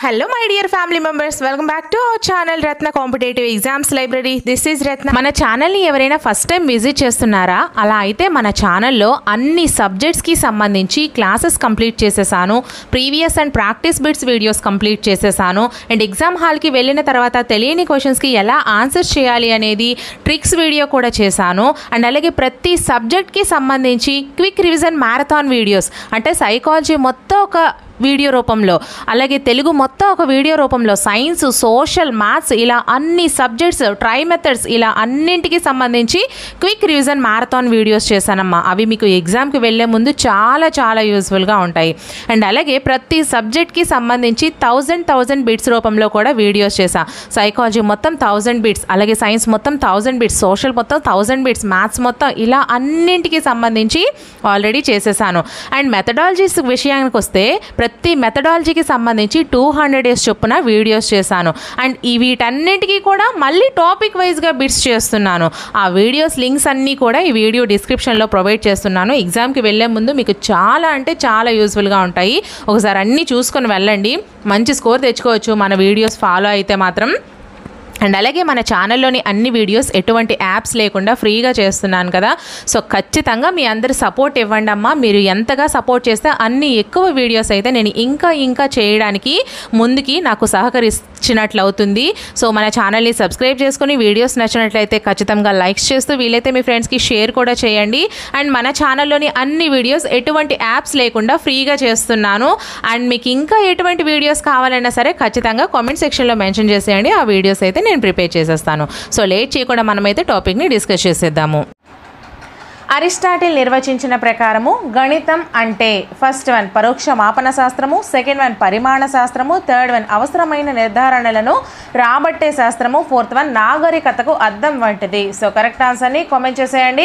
hello my dear family members welcome back to our channel Ratna competitive exams library this is Ratna మన ఛానల్ని ఎవరైనా first time visit చేస్తున్నారా అలా అయితే మన ఛానల్లో అన్ని సబ్జెక్ట్స్కి సంబంధించి క్లాసెస్ కంప్లీట్ చేసేసాను previous and practice bits videos complete చేసేసాను అండ్ ఎగ్జామ్ హాల్కి వెళ్ళిన తర్వాత తెలియని క్వశ్చన్స్కి ఎలా ఆన్సర్స్ చేయాలి అనేది ట్రిక్స్ వీడియో కూడా చేశాను అండ్ అలాగే ప్రతి సబ్జెక్ట్కి సంబంధించి క్విక్ రివిజన్ మ్యారథాన్ వీడియోస్ అంటే సైకాలజీ మొత్తం ఒక వీడియో రూపంలో అలాగే తెలుగు మొత్తం ఒక వీడియో రూపంలో సైన్స్ సోషల్ మ్యాథ్స్ ఇలా అన్ని సబ్జెక్ట్స్ ట్రై మెథడ్స్ ఇలా అన్నింటికి సంబంధించి క్విక్ రివిజన్ మ్యారథాన్ వీడియోస్ చేశానమ్మా అవి మీకు ఎగ్జామ్కి వెళ్ళే ముందు చాలా చాలా యూస్ఫుల్గా ఉంటాయి అండ్ అలాగే ప్రతి సబ్జెక్ట్కి సంబంధించి థౌజండ్ థౌజండ్ బిట్స్ రూపంలో కూడా వీడియోస్ చేశా సైకాలజీ మొత్తం థౌజండ్ బిట్స్ అలాగే సైన్స్ మొత్తం థౌజండ్ బిట్స్ సోషల్ మొత్తం థౌజండ్ బిట్స్ మ్యాథ్స్ మొత్తం ఇలా అన్నింటికి సంబంధించి ఆల్రెడీ చేసేసాను అండ్ మెథడాలజీస్ విషయానికి వస్తే ప్రతి మెథడాలజీకి సంబంధించి టూ హండ్రెడ్ డేస్ చొప్పున వీడియోస్ చేశాను అండ్ ఈ వీటన్నిటికీ కూడా మళ్ళీ టాపిక్ వైజ్గా బిట్స్ చేస్తున్నాను ఆ వీడియోస్ లింక్స్ అన్నీ కూడా ఈ వీడియో డిస్క్రిప్షన్లో ప్రొవైడ్ చేస్తున్నాను ఎగ్జామ్కి వెళ్ళే ముందు మీకు చాలా అంటే చాలా యూస్ఫుల్గా ఉంటాయి ఒకసారి అన్నీ చూసుకొని వెళ్ళండి మంచి స్కోర్ తెచ్చుకోవచ్చు మన వీడియోస్ ఫాలో అయితే మాత్రం అండ్ అలాగే మన ఛానల్లోని అన్ని వీడియోస్ ఎటువంటి యాప్స్ లేకుండా ఫ్రీగా చేస్తున్నాను కదా సో ఖచ్చితంగా మీ అందరి సపోర్ట్ ఇవ్వండి అమ్మా మీరు ఎంతగా సపోర్ట్ చేస్తే అన్ని ఎక్కువ వీడియోస్ అయితే నేను ఇంకా ఇంకా చేయడానికి ముందుకి నాకు సహకరించినట్లు అవుతుంది సో మన ఛానల్ని సబ్స్క్రైబ్ చేసుకుని వీడియోస్ నచ్చినట్లయితే ఖచ్చితంగా లైక్స్ చేస్తూ వీలైతే మీ ఫ్రెండ్స్కి షేర్ కూడా చేయండి అండ్ మన ఛానల్లోని అన్ని వీడియోస్ ఎటువంటి యాప్స్ లేకుండా ఫ్రీగా చేస్తున్నాను అండ్ మీకు ఇంకా ఎటువంటి వీడియోస్ కావాలన్నా సరే ఖచ్చితంగా కామెంట్ సెక్షన్లో మెన్షన్ చేసేయండి ఆ వీడియోస్ అయితే నేను ప్రిపేర్ చేసేస్తాను సో లేట్ చేయకుండా మనమైతే టాపిక్ని డిస్కస్ చేసేద్దాము అరిస్టాటిల్ నిర్వచించిన ప్రకారము గణితం అంటే ఫస్ట్ వన్ పరోక్ష మాపన శాస్త్రము సెకండ్ వన్ పరిమాణ శాస్త్రము థర్డ్ వన్ అవసరమైన నిర్ధారణలను రాబట్టే శాస్త్రము ఫోర్త్ వన్ నాగరికతకు అద్దం వంటిది సో కరెక్ట్ ఆన్సర్ని కామెంట్ చేసేయండి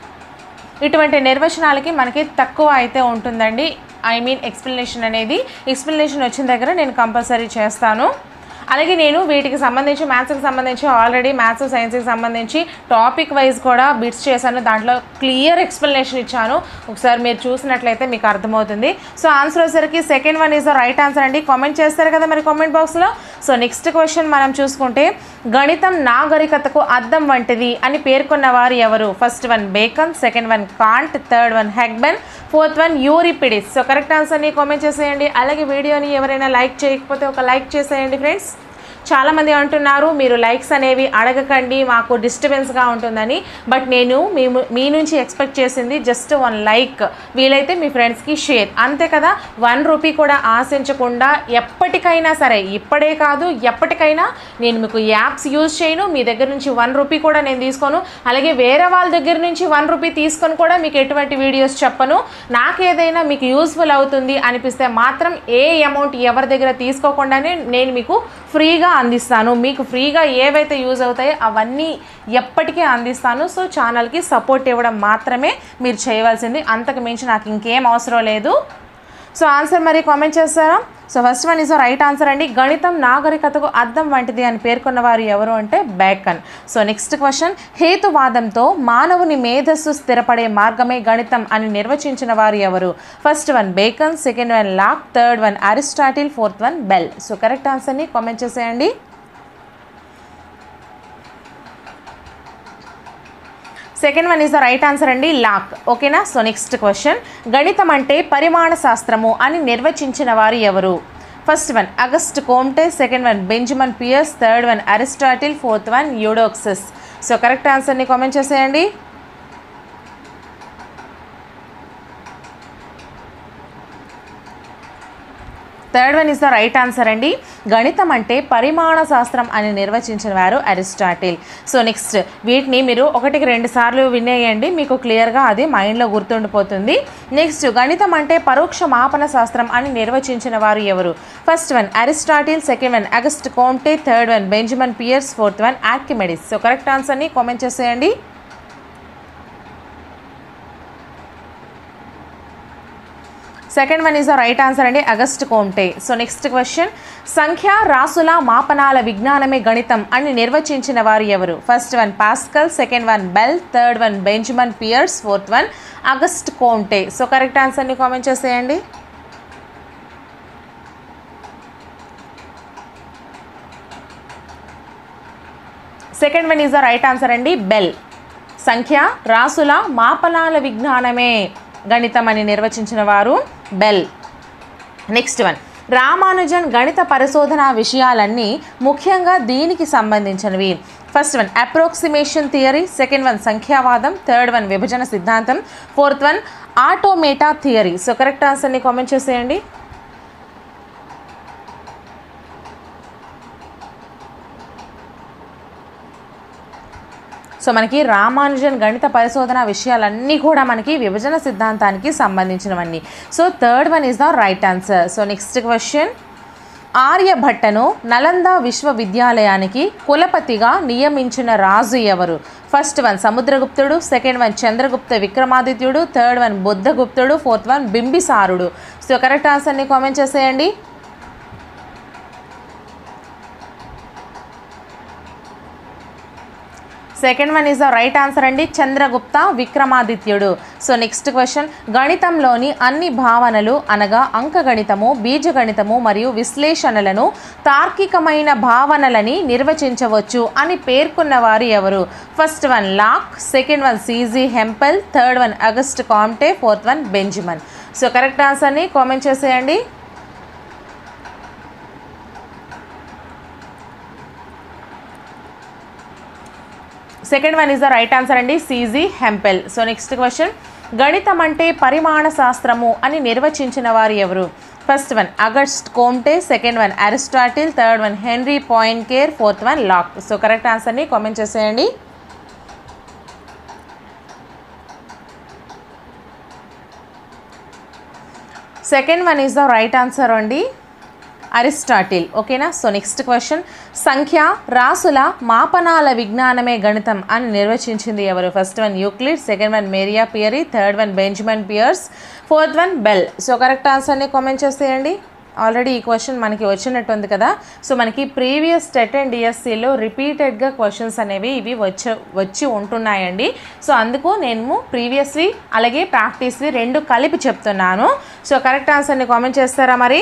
ఇటువంటి నిర్వచనాలకి మనకి తక్కువ అయితే ఉంటుందండి ఐ మీన్ ఎక్స్ప్లెనేషన్ అనేది ఎక్స్ప్లెనేషన్ వచ్చిన దగ్గర నేను కంపల్సరీ చేస్తాను అలాగే నేను వీటికి సంబంధించి మ్యాథ్స్కి సంబంధించి ఆల్రెడీ మ్యాథ్స్ సైన్స్కి సంబంధించి టాపిక్ వైజ్ కూడా బిట్స్ చేశాను దాంట్లో క్లియర్ ఎక్స్ప్లెనేషన్ ఇచ్చాను ఒకసారి మీరు చూసినట్లయితే మీకు అర్థమవుతుంది సో ఆన్సర్ వచ్చేసరికి second one is the right answer అండి కామెంట్ చేస్తారు కదా మరి కామెంట్ బాక్స్లో సో నెక్స్ట్ క్వశ్చన్ మనం చూసుకుంటే గణితం నాగరికతకు అద్దం వంటిది అని పేర్కొన్న వారు ఎవరు first one Bacon second one Kant third one Hogben fourth one Euripides so correct ఆన్సర్ని కామెంట్ చేసేయండి అలాగే వీడియోని ఎవరైనా లైక్ చేయకపోతే ఒక లైక్ చేసేయండి ఫ్రెండ్స్ చాలామంది అంటున్నారు మీరు లైక్స్ అనేవి అడగకండి మాకు డిస్టర్బెన్స్గా ఉంటుందని బట్ నేను మేము మీ నుంచి ఎక్స్పెక్ట్ చేసింది జస్ట్ వన్ లైక్ వీలైతే మీ ఫ్రెండ్స్కి షేర్ అంతే కదా వన్ రూపీ కూడా ఆశించకుండా ఎప్పటికైనా సరే ఇప్పుడే కాదు ఎప్పటికైనా నేను మీకు యాప్స్ యూజ్ చేయను మీ దగ్గర నుంచి వన్ రూపీ కూడా నేను తీసుకోను అలాగే వేరే వాళ్ళ దగ్గర నుంచి వన్ రూపీ తీసుకొని కూడా మీకు ఎటువంటి వీడియోస్ చెప్పను నాకు ఏదైనా మీకు యూస్ఫుల్ అవుతుంది అనిపిస్తే మాత్రం ఏ అమౌంట్ ఎవరి దగ్గర తీసుకోకుండానే నేను మీకు ఫ్రీగా అందిస్తాను మీకు ఫ్రీగా ఏవైతే యూజ్ అవుతాయో అవన్నీ ఎప్పటికీ అందిస్తాను సో ఛానల్కి సపోర్ట్ ఇవ్వడం మాత్రమే మీరు చేయవలసింది అంతకు మించి నాకు ఇంకేం అవసరం లేదు సో ఆన్సర్ మరి కామెంట్ చేస్తారా so first one is right answer అండి గణితం నాగరికతకు అద్దం వంటిది అని పేర్కొన్న వారు ఎవరు అంటే బేకన్ సో నెక్స్ట్ క్వశ్చన్ హేతువాదంతో మానవుని మేధస్సు స్థిరపడే మార్గమే గణితం అని నిర్వచించిన వారు ఎవరు first one Bacon second one Locke third one Aristotle fourth one Bell so correct ఆన్సర్ని కామెంట్ చేసేయండి second one is the right answer అండి లాక్ ఓకేనా సో నెక్స్ట్ క్వశ్చన్ గణితం అంటే పరిమాణ శాస్త్రము అని నిర్వచించిన వారు ఎవరు first one August Comte second one Benjamin Peirce third one Aristotle fourth one Eudoxus so correct ఆన్సర్ని కామెంట్ చేసేయండి third one is the right answer అండి గణితం అంటే పరిమాణ శాస్త్రం అని నిర్వచించిన వారు అరిస్టాటిల్ సో నెక్స్ట్ వీటిని మీరు ఒకటికి రెండు సార్లు వినేయండి మీకు క్లియర్గా అది మైండ్లో గుర్తుండిపోతుంది నెక్స్ట్ గణితం అంటే పరోక్ష మాపన శాస్త్రం అని నిర్వచించిన వారు ఎవరు first one Aristotle second one August Comte third one Benjamin Peirce fourth one Archimedes so correct ఆన్సర్ని కామెంట్ చేసేయండి second one is the right answer అండి Auguste Comte so next question సంఖ్య రాసుల మాపనాల విజ్ఞానమే గణితం అని నిర్వచించిన వారు ఎవరు first one Pascal second one Bell third one Benjamin Peirce fourth one August Comte so correct ఆన్సర్ని కామెంట్ చేసేయండి second one is the right answer అండి బెల్ సంఖ్య రాసుల మాపనాల విజ్ఞానమే గణితం అని నిర్వచించిన వారు బెల్ నెక్స్ట్ వన్ రామానుజన్ గణిత పరిశోధన విషయాలన్నీ ముఖ్యంగా దీనికి సంబంధించినవి first one approximation theory second one సంఖ్యావాదం థర్డ్ వన్ విభజన సిద్ధాంతం fourth one automata theory so correct ఆన్సర్ని కామెంట్ చేసేయండి సో మనకి రామానుజన్ గణిత పరిశోధన విషయాలన్నీ కూడా మనకి విభజన సిద్ధాంతానికి సంబంధించినవన్నీ so third one is the right answer so next question ఆర్యభట్టను నలంద విశ్వవిద్యాలయానికి కులపతిగా నియమించిన రాజు ఎవరు ఫస్ట్ వన్ సముద్రగుప్తుడు సెకండ్ వన్ చంద్రగుప్త విక్రమాదిత్యుడు థర్డ్ వన్ బుద్ధగుప్తుడు ఫోర్త్ వన్ బింబిసారుడు సో కరెక్ట్ ఆన్సర్ని కామెంట్ చేసేయండి second one is the right answer అండి చంద్రగుప్త విక్రమాదిత్యుడు సో నెక్స్ట్ క్వశ్చన్ గణితంలోని అన్ని భావనలు అనగా అంకగణితము బీజగణితము మరియు విశ్లేషణలను తార్కికమైన భావనలని నిర్వచించవచ్చు అని పేర్కొన్న వారు ఎవరు first one Locke second one C G Hempel third one Auguste Comte fourth one Benjamin so correct ఆన్సర్ని కామెంట్ చేసేయండి second one is the right answer అండి C G Hempel so next question గణితం అంటే పరిమాణ శాస్త్రము అని నిర్వచించిన వారు ఎవరు first one August Comte second one Aristotle third one Henri Poincaré fourth one Locke so correct ఆన్సర్ని కామెంట్ చేసేయండి second one is the right answer అండి అరిస్టాటిల్ ఓకేనా సో నెక్స్ట్ క్వశ్చన్ సంఖ్య రాసుల మాపనాల విజ్ఞానమే గణితం అని నిర్వచించింది ఎవరు first one Euclid second one Maria Pieri third one Benjamin Peirce fourth one Bell so correct ఆన్సర్ని కామెంట్ చేసేయండి ఆల్రెడీ ఈ క్వశ్చన్ మనకి వచ్చినట్టు ఉంది కదా సో మనకి ప్రీవియస్ టెట్ అండ్ డిఎస్సిలో రిపీటెడ్గా క్వశ్చన్స్ అనేవి ఇవి వచ్చి వచ్చి ఉంటున్నాయండి సో అందుకు నేను ప్రీవియస్వి అలాగే ప్రాక్టీస్వి రెండు కలిపి చెప్తున్నాను సో కరెక్ట్ ఆన్సర్ని కామెంట్ చేస్తారా మరి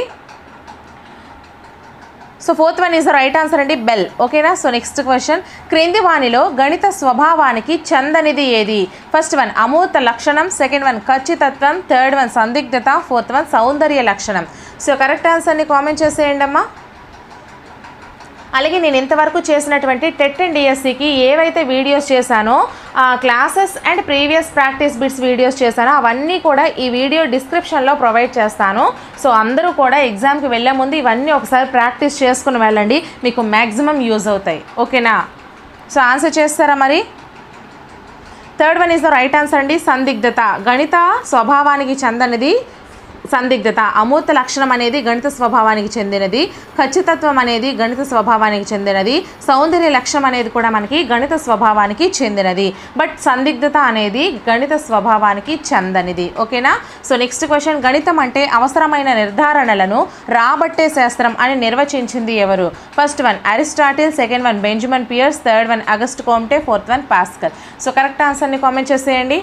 so fourth one is the right answer అండి బెల్ ఓకేనా సో నెక్స్ట్ క్వశ్చన్ క్రింది వానిలో గణిత స్వభావానికి చందనిది ఏది ఫస్ట్ వన్ అమూర్త లక్షణం సెకండ్ వన్ ఖచ్చితత్వం థర్డ్ వన్ సందిగ్ధత ఫోర్త్ వన్ సౌందర్య లక్షణం సో కరెక్ట్ ఆన్సర్ని కామెంట్ చేసేయండి అమ్మా అలాగే నేను ఇంతవరకు చేసినటువంటి టెట్ అండ్ డిఎస్సికి ఏవైతే వీడియోస్ చేశానో ఆ classes and previous practice bits videos చేశానో అవన్నీ కూడా ఈ వీడియో డిస్క్రిప్షన్లో ప్రొవైడ్ చేస్తాను సో అందరూ కూడా ఎగ్జామ్కి వెళ్ళే ముందు ఇవన్నీ ఒకసారి ప్రాక్టీస్ చేసుకుని వెళ్ళండి మీకు మ్యాక్సిమం యూజ్ అవుతాయి ఓకేనా సో ఆన్సర్ చేస్తారా మరి third one is the right answer అండి సందిగ్ధత గణిత స్వభావానికి చెందనిది సందిగ్ధత అమూర్త లక్షణం అనేది గణిత స్వభావానికి చెందినది ఖచ్చితత్వం అనేది గణిత స్వభావానికి చెందినది సౌందర్య లక్షణం అనేది కూడా మనకి గణిత స్వభావానికి చెందినది బట్ సందిగ్ధత అనేది గణిత స్వభావానికి చెందనిది ఓకేనా సో నెక్స్ట్ క్వశ్చన్ గణితం అంటే అవసరమైన నిర్ధారణలను రాబట్టే శాస్త్రం అని నిర్వచించింది ఎవరు first one Aristotle second one Benjamin Peirce third one August Comte fourth one Pascal so correct ఆన్సర్ని కామెంట్ చేసేయండి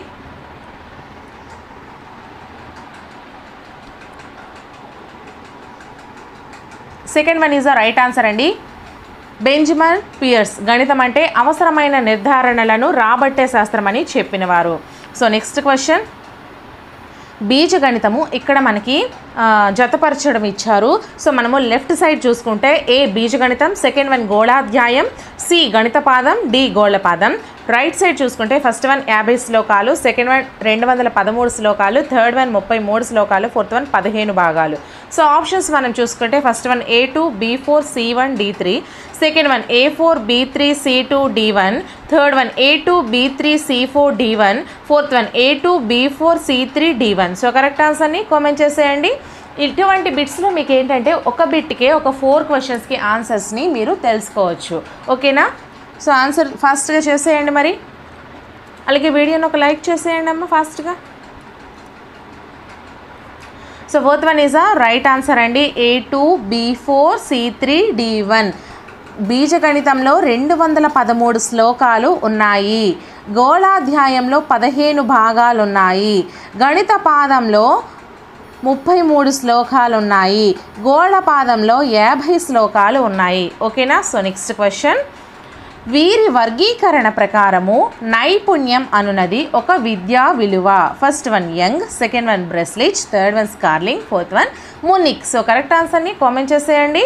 second one is the right answer అండి బెంజమిన్ పియర్స్ గణితం అంటే అవసరమైన నిర్ధారణలను రాబట్టే శాస్త్రం అని చెప్పినవారు సో నెక్స్ట్ క్వశ్చన్ బీజగణితము ఇక్కడ మనకి ఆ, జతపరచడం ఇచ్చారు సో మనము లెఫ్ట్ సైడ్ చూసుకుంటే ఏ బీజగణితం సెకండ్ వన్ గోళాధ్యాయం సి గణిత పాదం డి గోళ పాదం రైట్ సైడ్ చూసుకుంటే ఫస్ట్ వన్ యాభై శ్లోకాలు సెకండ్ వన్ రెండు వందల పదమూడు శ్లోకాలు థర్డ్ వన్ ముప్పై మూడు శ్లోకాలు ఫోర్త్ వన్ పదిహేను భాగాలు సో ఆప్షన్స్ మనం చూసుకుంటే first one A two B four C one D three second one A four B three C two D one third one A two B three C four D one fourth one A two B four C three D one so correct ఆన్సర్ని comment చేసేయండి ఇటువంటి బిట్స్లో మీకు ఏంటంటే ఒక బిట్కే ఒక four క్వశ్చన్స్కి ఆన్సర్స్ని మీరు తెలుసుకోవచ్చు ఓకేనా సో ఆన్సర్ ఫాస్ట్గా చేసేయండి మరి అలాగే వీడియోని ఒక లైక్ చేసేయండి అమ్మ ఫాస్ట్గా so fourth one is a right answer అండి A two B four C three D one బీజగణితంలో రెండు వందల పదమూడు శ్లోకాలు ఉన్నాయి గోళాధ్యాయంలో పదిహేను భాగాలు ఉన్నాయి గణిత పాదంలో ముప్పై మూడు శ్లోకాలు ఉన్నాయి గోళ పాదంలో యాభై శ్లోకాలు ఉన్నాయి ఓకేనా సో నెక్స్ట్ క్వశ్చన్ వీరి వర్గీకరణ ప్రకారము నైపుణ్యం అనున్నది ఒక విద్యా విలువ first one Young second one Breslich third one Schorling fourth one Munnik so correct ఆన్సర్ని కామెంట్ చేసేయండి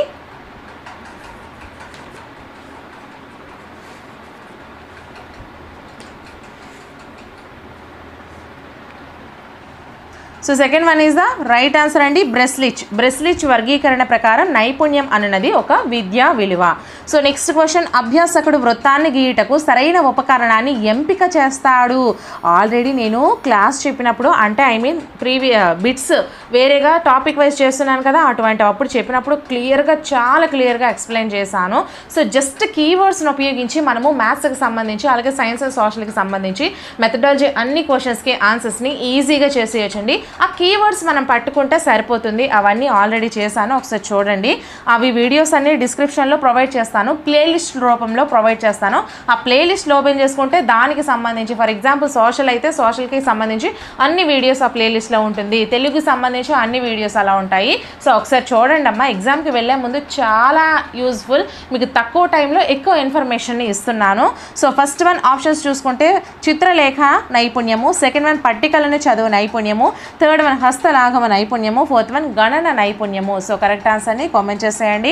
so second one is the right answer అండి బ్రెస్లిచ్ బ్రెస్లిచ్ వర్గీకరణ ప్రకారం నైపుణ్యం అనున్నది ఒక విద్యా విలువ సో నెక్స్ట్ క్వశ్చన్ అభ్యాసకుడు వృత్తాన్ని గీయటకు సరైన ఉపకరణాన్ని ఎంపిక చేస్తాడు ఆల్రెడీ నేను క్లాస్ చెప్పినప్పుడు అంటే ఐ మీన్ ప్రీవియ బిట్స్ వేరేగా టాపిక్ వైజ్ చేస్తున్నాను కదా అటువంటి అప్పుడు చెప్పినప్పుడు క్లియర్గా చాలా క్లియర్గా ఎక్స్ప్లెయిన్ చేశాను సో జస్ట్ కీవర్డ్స్ని ఉపయోగించి మనము మ్యాథ్స్కి సంబంధించి అలాగే సైన్స్ అండ్ సోషల్కి సంబంధించి మెథడాలజీ అన్ని క్వశ్చన్స్కి ఆన్సర్స్ని ఈజీగా చేసేయచ్చండి ఆ కీవర్డ్స్ మనం పట్టుకుంటే సరిపోతుంది అవన్నీ ఆల్రెడీ చేశాను ఒకసారి చూడండి అవి వీడియోస్ అన్ని డిస్క్రిప్షన్లో ప్రొవైడ్ చేస్తాను ప్లేలిస్ట్ రూపంలో ప్రొవైడ్ చేస్తాను ఆ ప్లేలిస్ట్ ఓపెన్ చేసుకుంటే దానికి సంబంధించి ఫర్ ఎగ్జాంపుల్ సోషల్ అయితే సోషల్కి సంబంధించి అన్ని వీడియోస్ ఆ ప్లేలిస్ట్లో ఉంటుంది తెలుగుకి సంబంధించి అన్ని వీడియోస్ అలా ఉంటాయి సో ఒకసారి చూడండి అమ్మా ఎగ్జామ్కి వెళ్ళే ముందు చాలా యూజ్ఫుల్ మీకు తక్కువ టైంలో ఎక్కువ ఇన్ఫర్మేషన్ని ఇస్తున్నాను సో ఫస్ట్ వన్ ఆప్షన్స్ చూసుకుంటే చిత్రలేఖ నైపుణ్యము సెకండ్ వన్ పట్టికలను చదువు నైపుణ్యము థర్డ్ వన్ హస్తలాఘవ నైపుణ్యము ఫోర్త్ వన్ గణన నైపుణ్యము సో కరెక్ట్ ఆన్సర్ని కామెంట్ చేసేయండి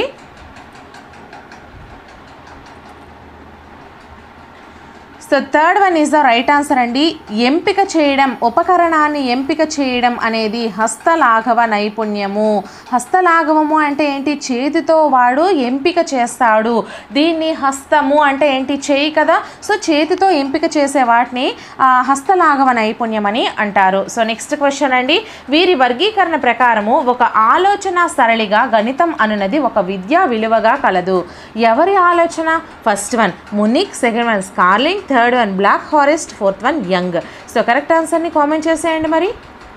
so third one is the right answer అండి ఎంపిక చేయడం ఉపకరణాన్ని ఎంపిక చేయడం అనేది హస్తలాఘవ నైపుణ్యము హస్తలాఘవము అంటే ఏంటి చేతితో వాడు ఎంపిక చేస్తాడు దీన్ని హస్తము అంటే ఏంటి చేయి కదా సో చేతితో ఎంపిక చేసే వాటిని ఆ, హస్తలాఘవ నైపుణ్యం అని అంటారు సో నెక్స్ట్ క్వశ్చన్ అండి వీరి వర్గీకరణ ప్రకారము ఒక ఆలోచన సరళిగా గణితం అనున్నది ఒక విద్యా విలువగా కలదు ఎవరి ఆలోచన first one Munnik second one Schorling third one black forest fourth one Young so correct ఆన్సర్ని కామెంట్ చేసేయండి మరి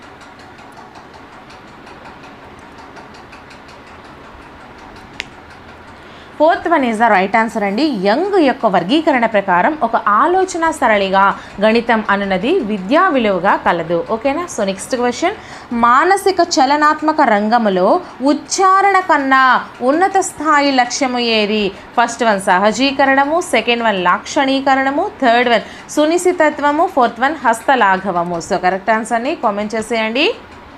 fourth one is the right answer అండి యంగ్ యొక్క వర్గీకరణ ప్రకారం ఒక ఆలోచన సరళిగా గణితం అనున్నది విద్యా విలువగా కలదు ఓకేనా సో నెక్స్ట్ క్వశ్చన్ మానసిక చలనాత్మక రంగములో ఉచ్చారణ కన్నా ఉన్నత స్థాయి లక్ష్యము ఏది ఫస్ట్ వన్ సహజీకరణము సెకండ్ వన్ లాక్షణీకరణము థర్డ్ వన్ సునిశ్చితత్వము ఫోర్త్ వన్ హస్తలాఘవము సో కరెక్ట్ ఆన్సర్ని కామెంట్ చేసేయండి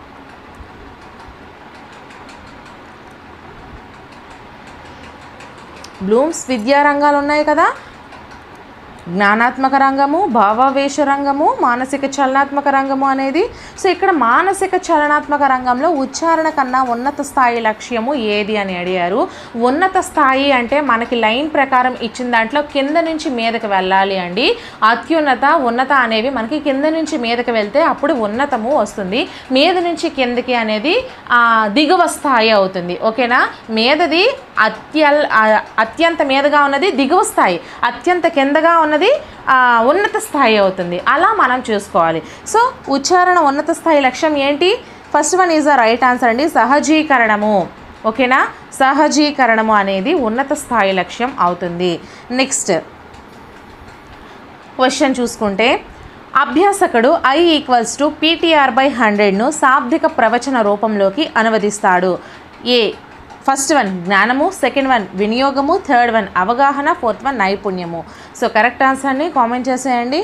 బ్లూమ్స్ విద్యా రంగాలు ఉన్నాయి కదా జ్ఞానాత్మక రంగము భావావేశ రంగము మానసిక చలనాత్మక రంగము అనేది సో ఇక్కడ మానసిక చలనాత్మక రంగంలో ఉచ్చారణ కన్నా ఉన్నత స్థాయి లక్ష్యము ఏది అని అడిగారు ఉన్నత స్థాయి అంటే మనకి లైన్ ప్రకారం ఇచ్చిన దాంట్లో కింద నుంచి మీదకి వెళ్ళాలి అండి అత్యున్నత ఉన్నత అనేవి మనకి కింద నుంచి మీదకి వెళ్తే అప్పుడు ఉన్నతము వస్తుంది మీద నుంచి కిందకి అనేది ఆ, దిగువ స్థాయి అవుతుంది ఓకేనా మీదది అత్యల్ ఆ, అత్యంత మీదగా ఉన్నది దిగువ స్థాయి అత్యంత కిందగా ఉన్నది ఆ, ఉన్నత స్థాయి అవుతుంది అలా మనం చూసుకోవాలి సో ఉచ్చారణ ఉన్నత స్థాయి లక్ష్యం ఏంటి first one is the right answer అండి సహజీకరణము ఓకేనా సహజీకరణము అనేది ఉన్నత స్థాయి లక్ష్యం అవుతుంది నెక్స్ట్ క్వశ్చన్ చూసుకుంటే అభ్యాసకుడు I equals to PTR by హండ్రెడ్ను శాబ్దిక ప్రవచన రూపంలోకి అనువదిస్తాడు ఏ ఫస్ట్ వన్ జ్ఞానము సెకండ్ వన్ వినియోగము థర్డ్ వన్ అవగాహన ఫోర్త్ వన్ నైపుణ్యము సో కరెక్ట్ ఆన్సర్ని కామెంట్ చేసేయండి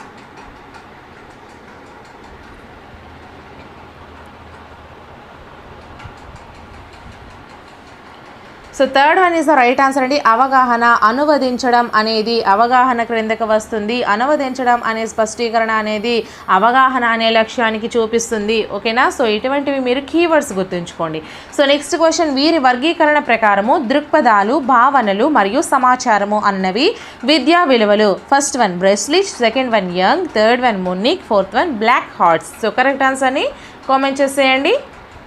so third one is the right answer అండి అవగాహన అనువదించడం అనేది అవగాహన క్రిందకు వస్తుంది అనువదించడం అనే స్పష్టీకరణ అనేది అవగాహన అనే లక్ష్యానికి చూపిస్తుంది ఓకేనా సో ఇటువంటివి మీరు కీవర్డ్స్ గుర్తుంచుకోండి సో నెక్స్ట్ క్వశ్చన్ వీరి వర్గీకరణ ప్రకారము దృక్పథాలు భావనలు మరియు సమాచారము అన్నవి విద్యా విలువలు first one Breslich second one Young third one Munnik fourth one Blackhurst so correct ఆన్సర్ని కామెంట్ చేసేయండి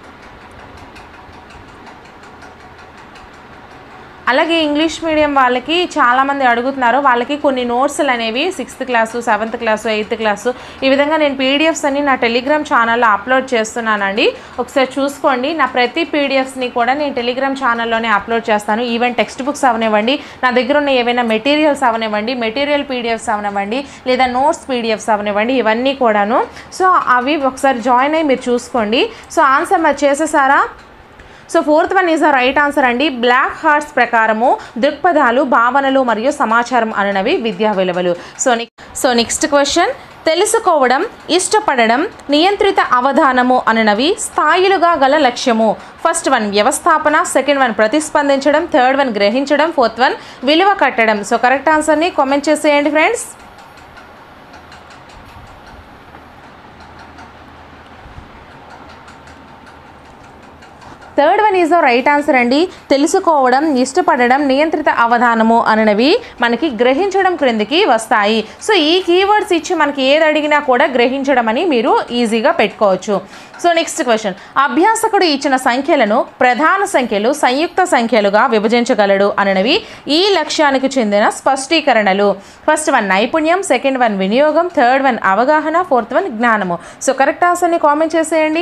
అలాగే ఇంగ్లీష్ మీడియం వాళ్ళకి చాలామంది అడుగుతున్నారు వాళ్ళకి కొన్ని నోట్స్లు అనేవి sixth class seventh class eighth class ఈ విధంగా నేను పీడిఎఫ్స్ అన్ని నా టెలిగ్రామ్ ఛానల్లో అప్లోడ్ చేస్తున్నానండి ఒకసారి చూసుకోండి నా ప్రతి పీడిఎఫ్స్ని కూడా నేను టెలిగ్రామ్ ఛానల్లోనే అప్లోడ్ చేస్తాను ఈవెన్ టెక్స్ట్ బుక్స్ అవనివ్వండి నా దగ్గర ఉన్న ఏవైనా మెటీరియల్స్ అవనివ్వండి మెటీరియల్ పీడిఎఫ్స్ అవనివ్వండి లేదా నోట్స్ పీడిఎఫ్స్ అవనివ్వండి ఇవన్నీ కూడాను సో అవి ఒకసారి జాయిన్ అయ్యి మీరు చూసుకోండి సో ఆన్సర్ మరి చేసేసారా so fourth one is the right answer అండి బ్లాక్ హార్ట్స్ ప్రకారము దృక్పథాలు భావనలు మరియు సమాచారం అనేవి విద్యా విలువలు so next so next question తెలుసుకోవడం ఇష్టపడడం నియంత్రిత అవధానము అననవి స్థాయిలుగా గల లక్ష్యము ఫస్ట్ వన్ వ్యవస్థాపన సెకండ్ వన్ ప్రతిస్పందించడం థర్డ్ వన్ గ్రహించడం ఫోర్త్ వన్ విలువ కట్టడం సో కరెక్ట్ ఆన్సర్ని కామెంట్ చేసేయండి friends third one is the right answer అండి తెలుసుకోవడం ఇష్టపడడం నియంత్రిత అవధానము అనవి మనకి గ్రహించడం క్రిందికి వస్తాయి సో ఈ కీవర్డ్స్ ఇచ్చి మనకి ఏది అడిగినా కూడా గ్రహించడం అని మీరు ఈజీగా పెట్టుకోవచ్చు సో నెక్స్ట్ క్వశ్చన్ అభ్యాసకుడు ఇచ్చిన సంఖ్యలను ప్రధాన సంఖ్యలు సంయుక్త సంఖ్యలుగా విభజించగలడు అనవి ఈ లక్ష్యానికి చెందిన స్పష్టీకరణలు ఫస్ట్ వన్ నైపుణ్యం సెకండ్ వన్ వినియోగం థర్డ్ వన్ అవగాహన ఫోర్త్ వన్ జ్ఞానము సో కరెక్ట్ ఆన్సర్ని కామెంట్ చేసేయండి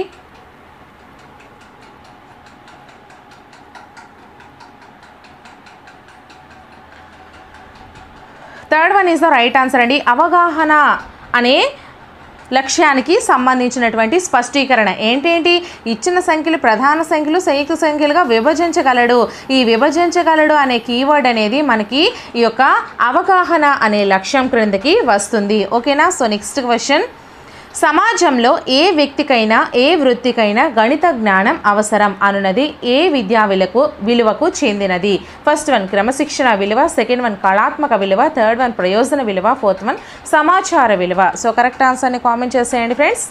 third one is the right answer అండి అవగాహన అనే లక్ష్యానికి సంబంధించినటువంటి స్పష్టీకరణ ఏంటేంటి ఇచ్చిన సంఖ్యలు ప్రధాన సంఖ్యలు సంయుక్త సంఖ్యలుగా విభజించగలడు ఈ విభజించగలడు అనే కీవర్డ్ అనేది మనకి ఈ యొక్క అవగాహన అనే లక్ష్యం క్రిందకి వస్తుంది ఓకేనా సో నెక్స్ట్ క్వశ్చన్ సమాజంలో ఏ వ్యక్తికైనా ఏ వృత్తికైనా గణిత జ్ఞానం అవసరం అనున్నది ఏ విద్యా విలకు విలువకు చెందినది ఫస్ట్ వన్ క్రమశిక్షణ విలువ సెకండ్ వన్ కళాత్మక విలువ థర్డ్ వన్ ప్రయోజన విలువ ఫోర్త్ వన్ సమాచార విలువ సో కరెక్ట్ ఆన్సర్ని కామెంట్ చేసేయండి friends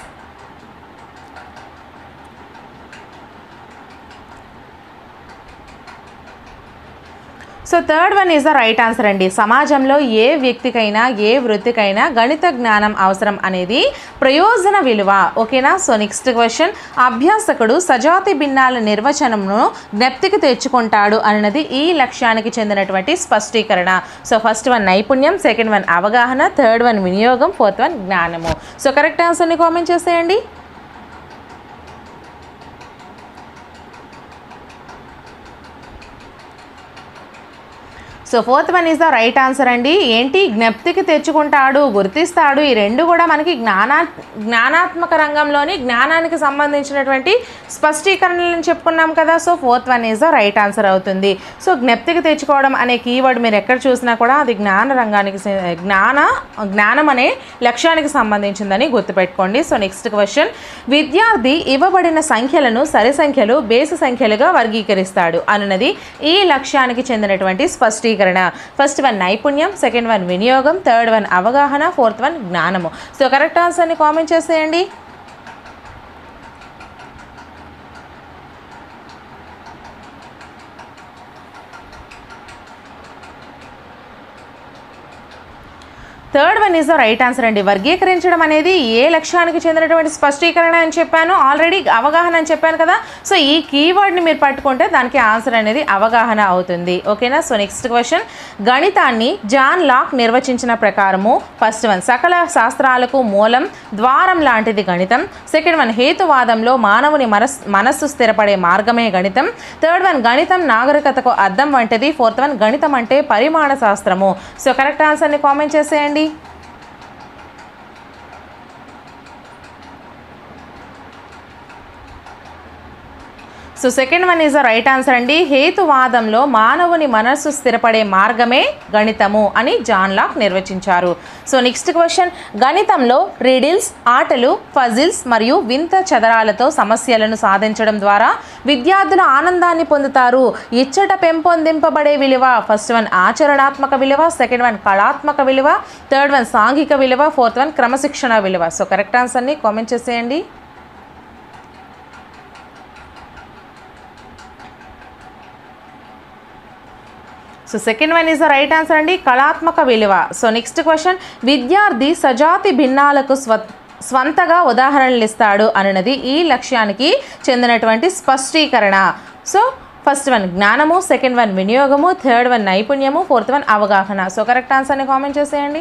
so third one is the right answer అండి సమాజంలో ఏ వ్యక్తికైనా ఏ వృత్తికైనా గణిత జ్ఞానం అవసరం అనేది ప్రయోజన విలువ ఓకేనా సో నెక్స్ట్ క్వశ్చన్ అభ్యాసకుడు సజాతి భిన్నాల నిర్వచనంను జ్ఞప్తికి తెచ్చుకుంటాడు అన్నది ఈ లక్ష్యానికి చెందినటువంటి స్పష్టీకరణ సో ఫస్ట్ వన్ నైపుణ్యం సెకండ్ వన్ అవగాహన థర్డ్ వన్ వినియోగం ఫోర్త్ వన్ జ్ఞానము సో కరెక్ట్ ఆన్సర్ని కామెంట్ చేసేయండి so fourth one is the right answer అండి ఏంటి జ్ఞప్తికి తెచ్చుకుంటాడు గుర్తిస్తాడు ఈ రెండు కూడా మనకి జ్ఞానా జ్ఞానాత్మక రంగంలోని జ్ఞానానికి సంబంధించినటువంటి స్పష్టీకరణలను చెప్పుకున్నాం కదా so fourth one is the right answer అవుతుంది సో జ్ఞప్తికి తెచ్చుకోవడం అనే కీవర్డ్ మీరు ఎక్కడ చూసినా కూడా అది జ్ఞాన రంగానికి సే- జ్ఞాన జ్ఞానం అనే లక్ష్యానికి సంబంధించిందని గుర్తుపెట్టుకోండి సో నెక్స్ట్ క్వశ్చన్ విద్యార్థి ఇవ్వబడిన సంఖ్యలను సరి సంఖ్యలు బేసి సంఖ్యలుగా వర్గీకరిస్తాడు అన్నది ఈ లక్ష్యానికి చెందినటువంటి స్పష్టీకరణ ఫస్ట్ వన్ నైపుణ్యం సెకండ్ వన్ వినియోగం థర్డ్ వన్ అవగాహన ఫోర్త్ వన్ జ్ఞానము సో కరెక్ట్ ఆన్సర్ని కామెంట్ చేసేయండి third one is the right answer అండి వర్గీకరించడం అనేది ఏ లక్ష్యానికి చెందినటువంటి స్పష్టీకరణ అని చెప్పాను ఆల్రెడీ అవగాహన అని చెప్పాను కదా సో ఈ కీవర్డ్ని మీరు పట్టుకుంటే దానికి ఆన్సర్ అనేది అవగాహన అవుతుంది ఓకేనా సో నెక్స్ట్ క్వశ్చన్ గణితాన్ని జాన్ లాక్ నిర్వచించిన ప్రకారము ఫస్ట్ వన్ సకల శాస్త్రాలకు మూలం ద్వారం లాంటిది గణితం సెకండ్ వన్ హేతువాదంలో మానవుని మనస్ మనస్సు స్థిరపడే మార్గమే గణితం థర్డ్ వన్ గణితం నాగరికతకు అద్దం వంటిది ఫోర్త్ వన్ గణితం అంటే పరిమాణ శాస్త్రము సో కరెక్ట్ ఆన్సర్ని కామెంట్ చేసేయండి so second one is the right answer అండి హేతువాదంలో మానవుని మనస్సు స్థిరపడే మార్గమే గణితము అని జాన్ లాక్ నిర్వచించారు సో నెక్స్ట్ క్వశ్చన్ గణితంలో రీడిల్స్ ఆటలు ఫజిల్స్ మరియు వింత చదరాలతో సమస్యలను సాధించడం ద్వారా విద్యార్థులు ఆనందాన్ని పొందుతారు ఇచ్చట పెంపొందింపబడే విలువ ఫస్ట్ వన్ ఆచరణాత్మక విలువ సెకండ్ వన్ కళాత్మక విలువ థర్డ్ వన్ సాంఘిక విలువ ఫోర్త్ వన్ క్రమశిక్షణ విలువ సో కరెక్ట్ ఆన్సర్ని కామెంట్ చేసేయండి so second one is the right answer అండి కళాత్మక విలువ సో నెక్స్ట్ క్వశ్చన్ విద్యార్థి సజాతి భిన్నాలకు స్వ స్వంతగా ఉదాహరణలు ఇస్తాడు అన్నది ఈ లక్ష్యానికి చెందినటువంటి స్పష్టీకరణ సో ఫస్ట్ వన్ జ్ఞానము సెకండ్ వన్ వినియోగము థర్డ్ వన్ నైపుణ్యము ఫోర్త్ వన్ అవగాహన సో కరెక్ట్ ఆన్సర్ని కామెంట్ చేసేయండి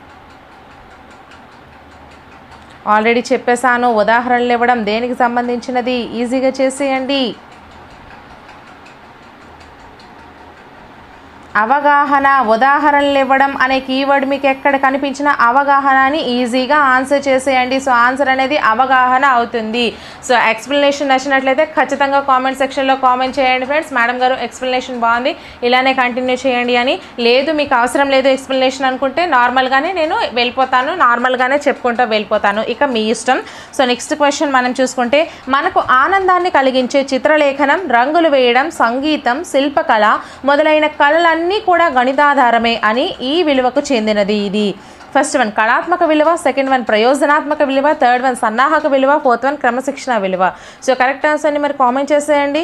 ఆల్రెడీ చెప్పేశాను ఉదాహరణలు ఇవ్వడం దేనికి సంబంధించినది ఈజీగా చేసేయండి అవగాహన ఉదాహరణలు ఇవ్వడం అనే కీవర్డ్ మీకు ఎక్కడ కనిపించిన అవగాహన అని ఈజీగా ఆన్సర్ చేసేయండి సో ఆన్సర్ అనేది అవగాహన అవుతుంది సో ఎక్స్ప్లెనేషన్ నచ్చినట్లయితే ఖచ్చితంగా కామెంట్ సెక్షన్లో కామెంట్ చేయండి ఫ్రెండ్స్ మేడం గారు ఎక్స్ప్లెనేషన్ బాగుంది ఇలానే కంటిన్యూ చేయండి అని లేదు మీకు అవసరం లేదు ఎక్స్ప్లెనేషన్ అనుకుంటే నార్మల్గానే నేను వెళ్ళిపోతాను నార్మల్గానే చెప్పుకుంటూ వెళ్ళిపోతాను ఇక మీ ఇష్టం సో నెక్స్ట్ క్వశ్చన్ మనం చూసుకుంటే మనకు ఆనందాన్ని కలిగించే చిత్రలేఖనం రంగులు వేయడం సంగీతం శిల్పకళ మొదలైన కళలన్నీ కూడా గణితాధారమే అని ఈ విలువకు చెందినది ఇది ఫస్ట్ వన్ కళాత్మక విలువ సెకండ్ వన్ ప్రయోజనాత్మక విలువ థర్డ్ వన్ సన్నాహక విలువ ఫోర్త్ వన్ క్రమశిక్షణ విలువ సో కరెక్ట్ ఆన్సర్ని మరి కామెంట్ చేసేయండి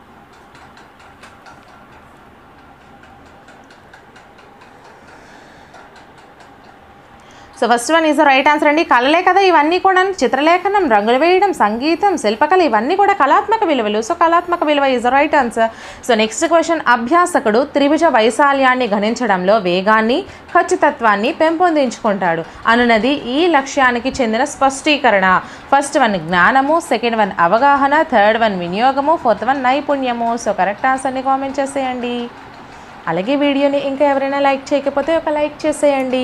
so first one is the right answer అండి కళలే కదా ఇవన్నీ కూడా చిత్రలేఖనం రంగులు వేయడం సంగీతం శిల్పకళ ఇవన్నీ కూడా కళాత్మక విలువలు సో కళాత్మక విలువ is the right answer so next question అభ్యాసకుడు త్రిభుజ వైశాల్యాన్ని గణించడంలో వేగాన్ని ఖచ్చితత్వాన్ని పెంపొందించుకుంటాడు అనున్నది ఈ లక్ష్యానికి చెందిన స్పష్టీకరణ ఫస్ట్ వన్ జ్ఞానము సెకండ్ వన్ అవగాహన థర్డ్ వన్ వినియోగము ఫోర్త్ వన్ నైపుణ్యము సో కరెక్ట్ ఆన్సర్ని కామెంట్ చేసేయండి అలాగే వీడియోని ఇంకా ఎవరైనా లైక్ చేయకపోతే ఒక లైక్ చేసేయండి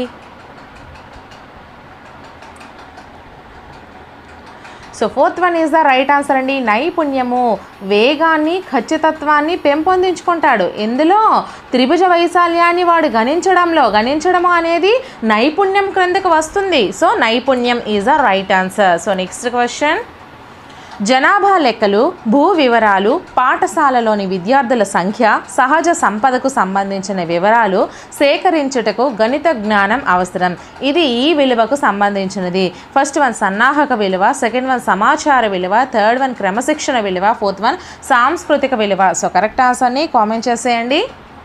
so fourth one is the right answer అండి నైపుణ్యము వేగాన్ని ఖచ్చితత్వాన్ని పెంపొందించుకుంటాడు ఇందులో త్రిభుజ వైశాల్యాన్ని వాడు గణించడంలో గణించడము అనేది నైపుణ్యం క్రిందకు వస్తుంది సో నైపుణ్యం is the right answer so next question జనాభా లెక్కలు భూ వివరాలు పాఠశాలలోని విద్యార్థుల సంఖ్య సహజ సంపదకు సంబంధించిన వివరాలు సేకరించుటకు గణిత జ్ఞానం అవసరం ఇది ఈ విలువకు సంబంధించినది ఫస్ట్ వన్ సన్నాహక విలువ సెకండ్ వన్ సమాచార విలువ థర్డ్ వన్ క్రమశిక్షణ విలువ ఫోర్త్ వన్ సాంస్కృతిక విలువ సో కరెక్ట్ ఆన్సర్ని కామెంట్ చేసేయండి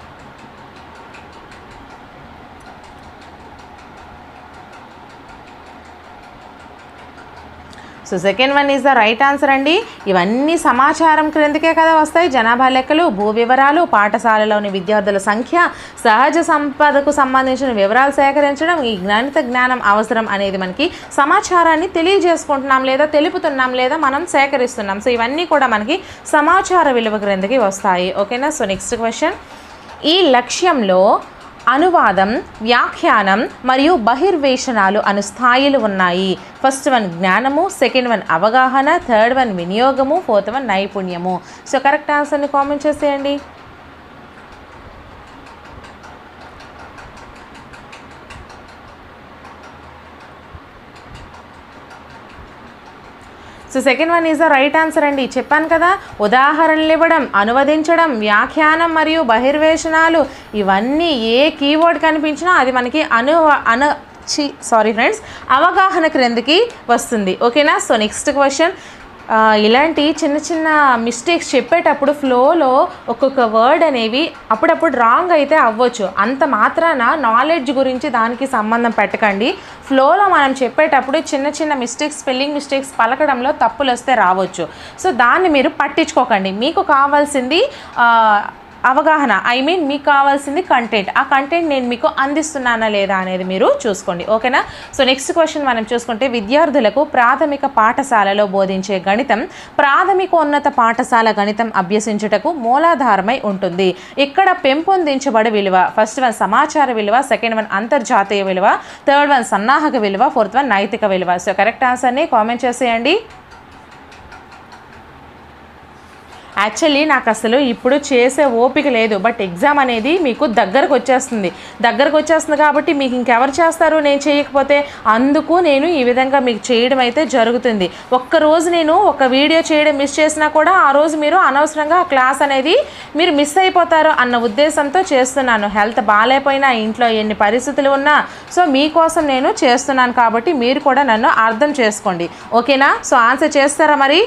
so second one is the right answer అండి ఇవన్నీ సమాచారం క్రిందకే కదా వస్తాయి జనాభా లెక్కలు భూ వివరాలు పాఠశాలలోని విద్యార్థుల సంఖ్య సహజ సంపదకు సంబంధించిన వివరాలు సేకరించడం ఈ గణిత జ్ఞానం అవసరం అనేది మనకి సమాచారాన్ని తెలియజేసుకుంటున్నాం లేదా తెలుపుతున్నాం లేదా మనం సేకరిస్తున్నాం సో ఇవన్నీ కూడా మనకి సమాచార విలువ క్రిందకి వస్తాయి ఓకేనా సో నెక్స్ట్ క్వశ్చన్ ఈ లక్ష్యంలో అనువాదం వ్యాఖ్యానం మరియు బహిర్వేషణాలు అను స్థాయిలు ఉన్నాయి ఫస్ట్ వన్ జ్ఞానము సెకండ్ వన్ అవగాహన థర్డ్ వన్ వినియోగము ఫోర్త్ వన్ నైపుణ్యము సో కరెక్ట్ ఆన్సర్ని కామెంట్ చేసేయండి so second one is the right answer అండి చెప్పాను కదా ఉదాహరణలు ఇవ్వడం అనువదించడం వ్యాఖ్యానం మరియు బహిర్వేషణాలు ఇవన్నీ ఏ కీవర్డ్ కనిపించినా అది మనకి అను అను చి సారీ ఫ్రెండ్స్ అవగాహన క్రిందికి వస్తుంది ఓకేనా సో నెక్స్ట్ క్వశ్చన్ ఆ, ఇలాంటి చిన్న చిన్న మిస్టేక్స్ చెప్పేటప్పుడు ఫ్లోలో ఒక్కొక్క వర్డ్ అనేవి అప్పుడప్పుడు రాంగ్ అయితే అవ్వచ్చు అంత మాత్రాన నాలెడ్జ్ గురించి దానికి సంబంధం పెట్టకండి ఫ్లోలో మనం చెప్పేటప్పుడు చిన్న చిన్న మిస్టేక్స్ స్పెల్లింగ్ మిస్టేక్స్ పలకడంలో తప్పులు వస్తే రావచ్చు సో దాన్ని మీరు పట్టించుకోకండి మీకు కావాల్సింది ఆ, అవగాహన ఐ మీన్ మీకు కావాల్సింది కంటెంట్ ఆ కంటెంట్ నేను మీకు అందిస్తున్నానా లేదా అనేది మీరు చూసుకోండి ఓకేనా సో నెక్స్ట్ క్వశ్చన్ మనం చూసుకుంటే విద్యార్థులకు ప్రాథమిక పాఠశాలలో బోధించే గణితం ప్రాథమికోన్నత పాఠశాల గణితం అభ్యసించుటకు మూలాధారమై ఉంటుంది ఇక్కడ పెంపొందించబడి విలువ ఫస్ట్ వన్ సమాచార విలువ సెకండ్ వన్ అంతర్జాతీయ విలువ థర్డ్ వన్ సన్నాహక విలువ ఫోర్త్ వన్ నైతిక విలువ సో కరెక్ట్ ఆన్సర్ని కామెంట్ చేసేయండి యాక్చువల్లీ నాకు అసలు ఇప్పుడు చేసే ఓపిక లేదు బట్ ఎగ్జామ్ అనేది మీకు దగ్గరకు వచ్చేస్తుంది దగ్గరకు వచ్చేస్తుంది కాబట్టి మీకు ఇంకెవరు చేస్తారు నేను చేయకపోతే అందుకు నేను ఈ విధంగా మీకు చేయడం అయితే జరుగుతుంది ఒక్క రోజు నేను ఒక వీడియో చేయడం మిస్ చేసినా కూడా ఆ రోజు మీరు అనవసరంగా ఆ క్లాస్ అనేది మీరు మిస్ అయిపోతారు అన్న ఉద్దేశంతో చేస్తున్నాను హెల్త్ బాగాలేకపోయినా ఇంట్లో ఎన్ని పరిస్థితులు ఉన్నా సో మీకోసం నేను చేస్తున్నాను కాబట్టి మీరు కూడా నన్ను అర్థం చేసుకోండి ఓకేనా సో ఆన్సర్ చేస్తారా మరి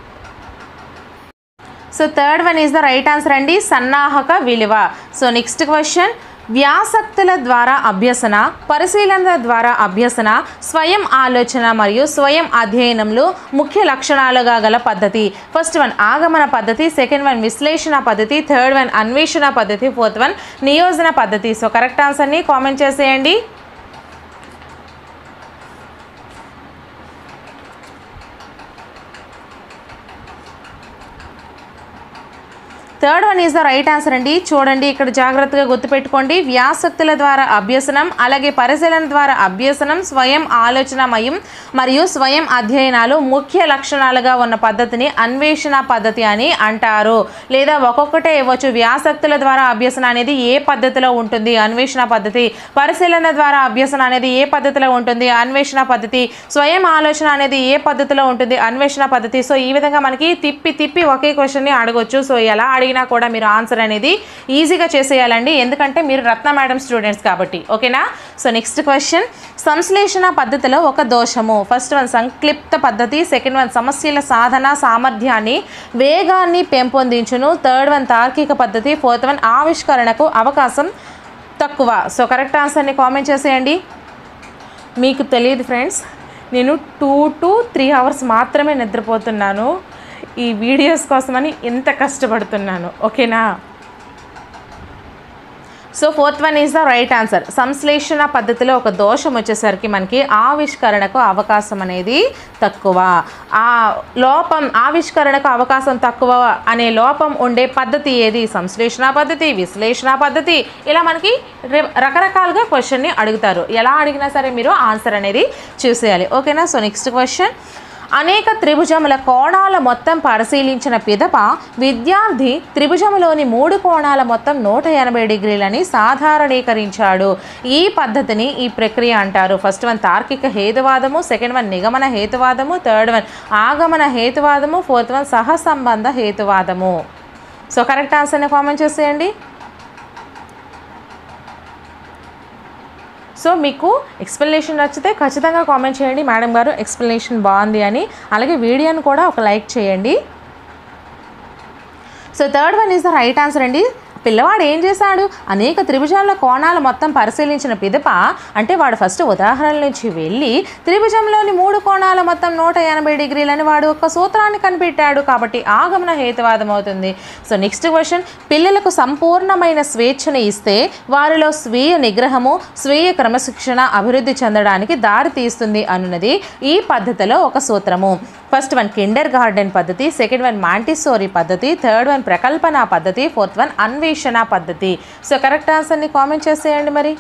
so third one is the right answer అండి సన్నాహక విలువ సో నెక్స్ట్ క్వశ్చన్ వ్యాసక్తుల ద్వారా అభ్యసన పరిశీలనల ద్వారా అభ్యసన స్వయం ఆలోచన మరియు స్వయం అధ్యయనంలో ముఖ్య లక్షణాలుగా గల పద్ధతి ఫస్ట్ వన్ ఆగమన పద్ధతి సెకండ్ వన్ విశ్లేషణ పద్ధతి థర్డ్ వన్ అన్వేషణ పద్ధతి ఫోర్త్ వన్ నియోజన పద్ధతి సో కరెక్ట్ ఆన్సర్ని కామెంట్ చేసేయండి third one is the right answer అండి చూడండి ఇక్కడ జాగ్రత్తగా గుర్తుపెట్టుకోండి వ్యాసక్తుల ద్వారా అభ్యసనం అలాగే పరిశీలన ద్వారా అభ్యసనం స్వయం ఆలోచనమయం మరియు స్వయం అధ్యయనాలు ముఖ్య లక్షణాలుగా ఉన్న పద్ధతిని అన్వేషణ పద్ధతి అని అంటారు లేదా ఒక్కొక్కటే ఇవ్వచ్చు వ్యాసక్తుల ద్వారా అభ్యసన అనేది ఏ పద్ధతిలో ఉంటుంది అన్వేషణ పద్ధతి పరిశీలన ద్వారా అభ్యసన అనేది ఏ పద్ధతిలో ఉంటుంది అన్వేషణ పద్ధతి స్వయం ఆలోచన అనేది ఏ పద్ధతిలో ఉంటుంది అన్వేషణ పద్ధతి సో ఈ విధంగా మనకి తిప్పి తిప్పి ఒకే క్వశ్చన్ని అడగొచ్చు సో ఎలా అడిగినా కూడా మీరు ఆన్సర్ అనేది ఈజీగా చేసేయాలండి ఎందుకంటే మీరు రత్న మేడం స్టూడెంట్స్ కాబట్టి ఓకేనా సో నెక్స్ట్ క్వశ్చన్ సంశ్లేషణ పద్ధతిలో ఒక దోషము ఫస్ట్ వన్ సంక్లిప్త పద్ధతి సెకండ్ వన్ సమస్యల సాధన సామర్థ్యాన్ని వేగాన్ని పెంపొందించును థర్డ్ వన్ తార్కిక పద్ధతి ఫోర్త్ వన్ ఆవిష్కరణకు అవకాశం తక్కువ సో కరెక్ట్ ఆన్సర్ని కామెంట్ చేసేయండి మీకు తెలియదు ఫ్రెండ్స్ నేను టూ టు త్రీ అవర్స్ మాత్రమే నిద్రపోతున్నాను ఈ వీడియోస్ కోసమని ఎంత కష్టపడుతున్నాను ఓకేనా so fourth one is the right answer సంశ్లేషణ పద్ధతిలో ఒక దోషం వచ్చేసరికి మనకి ఆవిష్కరణకు అవకాశం అనేది తక్కువ ఆ లోపం ఆవిష్కరణకు అవకాశం తక్కువ అనే లోపం ఉండే పద్ధతి ఏది సంశ్లేషణ పద్ధతి విశ్లేషణ పద్ధతి ఇలా మనకి రే- రకరకాలుగా క్వశ్చన్ని అడుగుతారు ఎలా అడిగినా సరే మీరు ఆన్సర్ అనేది చూసేయాలి ఓకేనా సో నెక్స్ట్ క్వశ్చన్ అనేక త్రిభుజముల కోణాల మొత్తం పరిశీలించిన పిదప విద్యార్థి త్రిభుజములోని మూడు కోణాల మొత్తం నూట ఎనభై డిగ్రీలని సాధారణీకరించాడు ఈ పద్ధతిని ఈ ప్రక్రియ అంటారు ఫస్ట్ వన్ తార్కిక హేతువాదము సెకండ్ వన్ నిగమన హేతువాదము థర్డ్ వన్ ఆగమన హేతువాదము ఫోర్త్ వన్ సహసంబంధ హేతువాదము సో కరెక్ట్ ఆన్సర్ని కామెంట్ చేసేయండి సో మీకు ఎక్స్ప్లెనేషన్ నచ్చితే ఖచ్చితంగా కామెంట్ చేయండి మేడం గారు ఎక్స్ప్లెనేషన్ బాగుంది అని అలాగే వీడియోని కూడా ఒక లైక్ చేయండి so third one is the right answer అండి పిల్లవాడు ఏం చేశాడు అనేక త్రిభుజాల కోణాలు మొత్తం పరిశీలించిన పిదప అంటే వాడు ఫస్ట్ ఉదాహరణల నుంచి వెళ్ళి త్రిభుజంలోని మూడు కోణాల మొత్తం నూట ఎనభై డిగ్రీలని వాడు ఒక సూత్రాన్ని కనిపెట్టాడు కాబట్టి ఆగమన హేతువాదం అవుతుంది సో నెక్స్ట్ క్వశ్చన్ పిల్లలకు సంపూర్ణమైన స్వేచ్ఛను ఇస్తే వారిలో స్వీయ నిగ్రహము స్వీయ క్రమశిక్షణ అభివృద్ధి చెందడానికి దారి తీస్తుంది అన్నది ఈ పద్ధతిలో ఒక సూత్రము ఫస్ట్ వన్ కిండర్ గార్డెన్ పద్ధతి సెకండ్ వన్ మాంటిసోరీ పద్ధతి థర్డ్ వన్ ప్రకల్పన పద్ధతి ఫోర్త్ వన్ అన్వేషణ పద్ధతి సో కరెక్ట్ ఆన్సర్ని కామెంట్ చేసేయండి మరి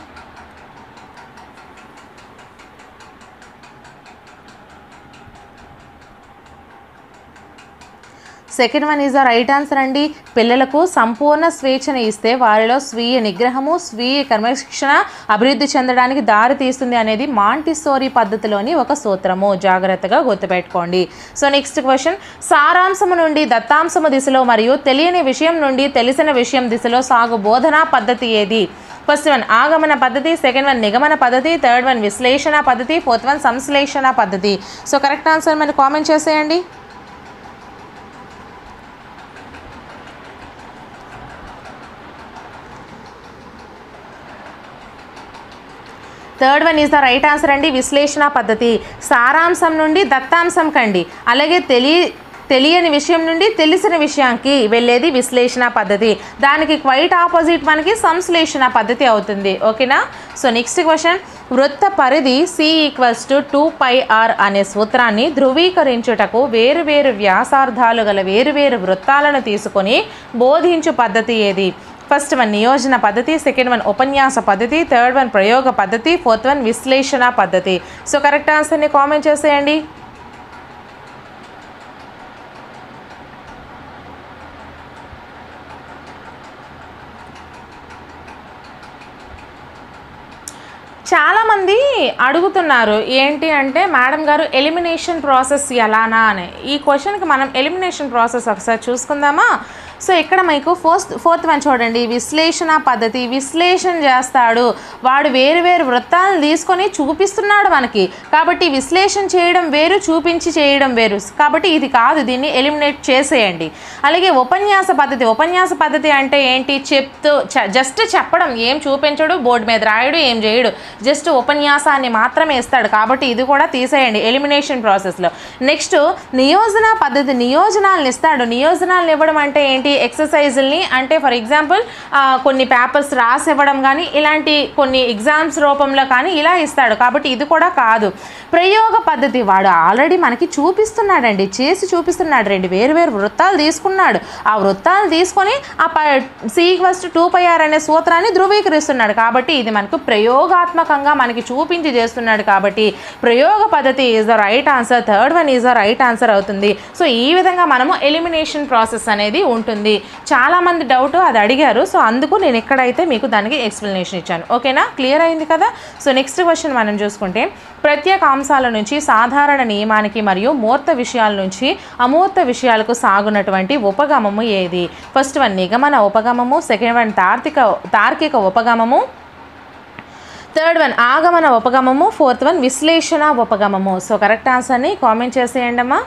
second one is the right answer అండి పిల్లలకు సంపూర్ణ స్వేచ్ఛను ఇస్తే వారిలో స్వీయ నిగ్రహము స్వీయ క్రమశిక్షణ అభివృద్ధి చెందడానికి దారి తీస్తుంది అనేది మాంటిసోరీ పద్ధతిలోని ఒక సూత్రము జాగ్రత్తగా గుర్తుపెట్టుకోండి సో నెక్స్ట్ క్వశ్చన్ సారాంశము నుండి దత్తాంశము దిశలో మరియు తెలియని విషయం నుండి తెలిసిన విషయం దిశలో సాగు బోధనా పద్ధతి ఏది ఫస్ట్ వన్ ఆగమన పద్ధతి సెకండ్ వన్ నిగమన పద్ధతి థర్డ్ వన్ విశ్లేషణ పద్ధతి ఫోర్త్ వన్ సంశ్లేషణ పద్ధతి సో కరెక్ట్ ఆన్సర్ మరి కామెంట్ చేసేయండి third one is the right answer అండి విశ్లేషణ పద్ధతి సారాంశం నుండి దత్తాంశం కండి అలాగే తెలియ తెలియని విషయం నుండి తెలిసిన విషయానికి వెళ్ళేది విశ్లేషణ పద్ధతి దానికి క్వైట్ ఆపోజిట్ మనకి సంశ్లేషణ పద్ధతి అవుతుంది ఓకేనా సో నెక్స్ట్ క్వశ్చన్ వృత్త పరిధి C equals to two pi r అనే సూత్రాన్ని ధృవీకరించుటకు వేరు వేరు వ్యాసార్థాలు గల వేరు వేరు వృత్తాలను తీసుకొని బోధించు పద్ధతి ఏది ఫస్ట్ వన్ నియోజన పద్ధతి సెకండ్ వన్ ఉపన్యాస పద్ధతి థర్డ్ వన్ ప్రయోగ పద్ధతి ఫోర్త్ వన్ విశ్లేషణ పద్ధతి సో కరెక్ట్ ఆన్సర్ని కామెంట్ చేసేయండి చాలామంది అడుగుతున్నారు ఏంటి అంటే మేడం గారు ఎలిమినేషన్ ప్రాసెస్ ఎలానా అని ఈ క్వశ్చన్కి మనం ఎలిమినేషన్ ప్రాసెస్ ఒకసారి చూసుకుందామా సో ఇక్కడ మీకు ఫోర్త్ ఫోర్త్ వన్ చూడండి విశ్లేషణ పద్ధతి విశ్లేషణ చేస్తాడు వాడు వేరు వేరు వృత్తాలను తీసుకొని చూపిస్తున్నాడు మనకి కాబట్టి విశ్లేషణ చేయడం వేరు చూపించి చేయడం వేరు కాబట్టి ఇది కాదు దీన్ని ఎలిమినేట్ చేసేయండి అలాగే ఉపన్యాస పద్ధతి ఉపన్యాస పద్ధతి అంటే ఏంటి చెప్తూ జస్ట్ చెప్పడం ఏం చూపించడు బోర్డు మీద రాయడు ఏం చేయడు జస్ట్ ఉపన్యాసాన్ని మాత్రమే ఇస్తాడు కాబట్టి ఇది కూడా తీసేయండి ఎలిమినేషన్ ప్రాసెస్లో నెక్స్ట్ నియోజన పద్ధతి నియోజనాలను ఇస్తాడు నియోజనాలను ఇవ్వడం అంటే ఏంటి ఎక్సర్సైజుల్ని అంటే ఫర్ ఎగ్జాంపుల్ కొన్ని పేపర్స్ రాసి ఇవ్వడం కానీ ఇలాంటి కొన్ని ఎగ్జామ్స్ రూపంలో కానీ ఇలా ఇస్తాడు కాబట్టి ఇది కూడా కాదు ప్రయోగ పద్ధతి వాడు ఆల్రెడీ మనకి చూపిస్తున్నాడండి చేసి చూపిస్తున్నాడు రెండు వేరు వేరు వృత్తాలు తీసుకున్నాడు ఆ వృత్తాలు తీసుకొని ఆ ప సీక్వెస్ట్ టూ పై ఆర్ అనే సూత్రాన్ని ధృవీకరిస్తున్నాడు కాబట్టి ఇది మనకు ప్రయోగాత్మకంగా మనకి చూపించి చేస్తున్నాడు కాబట్టి ప్రయోగ పద్ధతి is the right answer third one is the right answer అవుతుంది సో ఈ విధంగా మనము ఎలిమినేషన్ ప్రాసెస్ అనేది ఉంటుంది చాలామంది డౌట్ అది అడిగారు సో అందుకు నేను ఎక్కడైతే మీకు దానికి ఎక్స్ప్లెనేషన్ ఇచ్చాను ఓకేనా క్లియర్ అయింది కదా సో నెక్స్ట్ క్వశ్చన్ మనం చూసుకుంటే ప్రత్యేక అంశాల నుంచి సాధారణ నియమానికి మరియు మూర్త విషయాల నుంచి అమూర్త విషయాలకు సాగునటువంటి ఉపగమము ఏది ఫస్ట్ వన్ నిగమన ఉపగమము సెకండ్ వన్ తార్కిక తార్కిక ఉపగమము థర్డ్ వన్ ఆగమన ఉపగమము ఫోర్త్ వన్ విశ్లేషణ ఉపగమము సో కరెక్ట్ ఆన్సర్ని కామెంట్ చేసేయండి అమ్మా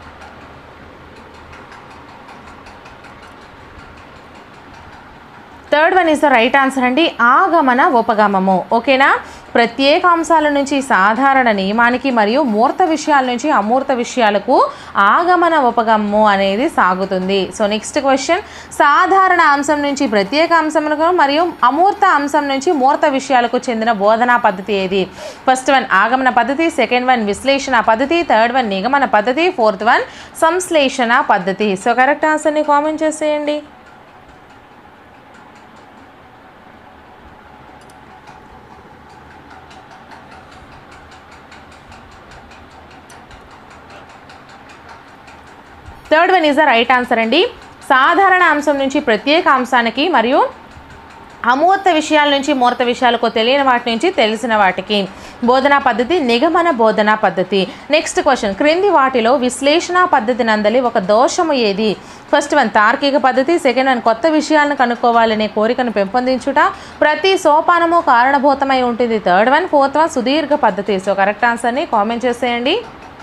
third one is the right answer అండి ఆగమన ఉపగమము ఓకేనా ప్రత్యేక అంశాల నుంచి సాధారణ నియమానికి మరియు మూర్త విషయాల నుంచి అమూర్త విషయాలకు ఆగమన ఉపగమము అనేది సాగుతుంది సో నెక్స్ట్ క్వశ్చన్ సాధారణ అంశం నుంచి ప్రత్యేక అంశములకు మరియు అమూర్త అంశం నుంచి మూర్త విషయాలకు చెందిన బోధనా పద్ధతి ఏది ఫస్ట్ వన్ ఆగమన పద్ధతి సెకండ్ వన్ విశ్లేషణ పద్ధతి థర్డ్ వన్ నిగమన పద్ధతి ఫోర్త్ వన్ సంశ్లేషణ పద్ధతి సో కరెక్ట్ ఆన్సర్ని కామెంట్ చేసేయండి third one is the right answer అండి సాధారణ అంశం నుంచి ప్రత్యేక అంశానికి మరియు అమూర్త విషయాల నుంచి మూర్త విషయాలకు తెలియని వాటి నుంచి తెలిసిన వాటికి బోధనా పద్ధతి నిగమన బోధనా పద్ధతి నెక్స్ట్ క్వశ్చన్ క్రింది వాటిలో విశ్లేషణ పద్ధతి నందలి ఒక దోషము ఏది ఫస్ట్ వన్ తార్కిక పద్ధతి సెకండ్ వన్ కొత్త విషయాలను కనుక్కోవాలనే కోరికను పెంపొందించుట ప్రతి సోపానము కారణభూతమై ఉంటుంది థర్డ్ వన్ ఫోర్త్ వన్ సుదీర్ఘ పద్ధతి సో కరెక్ట్ ఆన్సర్ని కామెంట్ చేసేయండి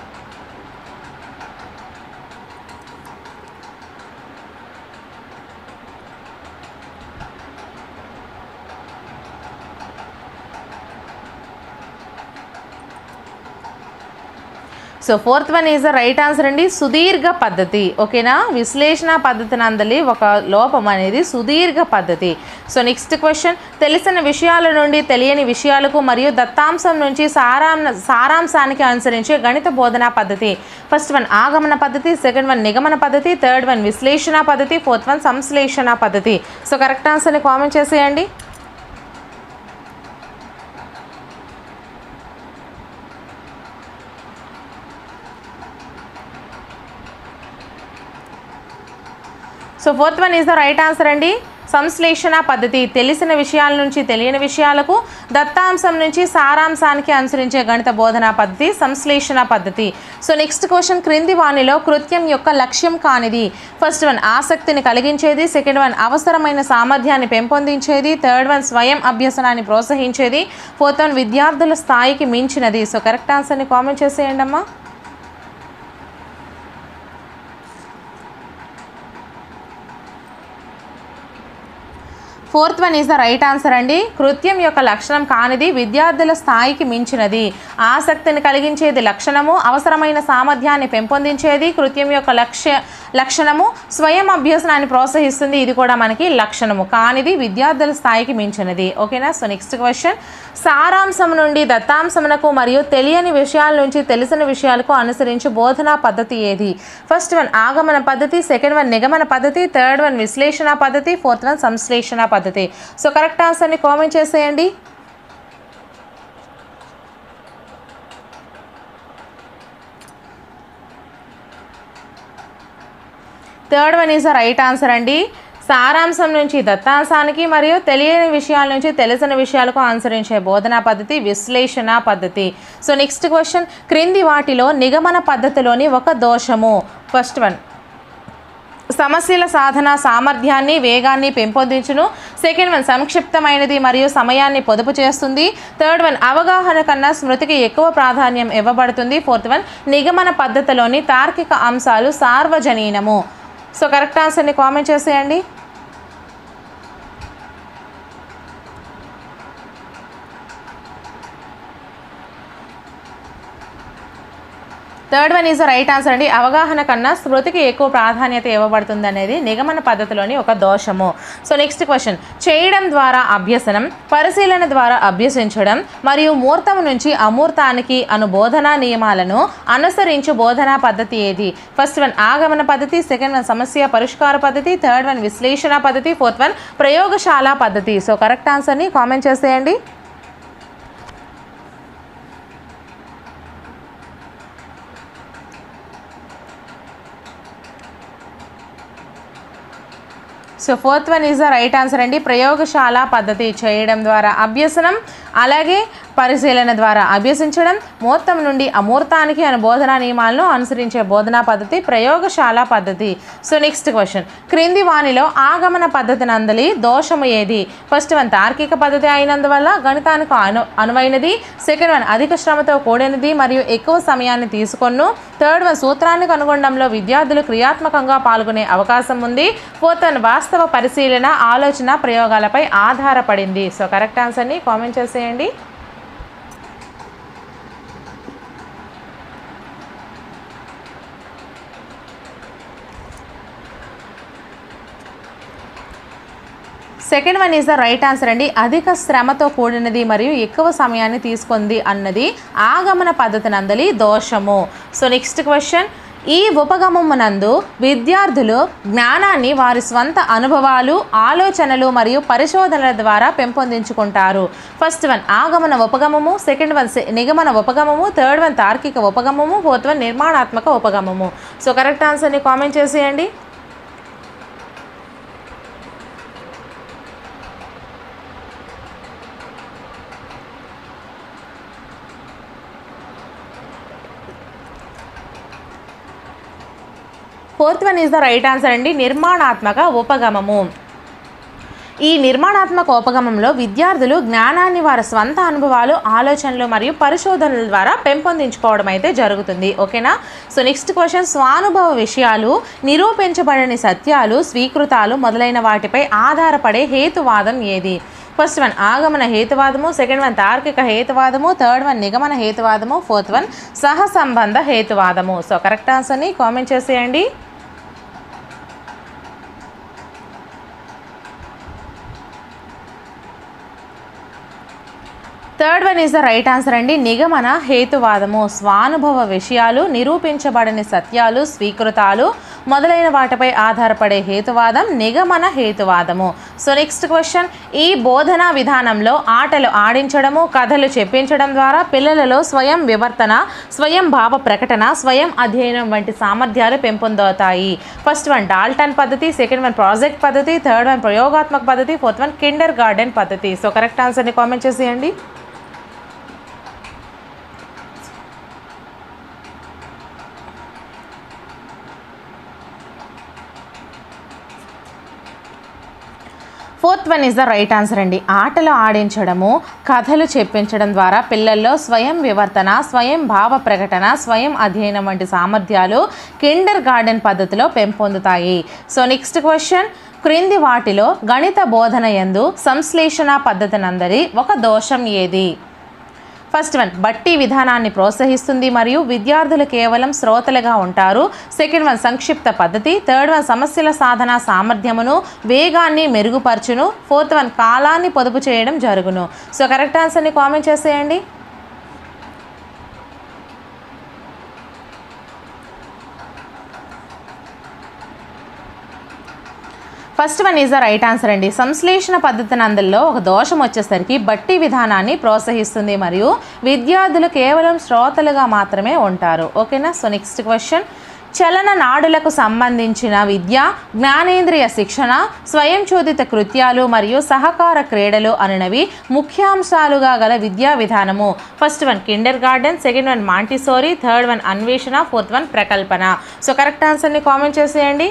so fourth one is the right answer అండి సుదీర్ఘ పద్ధతి ఓకేనా విశ్లేషణ పద్ధతి నందలి ఒక లోపం అనేది సుదీర్ఘ పద్ధతి సో నెక్స్ట్ క్వశ్చన్ తెలిసిన విషయాల నుండి తెలియని విషయాలకు మరియు దత్తాంశం నుంచి సారాం సారాంశానికి అనుసరించే గణిత బోధనా పద్ధతి ఫస్ట్ వన్ ఆగమన పద్ధతి సెకండ్ వన్ నిగమన పద్ధతి థర్డ్ వన్ విశ్లేషణ పద్ధతి ఫోర్త్ వన్ సంశ్లేషణ పద్ధతి సో కరెక్ట్ ఆన్సర్ని కామెంట్ చేసేయండి so fourth one is the right answer అండి సంశ్లేషణ పద్ధతి తెలిసిన విషయాల నుంచి తెలియని విషయాలకు దత్తాంశం నుంచి సారాంశానికి అనుసరించే గణిత బోధనా పద్ధతి సంశ్లేషణ పద్ధతి సో నెక్స్ట్ క్వశ్చన్ క్రింది వాణిలో కృత్యం యొక్క లక్ష్యం కానిది ఫస్ట్ వన్ ఆసక్తిని కలిగించేది సెకండ్ వన్ అవసరమైన సామర్థ్యాన్ని పెంపొందించేది థర్డ్ వన్ స్వయం అభ్యసనాన్ని ప్రోత్సహించేది ఫోర్త్ వన్ విద్యార్థుల స్థాయికి మించినది సో కరెక్ట్ ఆన్సర్ని కామెంట్ చేసేయండి అమ్మా fourth one is the right answer అండి కృత్యం యొక్క లక్షణం కానిది విద్యార్థుల స్థాయికి మించినది ఆసక్తిని కలిగించేది లక్షణము అవసరమైన సామర్థ్యాన్ని పెంపొందించేది కృత్యం యొక్క లక్ష్య లక్షణము స్వయం అభ్యసనాన్ని ప్రోత్సహిస్తుంది ఇది కూడా మనకి లక్షణము కానిది విద్యార్థుల స్థాయికి మించినది ఓకేనా సో నెక్స్ట్ క్వశ్చన్ సారాంశం నుండి దత్తాంశమునకు మరియు తెలియని విషయాల నుంచి తెలిసిన విషయాలకు అనుసరించి బోధనా పద్ధతి ఏది ఫస్ట్ వన్ ఆగమన పద్ధతి సెకండ్ వన్ నిగమన పద్ధతి థర్డ్ వన్ విశ్లేషణ పద్ధతి ఫోర్త్ వన్ సంశ్లేషణ పద్ధతి సో కరెక్ట్ ఆన్సర్ని కామెంట్ చేసేయండి third one is the right answer అండి సారాంశం నుంచి దత్తాంశానికి మరియు తెలియని విషయాల నుంచి తెలిసిన విషయాలకు అనుసరించే బోధనా పద్ధతి విశ్లేషణ పద్ధతి సో నెక్స్ట్ క్వశ్చన్ క్రింది వాటిలో నిగమన పద్ధతిలోని ఒక దోషము ఫస్ట్ వన్ సమస్యల సాధన సామర్థ్యాన్ని వేగాన్ని పెంపొందించును సెకండ్ వన్ సంక్షిప్తమైనది మరియు సమయాన్ని పొదుపు చేస్తుంది థర్డ్ వన్ అవగాహన కన్నా స్మృతికి ఎక్కువ ప్రాధాన్యం ఇవ్వబడుతుంది ఫోర్త్ వన్ నిగమన పద్ధతిలోని తార్కిక అంశాలు సార్వజనీనము సో కరెక్ట్ ఆన్సర్ని కామెంట్ చేసేయండి third one is right answer అండి అవగాహన కన్నా స్మృతికి ఎక్కువ ప్రాధాన్యత ఇవ్వబడుతుంది అనేది నిగమన పద్ధతిలోని ఒక దోషము సో నెక్స్ట్ క్వశ్చన్ చేయడం ద్వారా అభ్యసనం పరిశీలన ద్వారా అభ్యసించడం మరియు మూర్తం నుంచి అమూర్తానికి అను బోధనా నియమాలను అనుసరించు బోధనా పద్ధతి ఏది ఫస్ట్ వన్ ఆగమన పద్ధతి సెకండ్ వన్ సమస్య పరిష్కార పద్ధతి థర్డ్ వన్ విశ్లేషణ పద్ధతి ఫోర్త్ వన్ ప్రయోగశాల పద్ధతి సో కరెక్ట్ ఆన్సర్ని కామెంట్ చేసేయండి so fourth one is the right answer అండి ప్రయోగశాల పద్ధతి చేయడం ద్వారా అభ్యసనం అలాగే పరిశీలన ద్వారా అభ్యసించడం మూర్తం నుండి అమూర్తానికి అనే బోధనా నియమాలను అనుసరించే బోధనా పద్ధతి ప్రయోగశాల పద్ధతి సో నెక్స్ట్ క్వశ్చన్ క్రింది వాణిలో ఆగమన పద్ధతి నందలి దోషము ఏది ఫస్ట్ వన్ తార్కిక పద్ధతి అయినందువల్ల గణితానికి అను అనువైనది సెకండ్ వన్ అధిక శ్రమతో కూడినది మరియు ఎక్కువ సమయాన్ని తీసుకొను థర్డ్ వన్ సూత్రాన్ని కనుగొనడంలో విద్యార్థులు క్రియాత్మకంగా పాల్గొనే అవకాశం ఉంది ఫోర్త్ వన్ వాస్తవ పరిశీలన ఆలోచన ప్రయోగాలపై ఆధారపడింది సో కరెక్ట్ ఆన్సర్ని కామెంట్ చేసేయండి second one is the right answer అండి అధిక శ్రమతో కూడినది మరియు ఎక్కువ సమయాన్ని తీసుకుంది అన్నది ఆగమన పద్ధతి నందలి దోషము సో నెక్స్ట్ క్వశ్చన్ ఈ ఉపగమమునందు విద్యార్థులు జ్ఞానాన్ని వారి స్వంత అనుభవాలు ఆలోచనలు మరియు పరిశోధనల ద్వారా పెంపొందించుకుంటారు ఫస్ట్ వన్ ఆగమన ఉపగమము సెకండ్ వన్ సె- నిగమన ఉపగమము థర్డ్ వన్ తార్కిక ఉపగమము ఫోర్త్ వన్ నిర్మాణాత్మక ఉపగమము సో కరెక్ట్ ఆన్సర్ని కామెంట్ చేసేయండి fourth one is the right answer అండి నిర్మాణాత్మక ఉపగమము ఈ నిర్మాణాత్మక ఉపగమంలో విద్యార్థులు జ్ఞానాన్ని వారి స్వంత అనుభవాలు ఆలోచనలు మరియు పరిశోధనల ద్వారా పెంపొందించుకోవడం అయితే జరుగుతుంది ఓకేనా సో నెక్స్ట్ క్వశ్చన్ స్వానుభవ విషయాలు నిరూపించబడని సత్యాలు స్వీకృతాలు మొదలైన వాటిపై ఆధారపడే హేతువాదం ఏది ఫస్ట్ వన్ ఆగమన హేతువాదము సెకండ్ వన్ తార్కిక హేతువాదము థర్డ్ వన్ నిగమన హేతువాదము ఫోర్త్ వన్ సహసంబంధ హేతువాదము సో కరెక్ట్ ఆన్సర్ని కామెంట్ చేసేయండి third one is the right answer అండి నిగమన హేతువాదము స్వానుభవ విషయాలు నిరూపించబడని సత్యాలు స్వీకృతాలు మొదలైన వాటిపై ఆధారపడే హేతువాదం నిగమన హేతువాదము సో నెక్స్ట్ క్వశ్చన్ ఈ బోధనా విధానంలో ఆటలు ఆడించడము కథలు చెప్పించడం ద్వారా పిల్లలలో స్వయం వివర్తన స్వయం భావ ప్రకటన స్వయం అధ్యయనం వంటి సామర్థ్యాలు పెంపొందవుతాయి ఫస్ట్ వన్ డాల్టన్ పద్ధతి సెకండ్ వన్ ప్రాజెక్ట్ పద్ధతి థర్డ్ వన్ ప్రయోగాత్మక పద్ధతి ఫోర్త్ వన్ కిండర్ గార్డెన్ పద్ధతి సో కరెక్ట్ ఆన్సర్ని కామెంట్ చేసేయండి fourth one is the right answer అండి ఆటలు ఆడించడము కథలు చెప్పించడం ద్వారా పిల్లల్లో స్వయం వివర్తన స్వయం భావ ప్రకటన స్వయం అధ్యయనం వంటి సామర్థ్యాలు కిండర్ గార్డెన్ పద్ధతిలో పెంపొందుతాయి సో నెక్స్ట్ క్వశ్చన్ క్రింది వాటిలో గణిత బోధన యందు సంశ్లేషణ పద్ధతినందరి ఒక దోషం ఏది ఫస్ట్ వన్ బట్టి విధానాన్ని ప్రోత్సహిస్తుంది మరియు విద్యార్థులు కేవలం శ్రోతలుగా ఉంటారు సెకండ్ వన్ సంక్షిప్త పద్ధతి థర్డ్ వన్ సమస్యల సాధన సామర్థ్యమును వేగాన్ని మెరుగుపరచును ఫోర్త్ వన్ కాలాన్ని పొదుపు చేయడం జరుగును సో కరెక్ట్ ఆన్సర్ని కామెంట్ చేసేయండి first one is the right answer అండి సంశ్లేషణ పద్ధతి నందుల్లో ఒక దోషం వచ్చేసరికి బట్టి విధానాన్ని ప్రోత్సహిస్తుంది మరియు విద్యార్థులు కేవలం శ్రోతలుగా మాత్రమే ఉంటారు ఓకేనా సో నెక్స్ట్ క్వశ్చన్ చలన నాడులకు సంబంధించిన విద్య జ్ఞానేంద్రియ శిక్షణ స్వయం చోదిత కృత్యాలు మరియు సహకార క్రీడలు అనునవి ముఖ్యాంశాలుగా గల విద్యా విధానము first one kindergarten second one Montessori third one అన్వేషణ ఫోర్త్ వన్ ప్రకల్పన సో కరెక్ట్ ఆన్సర్ని కామెంట్ చేసేయండి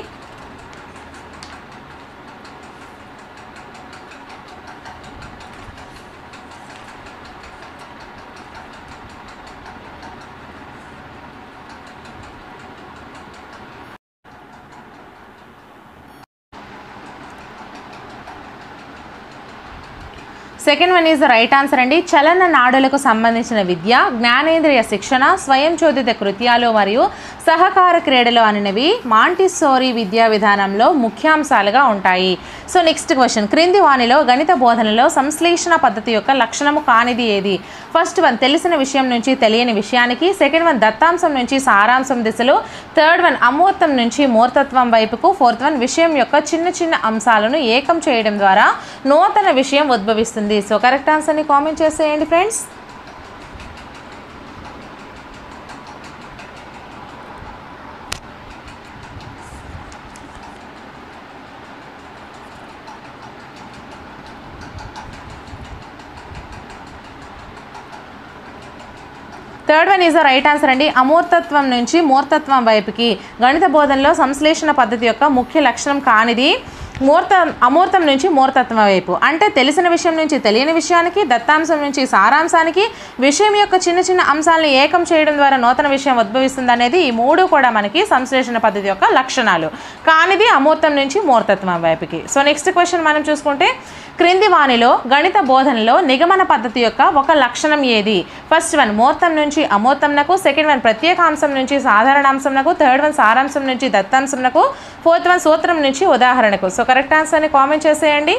second one is the right answer అండి చలన నాడులకు సంబంధించిన విద్య జ్ఞానేంద్రియ శిక్షణ స్వయం చోదిత కృత్యాలు మరియు సహకార క్రీడలు అనేవి మాంటిసోరీ విద్యా విధానంలో ముఖ్యాంశాలుగా ఉంటాయి సో నెక్స్ట్ క్వశ్చన్ క్రింది వాణిలో గణిత బోధనలో సంశ్లేషణ పద్ధతి యొక్క లక్షణము కానిది ఏది ఫస్ట్ వన్ తెలిసిన విషయం నుంచి తెలియని విషయానికి సెకండ్ వన్ దత్తాంశం నుంచి సారాంశం దిశలో థర్డ్ వన్ అమూర్తం నుంచి మూర్తత్వం వైపుకు ఫోర్త్ వన్ విషయం యొక్క చిన్న చిన్న అంశాలను ఏకం చేయడం ద్వారా నూతన విషయం ఉద్భవిస్తుంది సో కరెక్ట్ ఆన్సర్ని కామెంట్ చేసేయండి friends third one is the right answer అండి అమూర్తత్వం నుంచి మూర్తత్వం వైపుకి గణిత బోధనలో సంశ్లేషణ పద్ధతి యొక్క ముఖ్య లక్షణం కానిది మూర్త అమూర్తం నుంచి మూర్తత్వం వైపు అంటే తెలిసిన విషయం నుంచి తెలియని విషయానికి దత్తాంశం నుంచి సారాంశానికి విషయం యొక్క చిన్న చిన్న అంశాలను ఏకం చేయడం ద్వారా నూతన విషయం ఉద్భవిస్తుంది అనేది ఈ మూడు కూడా మనకి సంశ్లేషణ పద్ధతి యొక్క లక్షణాలు కానిది అమూర్తం నుంచి మూర్తత్వం వైపుకి సో నెక్స్ట్ క్వశ్చన్ మనం చూసుకుంటే క్రింది వాణిలో గణిత బోధనలో నిగమన పద్ధతి యొక్క ఒక లక్షణం ఏది ఫస్ట్ వన్ మూర్తం నుంచి అమూర్తంనకు సెకండ్ వన్ ప్రత్యేకాంశం నుంచి సాధారణాంశంనకు థర్డ్ వన్ సారాంశం నుంచి దత్తాంశంనకు ఫోర్త్ వన్ సూత్రం నుంచి ఉదాహరణకు సో కరెక్ట్ ఆన్సర్ని కామెంట్ చేసేయండి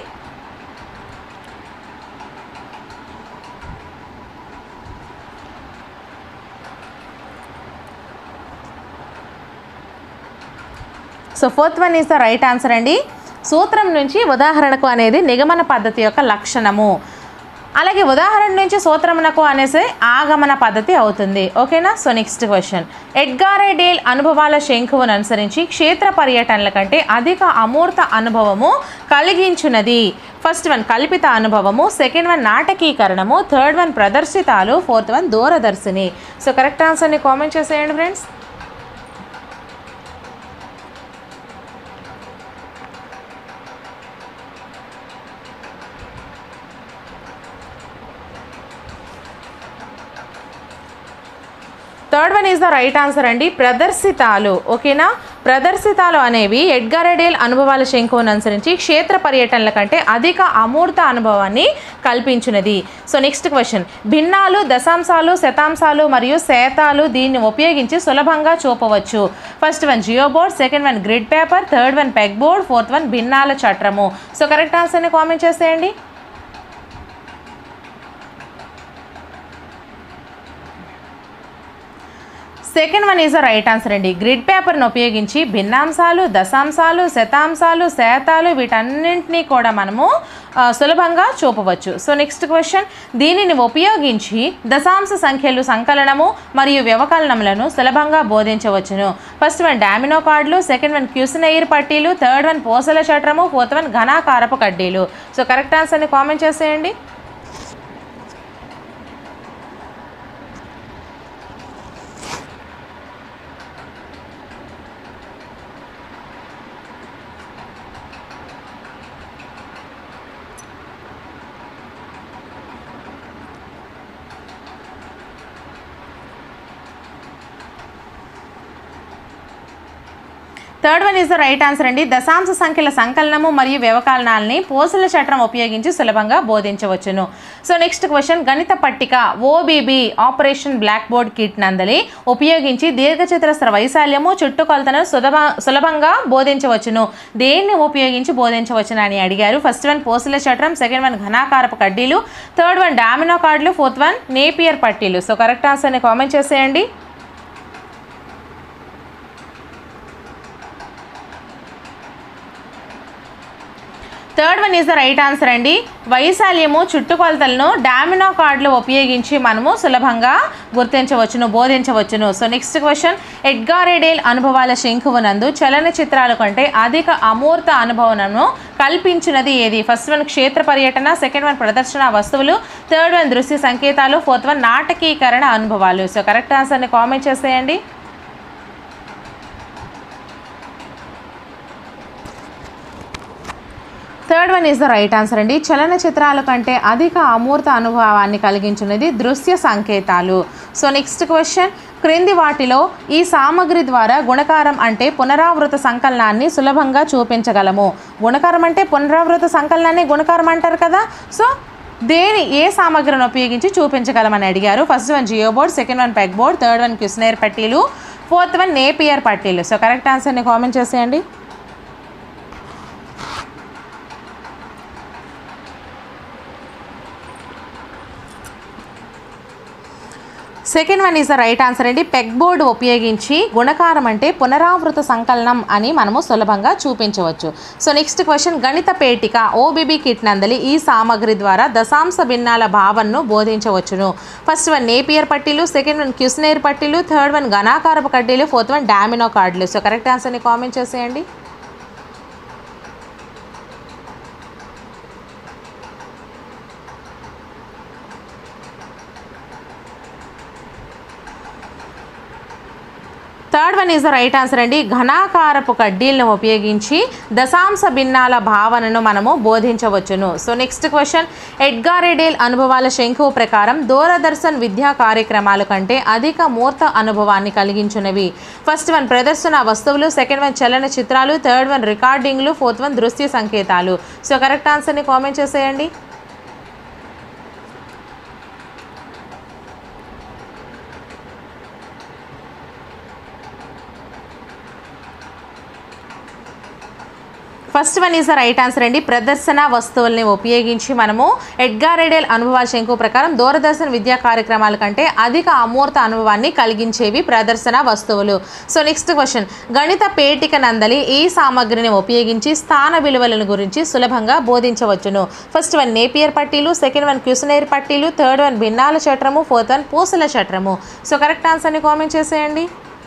so fourth one is the right answer అండి సూత్రం నుంచి ఉదాహరణకు అనేది నిగమన పద్ధతి యొక్క లక్షణము అలాగే ఉదాహరణ నుంచి సూత్రమునకు అనేసి ఆగమన పద్ధతి అవుతుంది ఓకేనా so next question Edgar Dale అనుభవాల శంఖువును అనుసరించి క్షేత్ర పర్యటనల కంటే అధిక అమూర్త అనుభవము కలిగించున్నది ఫస్ట్ వన్ కల్పిత అనుభవము సెకండ్ వన్ నాటకీకరణము థర్డ్ వన్ ప్రదర్శితాలు ఫోర్త్ వన్ దూరదర్శిని సో కరెక్ట్ ఆన్సర్ని కామెంట్ చేసేయండి friends third one is the right answer అండి ప్రదర్శితాలు ఓకేనా ప్రదర్శితాలు అనేవి ఎడ్గారెడేల్ అనుభవాల శంకువును అనుసరించి క్షేత్ర పర్యటనల కంటే అధిక అమూర్త అనుభవాన్ని కల్పించినది సో నెక్స్ట్ క్వశ్చన్ భిన్నాలు దశాంశాలు శతాంశాలు మరియు శాతాలు దీన్ని ఉపయోగించి సులభంగా చూపవచ్చు first one geo board second one grid paper third one peg board fourth one భిన్నాల చట్రము సో కరెక్ట్ ఆన్సర్ని కామెంట్ చేసేయండి second one is the right answer అండి గ్రిడ్ పేపర్ను ఉపయోగించి భిన్నాంశాలు దశాంశాలు శతాంశాలు శాతాలు వీటన్నింటినీ కూడా మనము ఆ, సులభంగా చూపవచ్చు సో నెక్స్ట్ క్వశ్చన్ దీనిని ఉపయోగించి దశాంశ సంఖ్యలు సంకలనము మరియు వ్యవకలనములను సులభంగా బోధించవచ్చును ఫస్ట్ వన్ డామినో కార్డులు సెకండ్ వన్ క్యూసినైర్ పట్టీలు థర్డ్ వన్ పూసల చట్రము ఫోర్త్ వన్ ఘనాకారపు కడ్డీలు సో కరెక్ట్ ఆన్సర్ని కామెంట్ చేసేయండి third one is the right answer అండి దశాంశ సంఖ్యల సంకలనము మరియు వ్యవకలనాల్ని పోసల చట్రం ఉపయోగించి సులభంగా బోధించవచ్చును సో నెక్స్ట్ క్వశ్చన్ గణిత పట్టిక OBB operation blackboard kit నందలి ఉపయోగించి దీర్ఘచతురస్ర వైశాల్యము చుట్టుకొలతను సులభ సులభంగా బోధించవచ్చును దేన్ని ఉపయోగించి బోధించవచ్చును అని అడిగారు ఫస్ట్ వన్ పోసల చట్రం సెకండ్ వన్ ఘనాకారపు కడ్డీలు థర్డ్ వన్ డామినో కార్డులు ఫోర్త్ వన్ నేపియర్ పట్టీలు సో కరెక్ట్ ఆన్సర్ని కామెంట్ చేసేయండి third one is the right answer అండి వైశాల్యము చుట్టుకొలతలను డామినో కార్డులు ఉపయోగించి మనము సులభంగా గుర్తించవచ్చును బోధించవచ్చును సో నెక్స్ట్ క్వశ్చన్ ఎడ్గారెడేల్ అనుభవాల శంఖువునందు చలనచిత్రాల కంటే అధిక అమూర్త అనుభవనను కల్పించినది ఏది ఫస్ట్ వన్ క్షేత్ర పర్యటన సెకండ్ వన్ ప్రదర్శన వస్తువులు థర్డ్ వన్ దృశ్య సంకేతాలు ఫోర్త్ వన్ నాటకీకరణ అనుభవాలు సో కరెక్ట్ ఆన్సర్ని కామెంట్ చేసేయండి third one is the right answer అండి చలనచిత్రాల కంటే అధిక అమూర్త అనుభవాన్ని కలిగించినది దృశ్య సంకేతాలు సో నెక్స్ట్ క్వశ్చన్ క్రింది వాటిలో ఈ సామగ్రి ద్వారా గుణకారం అంటే పునరావృత సంకలనాన్ని సులభంగా చూపించగలము గుణకారం అంటే పునరావృత సంకలనాన్ని గుణకారం అంటారు కదా సో దేని ఏ సామగ్రిని ఉపయోగించి చూపించగలమని అడిగారు first one geo board second one peg board third one Cuisenaire పట్టీలు ఫోర్త్ వన్ నేపియర్ పట్టీలు సో కరెక్ట్ ఆన్సర్ని కామెంట్ చేసేయండి second one is the right answer అండి పెగ్ బోర్డు ఉపయోగించి గుణకారం అంటే పునరావృత సంకలనం అని మనము సులభంగా చూపించవచ్చు సో నెక్స్ట్ క్వశ్చన్ గణిత పేటిక ఓబీబీ కిట్ నందలి ఈ సామగ్రి ద్వారా దశాంశ భిన్నాల భావనను బోధించవచ్చును ఫస్ట్ వన్ నేపియర్ పట్టీలు సెకండ్ వన్ క్యూస్నేర్ పట్టీలు థర్డ్ వన్ ఘనాకారపు కడ్డీలు ఫోర్త్ వన్ డామినో కార్డులు సో కరెక్ట్ ఆన్సర్ని కామెంట్ చేసేయండి third one is the right answer అండి ఘనాకారపు కడ్డీలను ఉపయోగించి దశాంశ భిన్నాల భావనను మనము బోధించవచ్చును సో నెక్స్ట్ క్వశ్చన్ ఎడ్గారెడేల్ అనుభవాల శంఖువు ప్రకారం దూరదర్శన్ విద్యా కార్యక్రమాల కంటే అధిక మూర్త అనుభవాన్ని కలిగించున్నవి ఫస్ట్ వన్ ప్రదర్శన వస్తువులు సెకండ్ వన్ చలన చిత్రాలు థర్డ్ వన్ రికార్డింగ్లు ఫోర్త్ వన్ దృశ్య సంకేతాలు సో కరెక్ట్ ఆన్సర్ని కామెంట్ చేసేయండి first one is the right answer అండి ప్రదర్శన వస్తువుల్ని ఉపయోగించి మనము ఎడ్గారెడేల్ అనుభవాల శంకు ప్రకారం దూరదర్శన్ విద్యా కార్యక్రమాల కంటే అధిక అమూర్త అనుభవాన్ని కలిగించేవి ప్రదర్శన వస్తువులు సో నెక్స్ట్ క్వశ్చన్ గణిత పేటిక నందలి ఈ సామగ్రిని ఉపయోగించి స్థాన విలువలను గురించి సులభంగా బోధించవచ్చును ఫస్ట్ వన్ నేపియర్ పట్టీలు సెకండ్ వన్ క్యూసనేర్ పట్టీలు థర్డ్ వన్ భిన్నాల చట్రము ఫోర్త్ వన్ పూసల చట్రము సో కరెక్ట్ ఆన్సర్ని కామెంట్ చేసేయండి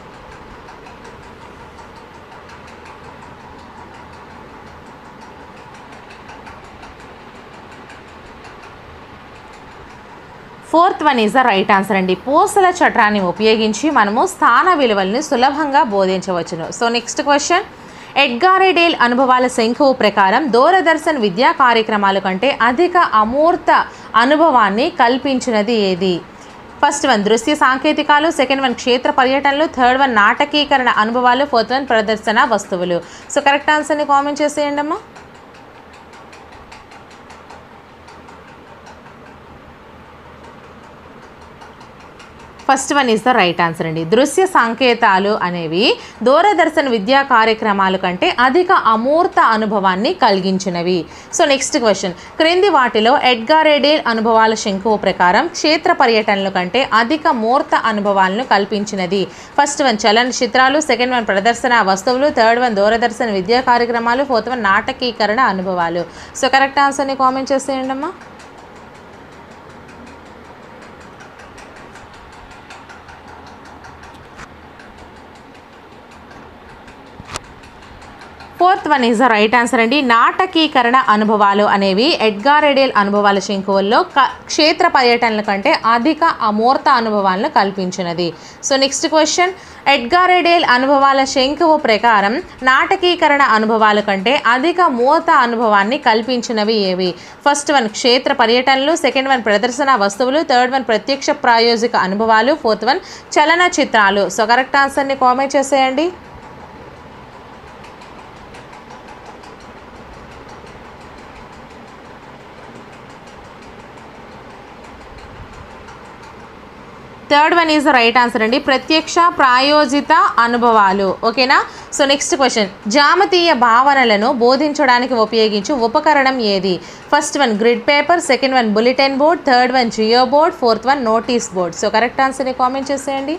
fourth one is the right answer అండి పూసల చట్రాన్ని ఉపయోగించి మనము స్థాన విలువల్ని సులభంగా బోధించవచ్చును సో నెక్స్ట్ క్వశ్చన్ ఎడ్గారెడేల్ అనుభవాల శంఖువు ప్రకారం దూరదర్శన్ విద్యా కార్యక్రమాల కంటే అధిక అమూర్త అనుభవాన్ని కల్పించినది ఏది ఫస్ట్ వన్ దృశ్య సాంకేతికాలు సెకండ్ వన్ క్షేత్ర పర్యటనలు థర్డ్ వన్ నాటకీకరణ అనుభవాలు ఫోర్త్ వన్ ప్రదర్శన వస్తువులు సో కరెక్ట్ ఆన్సర్ని కామెంట్ చేసేయండి అమ్మా first one is the right answer అండి దృశ్య సంకేతాలు అనేవి దూరదర్శన్ విద్యా కార్యక్రమాల కంటే అధిక అమూర్త అనుభవాన్ని కలిగించినవి సో నెక్స్ట్ క్వశ్చన్ క్రింది వాటిలో ఎడ్గారెడేల్ అనుభవాల శంకువు ప్రకారం క్షేత్ర పర్యటనల కంటే అధిక మూర్త అనుభవాలను కల్పించినది ఫస్ట్ వన్ చలన చిత్రాలు సెకండ్ వన్ ప్రదర్శన వస్తువులు థర్డ్ వన్ దూరదర్శన్ విద్యా కార్యక్రమాలు ఫోర్త్ వన్ నాటకీకరణ అనుభవాలు సో కరెక్ట్ ఆన్సర్ని కామెంట్ చేసేయండి అమ్మా fourth one is the right answer అండి నాటకీకరణ అనుభవాలు అనేవి ఎడ్గారెడేల్ అనుభవాల శంకువుల్లో క క్షేత్ర పర్యటనల కంటే అధిక అమూర్త అనుభవాలను కల్పించినది సో నెక్స్ట్ క్వశ్చన్ ఎడ్గారెడేల్ అనుభవాల శంకువు ప్రకారం నాటకీకరణ అనుభవాల కంటే అధిక మూర్త అనుభవాన్ని కల్పించినవి ఏవి ఫస్ట్ వన్ క్షేత్ర పర్యటనలు సెకండ్ వన్ ప్రదర్శన వస్తువులు థర్డ్ వన్ ప్రత్యక్ష ప్రాయోజిక అనుభవాలు ఫోర్త్ వన్ చలన చిత్రాలు సో కరెక్ట్ ఆన్సర్ని కామెంట్ చేసేయండి third one is the right answer అండి ప్రత్యక్ష ప్రాయోజిత అనుభవాలు ఓకేనా సో నెక్స్ట్ క్వశ్చన్ జామతీయ భావనలను బోధించడానికి ఉపయోగించు ఉపకరణం ఏది first one grid paper second one bulletin board third one geo board fourth one notice board so correct ఆన్సర్ని కామెంట్ చేసేయండి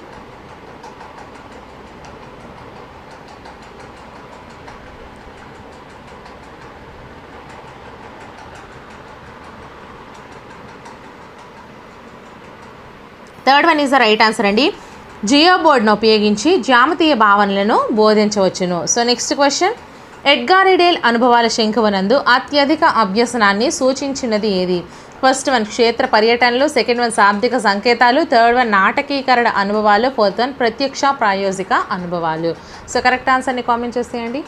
third one is the right answer అండి జియో బోర్డ్ను ఉపయోగించి జామతీయ భావనలను బోధించవచ్చును సో నెక్స్ట్ క్వశ్చన్ ఎడ్గారిడేల్ అనుభవాల శంకువనందు అత్యధిక అభ్యసనాన్ని సూచించినది ఏది ఫస్ట్ వన్ క్షేత్ర పర్యటనలు సెకండ్ వన్ శాబ్దిక సంకేతాలు థర్డ్ వన్ నాటకీకరణ అనుభవాలు ఫోర్త్ వన్ ప్రత్యక్ష ప్రాయోజిక అనుభవాలు సో కరెక్ట్ ఆన్సర్ని కామెంట్ చేసేయండి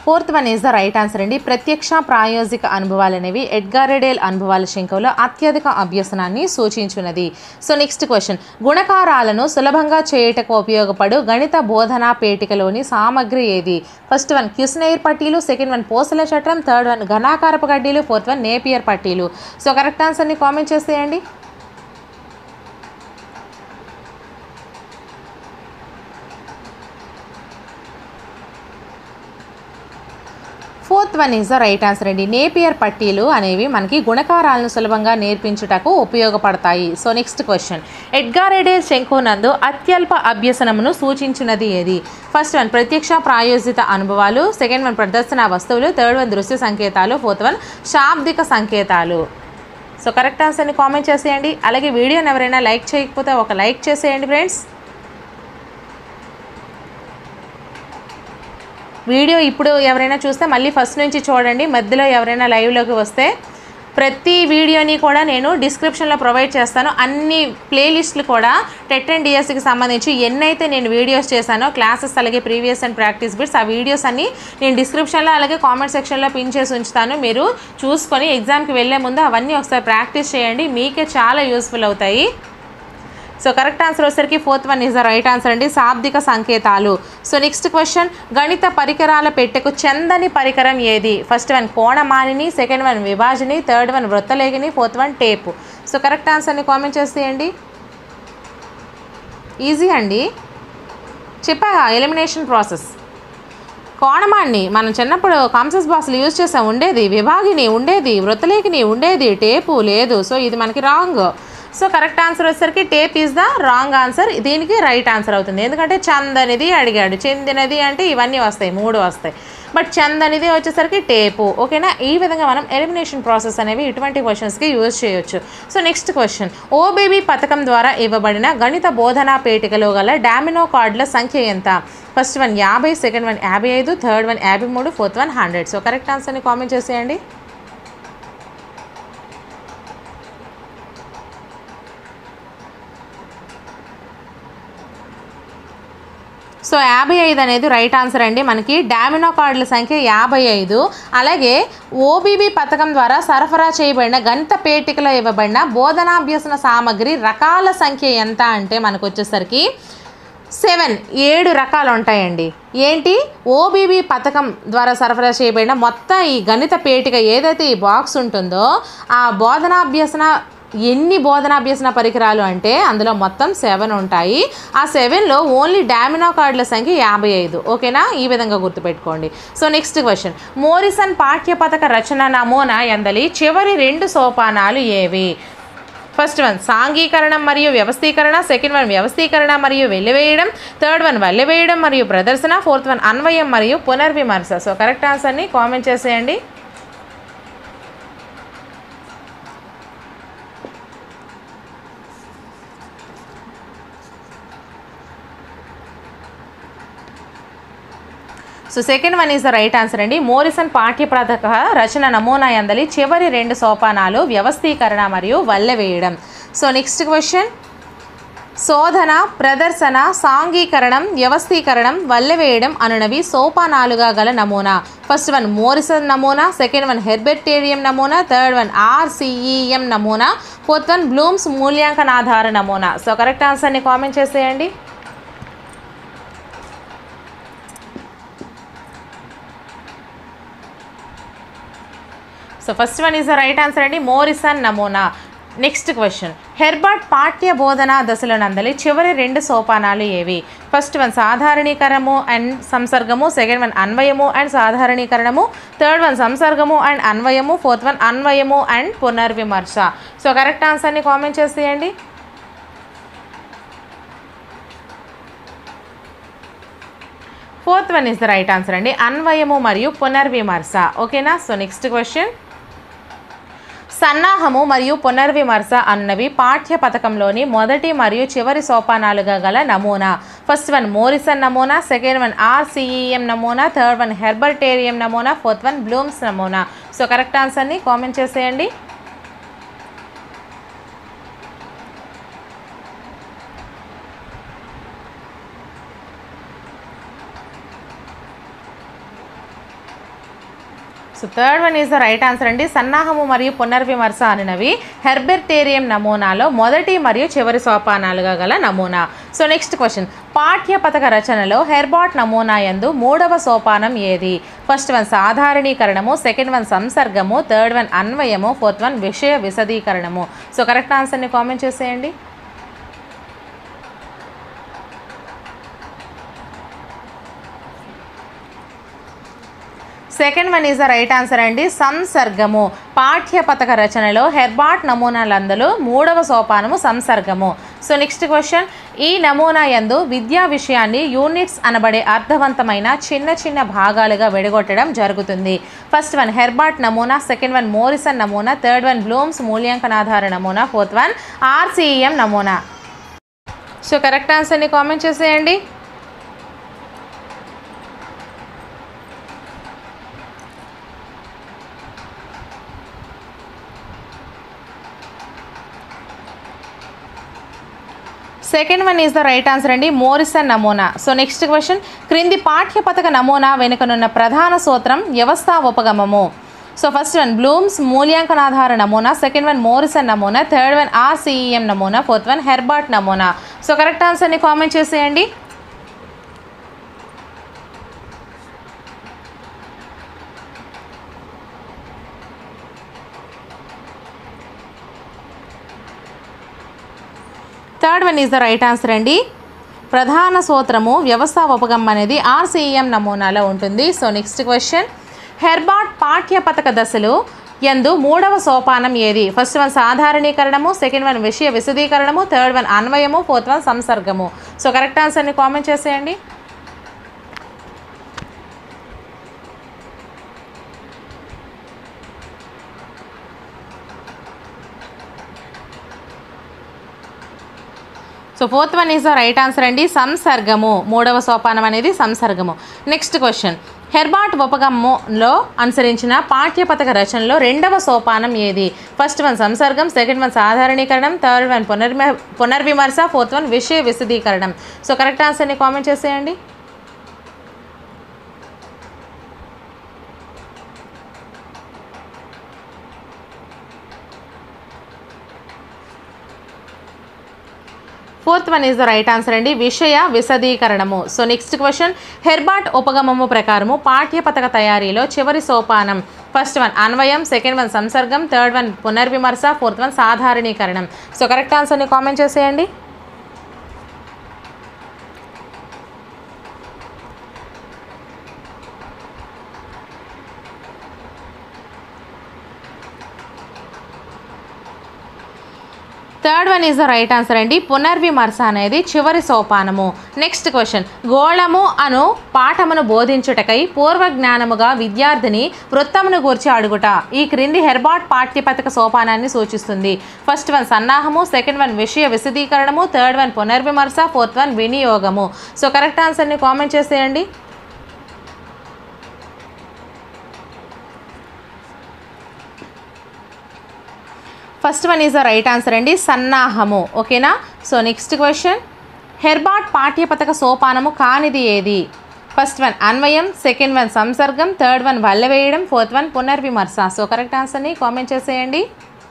fourth one is the right answer అండి ప్రత్యక్ష ప్రాయోజిక అనుభవాలు అనేవి ఎడ్గారెడేల్ అనుభవాల శంఖంలో అత్యధిక అభ్యసనాన్ని సూచించున్నది సో నెక్స్ట్ క్వశ్చన్ గుణకారాలను సులభంగా చేయుటకు ఉపయోగపడు గణిత బోధనా పేటికలోని సామగ్రి ఏది ఫస్ట్ వన్ క్యుస్నెయిర్ పట్టీలు సెకండ్ వన్ పోసల చట్రం థర్డ్ వన్ ఘనాకారపు గడ్డీలు ఫోర్త్ వన్ నేపియర్ పట్టీలు సో కరెక్ట్ ఆన్సర్ని కామెంట్ చేసేయండి fourth one is the right answer అండి నేపియర్ పట్టీలు అనేవి మనకి గుణకారాలను సులభంగా నేర్పించుటకు ఉపయోగపడతాయి సో నెక్స్ట్ క్వశ్చన్ ఎడ్గారెడే శంకునందు అత్యల్ప అభ్యసనమును సూచించినది ఏది ఫస్ట్ వన్ ప్రత్యక్ష ప్రాయోజిత అనుభవాలు సెకండ్ వన్ ప్రదర్శన వస్తువులు థర్డ్ వన్ దృశ్య సంకేతాలు ఫోర్త్ వన్ శాబ్దిక సంకేతాలు సో కరెక్ట్ ఆన్సర్ని కామెంట్ చేసేయండి అలాగే వీడియోని ఎవరైనా లైక్ చేయకపోతే ఒక లైక్ చేసేయండి ఫ్రెండ్స్ వీడియో ఇప్పుడు ఎవరైనా చూస్తే మళ్ళీ ఫస్ట్ నుంచి చూడండి మధ్యలో ఎవరైనా లైవ్లోకి వస్తే ప్రతి వీడియోని కూడా నేను డిస్క్రిప్షన్లో ప్రొవైడ్ చేస్తాను అన్ని ప్లేలిస్టులు కూడా టెట్ అండ్ డిఎస్సికి సంబంధించి ఎన్నైతే నేను వీడియోస్ చేశానో క్లాసెస్ అలాగే ప్రీవియస్ అండ్ ప్రాక్టీస్ బిట్స్ ఆ వీడియోస్ అన్ని నేను డిస్క్రిప్షన్లో అలాగే కామెంట్ సెక్షన్లో పిన్ చేసి ఉంచుతాను మీరు చూసుకొని ఎగ్జామ్కి వెళ్ళే ముందు అవన్నీ ఒకసారి ప్రాక్టీస్ చేయండి మీకే చాలా యూస్ఫుల్ అవుతాయి సో కరెక్ట్ ఆన్సర్ వచ్చేసరికి fourth one is the right answer అండి శాబ్దిక సంకేతాలు సో నెక్స్ట్ క్వశ్చన్ గణిత పరికరాల పెట్టెకు చందని పరికరం ఏది ఫస్ట్ వన్ కోణమానిని సెకండ్ వన్ విభాజని థర్డ్ వన్ వృత్తలేఖని fourth one tape so correct ఆన్సర్ని కామెంట్ చేసేయండి ఈజీ అండి చెప్పా ఎలిమినేషన్ ప్రాసెస్ కోణమాన్ని మనం చిన్నప్పుడు కాంసస్ బాక్స్లు యూజ్ చేసాం ఉండేది విభాగిని ఉండేది వృత్తలేఖని ఉండేది టేపు లేదు సో ఇది మనకి రాంగ్ సో కరెక్ట్ ఆన్సర్ వచ్చేసరికి tape is the wrong answer దీనికి రైట్ ఆన్సర్ అవుతుంది ఎందుకంటే చందనిది అడిగాడు చెందినది అంటే ఇవన్నీ వస్తాయి మూడు వస్తాయి బట్ చందనిది వచ్చేసరికి టేపు ఓకేనా ఈ విధంగా మనం ఎలిమినేషన్ ప్రాసెస్ అనేవి ఇటువంటి క్వశ్చన్స్కి యూజ్ చేయొచ్చు so next question O BB పథకం ద్వారా ఇవ్వబడిన గణిత బోధనా పేటికలో గల డామినో కార్డుల సంఖ్య ఎంత ఫస్ట్ వన్ యాభై సెకండ్ వన్ యాభై ఐదు థర్డ్ వన్ యాభై మూడు fourth one hundred so correct ఆన్సర్ని కామెంట్ చేసేయండి సో యాభై ఐదు అనేది రైట్ ఆన్సర్ అండి మనకి డామినో కార్డుల సంఖ్య యాభై ఐదు అలాగే ఓబీబీ పథకం ద్వారా సరఫరా చేయబడిన గణిత పేటికలో ఇవ్వబడిన బోధనాభ్యసన సామగ్రి రకాల సంఖ్య ఎంత అంటే మనకు వచ్చేసరికి సెవెన్ ఏడు రకాలు ఉంటాయండి ఏంటి ఓబీబీ పథకం ద్వారా సరఫరా చేయబడిన మొత్తం ఈ గణిత పేటిక ఏదైతే ఈ బాక్స్ ఉంటుందో ఆ బోధనాభ్యసన ఎన్ని బోధనాభ్యసన పరికరాలు అంటే అందులో మొత్తం సెవెన్ ఉంటాయి ఆ సెవెన్లో ఓన్లీ డామినో కార్డుల సంఖ్య యాభై ఐదు ఓకేనా ఈ విధంగా గుర్తుపెట్టుకోండి సో నెక్స్ట్ క్వశ్చన్ మోరిసన్ పాఠ్య పథక రచన నమూనా ఎందలి చివరి రెండు సోపానాలు ఏవి ఫస్ట్ వన్ సాంఘీకరణం మరియు వ్యవస్థీకరణ సెకండ్ వన్ వ్యవస్థీకరణ మరియు వెల్లివేయడం థర్డ్ వన్ వల్లివేయడం మరియు ప్రదర్శన ఫోర్త్ వన్ అన్వయం మరియు పునర్విమర్శ సో కరెక్ట్ ఆన్సర్ని కామెంట్ చేసేయండి so second one is the right answer అండి మోరిసన్ పాఠ్య పథక రచన నమూనా ఎందలి చివరి రెండు సోపానాలు వ్యవస్థీకరణ మరియు వల్లెవేయడం సో నెక్స్ట్ క్వశ్చన్ శోధన ప్రదర్శన సాంఘీకరణం వ్యవస్థీకరణం వల్లెవేయడం అనునవి సోపానాలుగా గల నమూనా ఫస్ట్ వన్ మోరిసన్ నమూనా సెకండ్ వన్ హెర్బెటేరియం నమూనా థర్డ్ వన్ ఆర్సిఈఎం నమూనా ఫోర్త్ వన్ బ్లూమ్స్ మూల్యాంకనాధార నమూనా సో కరెక్ట్ ఆన్సర్ని కామెంట్ చేసేయండి so first one is the right answer అండి మోరిసన్ నమూనా నెక్స్ట్ క్వశ్చన్ హెర్బర్ట్ పాఠ్య బోధనా దశలో నందలి చివరి రెండు సోపానాలు ఏవి ఫస్ట్ వన్ సాధారణీకరణము అండ్ సంసర్గము సెకండ్ వన్ అన్వయము అండ్ సాధారణీకరణము థర్డ్ వన్ సంసర్గము అండ్ అన్వయము ఫోర్త్ వన్ అన్వయము అండ్ పునర్విమర్శ సో కరెక్ట్ ఆన్సర్ని కామెంట్ చేసేయండి fourth one is the right answer అండి అన్వయము మరియు పునర్విమర్శ ఓకేనా సో నెక్స్ట్ క్వశ్చన్ సన్నాహము మరియు పునర్విమర్శ అన్నవి పాఠ్య పథకంలోని మొదటి మరియు చివరి సోపానాలుగా గల నమూనా ఫస్ట్ వన్ మోరిసన్ నమూనా సెకండ్ వన్ ఆర్సిఈఎం నమూనా థర్డ్ వన్ హెర్బర్టేరియం నమూనా ఫోర్త్ వన్ బ్లూమ్స్ నమూనా సో కరెక్ట్ ఆన్సర్ని కామెంట్ చేసేయండి so third one is the right answer అండి సన్నాహము మరియు పునర్విమర్శ అనినవి హెర్బెర్టేరియం నమూనాలో మొదటి మరియు చివరి సోపానాలుగా గల నమూనా సో నెక్స్ట్ క్వశ్చన్ పాఠ్య పథక రచనలో హెర్బాట్ నమూనా యందు మూడవ సోపానం ఏది ఫస్ట్ వన్ సాధారణీకరణము సెకండ్ వన్ సంసర్గము థర్డ్ వన్ అన్వయము ఫోర్త్ వన్ విషయ విశదీకరణము సో కరెక్ట్ ఆన్సర్ని కామెంట్ చేసేయండి second one is the right answer అండి సంసర్గము పాఠ్య పథక రచనలో హెర్బాట్ నమూనాలందులో మూడవ సోపానము సంసర్గము సో నెక్స్ట్ క్వశ్చన్ ఈ నమూనా యందు విద్యా విషయాన్ని యూనిట్స్ అనబడే అర్థవంతమైన చిన్న చిన్న భాగాలుగా విడగొట్టడం జరుగుతుంది ఫస్ట్ వన్ హెర్బాట్ నమూనా సెకండ్ వన్ మోరిసన్ నమూనా థర్డ్ వన్ బ్లూమ్స్ మూల్యాంకనాధార నమూనా ఫోర్త్ వన్ ఆర్సీఎం నమూనా సో కరెక్ట్ ఆన్సర్ని కామెంట్ చేసేయండి second one is the right answer అండి మోరిసన్ నమూనా సో నెక్స్ట్ క్వశ్చన్ క్రింది పాఠ్య పథక నమూనా వెనుకనున్న ప్రధాన సూత్రం వ్యవస్థా ఉపగమము సో ఫస్ట్ వన్ బ్లూమ్స్ మూల్యాంకనాధార నమూనా సెకండ్ వన్ మోరిసన్ నమూనా థర్డ్ వన్ ఆర్సీఈఎం నమూనా ఫోర్త్ వన్ హెర్బాట్ నమూనా సో కరెక్ట్ ఆన్సర్ని కామెంట్ చేసేయండి third one is the right answer అండి ప్రధాన సూత్రము వ్యవస్థా ఉపగమం అనేది ఆర్సీఎం నమూనాలో ఉంటుంది సో నెక్స్ట్ క్వశ్చన్ హెర్బాట్ పాఠ్య పథక దశలు ఎందు మూడవ సోపానం ఏది ఫస్ట్ వన్ సాధారణీకరణము సెకండ్ వన్ విషయ విశదీకరణము థర్డ్ వన్ అన్వయము ఫోర్త్ వన్ సంసర్గము సో కరెక్ట్ ఆన్సర్ని కామెంట్ చేసేయండి so fourth one is the right answer అండి సంసర్గము మూడవ సోపానం అనేది సంసర్గము నెక్స్ట్ క్వశ్చన్ హెర్బాట్ ఉపగమంలో అనుసరించిన పాఠ్యపథక రచనలో రెండవ సోపానం ఏది ఫస్ట్ వన్ సంసర్గం సెకండ్ వన్ సాధారణీకరణం థర్డ్ వన్ పునర్మ పునర్విమర్శ ఫోర్త్ వన్ విషయ విశదీకరణం సో కరెక్ట్ ఆన్సర్ని కామెంట్ చేసేయండి fourth one is the right answer అండి విషయ విశదీకరణము సో నెక్స్ట్ క్వశ్చన్ హెర్బాట్ ఉపగమము ప్రకారము పాఠ్యపథక తయారీలో చివరి సోపానం ఫస్ట్ వన్ అన్వయం సెకండ్ వన్ సంసర్గం థర్డ్ వన్ పునర్విమర్శ ఫోర్త్ వన్ సాధారణీకరణం సో కరెక్ట్ ఆన్సర్ని కామెంట్ చేసేయండి third one is the right answer అండి పునర్విమర్శ అనేది చివరి సోపానము నెక్స్ట్ క్వశ్చన్ గోళము అను పాఠమును బోధించుటకై పూర్వ జ్ఞానముగా విద్యార్థిని వృత్తమును గూర్చి అడుగుట ఈ క్రింది హెర్బాట్ పాఠ్యపథక సోపానాన్ని సూచిస్తుంది ఫస్ట్ వన్ సన్నాహము సెకండ్ వన్ విషయ విశదీకరణము థర్డ్ వన్ పునర్విమర్శ ఫోర్త్ వన్ వినియోగము సో కరెక్ట్ ఆన్సర్ని కామెంట్ చేసేయండి first one is the right answer అండి సన్నాహము ఓకేనా సో నెక్స్ట్ క్వశ్చన్ హెర్బాట్ పాఠ్యపథక సోపానము కానిది ఏది ఫస్ట్ వన్ అన్వయం సెకండ్ వన్ సంసర్గం థర్డ్ వన్ వల్లవేయడం ఫోర్త్ వన్ పునర్విమర్శ సో కరెక్ట్ ఆన్సర్ని కామెంట్ చేసేయండి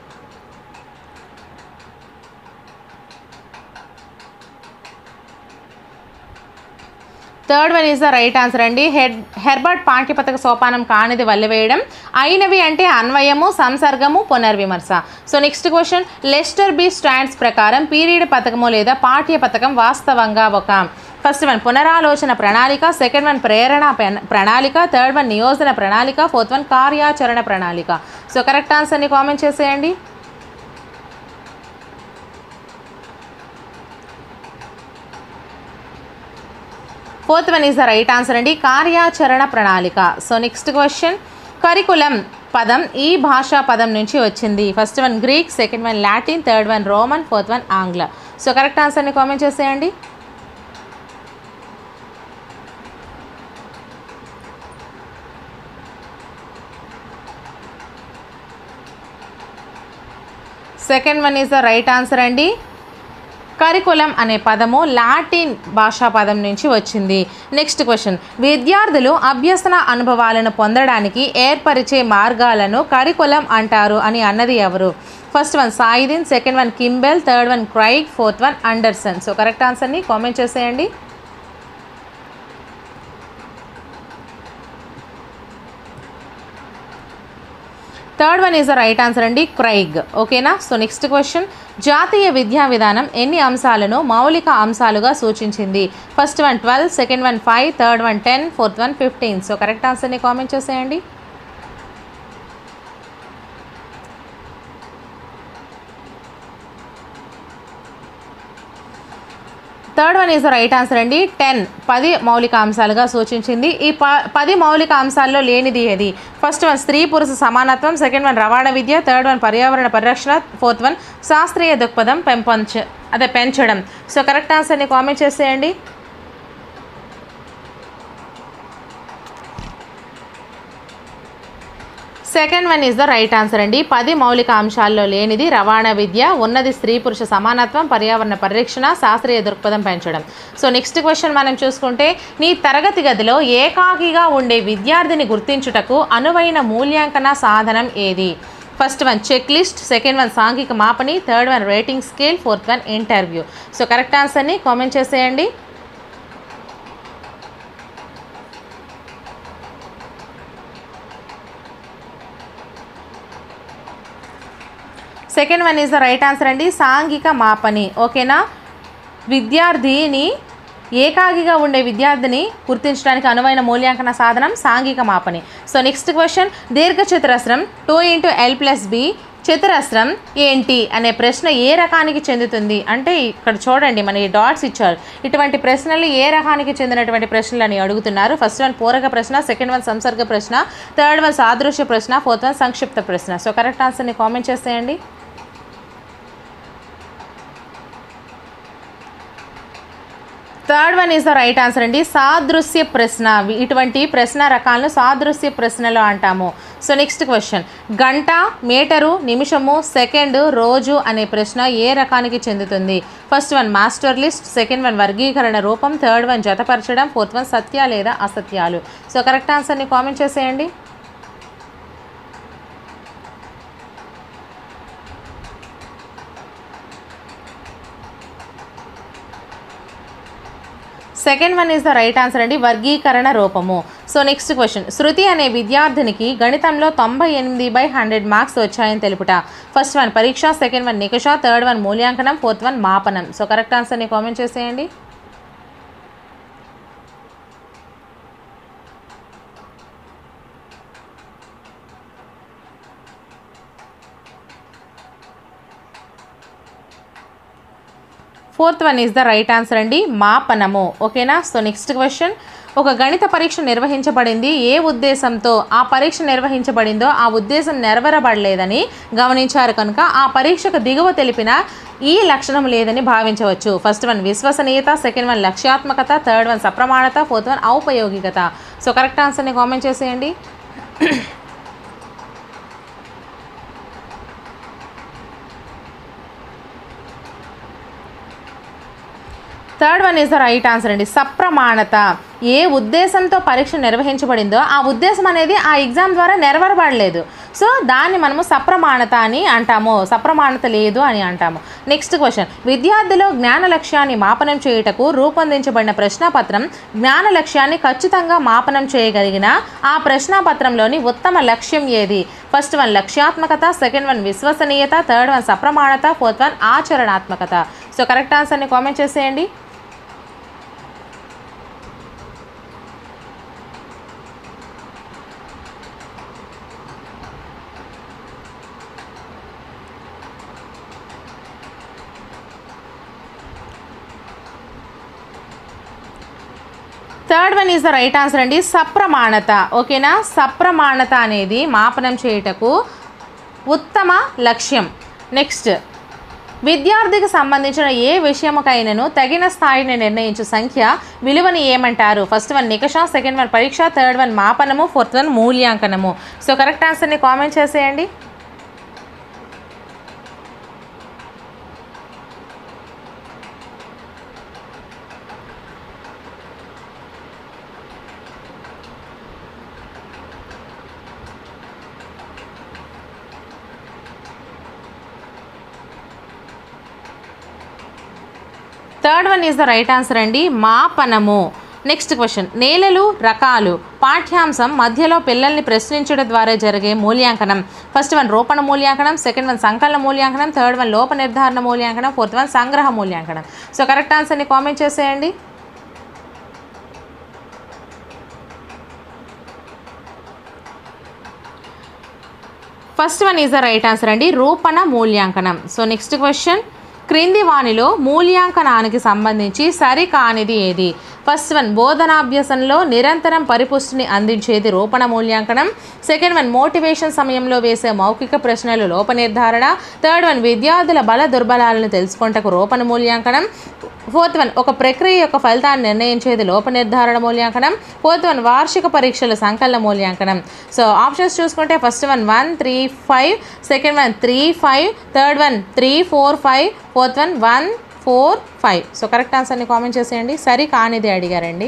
third one is the right answer అండి హెడ్ హెర్బర్ట్ పాఠ్యపథక సోపానం కానిది వల్లవేయడం అయినవి అంటే అన్వయము సంసర్గము పునర్విమర్శ so next question Lester B Sands ప్రకారం పీరియడ్ పథకము లేదా పాఠ్య పథకం వాస్తవంగా ఒక ఫస్ట్ వన్ పునరాలోచన ప్రణాళిక సెకండ్ వన్ ప్రేరణ పెన- ప్రణాళిక థర్డ్ వన్ నియోజన ప్రణాళిక ఫోర్త్ వన్ కార్యాచరణ ప్రణాళిక సో కరెక్ట్ ఆన్సర్ని కామెంట్ చేసేయండి fourth one is the right answer అండి కార్యాచరణ ప్రణాళిక సో నెక్స్ట్ క్వశ్చన్ కరికులం పదం ఈ భాషా పదం నుంచి వచ్చింది first one Greek second one Latin third one Roman fourth one ఆంగ్ల సో కరెక్ట్ ఆన్సర్ని కామెంట్ చేసేయండి second one is the right answer అండి కరికులం అనే పదము లాటిన్ భాషా పదం నుంచి వచ్చింది నెక్స్ట్ క్వశ్చన్ విద్యార్థులు అభ్యసన అనుభవాలను పొందడానికి ఏర్పరిచే మార్గాలను కరికులం అంటారు అని అన్నది ఎవరు first one Saiyidain second one Kimball third one Craig fourth one Anderson so correct ఆన్సర్ని కామెంట్ చేసేయండి third one is the right answer అండి క్రైగ్ ఓకేనా సో నెక్స్ట్ క్వశ్చన్ జాతీయ విద్యా విధానం ఎన్ని అంశాలను మౌలిక అంశాలుగా సూచించింది first one twelve second one five third one ten fourth one fifteen so correct ఆన్సర్ని కామెంట్ చేసేయండి third one is the right answer అండి టెన్ పది మౌలిక అంశాలుగా సూచించింది ఈ ప పది మౌలిక అంశాల్లో లేనిది ఏది ఫస్ట్ వన్ స్త్రీ పురుష సమానత్వం సెకండ్ వన్ రవాణా విద్య థర్డ్ వన్ పర్యావరణ పరిరక్షణ ఫోర్త్ వన్ శాస్త్రీయ దృక్పథం పెంపొంచ అదే పెంచడం సో కరెక్ట్ ఆన్సర్ని కామెంట్ చేసేయండి second one is the right answer అండి పది మౌలిక అంశాల్లో లేనిది రవాణా విద్య ఉన్నది స్త్రీ పురుష సమానత్వం పర్యావరణ పరిరక్షణ శాస్త్రీయ దృక్పథం పెంచడం సో నెక్స్ట్ క్వశ్చన్ మనం చూసుకుంటే నీ తరగతి గదిలో ఏకాకిగా ఉండే విద్యార్థిని గుర్తించుటకు అనువైన మూల్యాంకన సాధనం ఏది first one check list second one సాంఘిక మాపని third one rating scale fourth one interview so correct ఆన్సర్ని కామెంట్ చేసేయండి second one is the right answer అండి సాంఘిక మాపని ఓకేనా విద్యార్థిని ఏకాగిగా ఉండే విద్యార్థిని గుర్తించడానికి అనువైన మూల్యాంకన సాధనం సాంఘిక మాపని సో నెక్స్ట్ క్వశ్చన్ దీర్ఘ చతురస్రం two into L plus B చతురస్రం ఏంటి అనే ప్రశ్న ఏ రకానికి చెందుతుంది అంటే ఇక్కడ చూడండి మన ఈ డాట్స్ ఇచ్చారు ఇటువంటి ప్రశ్నలు ఏ రకానికి చెందినటువంటి ప్రశ్నలు అని అడుగుతున్నారు ఫస్ట్ వన్ పూరక ప్రశ్న సెకండ్ వన్ సంసర్గ ప్రశ్న థర్డ్ వన్ సాదృశ్య ప్రశ్న ఫోర్త్ వన్ సంక్షిప్త ప్రశ్న సో కరెక్ట్ ఆన్సర్ని కామెంట్ చేసేయండి third one is the right answer అండి సాదృశ్య ప్రశ్న వి- ఇటువంటి ప్రశ్న రకాలను సాదృశ్య ప్రశ్నలు అంటాము సో నెక్స్ట్ క్వశ్చన్ గంట మీటరు నిమిషము సెకండ్ రోజు అనే ప్రశ్న ఏ రకానికి చెందుతుంది first one master list second one వర్గీకరణ రూపం థర్డ్ వన్ జతపరచడం ఫోర్త్ వన్ సత్య లేదా అసత్యాలు సో కరెక్ట్ ఆన్సర్ని కామెంట్ చేసేయండి second one is the right answer అండి వర్గీకరణ రూపము సో నెక్స్ట్ క్వశ్చన్ శృతి అనే విద్యార్థినికి గణితంలో తొంభై ఎనిమిది బై హండ్రెడ్ మార్క్స్ వచ్చాయని తెలుపుట ఫస్ట్ వన్ పరీక్ష సెకండ్ వన్ నికష థర్డ్ వన్ మూల్యాంకనం ఫోర్త్ వన్ మాపనం సో కరెక్ట్ ఆన్సర్ని కామెంట్ చేసేయండి fourth one is the right answer అండి మాపనము ఓకేనా సో నెక్స్ట్ క్వశ్చన్ ఒక గణిత పరీక్ష నిర్వహించబడింది ఏ ఉద్దేశంతో ఆ పరీక్ష నిర్వహించబడిందో ఆ ఉద్దేశం నెరవేరబడలేదని గమనించారు కనుక ఆ పరీక్షకు దిగువ తెలిపిన ఈ లక్షణం లేదని భావించవచ్చు ఫస్ట్ వన్ విశ్వసనీయత సెకండ్ వన్ లక్ష్యాత్మకత థర్డ్ వన్ సప్రమాణత ఫోర్త్ వన్ ఔపయోగికత సో కరెక్ట్ ఆన్సర్ని కామెంట్ చేసేయండి third one is the right answer అండి సప్రమాణత ఏ ఉద్దేశంతో పరీక్ష నిర్వహించబడిందో ఆ ఉద్దేశం అనేది ఆ ఎగ్జామ్ ద్వారా నెరవేరబడలేదు సో దాన్ని మనము సప్రమాణత అని అంటాము సప్రమాణత లేదు అని అంటాము నెక్స్ట్ క్వశ్చన్ విద్యార్థిలో జ్ఞాన లక్ష్యాన్ని మాపనం చేయుటకు రూపొందించబడిన ప్రశ్నాపత్రం జ్ఞాన లక్ష్యాన్ని ఖచ్చితంగా మాపనం చేయగలిగిన ఆ ప్రశ్నాపత్రంలోని ఉత్తమ లక్ష్యం ఏది ఫస్ట్ వన్ లక్ష్యాత్మకత సెకండ్ వన్ విశ్వసనీయత థర్డ్ వన్ సప్రమాణత ఫోర్త్ వన్ ఆచరణాత్మకత సో కరెక్ట్ ఆన్సర్ని కామెంట్ చేసేయండి third one is the right answer అండి సప్రమాణత ఓకేనా సప్రమాణత అనేది మాపనం చేయుటకు ఉత్తమ లక్ష్యం నెక్స్ట్ విద్యార్థికి సంబంధించిన ఏ విషయముకైనను తగిన స్థాయిని నిర్ణయించు సంఖ్య విలువని ఏమంటారు ఫస్ట్ వన్ నికష సెకండ్ వన్ పరీక్ష థర్డ్ వన్ మాపనము ఫోర్త్ వన్ మూల్యాంకనము సో కరెక్ట్ ఆన్సర్ని కామెంట్ చేసేయండి third one is the right answer అండి మాపనము నెక్స్ట్ క్వశ్చన్ నేలలు రకాలు పాఠ్యాంశం మధ్యలో పిల్లల్ని ప్రశ్నించడం ద్వారా జరిగే మూల్యాంకనం ఫస్ట్ వన్ రూపణ మూల్యాంకనం సెకండ్ వన్ సంకలన మూల్యాంకనం థర్డ్ వన్ లోప నిర్ధారణ మూల్యాంకనం ఫోర్త్ వన్ సంగ్రహ మూల్యాంకనం సో కరెక్ట్ ఆన్సర్ని కామెంట్ చేసేయండి first one is the right answer అండి రూపణ మూల్యాంకనం సో నెక్స్ట్ క్వశ్చన్ క్రింది వానిలో మూల్యాంకనానికి సంబంధించి సరికానిది ఏది ఫస్ట్ వన్ బోధనాభ్యసనలో నిరంతరం పరిపుష్టిని అందించేది రూపణ మూల్యాంకనం సెకండ్ వన్ మోటివేషన్ సమయంలో వేసే మౌఖిక ప్రశ్నలు లోప నిర్ధారణ థర్డ్ వన్ విద్యార్థుల బల దుర్బలాలను తెలుసుకుంటకు రూపణ మూల్యాంకనం ఫోర్త్ వన్ ఒక ప్రక్రియ యొక్క ఫలితాన్ని నిర్ణయించేది లోప నిర్ధారణ మూల్యాంకనం ఫోర్త్ వన్ వార్షిక పరీక్షల సంకలన మూల్యాంకనం సో ఆప్షన్స్ చూసుకుంటే first one one three five second one three five third one three four five fourth one one four five so correct ఆన్సర్ని కామెంట్ చేసేయండి సరి కానిది అడిగారండి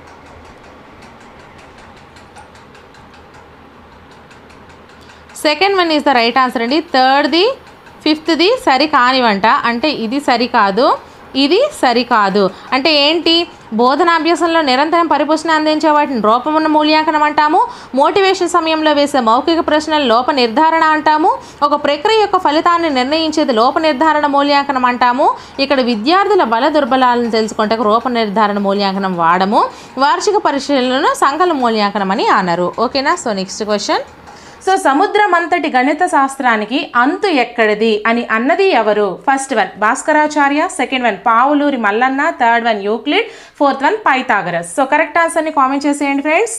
second one is the right answer అండి థర్డ్ది ఫిఫ్త్ది సరి కానివంట అంటే ఇది సరికాదు ఇది సరికాదు అంటే ఏంటి బోధనాభ్యాసంలో నిరంతరం పరిపోషణ అందించే వాటిని రూపమున్న మూల్యాంకనం అంటాము మోటివేషన్ సమయంలో వేసే మౌఖిక ప్రశ్నలు లోప నిర్ధారణ అంటాము ఒక ప్రక్రియ యొక్క ఫలితాన్ని నిర్ణయించేది లోప నిర్ధారణ మూల్యాంకనం అంటాము ఇక్కడ విద్యార్థుల బల దుర్బలాలను తెలుసుకుంటే రూప నిర్ధారణ మూల్యాంకనం వాడము వార్షిక పరీక్షలను సంకల మూల్యాంకనం అని అన్నారు ఓకేనా సో నెక్స్ట్ క్వశ్చన్ సో సముద్రం అంతటి గణిత శాస్త్రానికి అంతు ఎక్కడిది అని అన్నది ఎవరు first one Bhaskaracharya second one Pavuluri Mallanna third one Euclid fourth one Pythagoras so correct ఆన్సర్ని కామెంట్ చేసేయండి friends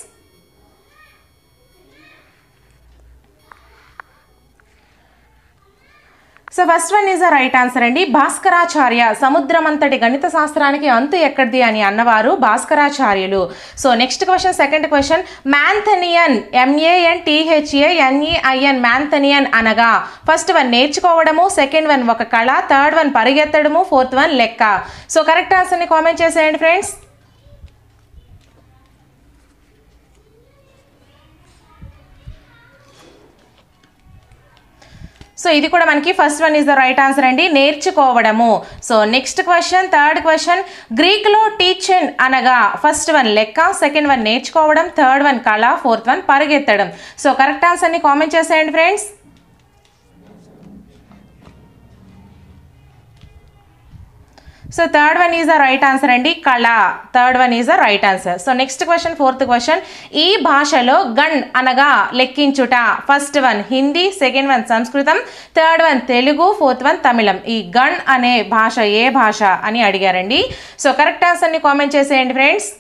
so first one is the right answer అండి భాస్కరాచార్య సముద్రం అంతటి గణిత శాస్త్రానికి అంతు ఎక్కడిది అని అన్నవారు భాస్కరాచార్యులు so next question second question మ్యాంథనియన్ ఎంఏఎన్ టీహెచ్ఏ ఎన్ఈఐఎన్ మ్యాంథనియన్ అనగా ఫస్ట్ వన్ నేర్చుకోవడము సెకండ్ వన్ ఒక కళ థర్డ్ వన్ పరిగెత్తడము ఫోర్త్ వన్ లెక్క సో కరెక్ట్ ఆన్సర్ని కామెంట్ చేసేయండి ఫ్రెండ్స్ సో ఇది కూడా మనకి first one is the right answer అండి నేర్చుకోవడము so next question third question గ్రీక్లో టీచన్ అనగా ఫస్ట్ వన్ లెక్క సెకండ్ వన్ నేర్చుకోవడం థర్డ్ వన్ కళ ఫోర్త్ వన్ పరిగెత్తడం సో కరెక్ట్ ఆన్సర్ని కామెంట్ చేసేయండి friends so third one is the right answer అండి కళ third one is the right answer so next question fourth question ఈ భాషలో గణ్ అనగా లెక్కించుట first one Hindi second one సంస్కృతం third one Telugu fourth one తమిళం ఈ గణ్ అనే భాష ఏ భాష అని అడిగారండి సో కరెక్ట్ ఆన్సర్ని కామెంట్ చేసేయండి friends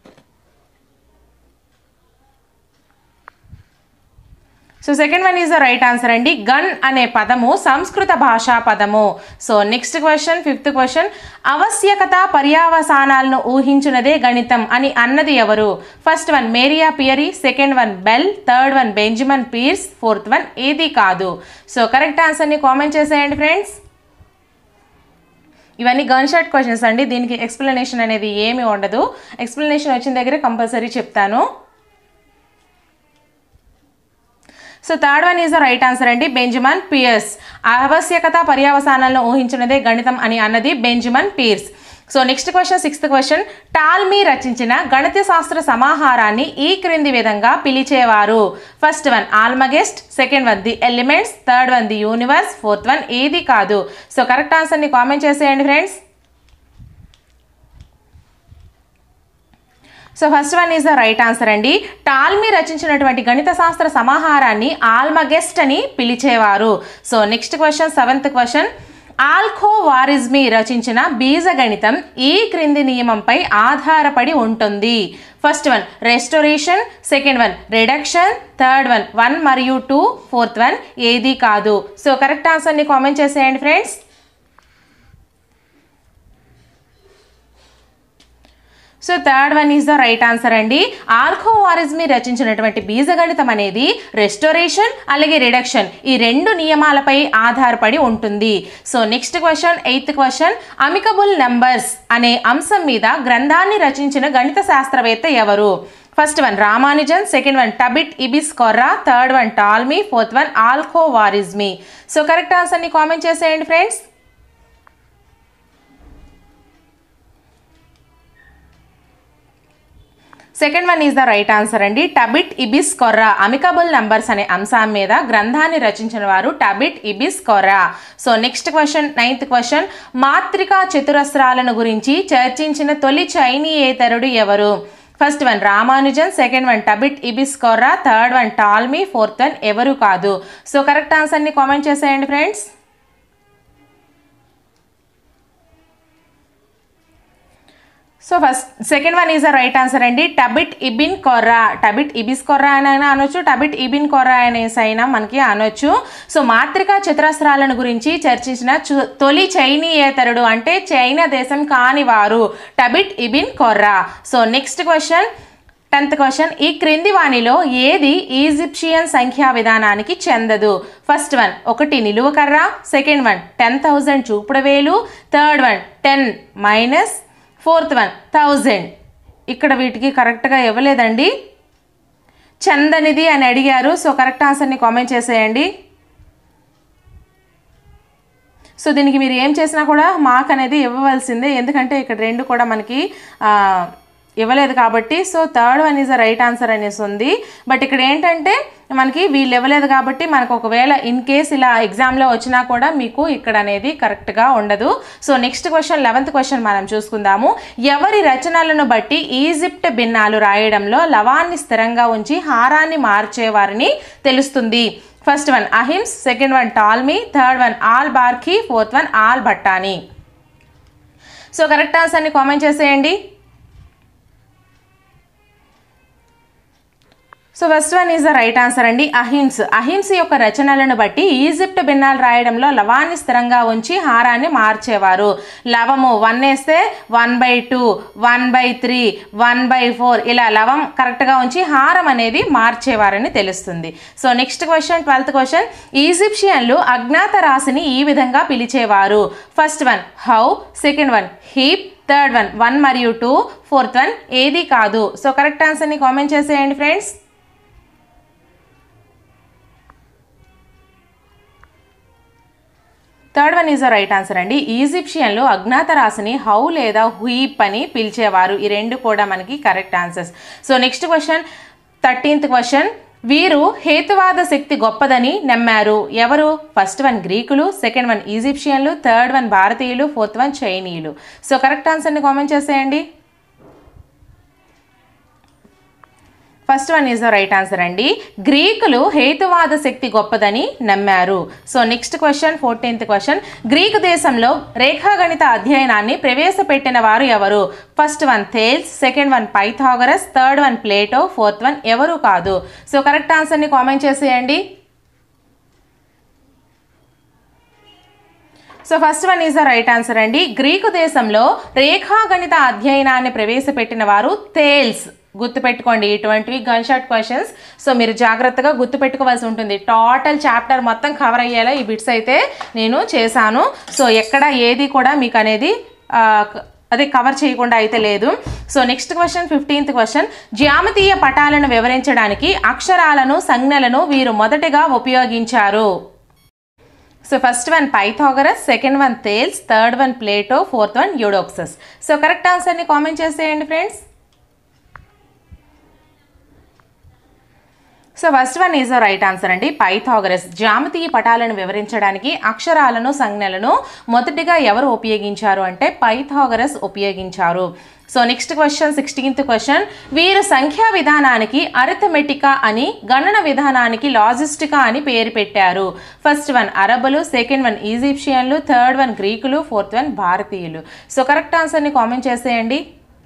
so second one is the right answer అండి గన్ అనే పదము సంస్కృత భాషా పదము so next question fifth question ఆవశ్యకత పర్యావసానాలను ఊహించినదే గణితం అని అన్నది ఎవరు first one Maria Pierre second one Bell third one Benjamin Peirce fourth one ఏది కాదు సో కరెక్ట్ ఆన్సర్ని కామెంట్ చేసేయండి ఫ్రెండ్స్ ఇవన్నీ గన్ షాట్ క్వశ్చన్స్ అండి దీనికి ఎక్స్ప్లెనేషన్ అనేది ఏమీ ఉండదు ఎక్స్ప్లెనేషన్ వచ్చిన దగ్గర కంపల్సరీ చెప్తాను so third one is the right answer అండి బెంజమన్ పియర్స్ ఆవశ్యకత పర్యావసానాలను ఊహించినదే గణితం అని అన్నది Benjamin Peirce so next question sixth question Ptolemy రచించిన గణిత శాస్త్ర సమాహారాన్ని ఈ క్రింది విధంగా పిలిచేవారు first one Almagest second one the elements third one the universe fourth one ఏది కాదు సో కరెక్ట్ ఆన్సర్ని కామెంట్ చేసేయండి friends so first one is the right answer అండి టాల్మీ రచించినటువంటి గణిత శాస్త్ర సమాహారాన్ని ఆల్మగెస్ట్ అని పిలిచేవారు so next question seventh question Al-Khwarizmi రచించిన బీజగణితం ఈ క్రింది నియమంపై ఆధారపడి ఉంటుంది first one restoration second one reduction third one one మరియు టూ ఫోర్త్ వన్ ఏది కాదు సో కరెక్ట్ ఆన్సర్ని కామెంట్ చేసేయండి friends so third one is the right answer అండి ఆల్కోవారిజ్మి రచించినటువంటి బీజగణితం అనేది రెస్టోరేషన్ అలాగే రిడక్షన్ ఈ రెండు నియమాలపై ఆధారపడి ఉంటుంది so next question eighth question amicable numbers అనే అంశం మీద గ్రంథాన్ని రచించిన గణిత శాస్త్రవేత్త ఎవరు first one Ramanujan second one Thabit ibn Qurra third one Ptolemy fourth one Al Khwarizmi so correct ఆన్సర్ని కామెంట్ చేసేయండి friends second one is the right answer అండి Thabit ibn Qurra amicable numbers అనే అంశం మీద గ్రంథాన్ని రచించిన వారు Thabit ibn Qurra so next question ninth question మాత్రికా చతురస్రాలను గురించి చర్చించిన తొలి చైనీయేతరుడు ఎవరు first one Ramanujan second one Thabit ibn Qurra third one Ptolemy fourth one ఎవరు కాదు సో కరెక్ట్ ఆన్సర్ని కామెంట్ చేసేయండి friends so first second one is the right answer అండి టబిట్ ఇబిన్ కొర్రా టబిట్ ఇబిస్ కొర్రా అని అయినా అనొచ్చు టబిట్ ఇబిన్ కొర్రా అనేసి అయినా మనకి అనొచ్చు సో మాత్రికా చతురస్రాలను గురించి చర్చించిన చు- తొలి చైనీయేతరుడు అంటే చైనా దేశం కాని వారు Thabit ibn Qurra so next question tenth question ఈ క్రింది వాణిలో ఏది ఈజిప్షియన్ సంఖ్యా విధానానికి చెందదు ఫస్ట్ వన్ ఒకటి నిలువ కర్ర సెకండ్ వన్ టెన్ థౌజండ్ చూపుడు వేలు third one ten minus fourth one thousand ఇక్కడ వీటికి కరెక్ట్గా ఇవ్వలేదండి చందనిది అని అడిగారు సో కరెక్ట్ ఆన్సర్ని కామెంట్ చేసేయండి సో దీనికి మీరు ఏం చేసినా కూడా మార్క్ అనేది ఇవ్వవలసిందే ఎందుకంటే ఇక్కడ రెండు కూడా మనకి ఆ, ఇవ్వలేదు కాబట్టి so third one is the right answer అనేసి ఉంది బట్ ఇక్కడ ఏంటంటే మనకి వీళ్ళు ఇవ్వలేదు కాబట్టి మనకు ఒకవేళ ఇన్ కేస్ ఇలా ఎగ్జామ్లో వచ్చినా కూడా మీకు ఇక్కడ అనేది కరెక్ట్గా ఉండదు so next question eleventh question మనం చూసుకుందాము ఎవరి రచనలను బట్టి ఈజిప్ట్ భిన్నాలు రాయడంలో లవాన్ని స్థిరంగా ఉంచి హారాన్ని మార్చేవారిని తెలుస్తుంది first one Ahmes second one Ptolemy third one al బార్ఖీ fourth one al Battani so correct ఆన్సర్ని కామెంట్ చేసేయండి so first one is the right answer Ahmes Ahmes అహింస యొక్క రచనలను బట్టి ఈజిప్ట్ భిన్నాలు రాయడంలో లవాన్ని స్థిరంగా ఉంచి హారాన్ని మార్చేవారు లవము వన్ వేస్తే one by two one by three one by four ఇలా లవం కరెక్ట్గా ఉంచి హారం అనేది మార్చేవారని తెలుస్తుంది so next question twelfth question ఈజిప్షియన్లు అజ్ఞాత రాశిని ఈ విధంగా పిలిచేవారు first one hau second one heap third one one మరియు టూ ఫోర్త్ వన్ ఏది కాదు సో కరెక్ట్ ఆన్సర్ని కామెంట్ చేసేయండి friends third one is the right answer అండి ఈజిప్షియన్లు అజ్ఞాత రాశిని హౌ లేదా హుయిప్ అని పిలిచేవారు ఈ రెండు కూడా మనకి correct answers so next question thirteenth question వీరు హేతువాద శక్తి గొప్పదని నమ్మారు ఎవరు ఫస్ట్ వన్ గ్రీకులు సెకండ్ వన్ ఈజిప్షియన్లు థర్డ్ వన్ భారతీయులు ఫోర్త్ వన్ చైనీయులు సో కరెక్ట్ ఆన్సర్ని కామెంట్ చేసేయండి first one is the right answer అండి గ్రీకులు హేతువాద శక్తి గొప్పదని నమ్మారు so next question fourteenth question Greek దేశంలో రేఖాగణిత అధ్యయనాన్ని ప్రవేశపెట్టిన వారు ఎవరు first one Thales second one Pythagoras third one Plato fourth one ఎవరు కాదు సో కరెక్ట్ ఆన్సర్ని కామెంట్ చేసేయండి so first one is the right answer అండి గ్రీకు దేశంలో రేఖాగణిత అధ్యయనాన్ని ప్రవేశపెట్టిన వారు థేల్స్ గుర్తుపెట్టుకోండి ఇటువంటివి గన్ షాట్ క్వశ్చన్స్ సో మీరు జాగ్రత్తగా గుర్తుపెట్టుకోవాల్సి ఉంటుంది టోటల్ చాప్టర్ మొత్తం కవర్ అయ్యేలా ఈ బిట్స్ అయితే నేను చేశాను సో ఎక్కడ ఏది కూడా మీకు అనేది ఆ, క- అదే కవర్ చేయకుండా అయితే లేదు so next question fifteenth question జ్యామితీయ పటాలను వివరించడానికి అక్షరాలను సంజ్ఞలను వీరు మొదటగా ఉపయోగించారు so first one Pythagoras second one Thales third one Plato fourth one Eudoxus so correct ఆన్సర్ని కామెంట్ చేసేయండి friends so first one is the right answer అండి పైథాగరస్ జామితీయ పటాలను వివరించడానికి అక్షరాలను సంజ్ఞలను మొదటిగా ఎవరు ఉపయోగించారు అంటే పైథాగరస్ ఉపయోగించారు so next question sixteenth question వీరు సంఖ్యా విధానానికి అరిథమెటికా అని గణన విధానానికి లాజిస్టికా అని పేరు పెట్టారు ఫస్ట్ వన్ అరబులు సెకండ్ వన్ ఈజిప్షియన్లు థర్డ్ వన్ గ్రీకులు ఫోర్త్ వన్ భారతీయులు సో కరెక్ట్ ఆన్సర్ని కామెంట్ చేసేయండి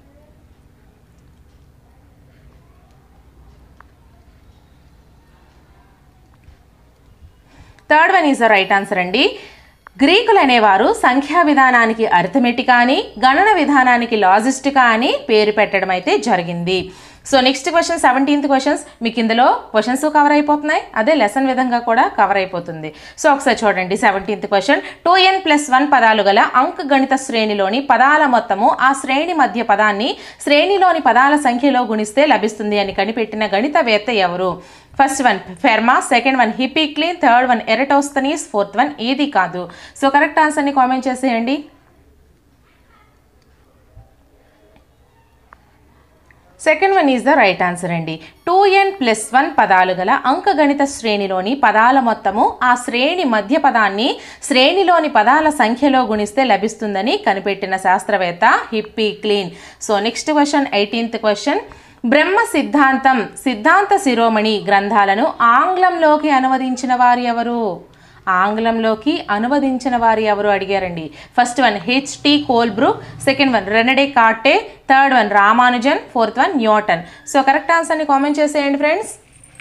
third one is the right answer అండి గ్రీకులు అనేవారు సంఖ్యా విధానానికి అర్థమెటికా అని గణన విధానానికి లాజిస్టికా అని పేరు పెట్టడం అయితే జరిగింది so next question seventeenth questions మీకు ఇందులో క్వశ్చన్స్ కవర్ అయిపోతున్నాయి అదే లెసన్ విధంగా కూడా కవర్ అయిపోతుంది సో ఒకసారి చూడండి సెవెంటీన్త్ క్వశ్చన్ టూ ఎన్ ప్లస్ వన్ పదాలు గల అంక గణిత శ్రేణిలోని పదాల మొత్తము ఆ శ్రేణి మధ్య పదాన్ని శ్రేణిలోని పదాల సంఖ్యలో గుణిస్తే లభిస్తుంది అని కనిపెట్టిన గణితవేత్త ఎవరు first one Fermat second one హిపిక్లీన్ third one Eratosthenes fourth one ఏది కాదు సో కరెక్ట్ ఆన్సర్ని కామెంట్ చేసేయండి second one is the right answer అండి టూ ఎన్ ప్లస్ వన్ పదాలు గల అంకగణిత శ్రేణిలోని పదాల మొత్తము ఆ శ్రేణి మధ్య పదాన్ని శ్రేణిలోని పదాల సంఖ్యలో గుణిస్తే లభిస్తుందని కనిపెట్టిన శాస్త్రవేత్త Hypsicles so next question eighteenth question Brahma సిద్ధాంతం సిద్ధాంత శిరోమణి గ్రంథాలను ఆంగ్లంలోకి అనువదించిన వారు ఎవరు ఆంగ్లంలోకి అనువదించిన వారు ఎవరు అడిగారండి first one H T Colebrooke second one Rene Descartes third one Ramanujan fourth one Newton so correct ఆన్సర్ని కామెంట్ చేసేయండి friends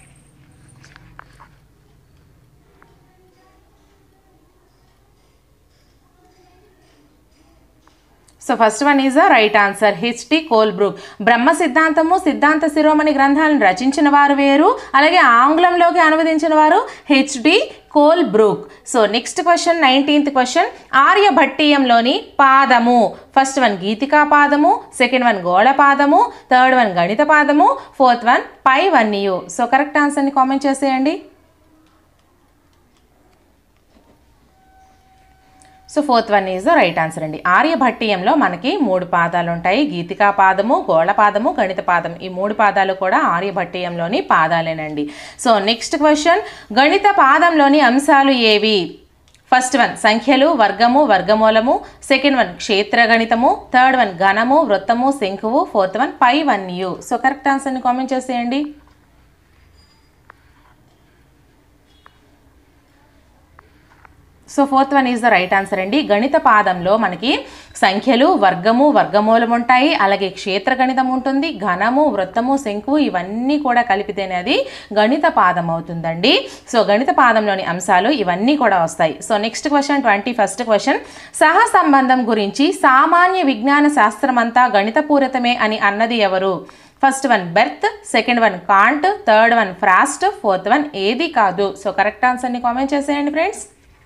so first one is the right answer H T Colebrooke Brahma సిద్ధాంతము సిద్ధాంత శిరోమణి గ్రంథాలను రచించిన వారు వేరు అలాగే ఆంగ్లంలోకి అనువదించిన వారు H D Colebrooke so next question nineteenth question ఆర్యభట్టీయంలోని పాదము ఫస్ట్ వన్ గీతికా పాదము సెకండ్ వన్ గోళ పాదము థర్డ్ వన్ గణిత పాదము ఫోర్త్ వన్ పై వన్యు సో కరెక్ట్ ఆన్సర్ని కామెంట్ చేసేయండి so fourth one is the right answer అండి ఆర్యభట్టీయంలో మనకి మూడు పాదాలు ఉంటాయి గీతికా పాదము గోళ పాదము గణిత పాదం ఈ మూడు పాదాలు కూడా ఆర్యభట్టీయంలోని పాదాలేనండి సో నెక్స్ట్ క్వశ్చన్ గణిత పాదంలోని అంశాలు ఏవి ఫస్ట్ వన్ సంఖ్యలు వర్గము వర్గమూలము సెకండ్ వన్ క్షేత్ర గణితము థర్డ్ వన్ ఘనము వృత్తము శంకువు ఫోర్త్ వన్ పై వన్ యు సో కరెక్ట్ ఆన్సర్ని కామెంట్ చేసేయండి so fourth one is the right answer అండి గణిత పాదంలో మనకి సంఖ్యలు వర్గము వర్గమూలం ఉంటాయి అలాగే క్షేత్ర గణితం ఉంటుంది ఘనము వృత్తము శంకువు ఇవన్నీ కూడా కలిపితేనే అది గణిత పాదం అవుతుందండి సో గణిత పాదంలోని అంశాలు ఇవన్నీ కూడా వస్తాయి so next question twenty first question సహ సంబంధం గురించి సామాన్య విజ్ఞాన శాస్త్రమంతా గణితపూరితమే అని అన్నది ఎవరు first one Berth second one Kant third one Frost fourth one ఏది కాదు సో కరెక్ట్ ఆన్సర్ని కామెంట్ చేసేయండి friends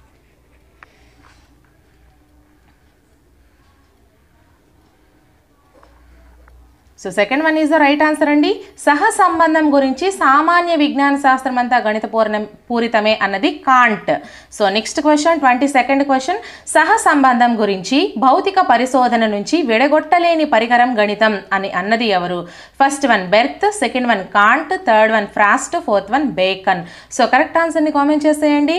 so second one is the right answer అండి సహ సంబంధం గురించి సామాన్య విజ్ఞాన శాస్త్రం అంతా గణిత పూర్ణ పూరితమే అన్నది Kant so next question twenty second question సహ సంబంధం గురించి భౌతిక పరిశోధన నుంచి విడగొట్టలేని పరికరం గణితం అని అన్నది ఎవరు first one Berth second one Kant third one Frost fourth one Bacon so correct ఆన్సర్ని కామెంట్ చేసేయండి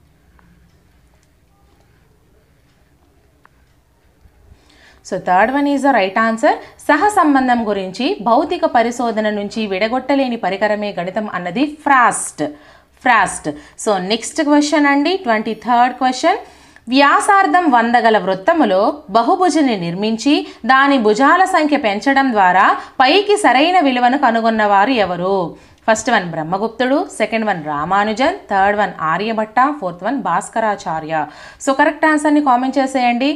so third one is the right answer సహ సంబంధం గురించి భౌతిక పరిశోధన నుంచి విడగొట్టలేని పరికరమే గణితం అన్నది Frost Frost so next question అండి ట్వంటీ థర్డ్ క్వశ్చన్ వ్యాసార్థం వంద గల వృత్తములో బహుభుజని నిర్మించి దాని భుజాల సంఖ్య పెంచడం ద్వారా పైకి సరైన విలువను కనుగొన్నవారు ఎవరు ఫస్ట్ వన్ బ్రహ్మగుప్తుడు second one Ramanujan third one Aryabhata fourth one Bhaskaracharya so correct ఆన్సర్ని కామెంట్ చేసేయండి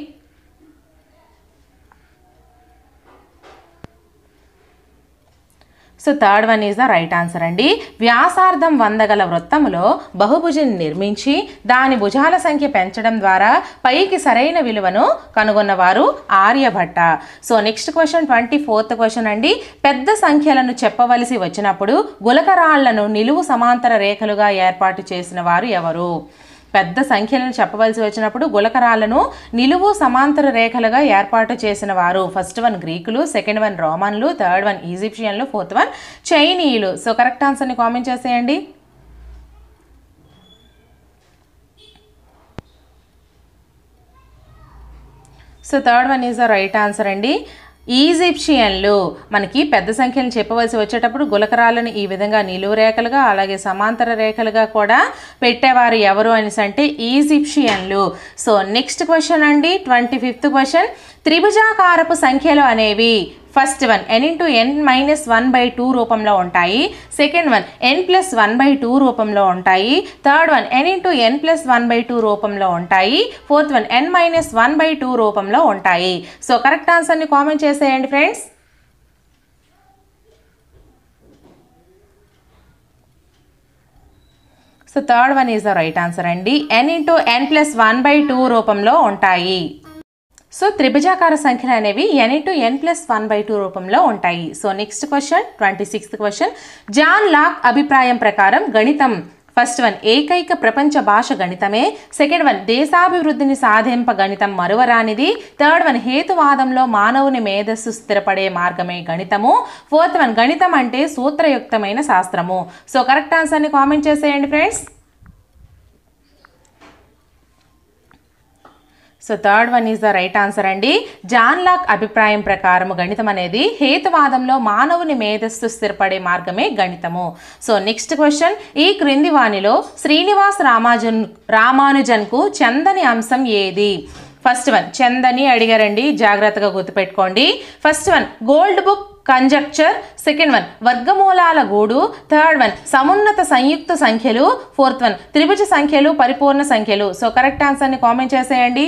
so third one is the right answer అండి వ్యాసార్థం వంద గల వృత్తములో బహుభుజిని నిర్మించి దాని భుజాల సంఖ్య పెంచడం ద్వారా పైకి సరైన విలువను కనుగొన్నవారు Aryabhata so next question twenty fourth question అండి పెద్ద సంఖ్యలను చెప్పవలసి వచ్చినప్పుడు గులకరాళ్లను నిలువు సమాంతర రేఖలుగా ఏర్పాటు చేసిన వారు ఎవరు పెద్ద సంఖ్యలను చెప్పవలసి వచ్చినప్పుడు గులకరాలను నిలువు సమాంతర రేఖలుగా ఏర్పాటు చేసిన వారు ఫస్ట్ వన్ గ్రీకులు సెకండ్ వన్ రోమన్లు థర్డ్ వన్ ఈజిప్షియన్లు ఫోర్త్ వన్ చైనీయులు సో కరెక్ట్ ఆన్సర్ని కామెంట్ చేసేయండి so third one is the right answer అండి ఈజిప్షియన్లు మనకి పెద్ద సంఖ్యను చెప్పవలసి వచ్చేటప్పుడు గులకరాలను ఈ విధంగా నిలువు రేఖలుగా అలాగే సమాంతర రేఖలుగా కూడా పెట్టేవారు ఎవరు అనేసి అంటే ఈజిప్షియన్లు సో నెక్స్ట్ క్వశ్చన్ అండి ట్వంటీ ఫిఫ్త్ క్వశ్చన్ త్రిభుజాకారపు సంఖ్యలు అనేవి first one n into n minus one by two రూపంలో ఉంటాయి second one n plus one by two రూపంలో ఉంటాయి third one n into N plus one by two రూపంలో ఉంటాయి fourth one n minus one by two రూపంలో ఉంటాయి so correct ఆన్సర్ని comment చేసేయండి friends so third one is the right answer అండి N into N plus one by two రూపంలో ఉంటాయి so త్రిభుజాకార సంఖ్యలు అనేవి n into N plus one by two రూపంలో ఉంటాయి so next question twenty sixth question John Locke అభిప్రాయం ప్రకారం గణితం ఫస్ట్ వన్ ఏకైక ప్రపంచ భాష గణితమే సెకండ్ వన్ దేశాభివృద్ధిని సాధింప గణితం మరువరానిది థర్డ్ వన్ హేతువాదంలో మానవుని మేధస్సు స్థిరపడే మార్గమే గణితము ఫోర్త్ వన్ గణితం అంటే సూత్రయుక్తమైన శాస్త్రము సో కరెక్ట్ ఆన్సర్ని కామెంట్ చేసేయండి friends so third one is the right answer అండి జాన్ లాక్ అభిప్రాయం ప్రకారం గణితం అనేది హేతువాదంలో మానవుని మేధస్సు స్థిరపడే మార్గమే గణితము సో నెక్స్ట్ క్వశ్చన్ ఈ క్రింది వాణిలో శ్రీనివాస్ రామాజన్ రామానుజన్కు చందని అంశం ఏది ఫస్ట్ వన్ చందని అడిగారండి జాగ్రత్తగా గుర్తుపెట్టుకోండి first one Goldbach conjecture second one వర్గమూలాల గూడు థర్డ్ వన్ సమున్నత సంయుక్త సంఖ్యలు ఫోర్త్ వన్ త్రిభుజ సంఖ్యలు పరిపూర్ణ సంఖ్యలు సో కరెక్ట్ ఆన్సర్ని కామెంట్ చేసేయండి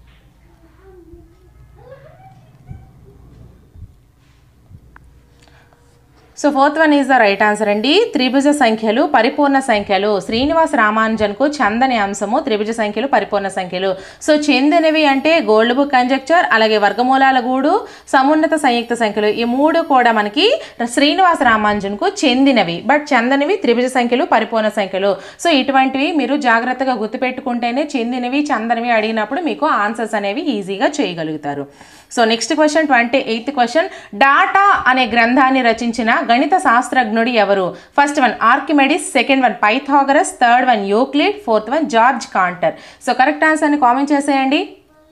so fourth one is the right answer అండి త్రిభుజ సంఖ్యలు పరిపూర్ణ సంఖ్యలు శ్రీనివాస్ రామానుజన్కు చందని అంశము త్రిభుజ సంఖ్యలు పరిపూర్ణ సంఖ్యలు సో చెందినవి అంటే గోల్డ్ బుక్ కంజక్చర్ అలాగే వర్గమూలాల గూడు సమున్నత సంయుక్త సంఖ్యలు ఈ మూడు కూడా మనకి శ్రీనివాస రామానుజన్కు చెందినవి బట్ చెందనివి త్రిభుజ సంఖ్యలు పరిపూర్ణ సంఖ్యలు సో ఇటువంటివి మీరు జాగ్రత్తగా గుర్తుపెట్టుకుంటేనే చెందినవి చందనివి అడిగినప్పుడు మీకు ఆన్సర్స్ అనేవి ఈజీగా చేయగలుగుతారు so next question twenty eighth question Data అనే గ్రంథాన్ని రచించిన గణిత శాస్త్రజ్ఞుడు ఎవరు first one Archimedes second one Pythagoras third one Euclid fourth one George Cantor so correct ఆన్సర్ని కామెంట్ చేసేయండి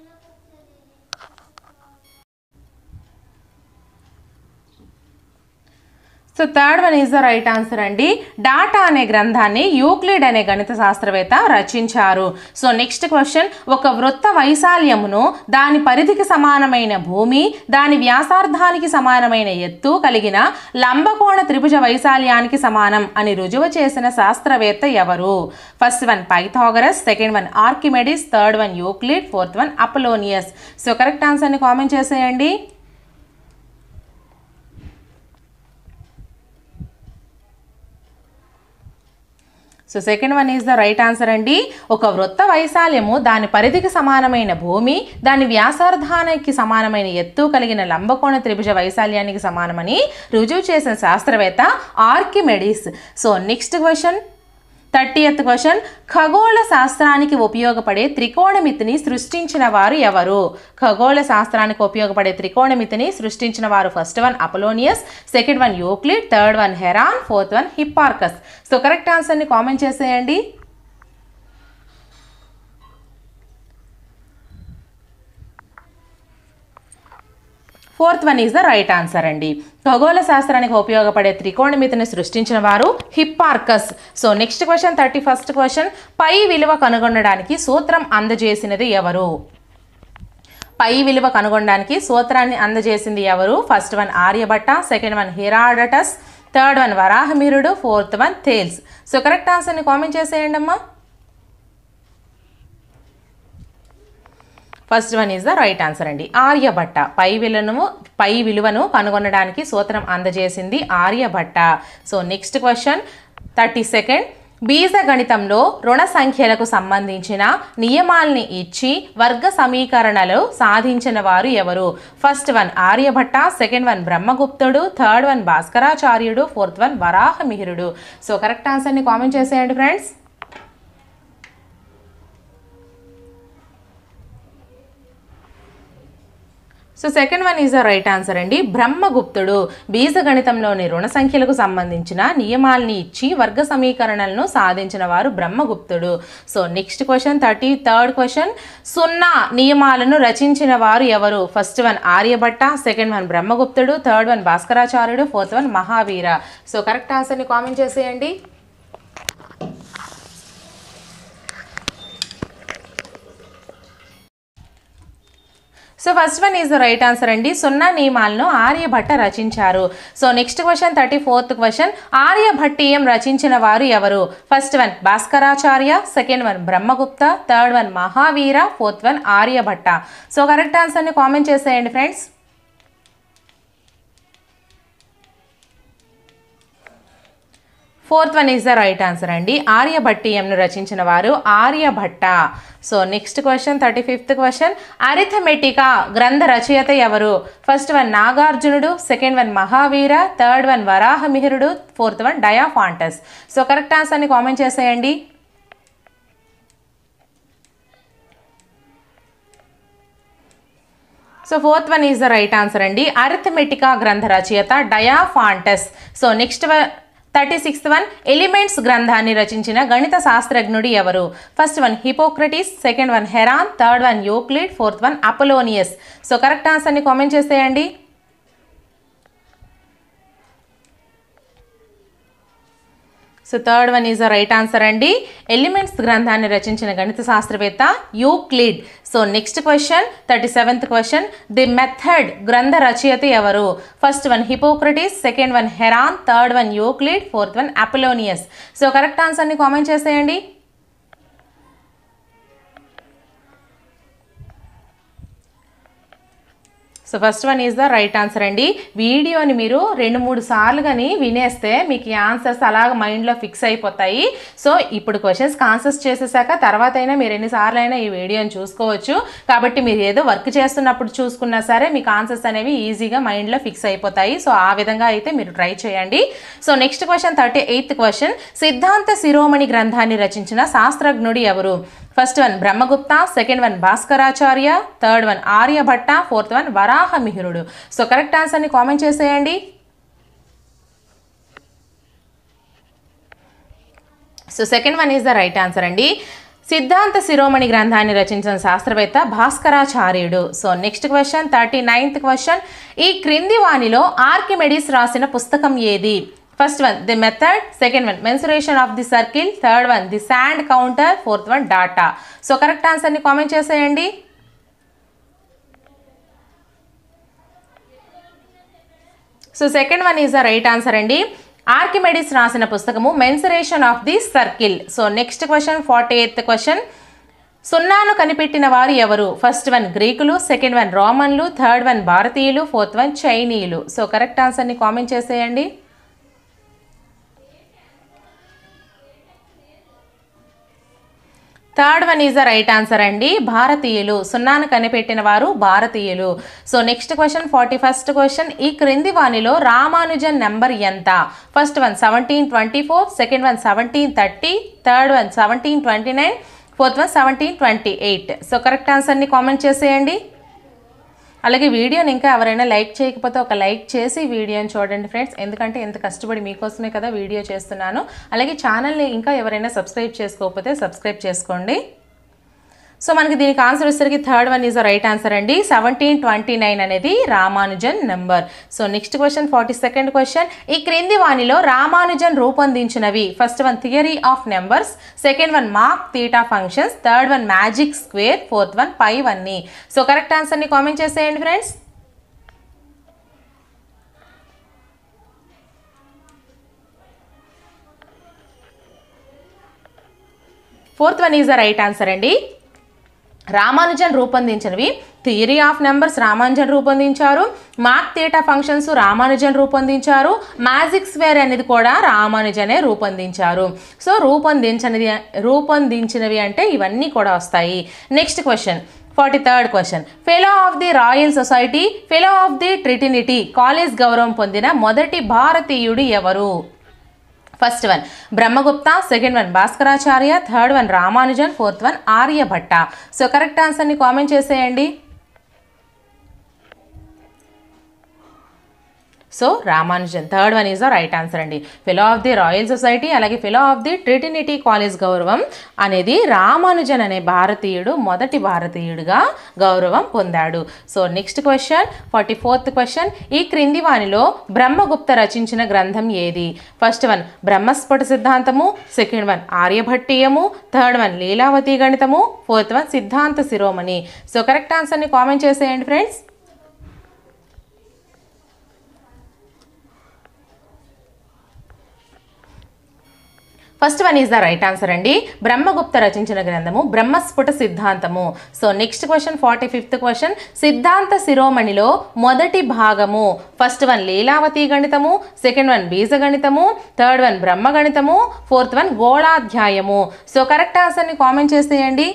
so third one is the right answer Data డాటా అనే గ్రంథాన్ని యూక్లిడ్ అనే గణిత శాస్త్రవేత్త రచించారు సో నెక్స్ట్ క్వశ్చన్ ఒక వృత్త వైశాల్యమును దాని పరిధికి సమానమైన భూమి దాని వ్యాసార్థానికి సమానమైన ఎత్తు కలిగిన లంబకోణ త్రిభుజ వైశాల్యానికి సమానం అని రుజువు చేసిన శాస్త్రవేత్త ఎవరు first one Pythagoras second one Archimedes third one Euclid fourth one Apollonius so correct ఆన్సర్ని కామెంట్ చేసేయండి so second one is the right answer అండి ఒక వృత్త వైశాల్యము దాని పరిధికి సమానమైన భూమి దాని వ్యాసార్థానికి సమానమైన ఎత్తు కలిగిన లంబకోణ త్రిభుజ వైశాల్యానికి సమానమని రుజువు చేసిన శాస్త్రవేత్త Archimedes so next question thirtieth question ఖగోళ శాస్త్రానికి ఉపయోగపడే త్రికోణమితిని సృష్టించిన వారు ఎవరు ఖగోళ శాస్త్రానికి ఉపయోగపడే త్రికోణమితిని సృష్టించిన వారు first one Apollonius second one Euclid third one Heron fourth one Hipparchus so correct ఆన్సర్ని కామెంట్ చేసేయండి fourth one is the right answer అండి ఖగోళ శాస్త్రానికి ఉపయోగపడే త్రికోణమితిని సృష్టించిన వారు Hipparchus so next question thirty first question pi విలువ కనుగొనడానికి సూత్రం అందజేసినది ఎవరు పై విలువ కనుగొనడానికి సూత్రాన్ని అందజేసింది ఎవరు first one Aryabhata second one Herodotus third one వరాహమిరుడు fourth one Thales so correct ఆన్సర్ని కామెంట్ చేసేయండి అమ్మా first one is the right answer అండి ఆర్యభట్ట పై విలువను పై విలువను కనుగొనడానికి సూత్రం అందజేసింది Aryabhata so next question thirty second బీజ గణితంలో రుణ సంఖ్యలకు సంబంధించిన నియమాల్ని ఇచ్చి వర్గ సమీకరణలు సాధించిన వారు ఎవరు first one Aryabhata second one బ్రహ్మగుప్తుడు థర్డ్ వన్ భాస్కరాచార్యుడు ఫోర్త్ వన్ వరాహమిహిరుడు సో కరెక్ట్ ఆన్సర్ని కామెంట్ చేసేయండి friends so second one is the right answer అండి బ్రహ్మగుప్తుడు బీజగణితంలోని రుణ సంఖ్యలకు సంబంధించిన నియమాల్ని ఇచ్చి వర్గ సమీకరణలను సాధించిన వారు బ్రహ్మగుప్తుడు so next question thirty third question సున్నా నియమాలను రచించిన వారు ఎవరు first one Aryabhata second one బ్రహ్మగుప్తుడు థర్డ్ వన్ భాస్కరాచార్యుడు fourth one Mahavira so correct ఆన్సర్ని కామెంట్ చేసేయండి so first one is the right answer అండి సున్నా నియమాలను ఆర్యభట్ట రచించారు so next question thirty fourth question ఆర్యభట్టీయం రచించిన వారు ఎవరు first one Bhaskaracharya second one Brahmagupta third one Mahavira fourth one Aryabhata so correct ఆన్సర్ని కామెంట్ చేసేయండి friends fourth one is the right answer అండి ఆర్యభట్టీయంను రచించిన వారు Aryabhata so next question thirty fifth question Arithmetica గ్రంథ రచయిత ఎవరు ఫస్ట్ వన్ నాగార్జునుడు second one Mahavira third one వరాహమిహిరుడు fourth one Diophantus so correct ఆన్సర్ని కామెంట్ చేసేయండి so fourth one is the right answer అండి అరిథమెటికా గ్రంథ రచయిత Diophantus so next thirty sixth one elements గ్రంథాన్ని రచించిన గణిత శాస్త్రజ్ఞుడు ఎవరు first one Hippocrates second one Heron third one Euclid fourth one Apollonius so correct ఆన్సర్ని కామెంట్ చేసేయండి so third one is the right answer అండి ఎలిమెంట్స్ గ్రంథాన్ని రచించిన గణిత శాస్త్రవేత్త Euclid so next question thirty seventh question the method గ్రంథ రచయిత ఎవరు first one Hippocrates second one Heron third one Euclid fourth one Apollonius so correct ఆన్సర్ని comment చేసేయండి so first one is the right answer అండి వీడియోని మీరు రెండు మూడు సార్లు కానీ వినేస్తే మీకు ఈ ఆన్సర్స్ అలాగ మైండ్లో ఫిక్స్ అయిపోతాయి సో ఇప్పుడు క్వశ్చన్స్కి ఆన్సర్స్ చేసేసాక తర్వాత అయినా మీరు ఎన్నిసార్లు అయినా ఈ వీడియోని చూసుకోవచ్చు కాబట్టి మీరు ఏదో వర్క్ చేస్తున్నప్పుడు చూసుకున్నా సరే మీకు ఆన్సర్స్ అనేవి ఈజీగా మైండ్లో ఫిక్స్ అయిపోతాయి సో ఆ విధంగా అయితే మీరు ట్రై చేయండి so next question thirty eighth question Siddhanta Shiromani గ్రంథాన్ని రచించిన శాస్త్రజ్ఞుడు ఎవరు first one Brahmagupta second one Bhaskaracharya third one Aryabhata fourth one వరాహమిహిరుడు సో కరెక్ట్ ఆన్సర్ని కామెంట్ చేసేయండి so second one is the right answer అండి సిద్ధాంత శిరోమణి గ్రంథాన్ని రచించిన శాస్త్రవేత్త భాస్కరాచార్యుడు so next question thirty ninth question ఈ క్రింది వాణిలో ఆర్కిమెడిస్ రాసిన పుస్తకం ఏది first one the method second one mensuration of the circle third one the sand counter fourth one data so correct ఆన్సర్ని కామెంట్ చేసేయండి so second one is the right answer అండి Archimedes రాసిన పుస్తకము mensuration of the circle so next question forty eighth question సున్నాను కనిపెట్టిన వారు ఎవరు first one గ్రీకులు సెకండ్ వన్ రోమన్లు థర్డ్ వన్ భారతీయులు ఫోర్త్ వన్ చైనీయులు సో కరెక్ట్ ఆన్సర్ని కామెంట్ చేసేయండి third one is the right answer అండి భారతీయులు సున్నాను కనిపెట్టిన వారు భారతీయులు so next question forty first question ఈ క్రింది వాణిలో రామానుజన్ నెంబర్ ఎంత first one seventeen twenty four second one seventeen thirty third one seventeen twenty nine fourth one seventeen twenty eight so correct ఆన్సర్ని కామెంట్ చేసేయండి అలాగే వీడియోని ఇంకా ఎవరైనా లైక్ చేయకపోతే ఒక లైక్ చేసి వీడియోని చూడండి ఫ్రెండ్స్ ఎందుకంటే ఎంత కష్టపడి మీకోసమే కదా వీడియో చేస్తున్నాను అలాగే ఛానల్ని ఇంకా ఎవరైనా సబ్స్క్రైబ్ చేసుకోకపోతే సబ్స్క్రైబ్ చేసుకోండి సో మనకి దీనికి ఆన్సర్ వచ్చేసరికి third one is right answer అండి సెవెంటీన్ ట్వంటీ నైన్ అనేది Ramanujan number so next question forty second question ఈ క్రింది వాణిలో రామానుజన్ రూపొందించినవి first one theory of numbers second one mark theta functions third one magic square fourth one పై వన్ని so correct ఆన్సర్ని comment చేసేయండి friends fourth one is the right answer అండి రామానుజన్ రూపొందించినవి థియరీ ఆఫ్ నెంబర్స్ రామానుజన్ రూపొందించారు మార్క్ థీటా ఫంక్షన్స్ రామానుజన్ రూపొందించారు magic square అనేది కూడా రామానుజనే రూపొందించారు సో రూపొందించినది రూపొందించినవి అంటే ఇవన్నీ కూడా వస్తాయి next question forty third question fellow of the royal society fellow of the trinity college గౌరవం పొందిన మొదటి భారతీయుడు ఎవరు first one Brahmagupta second one Bhaskaracharya third one Ramanujan fourth one Aryabhata so correct ఆన్సర్ని కామెంట్ చేసేయండి so Ramanujan third one is the right answer అండి fellow of the royal society అలాగే fellow of the trinity college గౌరవం అనేది రామానుజన్ అనే భారతీయుడు మొదటి భారతీయుడిగా గౌరవం పొందాడు so next question forty fourth question ఈ క్రింది వానిలో బ్రహ్మగుప్త రచించిన గ్రంథం ఏది ఫస్ట్ వన్ బ్రహ్మస్ఫుట సిద్ధాంతము సెకండ్ వన్ ఆర్యభట్టీయము థర్డ్ వన్ లీలావతి గణితము fourth one Siddhanta Shiromani so correct ఆన్సర్ని కామెంట్ చేసేయండి friends first one is the right answer అండి బ్రహ్మగుప్త రచించిన గ్రంథము బ్రహ్మస్ఫుట సిద్ధాంతము so next question forty fifth question సిద్ధాంత శిరోమణిలో మొదటి భాగము ఫస్ట్ వన్ లీలావతి గణితము సెకండ్ వన్ బీజ గణితము థర్డ్ వన్ బ్రహ్మ గణితము ఫోర్త్ వన్ గోళాధ్యాయము సో కరెక్ట్ ఆన్సర్ని కామెంట్ చేసేయండి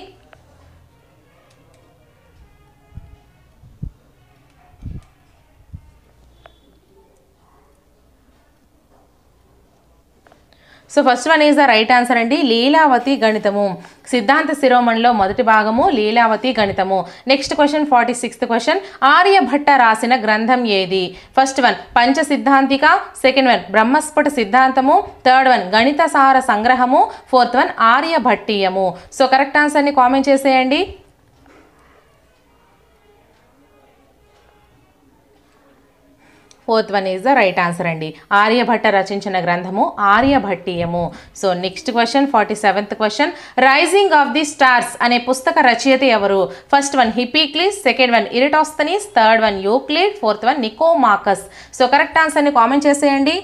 so first one is the right answer అండి లీలావతి గణితము సిద్ధాంత శిరోమణిలో మొదటి భాగము లీలావతి గణితము next question forty sixth question Aryabhata రాసిన గ్రంథం ఏది ఫస్ట్ వన్ పంచ సిద్ధాంతిక సెకండ్ వన్ బ్రహ్మస్ఫుట సిద్ధాంతము థర్డ్ వన్ గణిత సార సంగ్రహము ఫోర్త్ వన్ ఆర్యభట్టీయము సో కరెక్ట్ ఆన్సర్ని కామెంట్ చేసేయండి fourth one is the right answer అండి ఆర్యభట్ట రచించిన గ్రంథము ఆర్యభట్టీయము so next question forty seventh question rising of the stars అనే పుస్తక రచయిత ఎవరు first one Hypsicles second one Eratosthenes third one Euclid fourth one Nicomachus so correct ఆన్సర్ని కామెంట్ చేసేయండి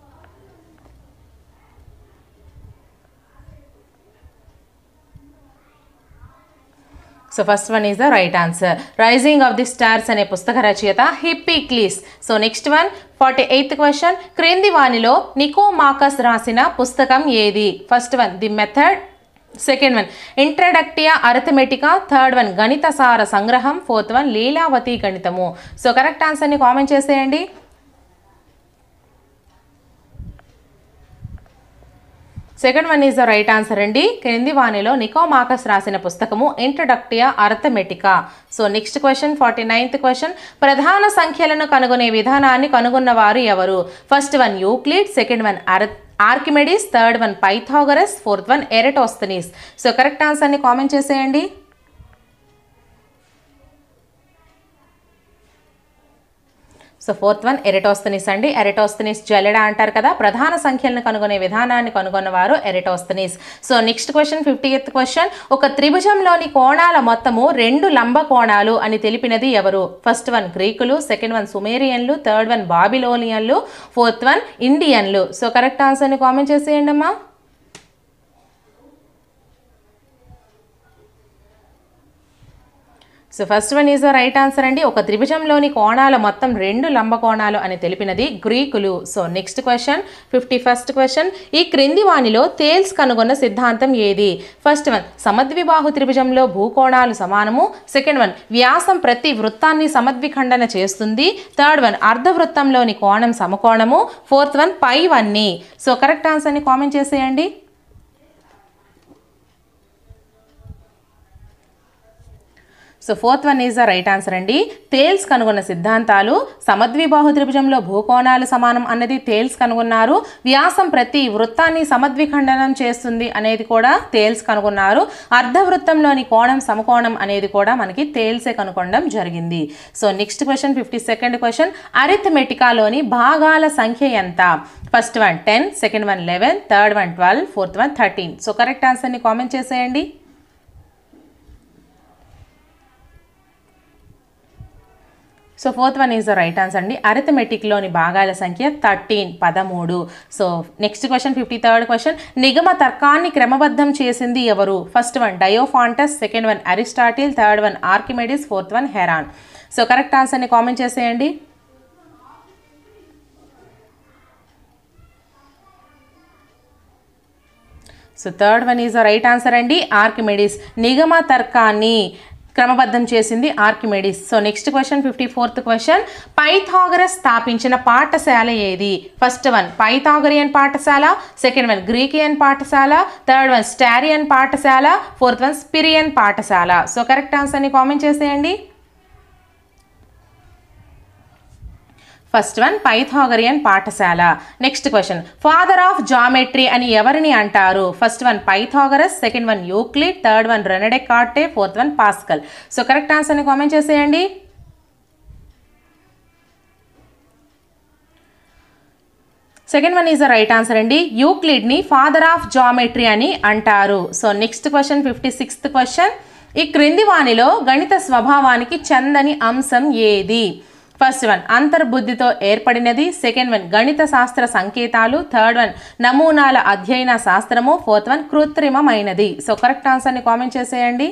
so first one is the right answer rising of the stars అనే పుస్తక రచయిత హిప్పిక్లీస్ so next one forty eighth question క్రింది వానిలో Nicomachus రాసిన పుస్తకం ఏది first one the method second one Introductio Arithmetica third one గణిత సార సంగ్రహం ఫోర్త్ వన్ లీలావతి గణితము సో కరెక్ట్ ఆన్సర్ని కామెంట్ చేసేయండి second one is the right answer అండి క్రింది వాణిలో నికోమాకస్ రాసిన పుస్తకము Introductio Arithmetica so next question forty ninth question ప్రధాన సంఖ్యలను కనుగొనే విధానాన్ని కనుగొన్నవారు ఎవరు first one Euclid second one uh Archimedes third one Pythagoras fourth one Eratosthenes so correct ఆన్సర్ని కామెంట్ చేసేయండి సో ఫోర్త్ వన్ ఎరిటోస్తనిస్ అండి ఎరిటోస్తనిస్ జల్లెడ అంటారు కదా ప్రధాన సంఖ్యలను కనుగొనే విధానాన్ని కనుగొన్నవారు Eratosthenes so next question fifty eighth question ఒక త్రిభుజంలోని కోణాల మొత్తము రెండు లంబ కోణాలు అని తెలిపినది ఎవరు ఫస్ట్ వన్ గ్రీకులు సెకండ్ వన్ సుమేరియన్లు థర్డ్ వన్ బాబిలోనియన్లు ఫోర్త్ వన్ ఇండియన్లు సో కరెక్ట్ ఆన్సర్ని కామెంట్ చేసేయండి అమ్మా so first one is the right answer అండి ఒక త్రిభుజంలోని కోణాల మొత్తం రెండు లంబ కోణాలు అని తెలిపినది గ్రీకులు so next question fifty first question ఈ క్రింది వానిలో తేల్స్ కనుగొన్న సిద్ధాంతం ఏది ఫస్ట్ వన్ సమద్విబాహు త్రిభుజంలో భూకోణాలు సమానము సెకండ్ వన్ వ్యాసం ప్రతి వృత్తాన్ని సమద్విఖండన చేస్తుంది థర్డ్ వన్ అర్ధవృత్తంలోని కోణం సమకోణము ఫోర్త్ వన్ పై వన్ని సో కరెక్ట్ ఆన్సర్ని కామెంట్ చేసేయండి so fourth one is the right answer అండి తేల్స్ కనుగొన్న సిద్ధాంతాలు సమద్విబాహు త్రిభుజంలో భూకోణాలు సమానం అన్నది తేల్స్ కనుగొన్నారు వ్యాసం ప్రతి వృత్తాన్ని సమద్విఖండనం చేస్తుంది అనేది కూడా తేల్స్ కనుగొన్నారు అర్ధవృత్తంలోని కోణం సమకోణం అనేది కూడా మనకి తేల్సే కనుగొనడం జరిగింది so next question fifty second question అరిథమెటికాలోని భాగాల సంఖ్య ఎంత first one ten second one eleven third one twelve fourth one thirteen so correct ఆన్సర్ని కామెంట్ చేసేయండి so fourth one is the right answer అండి అరిథమెటిక్లోని భాగాల సంఖ్య థర్టీన్ పదమూడు so next question fifty third question నిగమ తర్కాన్ని క్రమబద్ధం చేసింది ఎవరు first one Diophantus second one Aristotle third one Archimedes fourth one Heron so correct ఆన్సర్ని కామెంట్ చేసేయండి so third one is the right answer అండి ఆర్కిమెడిస్ నిగమ తర్కాన్ని క్రమబద్ధం చేసింది Archimedes so next question fifty fourth question Pythagoras స్థాపించిన పాఠశాల ఏది ఫస్ట్ వన్ పైథాగరియన్ పాఠశాల సెకండ్ వన్ గ్రీకియన్ పాఠశాల థర్డ్ వన్ స్టారియన్ పాఠశాల ఫోర్త్ వన్ స్పిరియన్ పాఠశాల సో కరెక్ట్ ఆన్సర్ని కామెంట్ చేసేయండి ఫస్ట్ వన్ పైథాగరియన్ పాఠశాల next question father of geometry అని ఎవరిని అంటారు first one Pythagoras second one Euclid third one Rene Descartes fourth one Pascal so correct ఆన్సర్ని కామెంట్ చేసేయండి second one is the right answer అండి యూక్లిడ్ని father of geometry అని అంటారు so next question fifty sixth question ఈ క్రింది వానిలో గణిత స్వభావానికి చందని అంశం ఏది ఫస్ట్ వన్ అంతర్బుద్ధితో ఏర్పడినది సెకండ్ వన్ గణిత శాస్త్ర సంకేతాలు థర్డ్ వన్ నమూనాల అధ్యయన శాస్త్రము ఫోర్త్ వన్ కృత్రిమమైనది సో కరెక్ట్ ఆన్సర్ని కామెంట్ చేసేయండి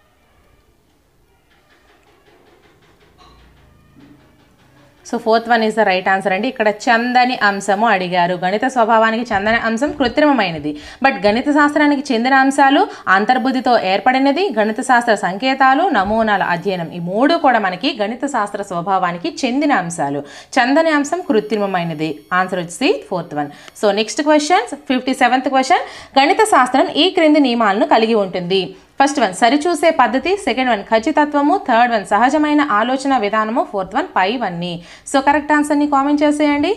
so fourth one is the right answer అండి ఇక్కడ చందని అంశము అడిగారు గణిత స్వభావానికి చందని అంశం కృత్రిమమైనది బట్ గణిత శాస్త్రానికి చెందిన అంశాలు అంతర్బుద్ధితో ఏర్పడినది గణిత శాస్త్ర సంకేతాలు నమూనాల అధ్యయనం ఈ మూడు కూడా మనకి గణిత శాస్త్ర స్వభావానికి చెందిన అంశాలు చందని అంశం కృత్రిమమైనది ఆన్సర్ వచ్చి fourth one so next question fifty seventh question గణిత శాస్త్రం ఈ క్రింది నియమాలను కలిగి ఉంటుంది ఫస్ట్ వన్ సరిచూసే పద్ధతి సెకండ్ వన్ ఖచ్చితత్వము థర్డ్ వన్ సహజమైన ఆలోచన విధానము ఫోర్త్ వన్ పై వన్ని సో కరెక్ట్ ఆన్సర్ని కామెంట్ చేసేయండి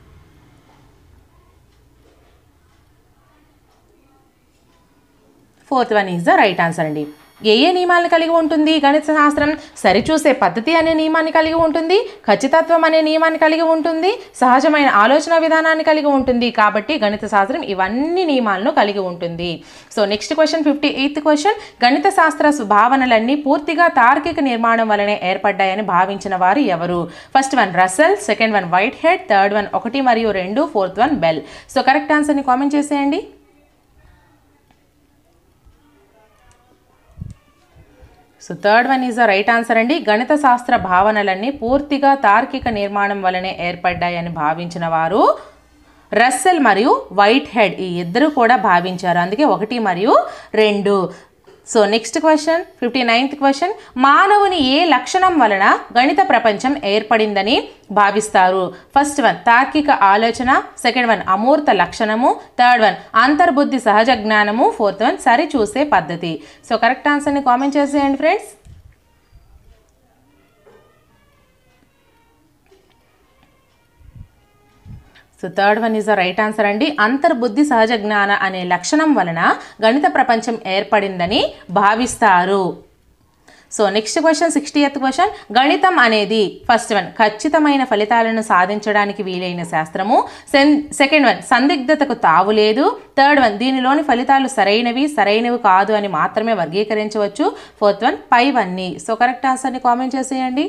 fourth one is the right answer అండి ఏ ఏ నియమాలను కలిగి ఉంటుంది గణిత శాస్త్రం సరిచూసే పద్ధతి అనే నియమాన్ని కలిగి ఉంటుంది ఖచ్చితత్వం అనే నియమాన్ని కలిగి ఉంటుంది సహజమైన ఆలోచన విధానాన్ని కలిగి ఉంటుంది కాబట్టి గణిత శాస్త్రం ఇవన్నీ నియమాలను కలిగి ఉంటుంది so next question fifty eighth question గణిత శాస్త్ర భావనలన్నీ పూర్తిగా తార్కిక నిర్మాణం వలనే ఏర్పడ్డాయని భావించిన వారు ఎవరు first one Russell second one Whitehead third one ఒకటి మరియు రెండు fourth one Bell so correct ఆన్సర్ని కామెంట్ చేసేయండి so third one is the right answer అండి గణిత శాస్త్ర భావనలన్నీ పూర్తిగా తార్కిక నిర్మాణం వలనే ఏర్పడ్డాయని భావించిన వారు రస్సెల్ మరియు వైట్ హెడ్ ఈ ఇద్దరు కూడా భావించారు అందుకే ఒకటి మరియు రెండు so next question fifty ninth question మానవుని ఏ లక్షణం వలన గణిత ప్రపంచం ఏర్పడిందని భావిస్తారు ఫస్ట్ వన్ తార్కిక ఆలోచన సెకండ్ వన్ అమూర్త లక్షణము థర్డ్ వన్ అంతర్బుద్ధి సహజ జ్ఞానము ఫోర్త్ వన్ సరి చూసే పద్ధతి సో కరెక్ట్ ఆన్సర్ని కామెంట్ చేసేయండి friends so third one is the right answer అండి అంతర్బుద్ధి సహజ జ్ఞాన అనే లక్షణం వలన గణిత ప్రపంచం ఏర్పడిందని భావిస్తారు సో నెక్స్ట్ క్వశ్చన్ సిక్స్టీ ఎత్ క్వశ్చన్ గణితం అనేది ఫస్ట్ వన్ ఖచ్చితమైన ఫలితాలను సాధించడానికి వీలైన శాస్త్రము సెన్ సెకండ్ వన్ సందిగ్ధతకు తావు లేదు థర్డ్ వన్ దీనిలోని ఫలితాలు సరైనవి సరైనవి కాదు అని మాత్రమే వర్గీకరించవచ్చు ఫోర్త్ వన్ పై వన్ని సో కరెక్ట్ ఆన్సర్ని కామెంట్ చేసేయండి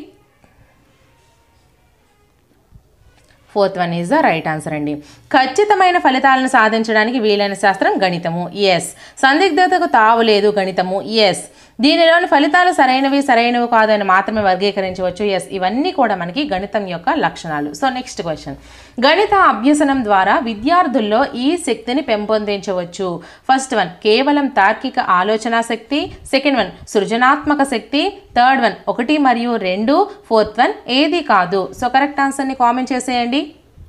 fourth one is the right answer అండి ఖచ్చితమైన ఫలితాలను సాధించడానికి వీలైన శాస్త్రం గణితము ఎస్ సందిగ్ధతకు తావు లేదు గణితము ఎస్ దీనిలోని ఫలితాలు సరైనవి సరైనవి కాదు అని మాత్రమే వర్గీకరించవచ్చు ఎస్ ఇవన్నీ కూడా మనకి గణితం యొక్క లక్షణాలు సో నెక్స్ట్ క్వశ్చన్ గణిత అభ్యసనం ద్వారా విద్యార్థుల్లో ఈ శక్తిని పెంపొందించవచ్చు ఫస్ట్ వన్ కేవలం తార్కిక ఆలోచన శక్తి సెకండ్ వన్ సృజనాత్మక శక్తి థర్డ్ వన్ ఒకటి మరియు రెండు ఫోర్త్ వన్ ఏది కాదు సో కరెక్ట్ ఆన్సర్ని కామెంట్ చేసేయండి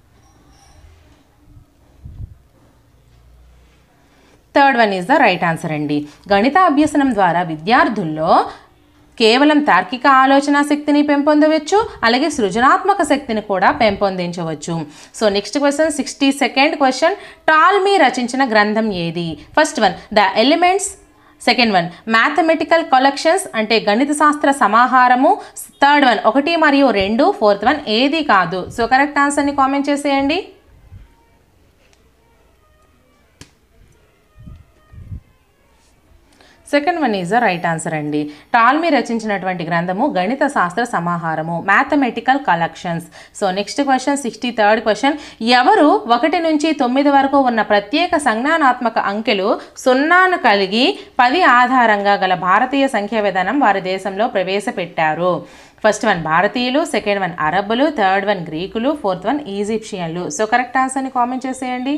third one is the right answer అండి గణిత అభ్యసనం ద్వారా విద్యార్థుల్లో కేవలం తార్కిక ఆలోచన శక్తిని పెంపొందవచ్చు అలాగే సృజనాత్మక శక్తిని కూడా పెంపొందించవచ్చు so next question sixty second question Ptolemy రచించిన గ్రంథం ఏది first one the elements second one mathematical collections అంటే గణిత శాస్త్ర సమాహారము థర్డ్ వన్ ఒకటి మరియు రెండు ఫోర్త్ వన్ ఏది కాదు సో కరెక్ట్ ఆన్సర్ని కామెంట్ చేసేయండి second one is the right answer అండి టాల్మీ రచించినటువంటి గ్రంథము గణిత శాస్త్ర సమాహారము mathematical collections so next question sixty third question ఎవరు ఒకటి నుంచి తొమ్మిది వరకు ఉన్న ప్రత్యేక సంజ్ఞానాత్మక అంకెలు సున్నాను కలిగి పది ఆధారంగా గల భారతీయ సంఖ్యా విధానం వారి దేశంలో ప్రవేశపెట్టారు ఫస్ట్ వన్ భారతీయులు సెకండ్ వన్ అరబ్బులు థర్డ్ వన్ గ్రీకులు ఫోర్త్ వన్ ఈజిప్షియన్లు సో కరెక్ట్ ఆన్సర్ని కామెంట్ చేసేయండి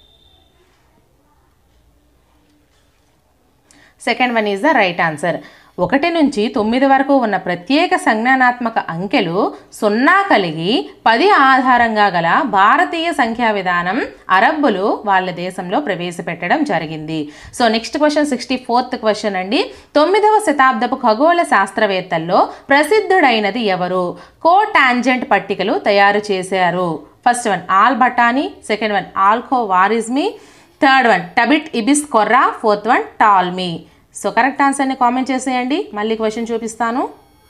second one is the right answer ఒకటి నుంచి తొమ్మిది వరకు ఉన్న ప్రత్యేక సంజ్ఞానాత్మక అంకెలు సున్నా కలిగి పది ఆధారంగా గల భారతీయ సంఖ్యా విధానం అరబ్బులు వాళ్ళ దేశంలో ప్రవేశపెట్టడం జరిగింది so next question sixty fourth question అండి తొమ్మిదవ శతాబ్దపు ఖగోళ శాస్త్రవేత్తల్లో ప్రసిద్ధుడైనది ఎవరు కో టాంజెంట్ పట్టికలు తయారు చేశారు first one al Battani second one al Khwarizmi third one Thabit ibn Qurra fourth one Ptolemy so correct ఆన్సర్ని కామెంట్ చేసేయండి మళ్ళీ క్వశ్చన్ చూపిస్తాను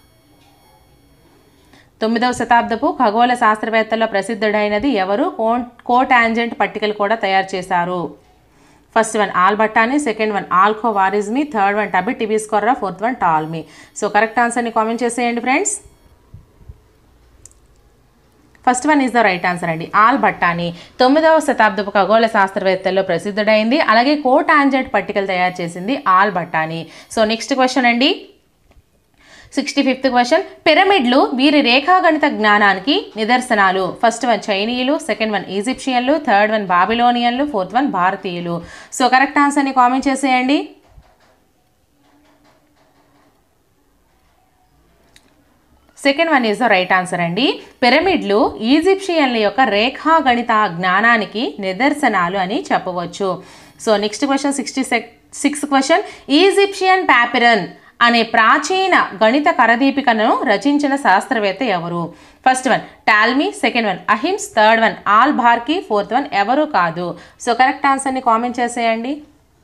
తొమ్మిదవ శతాబ్దపు ఖగోళ శాస్త్రవేత్తల్లో ప్రసిద్ధుడైనది ఎవరు కో కోటాంజెంట్ పట్టికలు కూడా తయారు చేశారు first one al Battani second one al Khwarizmi third one Thabit ibn Qurra fourth one Ptolemy so correct ఆన్సర్ని కామెంట్ చేసేయండి friends first one is the right answer అండి ఆల్ భట్టాని తొమ్మిదవ శతాబ్దపు ఖగోళ శాస్త్రవేత్తల్లో ప్రసిద్ధుడైంది అలాగే కోట్ ఆంజెట్ పట్టికలు తయారు చేసింది al Battani so next question అండి సిక్స్టీ ఫిఫ్త్ క్వశ్చన్ పిరమిడ్లు వీరి రేఖాగణిత జ్ఞానానికి నిదర్శనాలు ఫస్ట్ వన్ చైనీయులు సెకండ్ వన్ ఈజిప్షియన్లు థర్డ్ వన్ బాబిలోనియన్లు ఫోర్త్ వన్ భారతీయులు సో కరెక్ట్ ఆన్సర్ని కామెంట్ చేసేయండి second one is the right answer అండి పిరమిడ్లు ఈజిప్షియన్ల యొక్క రేఖాగణిత జ్ఞానానికి నిదర్శనాలు అని చెప్పవచ్చు so next question sixty six question Egyptian papyrus అనే ప్రాచీన గణిత కరదీపికను రచించిన శాస్త్రవేత్త ఎవరు first one Ptolemy second one అహిమ్స్ third one al Karkhi fourth one ఎవరు కాదు సో కరెక్ట్ ఆన్సర్ని కామెంట్ చేసేయండి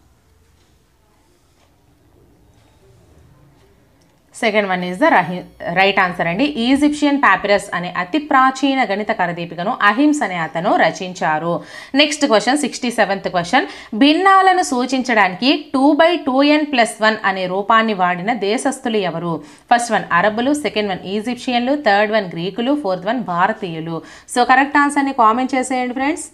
సెకండ్ వన్ ఈజ్ ద రహి రైట్ ఆన్సర్ అండి ఈజిప్షియన్ పాపిరస్ అనే అతి ప్రాచీన గణిత కరదీపికను అహింస్ అనే అతను రచించారు next question sixty seventh question భిన్నాలను సూచించడానికి two by two N plus one అనే రూపాన్ని వాడిన దేశస్థులు ఎవరు ఫస్ట్ వన్ అరబ్బులు సెకండ్ వన్ ఈజిప్షియన్లు థర్డ్ వన్ గ్రీకులు ఫోర్త్ వన్ భారతీయులు సో కరెక్ట్ ఆన్సర్ని కామెంట్ చేసేయండి friends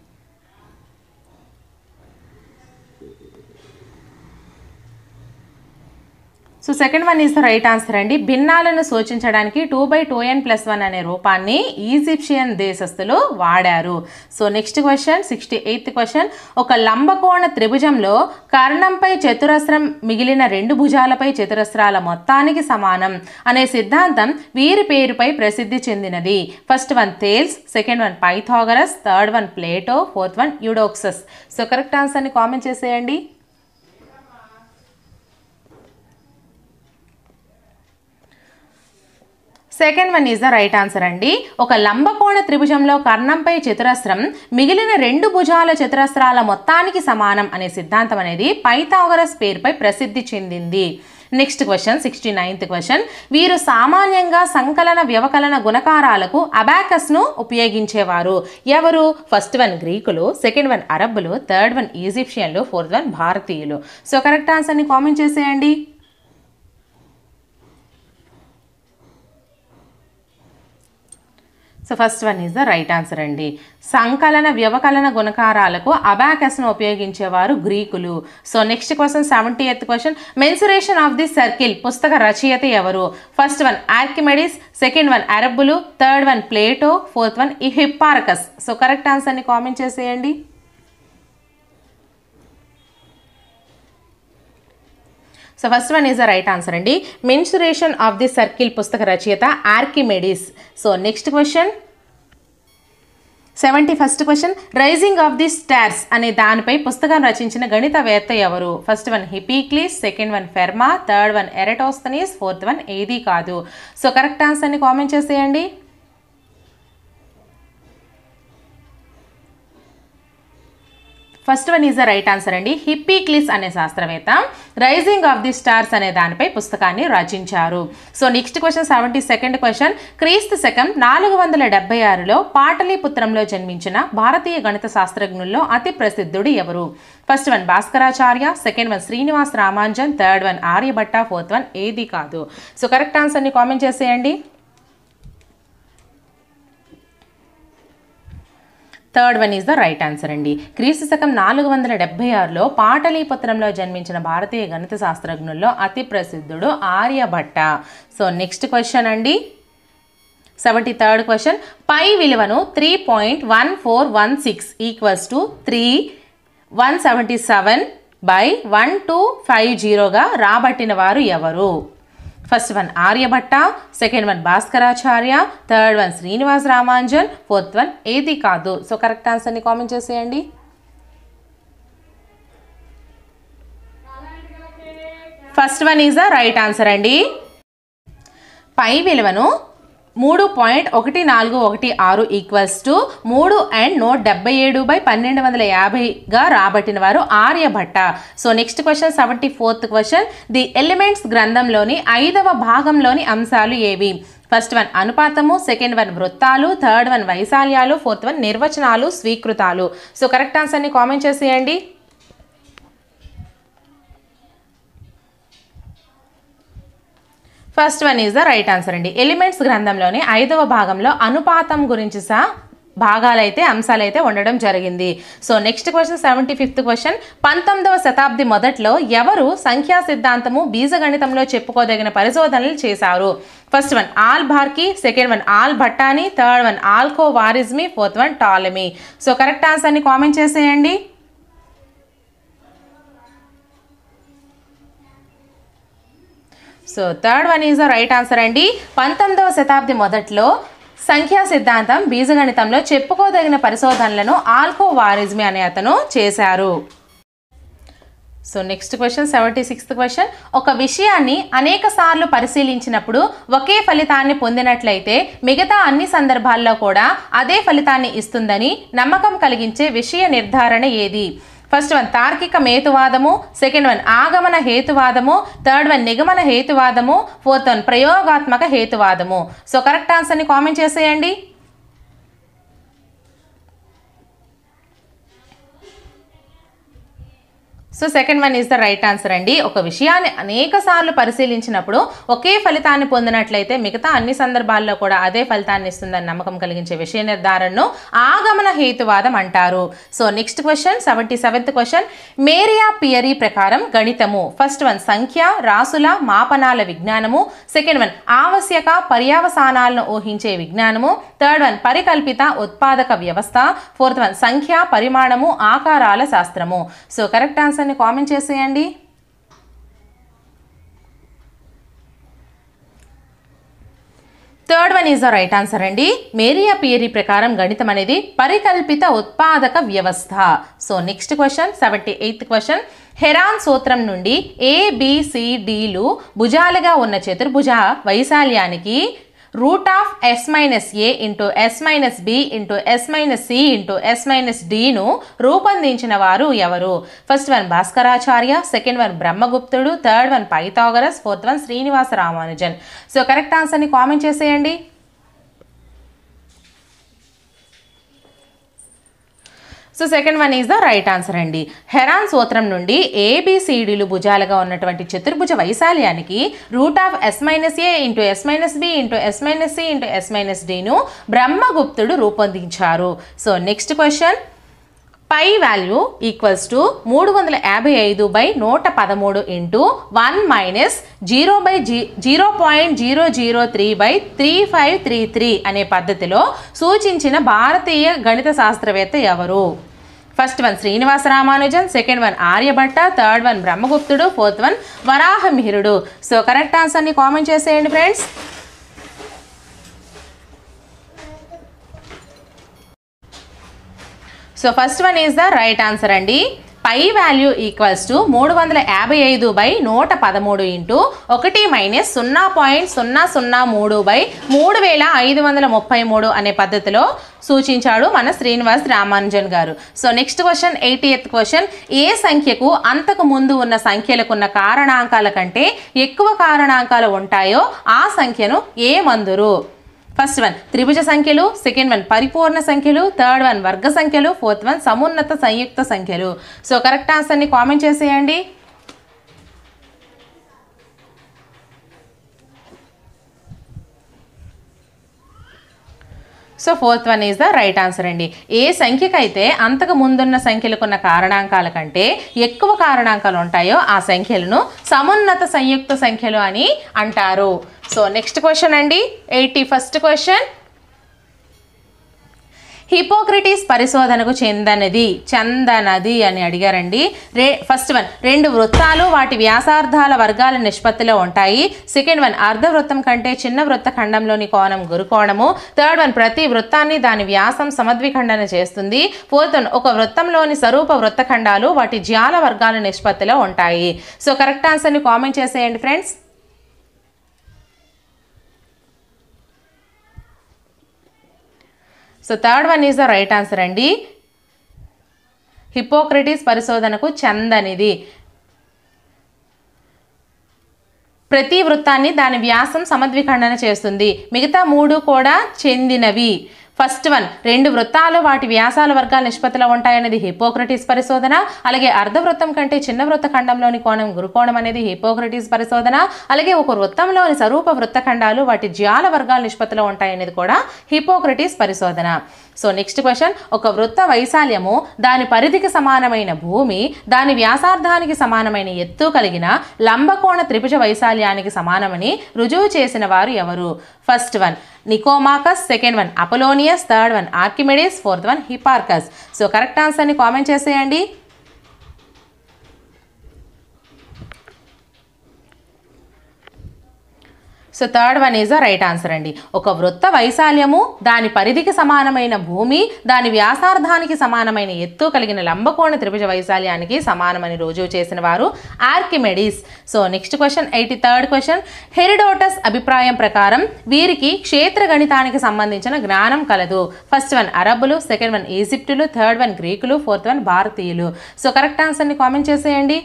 so second one is the right answer అండి భిన్నాలను సూచించడానికి two by two N plus one అనే రూపాన్ని ఈజిప్షియన్ దేశస్థులు వాడారు so next question sixty eighth question ఒక లంబకోణ త్రిభుజంలో కర్ణంపై చతురస్రం మిగిలిన రెండు భుజాలపై చతురస్రాల మొత్తానికి సమానం అనే సిద్ధాంతం వీరి పేరుపై ప్రసిద్ధి చెందినది first one Thales second one Pythagoras third one Plato fourth one Eudoxus so correct ఆన్సర్ని కామెంట్ చేసేయండి second one is the right answer అండి ఒక లంబకోణ త్రిభుజంలో కర్ణంపై చతురస్రం మిగిలిన రెండు భుజాల చతురస్రాల మొత్తానికి సమానం అనే సిద్ధాంతం అనేది పైథాగరస్ పేరుపై ప్రసిద్ధి చెందింది next question sixty ninth question వీరు సామాన్యంగా సంకలన వ్యవకలన గుణకారాలకు అబాకస్ను ఉపయోగించేవారు ఎవరు ఫస్ట్ వన్ గ్రీకులు సెకండ్ వన్ అరబ్బులు థర్డ్ వన్ ఈజిప్షియన్లు ఫోర్త్ వన్ భారతీయులు సో కరెక్ట్ ఆన్సర్ని కామెంట్ చేసేయండి so first one is the right answer అండి సంకలన వ్యవకలన గుణకారాలకు అబాకస్ను ఉపయోగించేవారు గ్రీకులు so next question seventy eighth question mensuration of the circle పుస్తక రచయిత ఎవరు first one Archimedes second one అరబ్బులు third one Plato fourth one ఈ హిప్పారకస్ సో కరెక్ట్ ఆన్సర్ని కామెంట్ చేసేయండి so first one is the right answer అండి mensuration of the circle పుస్తక రచయిత Archimedes so next question seventy first question rising of the stars అనే దానిపై పుస్తకం రచించిన గణితవేత్త ఎవరు first one Hypsicles second one Fermat third one Eratosthenes fourth one ఏది కాదు సో కరెక్ట్ ఆన్సర్ని కామెంట్ చేసేయండి first one is the right answer అండి హిప్పీక్లిస్ అనే శాస్త్రవేత్త రైజింగ్ ఆఫ్ ది స్టార్స్ అనే దానిపై పుస్తకాన్ని రచించారు so next question seventy second question క్రీస్తు శకం నాలుగు వందల డెబ్బై ఆరులో పాటలీపుత్రంలో జన్మించిన భారతీయ గణిత శాస్త్రజ్ఞుల్లో అతి ప్రసిద్ధుడు ఎవరు first one Bhaskaracharya second one Srinivas Ramanujan third one Aryabhata fourth one ఏది కాదు సో కరెక్ట్ ఆన్సర్ని కామెంట్ చేసేయండి third one is the right answer అండి క్రీస్తు శకం నాలుగు వందల డెబ్బై ఆరులో పాటలీపుత్రంలో జన్మించిన భారతీయ గణిత శాస్త్రజ్ఞుల్లో అతి ప్రసిద్ధుడు ఆర్యభట్ట సో నెక్స్ట్ క్వశ్చన్ అండి సెవెంటీ థర్డ్ క్వశ్చన్ పై విలువను three point one four one six equals to three one seventy seven by one two five జీరోగా రాబట్టిన వారు ఎవరు first one Aryabhata second one Bhaskaracharya third one Srinivas Ramanujan fourth one ఏది కాదు so correct ఆన్సర్ని comment చేసేయండి first one is the right answer అండి pi విలువను మూడు పాయింట్ ఒకటి నాలుగు ఒకటి ఆరు ఈక్వల్స్ టు మూడు అండ్ నూట డెబ్బై ఏడు బై పన్నెండు వందల యాభైగా రాబట్టిన వారు Aryabhata so next question seventy fourth question the elements గ్రంథంలోని ఐదవ భాగంలోని అంశాలు ఏవి ఫస్ట్ వన్ అనుపాతము సెకండ్ వన్ వృత్తాలు థర్డ్ వన్ వైశాల్యాలు ఫోర్త్ వన్ నిర్వచనాలు స్వీకృతాలు సో కరెక్ట్ ఆన్సర్ని కామెంట్ చేసేయండి first one is the right answer అండి ఎలిమెంట్స్ గ్రంథంలోని ఐదవ భాగంలో అనుపాతం గురించి సా భాగాలైతే అంశాలైతే ఉండడం జరిగింది so next question seventy fifth question పంతొమ్మిదవ శతాబ్ది మొదట్లో ఎవరు సంఖ్యా సిద్ధాంతము బీజగణితంలో చెప్పుకోదగిన పరిశోధనలు చేశారు first one al Karkhi second one al Battani third one al Khwarizmi fourth one Ptolemy so correct ఆన్సర్ని కామెంట్ చేసేయండి so third one is the right answer అండి పంతొమ్మిదవ శతాబ్ది మొదట్లో సంఖ్యా సిద్ధాంతం బీజగణితంలో చెప్పుకోదగిన పరిశోధనలను ఆల్కో వారిజ్మి అనే అతను చేశారు so next question seventy sixth question ఒక విషయాన్ని అనేక సార్లు పరిశీలించినప్పుడు ఒకే ఫలితాన్ని పొందినట్లయితే మిగతా అన్ని సందర్భాల్లో కూడా అదే ఫలితాన్ని ఇస్తుందని నమ్మకం కలిగించే విషయ నిర్ధారణ ఏది ఫస్ట్ వన్ తార్కిక మేతువాదము సెకండ్ వన్ ఆగమన హేతువాదము థర్డ్ వన్ నిగమన హేతువాదము ఫోర్త్ వన్ ప్రయోగాత్మక హేతువాదము సో కరెక్ట్ ఆన్సర్ని కామెంట్ చేసేయండి so second one is the right answer అండి ఒక విషయాన్ని అనేక సార్లు పరిశీలించినప్పుడు ఒకే ఫలితాన్ని పొందినట్లయితే మిగతా అన్ని సందర్భాల్లో కూడా అదే ఫలితాన్ని ఇస్తుందని నమ్మకం కలిగించే విషయ నిర్ధారణను ఆగమన హేతువాదం అంటారు so next question seventy seventh question Mario Pieri ప్రకారం గణితము ఫస్ట్ వన్ సంఖ్య రాసుల మాపనాల విజ్ఞానము సెకండ్ వన్ ఆవశ్యక పర్యావసానాలను ఊహించే విజ్ఞానము థర్డ్ వన్ పరికల్పిత ఉత్పాదక వ్యవస్థ ఫోర్త్ వన్ సంఖ్య పరిమాణము ఆకారాల శాస్త్రము సో కరెక్ట్ ఆన్సర్ని కామెంట్ చేసేయండి third one is the right answer అండి మేరియా పియరీ ప్రకారం గణితం అనేది పరికల్పిత ఉత్పాదక వ్యవస్థ so next question seventy eighth question Heron సూత్రం నుండి ఏబిసిడిలు భుజాలుగా ఉన్న చతుర్భుజ వైశాల్యానికి root of S minus A into S minus B into S minus C into S minus డిను రూపొందించిన వారు ఎవరు first one Bhaskaracharya second one బ్రహ్మగుప్తుడు third one Pythagoras fourth one Srinivasa Ramanujan so correct ఆన్సర్ని కామెంట్ చేసేయండి so second one is the right answer అండి Heron సూత్రం నుండి ఏబిసిడీలు భుజాలుగా ఉన్నటువంటి చతుర్భుజ వైశాల్యానికి root of S minus A into S minus B into S minus C into S minus డిను బ్రహ్మగుప్తుడు రూపొందించారు so next question pi value equals to మూడు వందల యాభై ఐదు బై నూట పదమూడు into one minus zero by జీ zero point zero zero three by three five three three అనే పద్ధతిలో సూచించిన భారతీయ గణిత శాస్త్రవేత్త ఎవరు first one Srinivasa Ramanujan second one Aryabhata third one బ్రహ్మగుప్తుడు ఫోర్త్ వన్ వరాహమిహిరుడు సో కరెక్ట్ ఆన్సర్ని కామెంట్ చేసేయండి friends so first one is the right answer అండి పై వాల్యూ ఈక్వల్స్ టు మూడు వందల యాభై ఐదు బై నూట పదమూడు ఇంటూ ఒకటి మైనస్ సున్నా పాయింట్ సున్నా సున్నా మూడు బై మూడు వేల ఐదు వందల ముప్పై మూడు అనే పద్ధతిలో సూచించాడు మన శ్రీనివాస్ రామానుజన్ గారు so next question eighty eighth question ఏ సంఖ్యకు అంతకు ముందు ఉన్న సంఖ్యలకున్న కారణాంకాల కంటే ఎక్కువ కారణాంకాలు ఉంటాయో ఆ సంఖ్యను ఏమందురు ఫస్ట్ వన్ త్రిభుజ సంఖ్యలు సెకండ్ వన్ పరిపూర్ణ సంఖ్యలు థర్డ్ వన్ వర్గ సంఖ్యలు ఫోర్త్ వన్ సమున్నత సంయుక్త సంఖ్యలు సో కరెక్ట్ ఆన్సర్ని కామెంట్ చేసేయండి so fourth one is the right answer అండి ఏ సంఖ్యకైతే అంతకు ముందున్న సంఖ్యలకున్న కారణాంకాల కంటే ఎక్కువ కారణాంకాలు ఉంటాయో ఆ సంఖ్యలను సమున్నత సంయుక్త సంఖ్యలు అని అంటారు సో నెక్స్ట్ క్వశ్చన్ అండి ఎయిటీ ఫస్ట్ క్వశ్చన్ హిపోక్రటీస్ పరిశోధనకు చెందనది చందనది అని అడిగారండి రే ఫస్ట్ వన్ రెండు వృత్తాలు వాటి వ్యాసార్థాల వర్గాల నిష్పత్తిలో ఉంటాయి సెకండ్ వన్ అర్ధ వృత్తం కంటే చిన్న వృత్త ఖండంలోని కోణం గురుకోణము థర్డ్ వన్ ప్రతి వృత్తాన్ని దాని వ్యాసం సమద్విఖండన చేస్తుంది ఫోర్త్ వన్ ఒక వృత్తంలోని స్వరూప వృత్తఖండాలు వాటి జ్యాల వర్గాల నిష్పత్తిలో ఉంటాయి సో కరెక్ట్ ఆన్సర్ని కామెంట్ చేసేయండి friends so third one is the right answer అండి హిపోక్రటీస్ పరిశోధనకు చందనిది ప్రతి వృత్తాన్ని దాని వ్యాసం సమద్విఖండన చేస్తుంది మిగతా మూడు కూడా చెందినవి ఫస్ట్ వన్ రెండు వృత్తాలు వాటి వ్యాసాల వర్గాల నిష్పత్తిలో ఉంటాయనేది హిపోక్రటీస్ పరిశోధన అలాగే అర్ధవృత్తం కంటే చిన్న వృత్త ఖండంలోని కోణం గురుకోణం అనేది హిపోక్రటీస్ పరిశోధన అలాగే ఒక వృత్తంలోని స్వరూప వృత్తఖండాలు వాటి జ్యాల వర్గాల నిష్పత్తిలో ఉంటాయనేది కూడా హిపోక్రటీస్ పరిశోధన సో నెక్స్ట్ క్వశ్చన్ ఒక వృత్త వైశాల్యము దాని పరిధికి సమానమైన భూమి దాని వ్యాసార్థానికి సమానమైన ఎత్తు కలిగిన లంబకోణ త్రిభుజ వైశాల్యానికి సమానమని రుజువు చేసిన వారు ఎవరు first one Nicomachus second one Apollonius third one Archimedes fourth one Hipparchus so correct ఆన్సర్ని కామెంట్ చేసేయండి so third one is the right answer అండి ఒక వృత్త వైశాల్యము దాని పరిధికి సమానమైన భూమి దాని వ్యాసార్థానికి సమానమైన ఎత్తు కలిగిన లంబకోణ త్రిభుజ వైశాల్యానికి సమానమని రుజువు చేసిన వారు Archimedes so next question eighty third question Herodotus అభిప్రాయం ప్రకారం వీరికి క్షేత్ర గణితానికి సంబంధించిన జ్ఞానం కలదు ఫస్ట్ వన్ అరబ్బులు సెకండ్ వన్ ఈజిప్టులు థర్డ్ వన్ గ్రీకులు ఫోర్త్ వన్ భారతీయులు సో కరెక్ట్ ఆన్సర్ని కామెంట్ చేసేయండి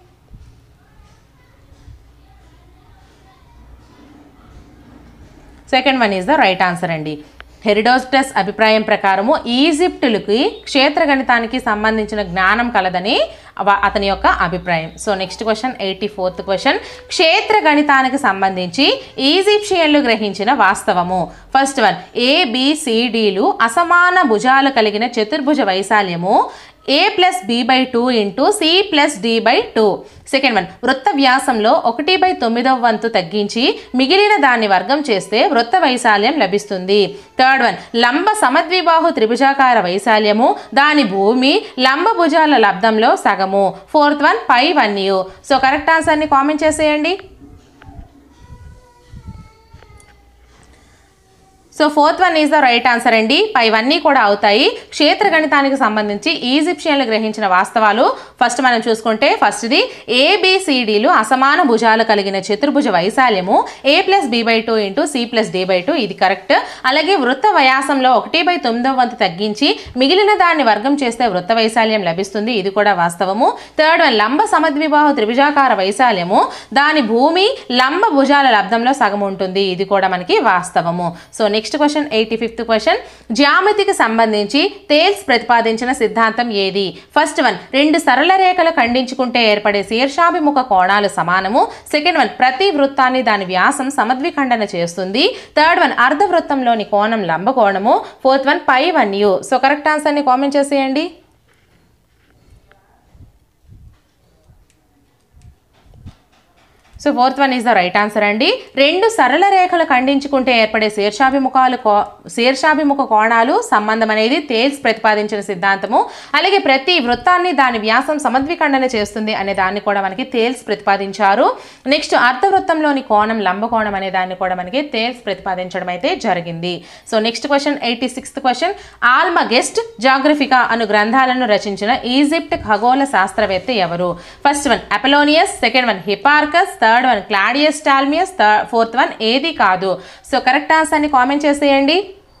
second one is the right answer అండి హెరిడోస్టస్ అభిప్రాయం ప్రకారము ఈజిప్టులకి క్షేత్ర గణితానికి సంబంధించిన జ్ఞానం కలదని వ- అతని యొక్క అభిప్రాయం so next question eighty fourth question క్షేత్ర గణితానికి సంబంధించి ఈజిప్షియన్లు గ్రహించిన వాస్తవము ఫస్ట్ వన్ ఏబిసిడిలు అసమాన భుజాలు కలిగిన చతుర్భుజ వైశాల్యము A plus B by two into C plus D by two second one వృత్త వ్యాసంలో ఒకటి బై తొమ్మిదవ వంతు తగ్గించి మిగిలిన దాన్ని వర్గం చేస్తే వృత్త వైశాల్యం లభిస్తుంది థర్డ్ వన్ లంబ సమద్విబాహు త్రిభుజాకార వైశాల్యము దాని భూమి లంబ భుజాల లబ్దంలో సగము ఫోర్త్ వన్ పై వన్ యూ సో కరెక్ట్ ఆన్సర్ని కామెంట్ చేసేయండి so fourth one is the right answer అండి పైవన్నీ కూడా అవుతాయి క్షేత్ర గణితానికి సంబంధించి ఈజిప్షియన్లు గ్రహించిన వాస్తవాలు ఫస్ట్ మనం చూసుకుంటే ఫస్ట్ది ఏబిసిడిలు అసమాన భుజాలు కలిగిన చతుర్భుజ వైశాల్యము A plus B by two into C plus D by two ఇది కరెక్ట్ అలాగే వృత్త వ్యాసంలో ఒకటి బై తొమ్మిదవ వంతు తగ్గించి మిగిలిన దాన్ని వర్గం చేస్తే వృత్త వైశాల్యం లభిస్తుంది ఇది కూడా వాస్తవము థర్డ్ వన్ లంబ సమద్విబాహు త్రిభుజాకార వైశాల్యము దాని భూమి లంబ భుజాల లబ్దంలో సగం ఉంటుంది ఇది కూడా మనకి వాస్తవము so next question eighty fifth question జ్యామితికి సంబంధించి తేల్స్ ప్రతిపాదించిన సిద్ధాంతం ఏది ఫస్ట్ వన్ రెండు సరళ రేఖలు ఖండించుకుంటే ఏర్పడే శీర్షాభిముఖ కోణాలు సమానము సెకండ్ వన్ ప్రతి వృత్తాన్ని దాని వ్యాసం సమద్విఖండన చేస్తుంది థర్డ్ వన్ అర్ధ వృత్తంలోని కోణం లంబ కోణము ఫోర్త్ వన్ పై వన్ యు సో కరెక్ట్ ఆన్సర్ని కామెంట్ చేసేయండి so fourth one is the right answer అండి రెండు సరళ రేఖలు ఖండించుకుంటే ఏర్పడే శీర్షాభిముఖాలు కో శీర్షాభిముఖ కోణాలు సంబంధం అనేది తేల్స్ ప్రతిపాదించిన సిద్ధాంతము అలాగే ప్రతి వృత్తాన్ని దాని వ్యాసం సమద్విఖండన చేస్తుంది అనే దాన్ని కూడా మనకి తేల్స్ ప్రతిపాదించారు నెక్స్ట్ అర్ధవృత్తంలోని కోణం లంబకోణం అనే దాన్ని కూడా మనకి తేల్స్ ప్రతిపాదించడం అయితే జరిగింది so next question eighty sixth question Almagest Geographica అను గ్రంథాలను రచించిన ఈజిప్ట్ ఖగోళ శాస్త్రవేత్త ఎవరు first one Apollonius second one Hipparchus third one Claudius Ptolemy fourth one ఏది కాదు సో కరెక్ట్ ఆన్సర్ని కామెంట్ చేసేయండి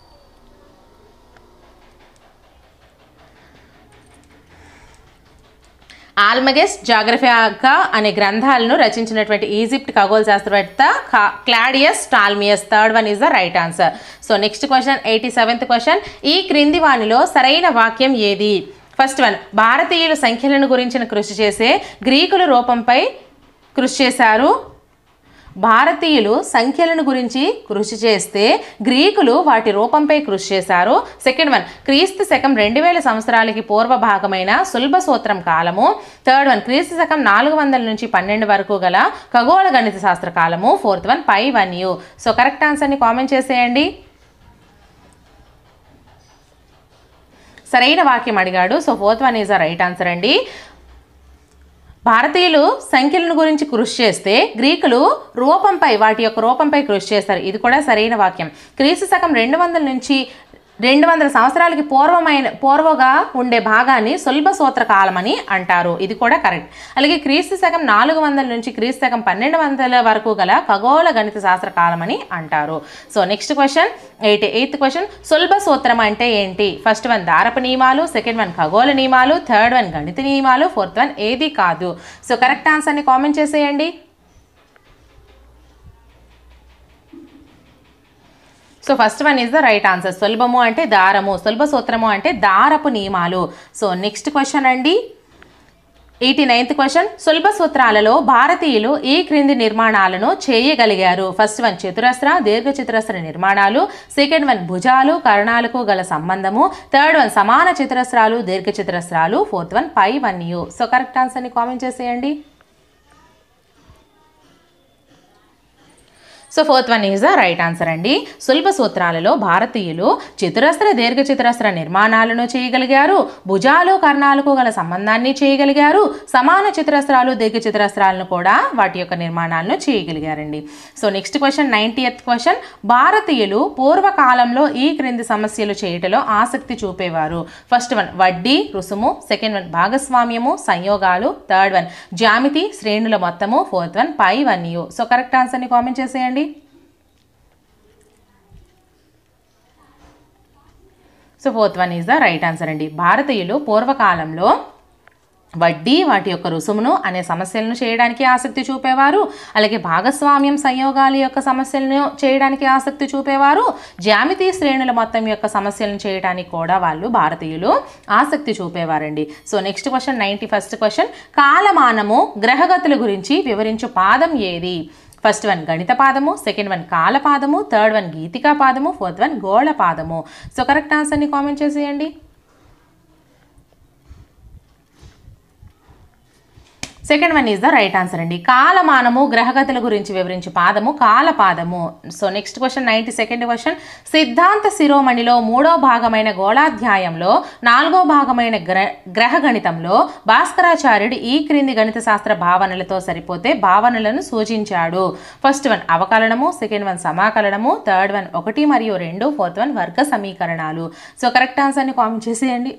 ఆల్మగెస్ జాగ్రఫియాగా అనే గ్రంథాలను రచించినటువంటి ఈజిప్ట్ ఖగోళ శాస్త్రవేత్త ఖా- Claudius Ptolemy third one is the right answer so next question eighty seventh question ఈ క్రింది వానిలో సరైన వాక్యం ఏది ఫస్ట్ వన్ భారతీయులు సంఖ్యలను గురించిన కృషి చేసే గ్రీకుల రూపంపై కృషి చేశారు భారతీయులు సంఖ్యలను గురించి కృషి చేస్తే గ్రీకులు వాటి రూపంపై కృషి చేశారు సెకండ్ వన్ క్రీస్తు శకం రెండు వేల సంవత్సరాలకి పూర్వ భాగమైన సులభ సూత్రం కాలము థర్డ్ వన్ క్రీస్తు శకం నాలుగు వందల నుంచి పన్నెండు వరకు గల ఖగోళ గణిత శాస్త్ర కాలము ఫోర్త్ వన్ పై వన్ యూ సో కరెక్ట్ ఆన్సర్ని కామెంట్ చేసేయండి సరైన వాక్యం అడిగాడు so fourth one is a right answer అండి భారతీయులు సంఖ్యలను గురించి కృషి చేస్తే గ్రీకులు రూపంపై వాటి యొక్క రూపంపై కృషి చేస్తారు ఇది కూడా సరైన వాక్యం క్రీస్తు శకం రెండు వందల నుంచి రెండు వందల సంవత్సరాలకి పూర్వమైన పూర్వగా ఉండే భాగాన్ని సులభ సూత్ర కాలం అని అంటారు ఇది కూడా కరెక్ట్ అలాగే క్రీస్తు శకం నాలుగు వందల నుంచి క్రీస్తు శకం పన్నెండు వందల వరకు గల ఖగోళ గణిత శాస్త్ర కాలం అని అంటారు so next question eight eighth question సులభ సూత్రం అంటే ఏంటి ఫస్ట్ వన్ దారపు నియమాలు సెకండ్ వన్ ఖగోళ నియమాలు థర్డ్ వన్ గణిత నియమాలు ఫోర్త్ వన్ ఏది కాదు సో కరెక్ట్ ఆన్సర్ని కామెంట్ చేసేయండి so first one is the right answer సులభము అంటే దారము సులభ సూత్రము అంటే దారపు నియమాలు సో నెక్స్ట్ క్వశ్చన్ అండి ఎయిటీ నైన్త్ క్వశ్చన్ సులభ సూత్రాలలో భారతీయులు ఈ క్రింది నిర్మాణాలను చేయగలిగారు ఫస్ట్ వన్ చతురస్ర దీర్ఘ చతురస్ర నిర్మాణాలు సెకండ్ వన్ భుజాలు కర్ణాలకు గల సంబంధము థర్డ్ వన్ సమాన చతురస్రాలు దీర్ఘ చతురస్రాలు ఫోర్త్ వన్ పై వన్ యూ సో కరెక్ట్ ఆన్సర్ని కామెంట్ చేసేయండి so fourth one is the right answer అండి సులభ సూత్రాలలో భారతీయులు చతురస్ర దీర్ఘ చతురస్ర నిర్మాణాలను చేయగలిగారు భుజాలు కర్ణాలకు గల సంబంధాన్ని చేయగలిగారు సమాన చతురస్రాలు దీర్ఘ చతురస్రాలను కూడా వాటి యొక్క నిర్మాణాలను చేయగలిగారండి so next question ninetieth question భారతీయులు పూర్వకాలంలో ఈ క్రింది సమస్యలు చేయటంలో ఆసక్తి చూపేవారు ఫస్ట్ వన్ వడ్డీ రుసుము సెకండ్ వన్ భాగస్వామ్యము సంయోగాలు థర్డ్ వన్ జామితి శ్రేణుల మొత్తము ఫోర్త్ వన్ పై వన్ యూ సో కరెక్ట్ ఆన్సర్ని కామెంట్ చేసేయండి so fourth one is the right answer అండి భారతీయులు పూర్వకాలంలో వడ్డీ వాటి యొక్క రుసుమును అనే సమస్యలను చేయడానికి ఆసక్తి చూపేవారు అలాగే భాగస్వామ్యం సంయోగాల యొక్క సమస్యలను చేయడానికి ఆసక్తి చూపేవారు జామితీ శ్రేణుల మొత్తం యొక్క సమస్యలను చేయడానికి కూడా వాళ్ళు భారతీయులు ఆసక్తి చూపేవారండి so next question ninety first question కాలమానము గ్రహగతుల గురించి వివరించు పాదం ఏది ఫస్ట్ వన్ గణిత పాదము సెకండ్ వన్ కాల పాదము థర్డ్ వన్ గీతికా పాదము ఫోర్త్ వన్ గోళ పాదము సో కరెక్ట్ ఆన్సర్ని కామెంట్ చేసేయండి second one is the right answer అండి కాలమానము గ్రహగతుల గురించి వివరించే పాదము కాలపాదము so next question ninety second question సిద్ధాంత శిరోమణిలో మూడో భాగమైన గోళాధ్యాయంలో నాలుగో భాగమైన గ్ర గ్రహ గణితంలో భాస్కరాచార్యుడు ఈ క్రింది గణిత శాస్త్ర భావనలతో సరిపోతే భావనలను సూచించాడు ఫస్ట్ వన్ అవకలనము సెకండ్ వన్ సమాకలనము థర్డ్ వన్ ఒకటి మరియు రెండు ఫోర్త్ వన్ వర్గ సమీకరణాలు సో కరెక్ట్ ఆన్సర్ని కామెంట్ చేసేయండి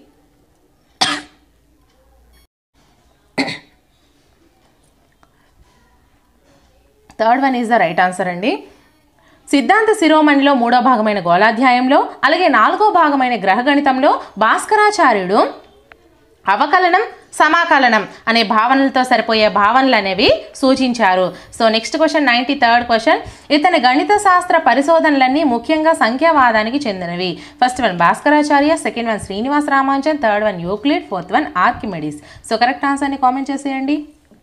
third one is the right answer అండి సిద్ధాంత శిరోమణిలో మూడో భాగమైన గోళాధ్యాయంలో అలాగే నాలుగో భాగమైన గ్రహగణితంలో భాస్కరాచార్యుడు అవకలనం సమాకలనం అనే భావనలతో సరిపోయే భావనలు అనేవి సూచించారు so next question ninety third question ఇతని గణిత శాస్త్ర పరిశోధనలన్నీ ముఖ్యంగా సంఖ్యావాదానికి చెందినవి first one Bhaskaracharya second one Srinivasa Ramanujan third one Euclid fourth one Archimedes so correct ఆన్సర్ని కామెంట్ చేసేయండి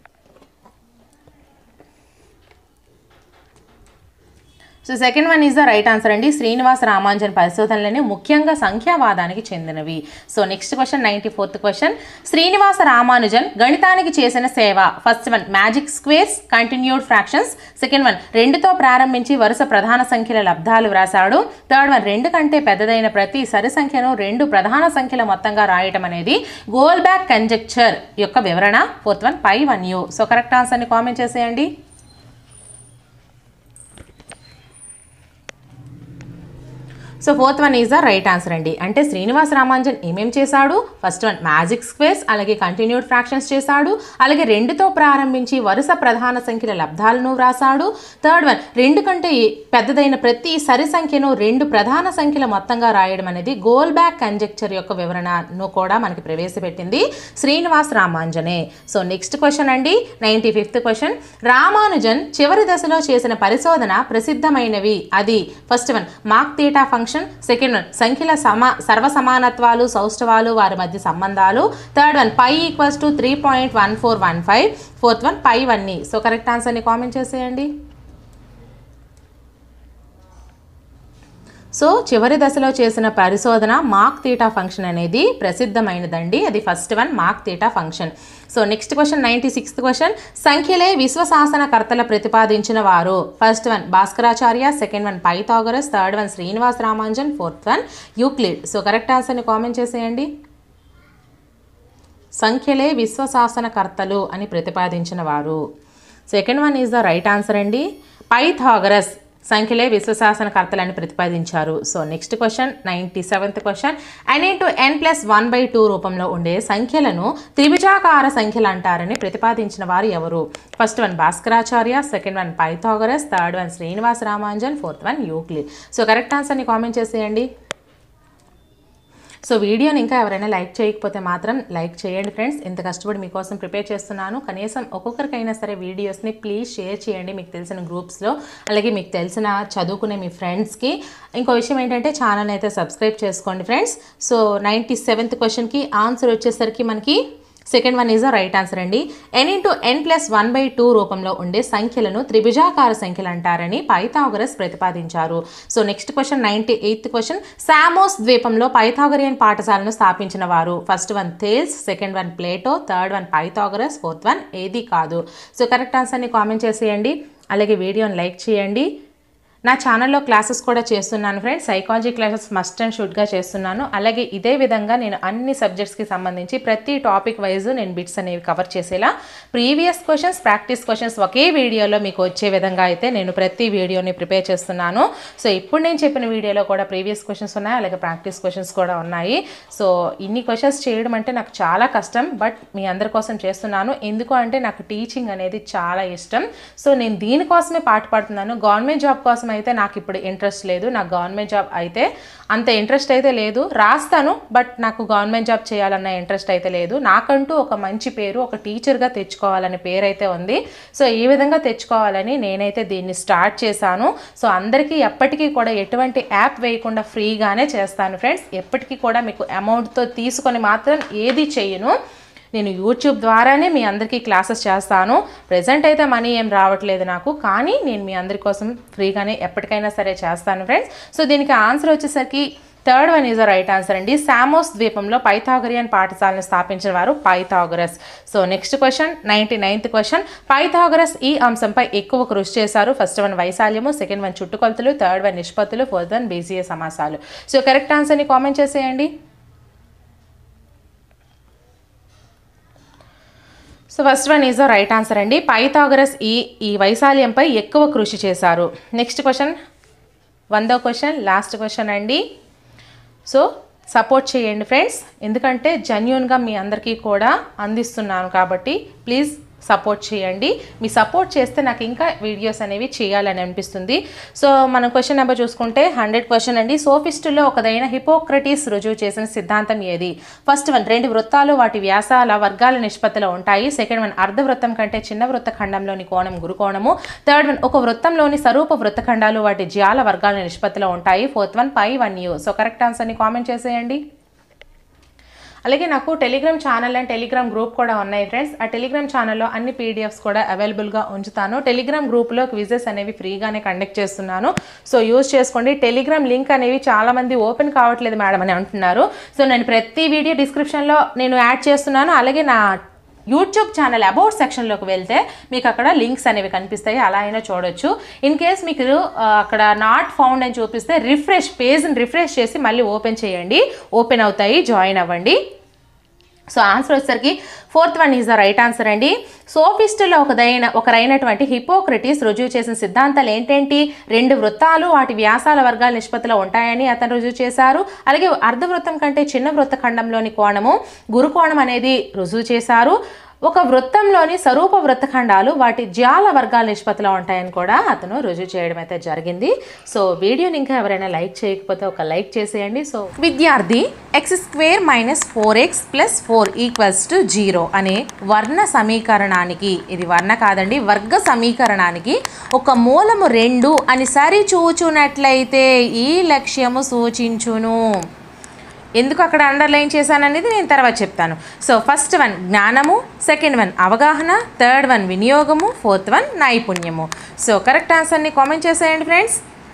so second one is the right answer అండి శ్రీనివాస రామానుజన్ పరిశోధనలని ముఖ్యంగా సంఖ్యావాదానికి చెందినవి so next question ninety fourth question Srinivasa Ramanujan గణితానికి చేసిన సేవ first one magic squares continued fractions second one రెండుతో ప్రారంభించి వరుస ప్రధాన సంఖ్యల లబ్ధాలు వ్రాసాడు థర్డ్ వన్ రెండు కంటే పెద్దదైన ప్రతి సరి సంఖ్యను రెండు ప్రధాన సంఖ్యల మొత్తంగా రాయటం అనేది గోల్ బ్యాక్ కంజెక్చర్ యొక్క వివరణ ఫోర్త్ వన్ పై వన్ యూ సో కరెక్ట్ ఆన్సర్ని కామెంట్ చేసేయండి so fourth one is the right answer అండి అంటే శ్రీనివాస రామానుజన్ ఏమేం చేశాడు ఫస్ట్ వన్ మ్యాజిక్ స్క్వేర్స్ అలాగే కంటిన్యూడ్ ఫ్రాక్షన్స్ చేశాడు అలాగే రెండుతో ప్రారంభించి వరుస ప్రధాన సంఖ్యల లబ్ధాలను వ్రాసాడు థర్డ్ వన్ రెండు కంటే పెద్దదైన ప్రతి సరి సంఖ్యను రెండు ప్రధాన సంఖ్యల మొత్తంగా రాయడం అనేది గోల్ బ్యాక్ కంజెక్చర్ యొక్క వివరణను కూడా మనకి ప్రవేశపెట్టింది శ్రీనివాస్ రామానుజనే సో నెక్స్ట్ క్వశ్చన్ అండి నైంటీ ఫిఫ్త్ క్వశ్చన్ రామానుజన్ చివరి దశలో చేసిన పరిశోధన ప్రసిద్ధమైనవి అది first one mock theta function second one సంఖ్యల సమా సర్వసమానత్వాలు సౌష్ఠవాలు వారి మధ్య సంబంధాలు third one pi equals to three point one four one five fourth one పై వన్ని సో కరెక్ట్ ఆన్సర్ని కామెంట్ చేసేయండి సో చివరి దశలో చేసిన పరిశోధన మాక్ తీటా ఫంక్షన్ అనేది ప్రసిద్ధమైనదండి అది first one mock theta function so next question ninety sixth question సంఖ్యలే విశ్వశాసనకర్తల ప్రతిపాదించిన వారు first one Bhaskaracharya second one Pythagoras third one Srinivas Ramanujan fourth one Euclid so correct ఆన్సర్ని కామెంట్ చేసేయండి సంఖ్యలే విశ్వశాసనకర్తలు అని ప్రతిపాదించిన వారు second one is the right answer అండి పైథాగరస్ సంఖ్యలే విశ్వశాసనకర్తలని ప్రతిపాదించారు so next question ninety seventh question N into N plus one by two రూపంలో ఉండే సంఖ్యలను త్రిభుజాకార సంఖ్యలు అంటారని ప్రతిపాదించిన వారు ఎవరు first one Bhaskaracharya second one Pythagoras third one Srinivas Ramanujan fourth one Euclid so correct ఆన్సర్ని కామెంట్ చేసేయండి సో వీడియోని ఇంకా ఎవరైనా లైక్ చేయకపోతే మాత్రం లైక్ చేయండి ఫ్రెండ్స్ ఇంత కష్టపడి మీకోసం ప్రిపేర్ చేస్తున్నాను కనీసం ఒక్కొక్కరికైనా సరే వీడియోస్ని ప్లీజ్ షేర్ చేయండి మీకు తెలిసిన గ్రూప్స్లో అలాగే మీకు తెలిసిన చదువుకునే మీ ఫ్రెండ్స్కి ఇంకో విషయం ఏంటంటే ఛానల్ అయితే సబ్స్క్రైబ్ చేసుకోండి ఫ్రెండ్స్ సో నైంటీ సెవెంత్ క్వశ్చన్కి ఆన్సర్ వచ్చేసరికి మనకి second one is the right answer అండి N into N plus one by two రూపంలో ఉండే సంఖ్యలను త్రిభుజాకార సంఖ్యలు అంటారని పైథాగరస్ ప్రతిపాదించారు so next question ninety eighth question Samos ద్వీపంలో పైథాగరియన్ పాఠశాలను స్థాపించిన వారు first one Thales second one Plato third one Pythagoras fourth one ఏది కాదు సో కరెక్ట్ ఆన్సర్ని కామెంట్ చేసేయండి అలాగే వీడియోని లైక్ చేయండి నా ఛానల్లో క్లాసెస్ కూడా చేస్తున్నాను friends psychology classes must and షుడ్గా చేస్తున్నాను అలాగే ఇదే విధంగా నేను అన్ని సబ్జెక్ట్స్కి సంబంధించి ప్రతి టాపిక్ వైజ్ నేను బిట్స్ అనేవి కవర్ చేసేలా ప్రీవియస్ క్వశ్చన్స్ ప్రాక్టీస్ క్వశ్చన్స్ ఒకే వీడియోలో మీకు వచ్చే విధంగా అయితే నేను ప్రతి వీడియోని ప్రిపేర్ చేస్తున్నాను సో ఇప్పుడు నేను చెప్పిన వీడియోలో కూడా ప్రీవియస్ క్వశ్చన్స్ ఉన్నాయి అలాగే ప్రాక్టీస్ క్వశ్చన్స్ కూడా ఉన్నాయి సో ఇన్ని క్వశ్చన్స్ చేయడం అంటే నాకు చాలా కష్టం బట్ మీ అందరి కోసం చేస్తున్నాను ఎందుకు అంటే నాకు టీచింగ్ అనేది చాలా ఇష్టం సో నేను దీనికోసమే పాటు పడుతున్నాను గవర్నమెంట్ జాబ్ కోసం అయితే నాకు ఇప్పుడు ఇంట్రెస్ట్ లేదు నాకు గవర్నమెంట్ జాబ్ అయితే అంత ఇంట్రెస్ట్ అయితే లేదు రాస్తాను బట్ నాకు గవర్నమెంట్ జాబ్ చేయాలన్న ఇంట్రెస్ట్ అయితే లేదు నాకంటూ ఒక మంచి పేరు ఒక టీచర్గా తెచ్చుకోవాలనే పేరు అయితే ఉంది సో ఈ విధంగా తెచ్చుకోవాలని నేనైతే దీన్ని స్టార్ట్ చేశాను సో అందరికీ ఎప్పటికీ కూడా ఎటువంటి యాప్ వేయకుండా ఫ్రీగానే చేస్తాను ఫ్రెండ్స్ ఎప్పటికీ కూడా మీకు అమౌంట్తో తీసుకొని మాత్రం ఏది చెయ్యను నేను యూట్యూబ్ ద్వారానే మీ అందరికీ క్లాసెస్ చేస్తాను ప్రజెంట్ అయితే మనీ ఏం రావట్లేదు నాకు కానీ నేను మీ అందరి కోసం ఫ్రీగానే ఎప్పటికైనా సరే చేస్తాను ఫ్రెండ్స్ సో దీనికి ఆన్సర్ వచ్చేసరికి third one is right answer అండి సామోస్ ద్వీపంలో పైథాగరియన్ పాఠశాలను స్థాపించిన వారు Pythagoras so next question ninety ninth question Pythagoras ఈ అంశంపై ఎక్కువ కృషి చేశారు ఫస్ట్ వన్ వైశాల్యము సెకండ్ వన్ చుట్టుకొలతలు థర్డ్ వన్ నిష్పత్తులు ఫోర్త్ వన్ బీసీఏ సమాసాలు సో కరెక్ట్ ఆన్సర్ని కామెంట్ చేసేయండి so first one is the right answer అండి పైథాగరస్ ఈ ఈ వైశాల్యంపై ఎక్కువ కృషి చేశారు నెక్స్ట్ క్వశ్చన్ వందో క్వశ్చన్ లాస్ట్ క్వశ్చన్ అండి సో సపోర్ట్ చేయండి ఫ్రెండ్స్ ఎందుకంటే జెన్యున్గా మీ అందరికీ కూడా అందిస్తున్నాను కాబట్టి ప్లీజ్ సపోర్ట్ చేయండి మీ సపోర్ట్ చేస్తే నాకు ఇంకా వీడియోస్ అనేవి చేయాలని అనిపిస్తుంది సో మన క్వశ్చన్ నెంబర్ చూసుకుంటే హండ్రెడ్ క్వశ్చన్ అండి సోఫిస్టులో ఒకదైన హిపోక్రటీస్ రుజువు చేసిన సిద్ధాంతం ఏది ఫస్ట్ వన్ రెండు వృత్తాలు వాటి వ్యాసాల వర్గాల నిష్పత్తిలో ఉంటాయి సెకండ్ వన్ అర్ధ వృత్తం కంటే చిన్న వృత్త ఖండంలోని కోణం గురుకోణము థర్డ్ వన్ ఒక వృత్తంలోని స్వరూప వృత్త ఖండాలు వాటి జ్యాల వర్గాల నిష్పత్తిలో ఉంటాయి ఫోర్త్ వన్ పై వన్ యూ సో కరెక్ట్ ఆన్సర్ని కామెంట్ చేసేయండి అలాగే నాకు Telegram channel and Telegram group కూడా ఉన్నాయి ఫ్రెండ్స్ ఆ టెలిగ్రామ్ ఛానల్లో అన్ని పీడిఎఫ్స్ కూడా అవైలబుల్గా ఉంచుతాను టెలిగ్రామ్ గ్రూప్లో క్విజెస్ అనేవి ఫ్రీగానే కండక్ట్ చేస్తున్నాను సో యూజ్ చేసుకోండి టెలిగ్రామ్ లింక్ అనేవి చాలామంది ఓపెన్ కావట్లేదు మేడం అని అంటున్నారు సో నేను ప్రతి వీడియో డిస్క్రిప్షన్లో నేను యాడ్ చేస్తున్నాను అలాగే నా యూట్యూబ్ ఛానల్ అబౌట్ సెక్షన్లోకి వెళ్తే మీకు అక్కడ లింక్స్ అనేవి కనిపిస్తాయి అలా అయినా చూడొచ్చు ఇన్ కేస్ మీకు ఆ, అక్కడ నాట్ ఫౌండ్ అని చూపిస్తే రిఫ్రెష్ పేజ్ని రిఫ్రెష్ చేసి మళ్ళీ ఓపెన్ చేయండి ఓపెన్ అవుతాయి జాయిన్ అవ్వండి సో ఆన్సర్ వచ్చేసరికి fourth one is the right answer అండి సోఫిస్టులో ఒకదైన ఒకరైనటువంటి హిపోక్రటీస్ రుజువు చేసిన సిద్ధాంతాలు ఏంటేంటి రెండు వృత్తాలు వాటి వ్యాసాల వర్గాల నిష్పత్తిలో ఉంటాయని అతను రుజువు చేశారు అలాగే అర్ధవృత్తం కంటే చిన్న వృత్త ఖండంలోని కోణము గురుకోణం అనేది రుజువు చేశారు ఒక వృత్తంలోని స్వరూప వృత్తఖండాలు వాటి జ్యాల వర్గాల నిష్పత్తిలో ఉంటాయని కూడా అతను రుజువు చేయడం అయితే జరిగింది సో వీడియోని ఇంకా ఎవరైనా లైక్ చేయకపోతే ఒక లైక్ చేసేయండి సో విద్యార్థి X square minus four X plus four equals to zero అనే వర్ణ సమీకరణానికి ఇది వర్ణ కాదండి వర్గ సమీకరణానికి ఒక మూలము రెండు అని సరి చూచునట్లయితే ఈ లక్ష్యము సూచించును ఎందుకు అక్కడ అండర్లైన్ చేశాను అనేది నేను తర్వాత చెప్తాను సో ఫస్ట్ వన్ జ్ఞానము సెకండ్ వన్ అవగాహన థర్డ్ వన్ వినియోగము ఫోర్త్ వన్ నైపుణ్యము సో కరెక్ట్ ఆన్సర్ని కామెంట్ చేసేయండి ఫ్రెండ్స్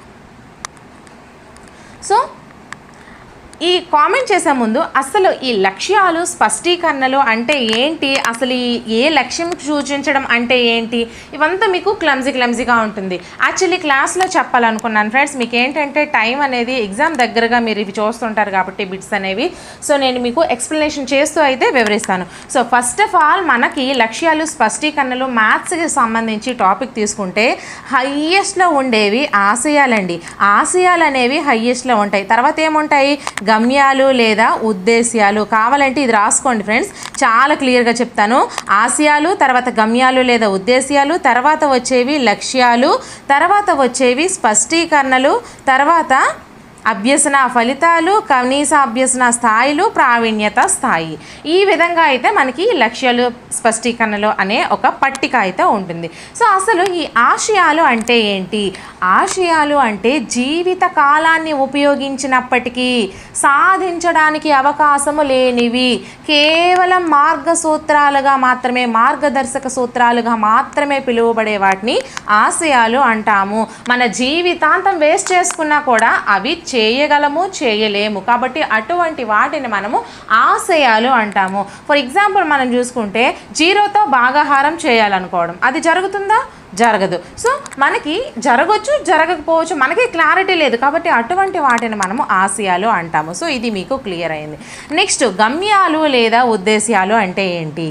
సో ఈ కామెంట్ చేసే ముందు అసలు ఈ లక్ష్యాలు స్పష్టీకరణలు అంటే ఏంటి అసలు ఈ ఏ లక్ష్యం సూచించడం అంటే ఏంటి ఇవంతా మీకు క్లమ్జీ క్లమ్జీగా ఉంటుంది యాక్చువల్లీ క్లాస్లో చెప్పాలనుకున్నాను ఫ్రెండ్స్ మీకు ఏంటంటే టైం అనేది ఎగ్జామ్ దగ్గరగా మీరు ఇవి చూస్తుంటారు కాబట్టి బిట్స్ అనేవి సో నేను మీకు ఎక్స్ప్లెనేషన్ చేస్తూ అయితే వివరిస్తాను సో ఫస్ట్ ఆఫ్ ఆల్ మనకి లక్ష్యాలు స్పష్టీకరణలు మ్యాథ్స్కి సంబంధించి టాపిక్ తీసుకుంటే హయ్యెస్ట్లో ఉండేవి ఆశయాలండి ఆశయాలు అనేవి హయ్యెస్ట్లో ఉంటాయి తర్వాత ఏముంటాయి గమ్యాలు లేదా ఉద్దేశ్యాలు కావాలంటే ఇది రాసుకోండి ఫ్రెండ్స్ చాలా క్లియర్గా చెప్తాను ఆశయాలు తర్వాత గమ్యాలు లేదా ఉద్దేశ్యాలు తర్వాత వచ్చేవి లక్ష్యాలు తర్వాత వచ్చేవి స్పష్టీకరణలు తర్వాత అభ్యసన ఫలితాలు కనీస అభ్యసన స్థాయిలు ప్రావీణ్యత స్థాయి ఈ విధంగా అయితే మనకి లక్ష్యాలు స్పష్టీకరణలు అనే ఒక పట్టిక అయితే ఉంటుంది సో అసలు ఈ ఆశయాలు అంటే ఏంటి ఆశయాలు అంటే జీవిత కాలాన్ని ఉపయోగించినప్పటికీ సాధించడానికి అవకాశము లేనివి కేవలం మార్గసూత్రాలుగా మాత్రమే మార్గదర్శక సూత్రాలుగా మాత్రమే పిలువబడే వాటిని ఆశయాలు అంటాము మన జీవితాంతం వేస్ట్ చేసుకున్నా కూడా అవి చేయగలము చేయలేము కాబట్టి అటువంటి వాటిని మనము ఆశయాలు అంటాము ఫర్ ఎగ్జాంపుల్ మనం చూసుకుంటే జీరోతో భాగాహారం చేయాలనుకోవడం అది జరుగుతుందా జరగదు సో మనకి జరగచ్చు జరగకపోవచ్చు మనకి క్లారిటీ లేదు కాబట్టి అటువంటి వాటిని మనము ఆశయాలు అంటాము సో ఇది మీకు క్లియర్ అయింది నెక్స్ట్ గమ్యాలు లేదా ఉద్దేశ్యాలు అంటే ఏంటి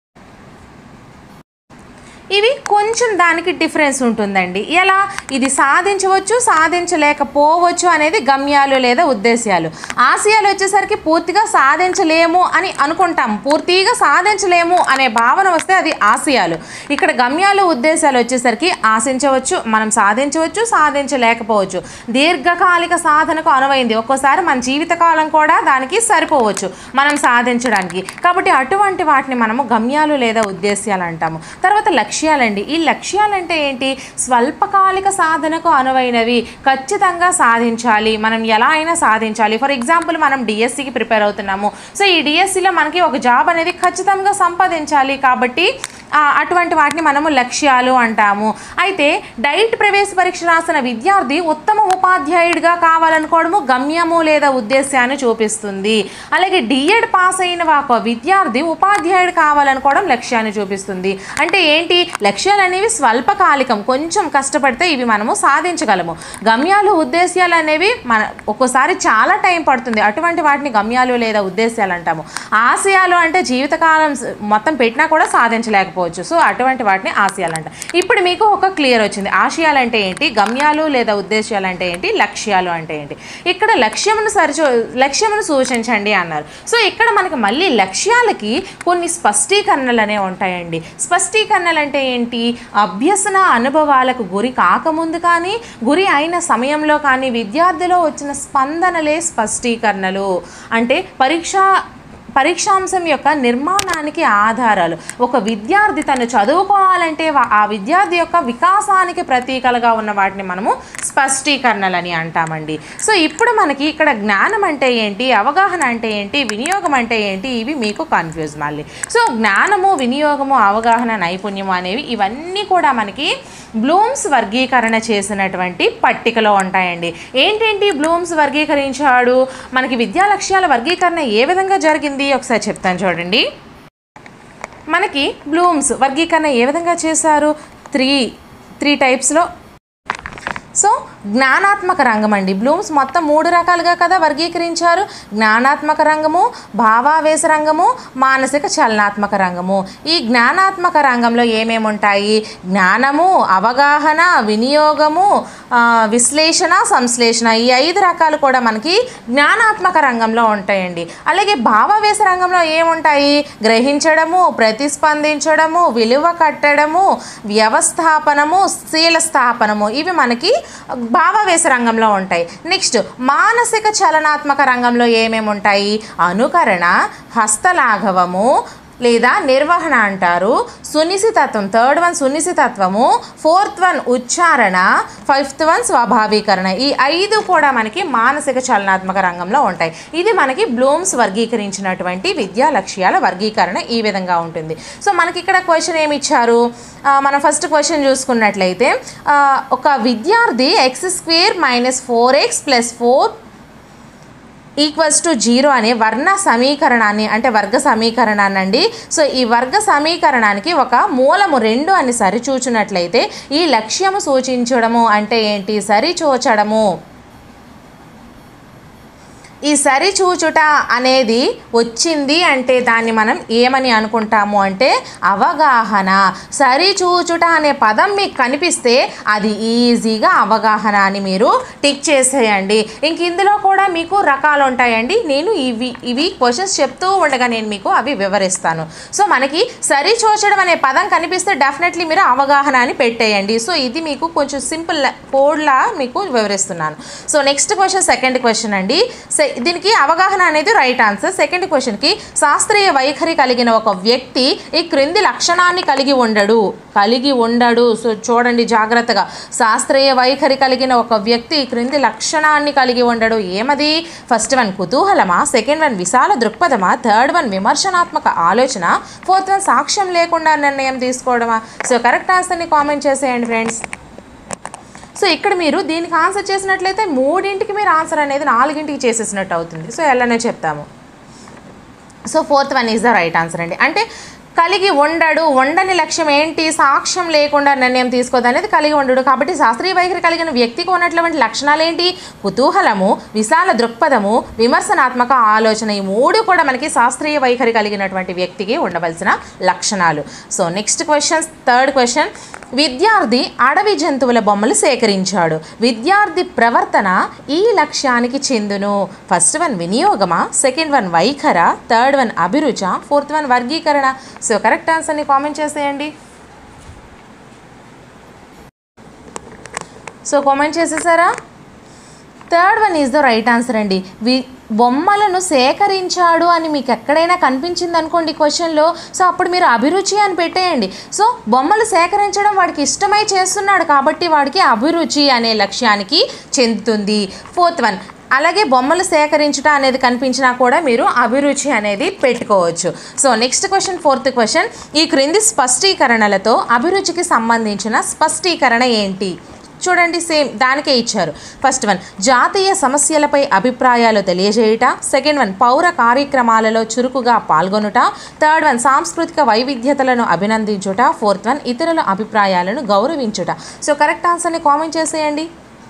ఇవి కొంచెం దానికి డిఫరెన్స్ ఉంటుందండి ఎలా ఇది సాధించవచ్చు సాధించలేకపోవచ్చు అనేది గమ్యాలు లేదా ఉద్దేశ్యాలు ఆశయాలు వచ్చేసరికి పూర్తిగా సాధించలేము అని అనుకుంటాం పూర్తిగా సాధించలేము అనే భావన వస్తే అది ఆశయాలు ఇక్కడ గమ్యాలు ఉద్దేశాలు వచ్చేసరికి ఆశించవచ్చు మనం సాధించవచ్చు సాధించలేకపోవచ్చు దీర్ఘకాలిక సాధనకు అనువైంది ఒక్కోసారి మన జీవితకాలం కూడా దానికి సరిపోవచ్చు మనం సాధించడానికి కాబట్టి అటువంటి వాటిని మనము గమ్యాలు లేదా ఉద్దేశ్యాలు అంటాము తర్వాత లక్ష్యాలండి ఈ లక్ష్యాలంటే ఏంటి స్వల్పకాలిక సాధనకు అనువైనవి ఖచ్చితంగా సాధించాలి మనం ఎలా అయినా సాధించాలి ఫర్ ఎగ్జాంపుల్ మనం డిఎస్సికి ప్రిపేర్ అవుతున్నాము సో ఈ డిఎస్సిలో మనకి ఒక జాబ్ అనేది ఖచ్చితంగా సంపాదించాలి కాబట్టి ఆ, అటువంటి వాటిని మనము లక్ష్యాలు అంటాము అయితే డైట్ ప్రవేశ పరీక్ష రాసిన విద్యార్థి ఉత్తమ ఉపాధ్యాయుడిగా కావాలనుకోవడము గమ్యము లేదా ఉద్దేశాన్ని చూపిస్తుంది అలాగే డిఎడ్ పాస్ అయిన ఒక విద్యార్థి ఉపాధ్యాయుడు కావాలనుకోవడం లక్ష్యాన్ని చూపిస్తుంది అంటే ఏంటి లక్ష్యాలు అనేవి స్వల్పకాలికం కొంచెం కష్టపడితే ఇవి మనము సాధించగలము గమ్యాలు ఉద్దేశాలు అనేవి మన ఒక్కోసారి చాలా టైం పడుతుంది అటువంటి వాటిని గమ్యాలు లేదా ఉద్దేశాలు అంటాము ఆశయాలు అంటే జీవితకాలం స- మొత్తం పెట్టినా కూడా సాధించలేకపోవచ్చు సో అటువంటి వాటిని ఆశయాలు అంట ఇప్పుడు మీకు ఒక క్లియర్ వచ్చింది ఆశయాలు అంటే ఏంటి గమ్యాలు లేదా ఉద్దేశాలు అంటే ఏంటి లక్ష్యాలు అంటే ఏంటి ఇక్కడ లక్ష్యమును సరిచూ లక్ష్యమును సూచించండి అన్నారు సో ఇక్కడ మనకి మళ్ళీ లక్ష్యాలకి కొన్ని స్పష్టీకరణలు అనేవి ఉంటాయండి స్పష్టీకరణలు అంటే ఏంటి అభ్యసన అనుభవాలకు గురి కాకముందు కానీ గురి అయిన సమయంలో కానీ విద్యార్థిలో వచ్చిన స్పందనలే స్పష్టీకరణలు అంటే పరీక్ష పరీక్షాంశం యొక్క నిర్మాణానికి ఆధారాలు ఒక విద్యార్థి తను చదువుకోవాలంటే వా- ఆ విద్యార్థి యొక్క వికాసానికి ప్రతీకలుగా ఉన్న వాటిని మనము స్పష్టీకరణలని అంటామండి సో ఇప్పుడు మనకి ఇక్కడ జ్ఞానం అంటే ఏంటి అవగాహన అంటే ఏంటి వినియోగం అంటే ఏంటి ఇవి మీకు కన్ఫ్యూజ్ మళ్ళీ సో జ్ఞానము వినియోగము అవగాహన నైపుణ్యము అనేవి ఇవన్నీ కూడా మనకి బ్లూమ్స్ వర్గీకరణ చేసినటువంటి పట్టికలో ఉంటాయండి ఏంటేంటి బ్లూమ్స్ వర్గీకరించాడు మనకి విద్యా లక్ష్యాల వర్గీకరణ ఏ విధంగా జరిగింది ఒకసారి చెప్తాను చూడండి మనకి బ్లూమ్స్ వర్గీకరణ ఏ విధంగా చేశారు త్రీ త్రీ టైప్స్లో సో జ్ఞానాత్మక రంగం అండి బ్లూమ్స్ మొత్తం మూడు రకాలుగా కదా వర్గీకరించారు జ్ఞానాత్మక రంగము భావావేశ రంగము మానసిక చలనాత్మక రంగము ఈ జ్ఞానాత్మక రంగంలో ఏమేమి ఉంటాయి జ్ఞానము అవగాహన వినియోగము ఆ, విశ్లేషణ సంశ్లేషణ ఈ ఐదు రకాలు కూడా మనకి జ్ఞానాత్మక రంగంలో ఉంటాయండి అలాగే భావావేశ రంగంలో ఏముంటాయి గ్రహించడము ప్రతిస్పందించడము విలువ కట్టడము వ్యవస్థాపనము శీల స్థాపనము ఇవి మనకి భావావేశ రంగంలో ఉంటాయి నెక్స్ట్ మానసిక చలనాత్మక రంగంలో ఏమేమి ఉంటాయి అనుకరణ హస్తలాఘవము లేదా నిర్వహణ అంటారు సునిశితత్వం థర్డ్ వన్ సునిశితత్వము ఫోర్త్ వన్ ఉచ్చారణ ఫిఫ్త్ వన్ స్వాభావీకరణ ఈ ఐదు కూడా మనకి మానసిక చలనాత్మక రంగంలో ఉంటాయి ఇది మనకి బ్లూమ్స్ వర్గీకరించినటువంటి విద్యా లక్ష్యాల వర్గీకరణ ఈ విధంగా ఉంటుంది సో మనకి ఇక్కడ క్వశ్చన్ ఏమి ఇచ్చారు ఆ, మనం ఫస్ట్ క్వశ్చన్ చూసుకున్నట్లయితే ఆ, ఒక విద్యార్థి X square minus four X plus four equals to zero అనే వర్ణ సమీకరణాన్ని అంటే వర్గ సమీకరణాన్ని అండి సో ఈ వర్గ సమీకరణానికి ఒక మూలము రెండు అని సరిచూచినట్లయితే ఈ లక్ష్యము సూచించడము అంటే ఏంటి సరిచూచడము ఈ సరిచూచుట అనేది వచ్చింది అంటే దాన్ని మనం ఏమని అనుకుంటాము అంటే అవగాహన సరిచూచుట అనే పదం మీకు కనిపిస్తే అది ఈజీగా అవగాహన అని మీరు టిక్ చేసేయండి ఇంక ఇందులో కూడా మీకు రకాలు ఉంటాయండి నేను ఇవి ఇవి క్వశ్చన్స్ చెప్తూ ఉండగా నేను మీకు అవి వివరిస్తాను సో మనకి సరిచూచడం అనే పదం కనిపిస్తే డెఫినెట్లీ మీరు అవగాహన అని పెట్టేయండి సో ఇది మీకు కొంచెం సింపుల్ కోడ్లా మీకు వివరిస్తున్నాను so next question second question అండి సె- దీనికి అవగాహన అనేది రైట్ ఆన్సర్ సెకండ్ క్వశ్చన్కి శాస్త్రీయ వైఖరి కలిగిన ఒక వ్యక్తి ఈ క్రింది లక్షణాన్ని కలిగి ఉండడు కలిగి ఉండడు సో చూడండి జాగ్రత్తగా శాస్త్రీయ వైఖరి కలిగిన ఒక వ్యక్తి ఈ క్రింది లక్షణాన్ని కలిగి ఉండడు ఏమది ఫస్ట్ వన్ కుతూహలమా సెకండ్ వన్ విశాల దృక్పథమా థర్డ్ వన్ విమర్శనాత్మక ఆలోచన ఫోర్త్ వన్ సాక్ష్యం లేకుండా నిర్ణయం తీసుకోవడమా సో కరెక్ట్ ఆన్సర్ని కామెంట్ చేసేయండి ఫ్రెండ్స్ సో ఇక్కడ మీరు దీనికి ఆన్సర్ చేసినట్లయితే మూడింటికి మీరు ఆన్సర్ అనేది నాలుగింటికి చేసేసినట్టు అవుతుంది సో ఎలానే చెప్తాము so fourth one is the right answer అండి అంటే కలిగి ఉండడు ఉండని లక్ష్యం ఏంటి సాక్ష్యం లేకుండా నిర్ణయం తీసుకోదు అనేది కలిగి ఉండడు కాబట్టి శాస్త్రీయ వైఖరి కలిగిన వ్యక్తికి ఉన్నటువంటి లక్షణాలు ఏంటి కుతూహలము విశాల దృక్పథము విమర్శనాత్మక ఆలోచన ఈ మూడు కూడా మనకి శాస్త్రీయ వైఖరి కలిగినటువంటి వ్యక్తికి ఉండవలసిన లక్షణాలు so next question third question విద్యార్థి అడవి జంతువుల బొమ్మలు సేకరించాడు విద్యార్థి ప్రవర్తన ఈ లక్ష్యానికి చెందును ఫస్ట్ వన్ వినియోగమా సెకండ్ వన్ వైఖర థర్డ్ వన్ అభిరుచ ఫోర్త్ వన్ వర్గీకరణ సో కరెక్ట్ ఆన్సర్ని కామెంట్ చేసేయండి సో కామెంట్ చేసేసారా third one is the right answer అండి వి బొమ్మలను సేకరించాడు అని మీకు ఎక్కడైనా కనిపించింది అనుకోండి క్వశ్చన్లో సో అప్పుడు మీరు అభిరుచి అని పెట్టేయండి సో బొమ్మలు సేకరించడం వాడికి ఇష్టమై చేస్తున్నాడు కాబట్టి వాడికి అభిరుచి అనే లక్ష్యానికి చెందుతుంది ఫోర్త్ వన్ అలాగే బొమ్మలు సేకరించుట అనేది కనిపించినా కూడా మీరు అభిరుచి అనేది పెట్టుకోవచ్చు so next question fourth question ఈ క్రింది స్పష్టీకరణలతో అభిరుచికి సంబంధించిన స్పష్టీకరణ ఏంటి చూడండి సేమ్ దానికే ఇచ్చారు ఫస్ట్ వన్ జాతీయ సమస్యలపై అభిప్రాయాలు తెలియజేయుట సెకండ్ వన్ పౌర కార్యక్రమాలలో చురుకుగా పాల్గొనుట థర్డ్ వన్ సాంస్కృతిక వైవిధ్యతలను అభినందించుట ఫోర్త్ వన్ ఇతరుల అభిప్రాయాలను గౌరవించుట సో కరెక్ట్ ఆన్సర్ని కామెంట్ చేసేయండి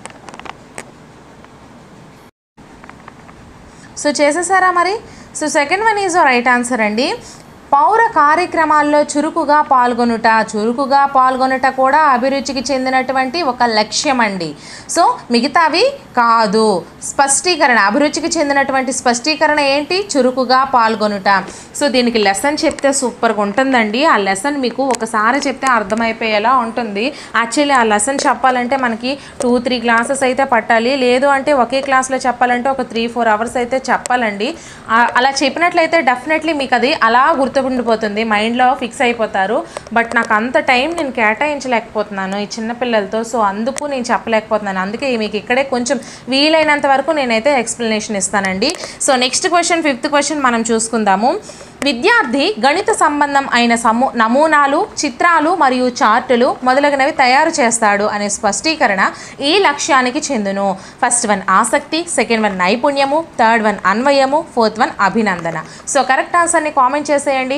సో చేసేసారా మరి so second one is right answer అండి పౌర కార్యక్రమాల్లో చురుకుగా పాల్గొనుట చురుకుగా పాల్గొనుట కూడా అభిరుచికి చెందినటువంటి ఒక లక్ష్యం అండి సో మిగతావి కాదు స్పష్టీకరణ అభిరుచికి చెందినటువంటి స్పష్టీకరణ ఏంటి చురుకుగా పాల్గొనుట సో దీనికి లెసన్ చెప్తే సూపర్గా ఉంటుందండి ఆ లెసన్ మీకు ఒకసారి చెప్తే అర్థమైపోయేలా ఉంటుంది యాక్చువల్లీ ఆ లెసన్ చెప్పాలంటే మనకి టూ త్రీ క్లాసెస్ అయితే పట్టాలి లేదు అంటే ఒకే క్లాస్లో చెప్పాలంటే ఒక త్రీ ఫోర్ అవర్స్ అయితే చెప్పాలండి ఆ- అలా చెప్పినట్లయితే డెఫినెట్లీ మీకు అది అలా గుర్తుండిపోతుంది మైండ్లో ఫిక్స్ అయిపోతారు బట్ నాకు అంత టైం నేను కేటాయించలేకపోతున్నాను ఈ చిన్నపిల్లలతో సో అందుకు నేను చెప్పలేకపోతున్నాను అందుకే మీకు ఇక్కడే కొంచెం వీలైనంత వరకు నేనైతే ఎక్స్ప్లెనేషన్ ఇస్తానండి so next question fifth question మనం చూసుకుందాము విద్యార్థి గణిత సంబంధం అయిన సమూ నమూనాలు చిత్రాలు మరియు చార్టులు మొదలగునవి తయారు చేస్తాడు అనే స్పష్టీకరణ ఈ లక్ష్యానికి చెందును ఫస్ట్ వన్ ఆసక్తి సెకండ్ వన్ నైపుణ్యము థర్డ్ వన్ అన్వయము ఫోర్త్ వన్ అభినందన సో కరెక్ట్ ఆన్సర్ని కామెంట్ చేసేయండి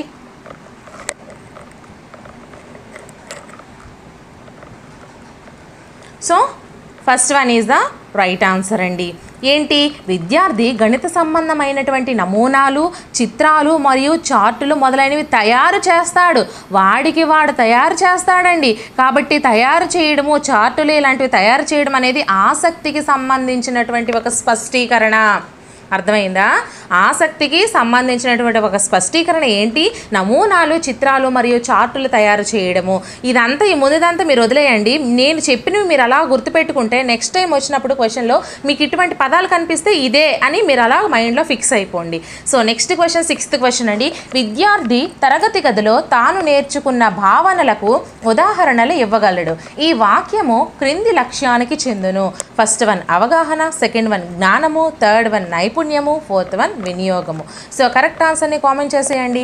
so first one is the right answer అండి ఏంటి విద్యార్థి గణిత సంబంధమైనటువంటి నమూనాలు చిత్రాలు మరియు చార్టులు మొదలైనవి తయారు చేస్తాడు వాడికి వాడు తయారు చేస్తాడండి కాబట్టి తయారు చేయడము చార్టులు ఇలాంటివి తయారు చేయడం అనేది ఆసక్తికి సంబంధించినటువంటి ఒక స్పష్టీకరణ అర్థమైందా ఆసక్తికి సంబంధించినటువంటి ఒక స్పష్టీకరణ ఏంటి నమూనాలు చిత్రాలు మరియు చార్టులు తయారు చేయడము ఇదంతా ఈ ముందుదంతా మీరు వదిలేయండి నేను చెప్పినవి మీరు అలా గుర్తుపెట్టుకుంటే నెక్స్ట్ టైం వచ్చినప్పుడు క్వశ్చన్లో మీకు ఇటువంటి పదాలు కనిపిస్తే ఇదే అని మీరు అలా మైండ్లో ఫిక్స్ అయిపోండి so next question sixth question అండి విద్యార్థి తరగతి గదిలో తాను నేర్చుకున్న భావనలకు ఉదాహరణలు ఇవ్వగలడు ఈ వాక్యము క్రింది లక్ష్యానికి చెందును ఫస్ట్ వన్ అవగాహన సెకండ్ వన్ జ్ఞానము థర్డ్ వన్ నైపుణ్యము ఫోర్త్ వన్ వినియోగము సో కరెక్ట్ ఆన్సర్ని కామెంట్ చేసేయండి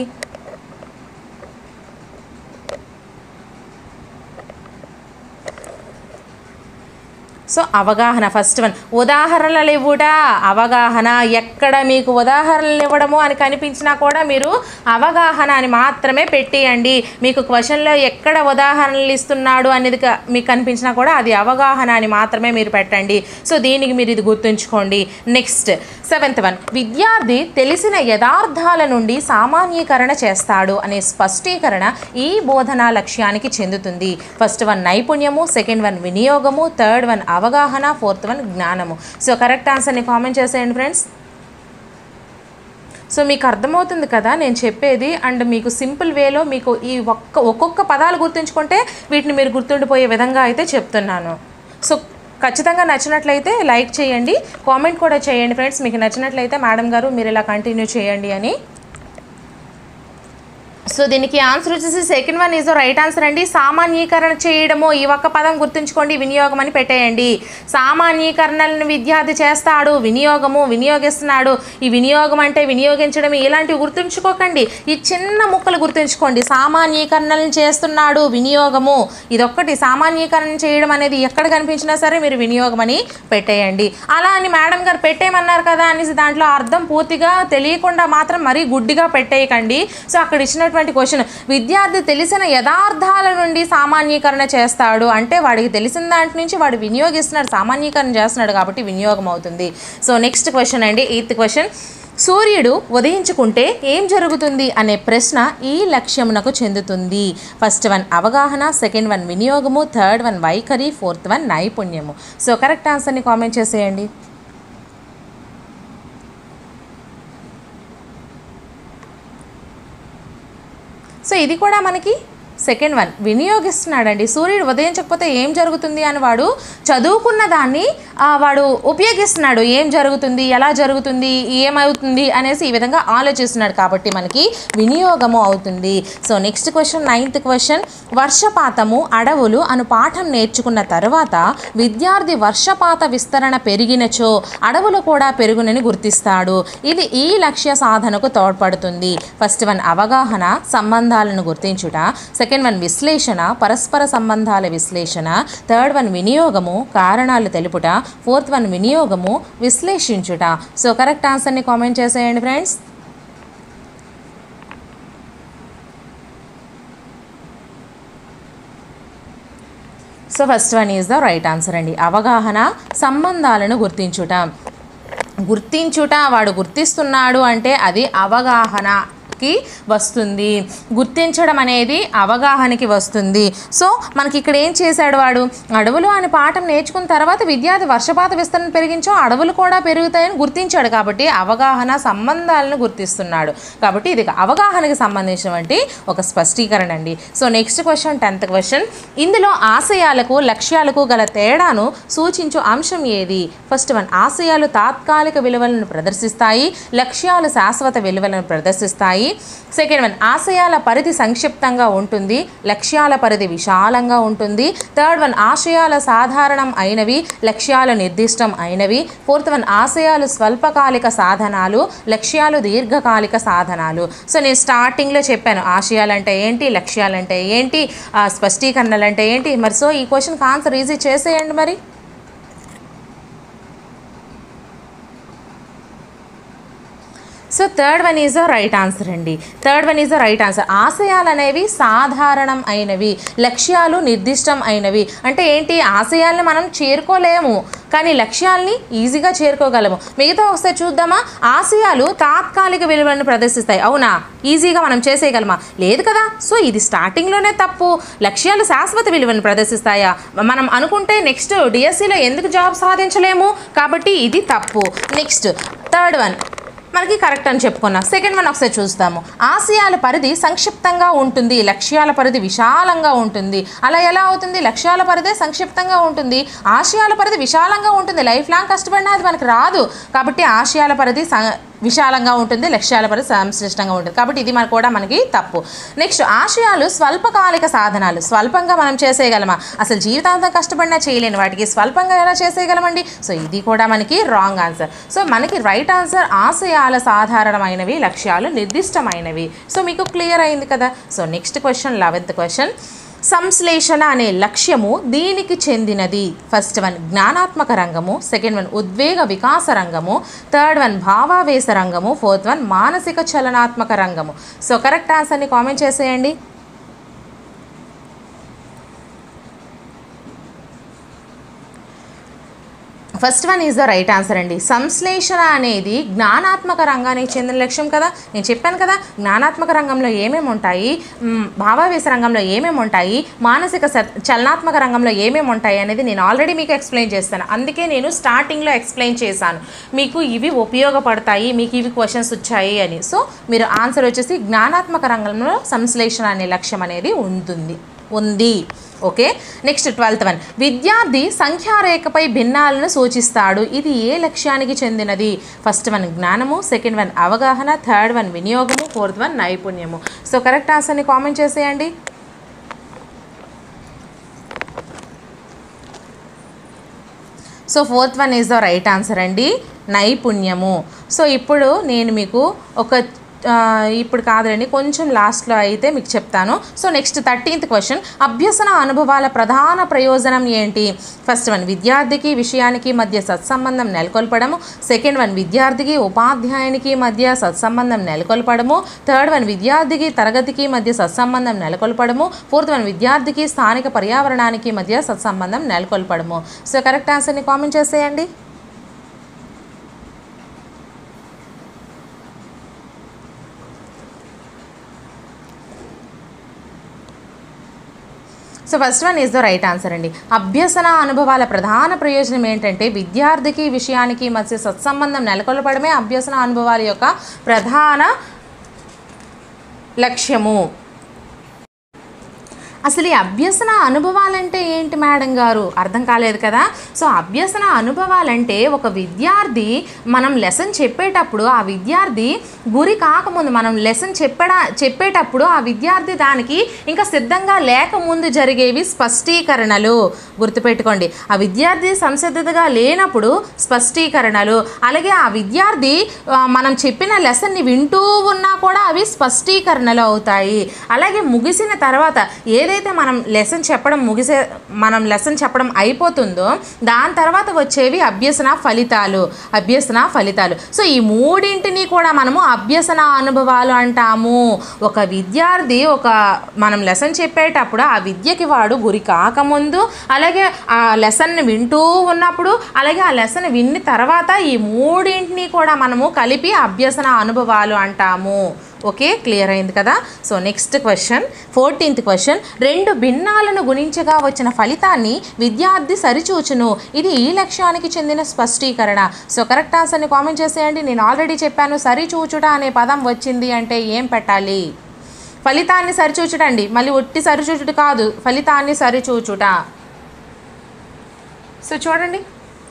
సో అవగాహన ఫస్ట్ వన్ ఉదాహరణలు ఇవ్వుట అవగాహన ఎక్కడ మీకు ఉదాహరణలు ఇవ్వడము అని కనిపించినా కూడా మీరు అవగాహన అని మాత్రమే పెట్టేయండి మీకు క్వశ్చన్లో ఎక్కడ ఉదాహరణలు ఇస్తున్నాడు అనేది క- మీకు కనిపించినా కూడా అది అవగాహన అని మాత్రమే మీరు పెట్టండి సో దీనికి మీరు ఇది గుర్తుంచుకోండి నెక్స్ట్ సెవెంత్ వన్ విద్యార్థి తెలిసిన యథార్థాల నుండి సామాన్యీకరణ చేస్తాడు అనే స్పష్టీకరణ ఈ బోధనా లక్ష్యానికి చెందుతుంది ఫస్ట్ వన్ నైపుణ్యము సెకండ్ వన్ వినియోగము థర్డ్ వన్ అవగాహన ఫోర్త్ వన్ జ్ఞానము సో కరెక్ట్ ఆన్సర్ని కామెంట్ చేసేయండి ఫ్రెండ్స్ సో మీకు అర్థమవుతుంది కదా నేను చెప్పేది అండ్ మీకు సింపుల్ వేలో మీకు ఈ ఒక్క ఒక్కొక్క పదాలు గుర్తుంచుకుంటే వీటిని మీరు గుర్తుండిపోయే విధంగా అయితే చెప్తున్నాను సో ఖచ్చితంగా నచ్చినట్లయితే లైక్ చేయండి కామెంట్ కూడా చేయండి ఫ్రెండ్స్ మీకు నచ్చినట్లయితే మేడం గారు మీరు ఇలా కంటిన్యూ చేయండి అని సో దీనికి ఆన్సర్ వచ్చేసి second one is right answer అండి సామాన్యీకరణ చేయడము ఈ ఒక్క పదం గుర్తుంచుకోండి వినియోగం అని పెట్టేయండి సామాన్యీకరణలను విద్యార్థి చేస్తాడు వినియోగము వినియోగిస్తున్నాడు ఈ వినియోగం అంటే వినియోగించడం ఇలాంటివి గుర్తుంచుకోకండి ఈ చిన్న ముక్కలు గుర్తుంచుకోండి సామాన్యీకరణలను చేస్తున్నాడు వినియోగము ఇదొక్కటి సామాన్యీకరణ చేయడం అనేది ఎక్కడ కనిపించినా సరే మీరు వినియోగం అని పెట్టేయండి అలా అని మేడం గారు పెట్టేయమన్నారు కదా అనేసి దాంట్లో అర్థం పూర్తిగా తెలియకుండా మాత్రం మరీ గుడ్డిగా పెట్టేయకండి సో అక్కడ ఇచ్చినటువంటి క్వశ్చన్ విద్యార్థి తెలిసిన యథార్థాల నుండి సామాన్యీకరణ చేస్తాడు అంటే వాడికి తెలిసిన దాంట్ నుంచి వాడు వినియోగిస్తున్నాడు సామాన్యీకరణ చేస్తున్నాడు కాబట్టి వినియోగం అవుతుంది సో నెక్స్ట్ క్వశ్చన్ అండి ఎయిత్ క్వశ్చన్ సూర్యుడు ఉదయించుకుంటే ఏం జరుగుతుంది అనే ప్రశ్న ఈ లక్ష్యమునకు చెందుతుంది ఫస్ట్ వన్ అవగాహన సెకండ్ వన్ వినియోగము థర్డ్ వన్ వైఖరి ఫోర్త్ వన్ నైపుణ్యము సో కరెక్ట్ ఆన్సర్ని కామెంట్ చేసేయండి సో ఇది కూడా మనకి సెకండ్ వన్ వినియోగిస్తున్నాడండి సూర్యుడు ఉదయించకపోతే ఏం జరుగుతుంది అని వాడు చదువుకున్న దాన్ని ఆ, వాడు ఉపయోగిస్తున్నాడు ఏం జరుగుతుంది ఎలా జరుగుతుంది ఏమవుతుంది అనేసి ఈ విధంగా ఆలోచిస్తున్నాడు కాబట్టి మనకి వినియోగము అవుతుంది so next question ninth question వర్షపాతము అడవులు అను పాఠం నేర్చుకున్న తర్వాత విద్యార్థి వర్షపాత విస్తరణ పెరిగినచో అడవులు కూడా పెరుగునని గుర్తిస్తాడు ఇది ఈ లక్ష్య సాధనకు తోడ్పడుతుంది ఫస్ట్ వన్ అవగాహన సంబంధాలను గుర్తించుట సెకండ్ వన్ విశ్లేషణ పరస్పర సంబంధాల విశ్లేషణ థర్డ్ వన్ వినియోగము కారణాలు తెలుపుట ఫోర్త్ వన్ వినియోగము విశ్లేషించుట సో కరెక్ట్ ఆన్సర్ని కామెంట్ చేసేయండి friends so first one is the right answer అండి అవగాహన సంబంధాలను గుర్తించుట గుర్తించుట వాడు గుర్తిస్తున్నాడు అంటే అది అవగాహనకి వస్తుంది గుర్తించడం అనేది అవగాహనకి వస్తుంది సో మనకి ఇక్కడ ఏం చేశాడు వాడు అడవులు అనే పాఠం నేర్చుకున్న తర్వాత విద్యార్థి వర్షపాత విస్తరణ పెరిగించో అడవులు కూడా పెరుగుతాయని గుర్తించాడు కాబట్టి అవగాహన సంబంధాలను గుర్తిస్తున్నాడు కాబట్టి ఇది అవగాహనకి సంబంధించినటువంటి ఒక స్పష్టీకరణ అండి so next question tenth question ఇందులో ఆశయాలకు లక్ష్యాలకు గల తేడాను సూచించు అంశం ఏది ఫస్ట్ వన్ ఆశయాలు తాత్కాలిక విలువలను ప్రదర్శిస్తాయి లక్ష్యాలు శాశ్వత విలువలను ప్రదర్శిస్తాయి సెకండ్ వన్ ఆశయాల పరిధి సంక్షిప్తంగా ఉంటుంది లక్ష్యాల పరిధి విశాలంగా ఉంటుంది థర్డ్ వన్ ఆశయాల సాధారణం అయినవి లక్ష్యాలు నిర్దిష్టం అయినవి ఫోర్త్ వన్ ఆశయాలు స్వల్పకాలిక సాధనాలు లక్ష్యాలు దీర్ఘకాలిక సాధనాలు సో నేను స్టార్టింగ్లో చెప్పాను ఆశయాలు అంటే ఏంటి లక్ష్యాలు అంటే ఏంటి ఆ, స్పష్టీకరణలు అంటే ఏంటి మరి సో ఈ క్వశ్చన్కి ఆన్సర్ ఈజీ చేసేయండి మరి so third one is the right answer అండి third one is the right answer ఆశయాలు అనేవి సాధారణం అయినవి లక్ష్యాలు నిర్దిష్టం అయినవి అంటే ఏంటి ఆశయాల్ని మనం చేరుకోలేము కానీ లక్ష్యాల్ని ఈజీగా చేరుకోగలము మిగతా ఒకసారి చూద్దామా ఆశయాలు తాత్కాలిక విలువలను ప్రదర్శిస్తాయి అవునా ఈజీగా మనం చేసేయగలమా లేదు కదా సో ఇది స్టార్టింగ్లోనే తప్పు లక్ష్యాలు శాశ్వత విలువను ప్రదర్శిస్తాయా మనం అనుకుంటే నెక్స్ట్ డిఎస్సిలో ఎందుకు జాబ్ సాధించలేము కాబట్టి ఇది తప్పు నెక్స్ట్ థర్డ్ వన్ మనకి కరెక్ట్ అని చెప్పుకున్నాం సెకండ్ వన్ ఒకసారి చూస్తాము ఆశయాల పరిధి సంక్షిప్తంగా ఉంటుంది లక్ష్యాల పరిధి విశాలంగా ఉంటుంది అలా ఎలా అవుతుంది లక్ష్యాల పరిధి సంక్షిప్తంగా ఉంటుంది ఆశయాల పరిధి విశాలంగా ఉంటుంది లైఫ్ లాంగ్ కష్టపడినా అది మనకు రాదు కాబట్టి ఆశయాల పరిధి స- విశాలంగా ఉంటుంది లక్ష్యాల పరిధి సంశ్లిష్టంగా ఉంటుంది కాబట్టి ఇది మనకు కూడా మనకి తప్పు నెక్స్ట్ ఆశయాలు స్వల్పకాలిక సాధనాలు స్వల్పంగా మనం చేసేయగలమా అసలు జీవితాంతం కష్టపడినా చేయలేని వాటికి స్వల్పంగా ఎలా చేసేయగలమండి సో ఇది కూడా మనకి రాంగ్ ఆన్సర్ సో మనకి రైట్ ఆన్సర్ ఆశయాల సాధారణమైనవి లక్ష్యాలు నిర్దిష్టమైనవి సో మీకు క్లియర్ అయింది కదా so next question eleventh question సంశ్లేషణ అనే లక్ష్యము దీనికి చెందినది ఫస్ట్ వన్ జ్ఞానాత్మక రంగము సెకండ్ వన్ ఉద్వేగ వికాస రంగము థర్డ్ వన్ భావావేశ రంగము ఫోర్త్ వన్ మానసిక చలనాత్మక రంగము సో కరెక్ట్ ఆన్సర్ని కామెంట్ చేసేయండి first one is the right answer అండి సంశ్లేషణ అనేది జ్ఞానాత్మక రంగానికి చెందిన లక్ష్యం కదా నేను చెప్పాను కదా జ్ఞానాత్మక రంగంలో ఏమేమి ఉంటాయి మ్, భావావేశ రంగంలో ఏమేమి ఉంటాయి మానసిక స- చలనాత్మక రంగంలో ఏమేమి ఉంటాయి అనేది నేను ఆల్రెడీ మీకు ఎక్స్ప్లెయిన్ చేస్తాను అందుకే నేను స్టార్టింగ్లో ఎక్స్ప్లెయిన్ చేశాను మీకు ఇవి ఉపయోగపడతాయి మీకు ఇవి క్వశ్చన్స్ వచ్చాయి అని సో మీరు ఆన్సర్ వచ్చేసి జ్ఞానాత్మక రంగంలో సంశ్లేషణ అనే లక్ష్యం అనేది ఉంటుంది ఉంది ఓకే నెక్స్ట్ ట్వెల్త్ వన్ విద్యార్థి సంఖ్యారేఖపై భిన్నాలను సూచిస్తాడు ఇది ఏ లక్ష్యానికి చెందినది ఫస్ట్ వన్ జ్ఞానము సెకండ్ వన్ అవగాహన థర్డ్ వన్ వినియోగము ఫోర్త్ వన్ నైపుణ్యము సో కరెక్ట్ ఆన్సర్ని కామెంట్ చేసేయండి so fourth one is the right answer అండి నైపుణ్యము సో ఇప్పుడు నేను మీకు ఒక ఆ, ఇప్పుడు కాదులేండి కొంచెం లాస్ట్లో అయితే మీకు చెప్తాను సో నెక్స్ట్ థర్టీన్త్ క్వశ్చన్ అభ్యసన అనుభవాల ప్రధాన ప్రయోజనం ఏంటి ఫస్ట్ వన్ విద్యార్థికి విషయానికి మధ్య సత్సంబంధం నెలకొల్పడము సెకండ్ వన్ విద్యార్థికి ఉపాధ్యాయునికి మధ్య సత్సంబంధం నెలకొల్పడము థర్డ్ వన్ విద్యార్థికి తరగతికి మధ్య సత్సంబంధం నెలకొల్పడము ఫోర్త్ వన్ విద్యార్థికి స్థానిక పర్యావరణానికి మధ్య సత్సంబంధం నెలకొల్పడము సో కరెక్ట్ ఆన్సర్ని కామెంట్ చేసేయండి so first one is the right answer అండి అభ్యసన అనుభవాల ప్రధాన ప్రయోజనం ఏంటంటే విద్యార్థికి విషయానికి మధ్య సత్సంబంధం నెలకొల్పడమే అభ్యసన అనుభవాల యొక్క ప్రధాన లక్ష్యము అసలు ఈ అభ్యసన అనుభవాలంటే ఏంటి మేడం గారు అర్థం కాలేదు కదా సో అభ్యసన అనుభవాలంటే ఒక విద్యార్థి మనం లెసన్ చెప్పేటప్పుడు ఆ విద్యార్థి గురి కాకముందు మనం లెసన్ చెప్పడా చెప్పేటప్పుడు ఆ విద్యార్థి దానికి ఇంకా సిద్ధంగా లేకముందు జరిగేవి స్పష్టీకరణలు గుర్తుపెట్టుకోండి ఆ విద్యార్థి సంసిద్ధతగా లేనప్పుడు స్పష్టీకరణలు అలాగే ఆ విద్యార్థి ఆ, మనం చెప్పిన లెసన్ని వింటూ ఉన్నా కూడా అవి స్పష్టీకరణలు అవుతాయి అలాగే ముగిసిన తర్వాత ఏదైతే మనం లెసన్ చెప్పడం ముగిసే మనం లెసన్ చెప్పడం అయిపోతుందో దాని తర్వాత వచ్చేవి అభ్యసన ఫలితాలు అభ్యసన ఫలితాలు సో ఈ మూడింటిని కూడా మనము అభ్యసన అనుభవాలు అంటాము ఒక విద్యార్థి ఒక మనం లెసన్ చెప్పేటప్పుడు ఆ విద్యకి వాడు గురి కాకముందు అలాగే ఆ లెసన్ని వింటూ ఉన్నప్పుడు అలాగే ఆ లెసన్ విన్న తర్వాత ఈ మూడింటిని కూడా మనము కలిపి అభ్యసన అనుభవాలు అంటాము ఓకే క్లియర్ అయింది కదా so next question fourteenth question రెండు భిన్నాలను గుణించగా వచ్చిన ఫలితాన్ని విద్యార్థి సరిచూచును ఇది ఈ లక్ష్యానికి చెందిన స్పష్టీకరణ సో కరెక్ట్ ఆన్సర్ని కామెంట్ చేసేయండి నేను ఆల్రెడీ చెప్పాను సరిచూచుట అనే పదం వచ్చింది అంటే ఏం పెట్టాలి ఫలితాన్ని సరిచూచుట అండి మళ్ళీ ఒట్టి సరిచూచుట కాదు ఫలితాన్ని సరిచూచుట సో చూడండి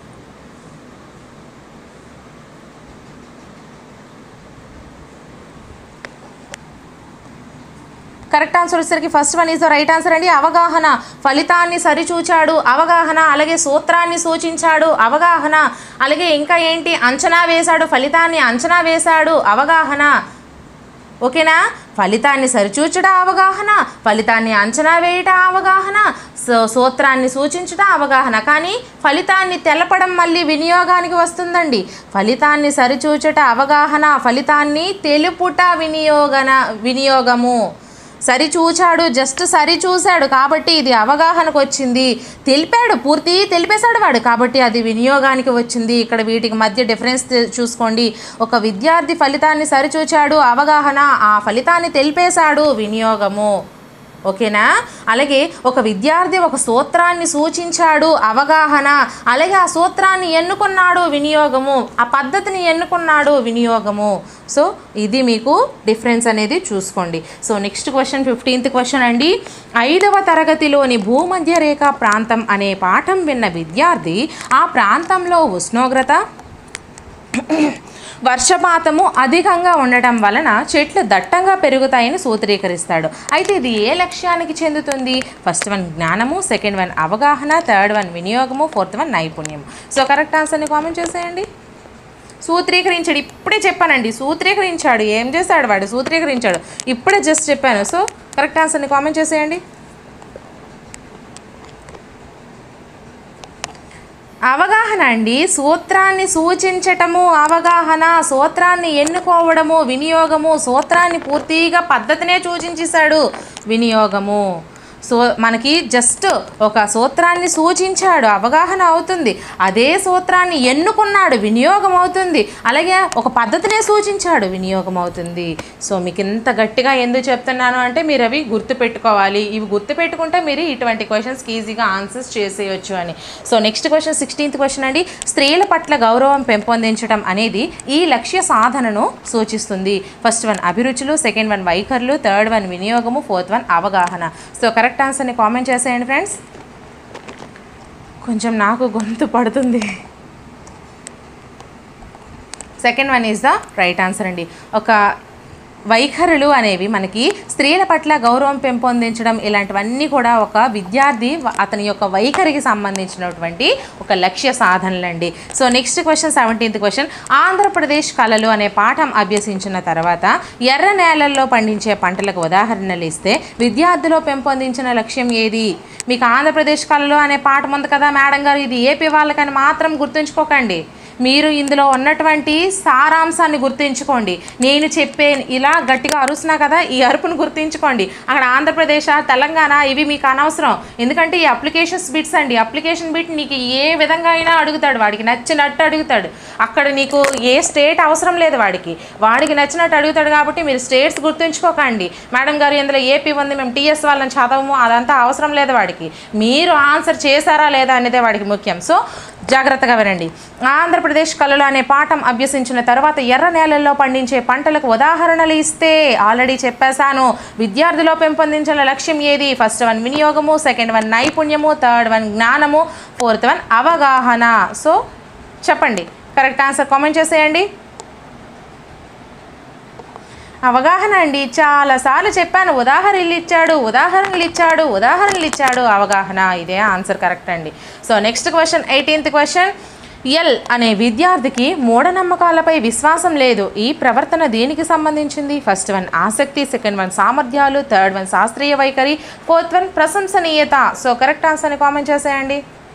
కరెక్ట్ ఆన్సర్ వచ్చేసరికి first one is the right answer అండి అవగాహన ఫలితాన్ని సరిచూచాడు అవగాహన అలాగే సూత్రాన్ని సూచించాడు అవగాహన అలాగే ఇంకా ఏంటి అంచనా వేశాడు ఫలితాన్ని అంచనా వేశాడు అవగాహన ఓకేనా ఫలితాన్ని సరిచూచుట అవగాహన ఫలితాన్ని అంచనా వేయుట అవగాహన సో- సూత్రాన్ని సూచించుట అవగాహన కానీ ఫలితాన్ని తెలపడం మళ్ళీ వినియోగానికి వస్తుందండి ఫలితాన్ని సరిచూచుట అవగాహన ఫలితాన్ని తెలుపుట వినియోగన వినియోగము సరి చూచాడు జస్ట్ సరి చూశాడు కాబట్టి ఇది అవగాహనకు వచ్చింది తెలిపాడు పూర్తి తెలిపేశాడు వాడు కాబట్టి అది వినియోగానికి వచ్చింది ఇక్కడ వీటికి మధ్య డిఫరెన్స్ తె- చూసుకోండి ఒక విద్యార్థి ఫలితాన్ని సరిచూచాడు అవగాహన ఆ ఫలితాన్ని తెలిపేశాడు వినియోగము ఓకేనా అలాగే ఒక విద్యార్థి ఒక సూత్రాన్ని సూచించాడు అవగాహన అలాగే ఆ సూత్రాన్ని ఎన్నుకున్నాడు వినియోగము ఆ పద్ధతిని ఎన్నుకున్నాడు వినియోగము సో ఇది మీకు డిఫరెన్స్ అనేది చూసుకోండి so next question fifteenth question అండి ఐదవ తరగతిలోని భూమధ్య రేఖ ప్రాంతం అనే పాఠం విన్న విద్యార్థి ఆ ప్రాంతంలో ఉష్ణోగ్రత వర్షపాతము అధికంగా ఉండటం వలన చెట్లు దట్టంగా పెరుగుతాయని సూత్రీకరిస్తాడు అయితే ఇది ఏ లక్ష్యానికి చెందుతుంది ఫస్ట్ వన్ జ్ఞానము సెకండ్ వన్ అవగాహన థర్డ్ వన్ వినియోగము ఫోర్త్ వన్ నైపుణ్యం సో కరెక్ట్ ఆన్సర్ని కామెంట్ చేసేయండి సూత్రీకరించాడు ఇప్పుడే చెప్పానండి సూత్రీకరించాడు ఏం చేశాడు వాడు సూత్రీకరించాడు ఇప్పుడే జస్ట్ చెప్పాను సో కరెక్ట్ ఆన్సర్ని కామెంట్ చేసేయండి అవగాహన అండి సూత్రాన్ని సూచించటము అవగాహన సూత్రాన్ని ఎన్నుకోవడము వినియోగము సూత్రాన్ని పూర్తిగా పద్ధతినే సూచించేశాడు వినియోగము సో మనకి జస్ట్ ఒక సూత్రాన్ని సూచించాడు అవగాహన అవుతుంది అదే సూత్రాన్ని ఎన్నుకున్నాడు వినియోగం అవుతుంది అలాగే ఒక పద్ధతినే సూచించాడు వినియోగం అవుతుంది సో మీకు ఇంత గట్టిగా ఎందుకు చెప్తున్నాను అంటే మీరు అవి గుర్తుపెట్టుకోవాలి ఇవి గుర్తుపెట్టుకుంటే మీరు ఇటువంటి క్వశ్చన్స్కి ఈజీగా ఆన్సర్స్ చేసేయచ్చు అని so next question sixteenth question అండి స్త్రీల పట్ల గౌరవం పెంపొందించడం అనేది ఈ లక్ష్య సాధనను సూచిస్తుంది ఫస్ట్ వన్ అభిరుచులు సెకండ్ వన్ వైఖరులు థర్డ్ వన్ వినియోగము ఫోర్త్ వన్ అవగాహన సో కరెక్ట్ ఆన్సర్ని కామెంట్ చేసేయండి ఫ్రెండ్స్ కొంచెం నాకు గొంతు పడుతుంది second one is the right answer అండి ఒక వైఖరులు అనేవి మనకి స్త్రీల పట్ల గౌరవం పెంపొందించడం ఇలాంటివన్నీ కూడా ఒక విద్యార్థి వ- అతని యొక్క వైఖరికి సంబంధించినటువంటి ఒక లక్ష్య సాధనలండి so next question seventeenth question Andhra Pradesh కళలు అనే పాఠం అభ్యసించిన తర్వాత ఎర్ర నేలల్లో పండించే పంటలకు ఉదాహరణలు ఇస్తే విద్యార్థిలో పెంపొందించిన లక్ష్యం ఏది మీకు ఆంధ్రప్రదేశ్ కళలు అనే పాఠం ఉంది కదా మేడం గారు ఇది ఏపీ వాళ్ళకని మాత్రం గుర్తుంచుకోకండి మీరు ఇందులో ఉన్నటువంటి సారాంశాన్ని గుర్తుంచుకోండి నేను చెప్పే ఇలా గట్టిగా అరుస్తున్నా కదా ఈ అరుపును గుర్తుంచుకోండి అక్కడ ఆంధ్రప్రదేశ్ తెలంగాణ ఇవి మీకు అనవసరం ఎందుకంటే ఈ అప్లికేషన్స్ బిట్స్ అండి అప్లికేషన్ బిట్ నీకు ఏ విధంగా అయినా అడుగుతాడు వాడికి నచ్చినట్టు అడుగుతాడు అక్కడ నీకు ఏ స్టేట్ అవసరం లేదు వాడికి వాడికి నచ్చినట్టు అడుగుతాడు కాబట్టి మీరు స్టేట్స్ గుర్తుంచుకోకండి మేడం గారు ఇందులో ఏపీ ఉంది మేము టీఎస్ వాళ్ళని చదవము అదంతా అవసరం లేదు వాడికి మీరు ఆన్సర్ చేశారా లేదా అనేదే వాడికి ముఖ్యం సో జాగ్రత్తగా వినండి ఆంధ్రప్రదేశ్ కళలు అనే పాఠం అభ్యసించిన తర్వాత ఎర్ర నేలల్లో పండించే పంటలకు ఉదాహరణలు ఇస్తే ఆల్రెడీ చెప్పేశాను విద్యార్థిలో పెంపొందించిన లక్ష్యం ఏది ఫస్ట్ వన్ వినియోగము సెకండ్ వన్ నైపుణ్యము థర్డ్ వన్ జ్ఞానము ఫోర్త్ వన్ అవగాహన సో చెప్పండి కరెక్ట్ ఆన్సర్ కామెంట్ చేసేయండి అవగాహన అండి చాలాసార్లు చెప్పాను ఉదాహరణలు ఇచ్చాడు ఉదాహరణలు ఇచ్చాడు ఉదాహరణలు ఇచ్చాడు అవగాహన ఇదే ఆన్సర్ కరెక్ట్ అండి so next question eighteenth question L అనే విద్యార్థికి మూఢనమ్మకాలపై విశ్వాసం లేదు ఈ ప్రవర్తన దేనికి సంబంధించింది ఫస్ట్ వన్ ఆసక్తి సెకండ్ వన్ సామర్థ్యాలు థర్డ్ వన్ శాస్త్రీయ వైఖరి ఫోర్త్ వన్ ప్రశంసనీయత సో కరెక్ట్ ఆన్సర్ని కామెంట్ చేసేయండి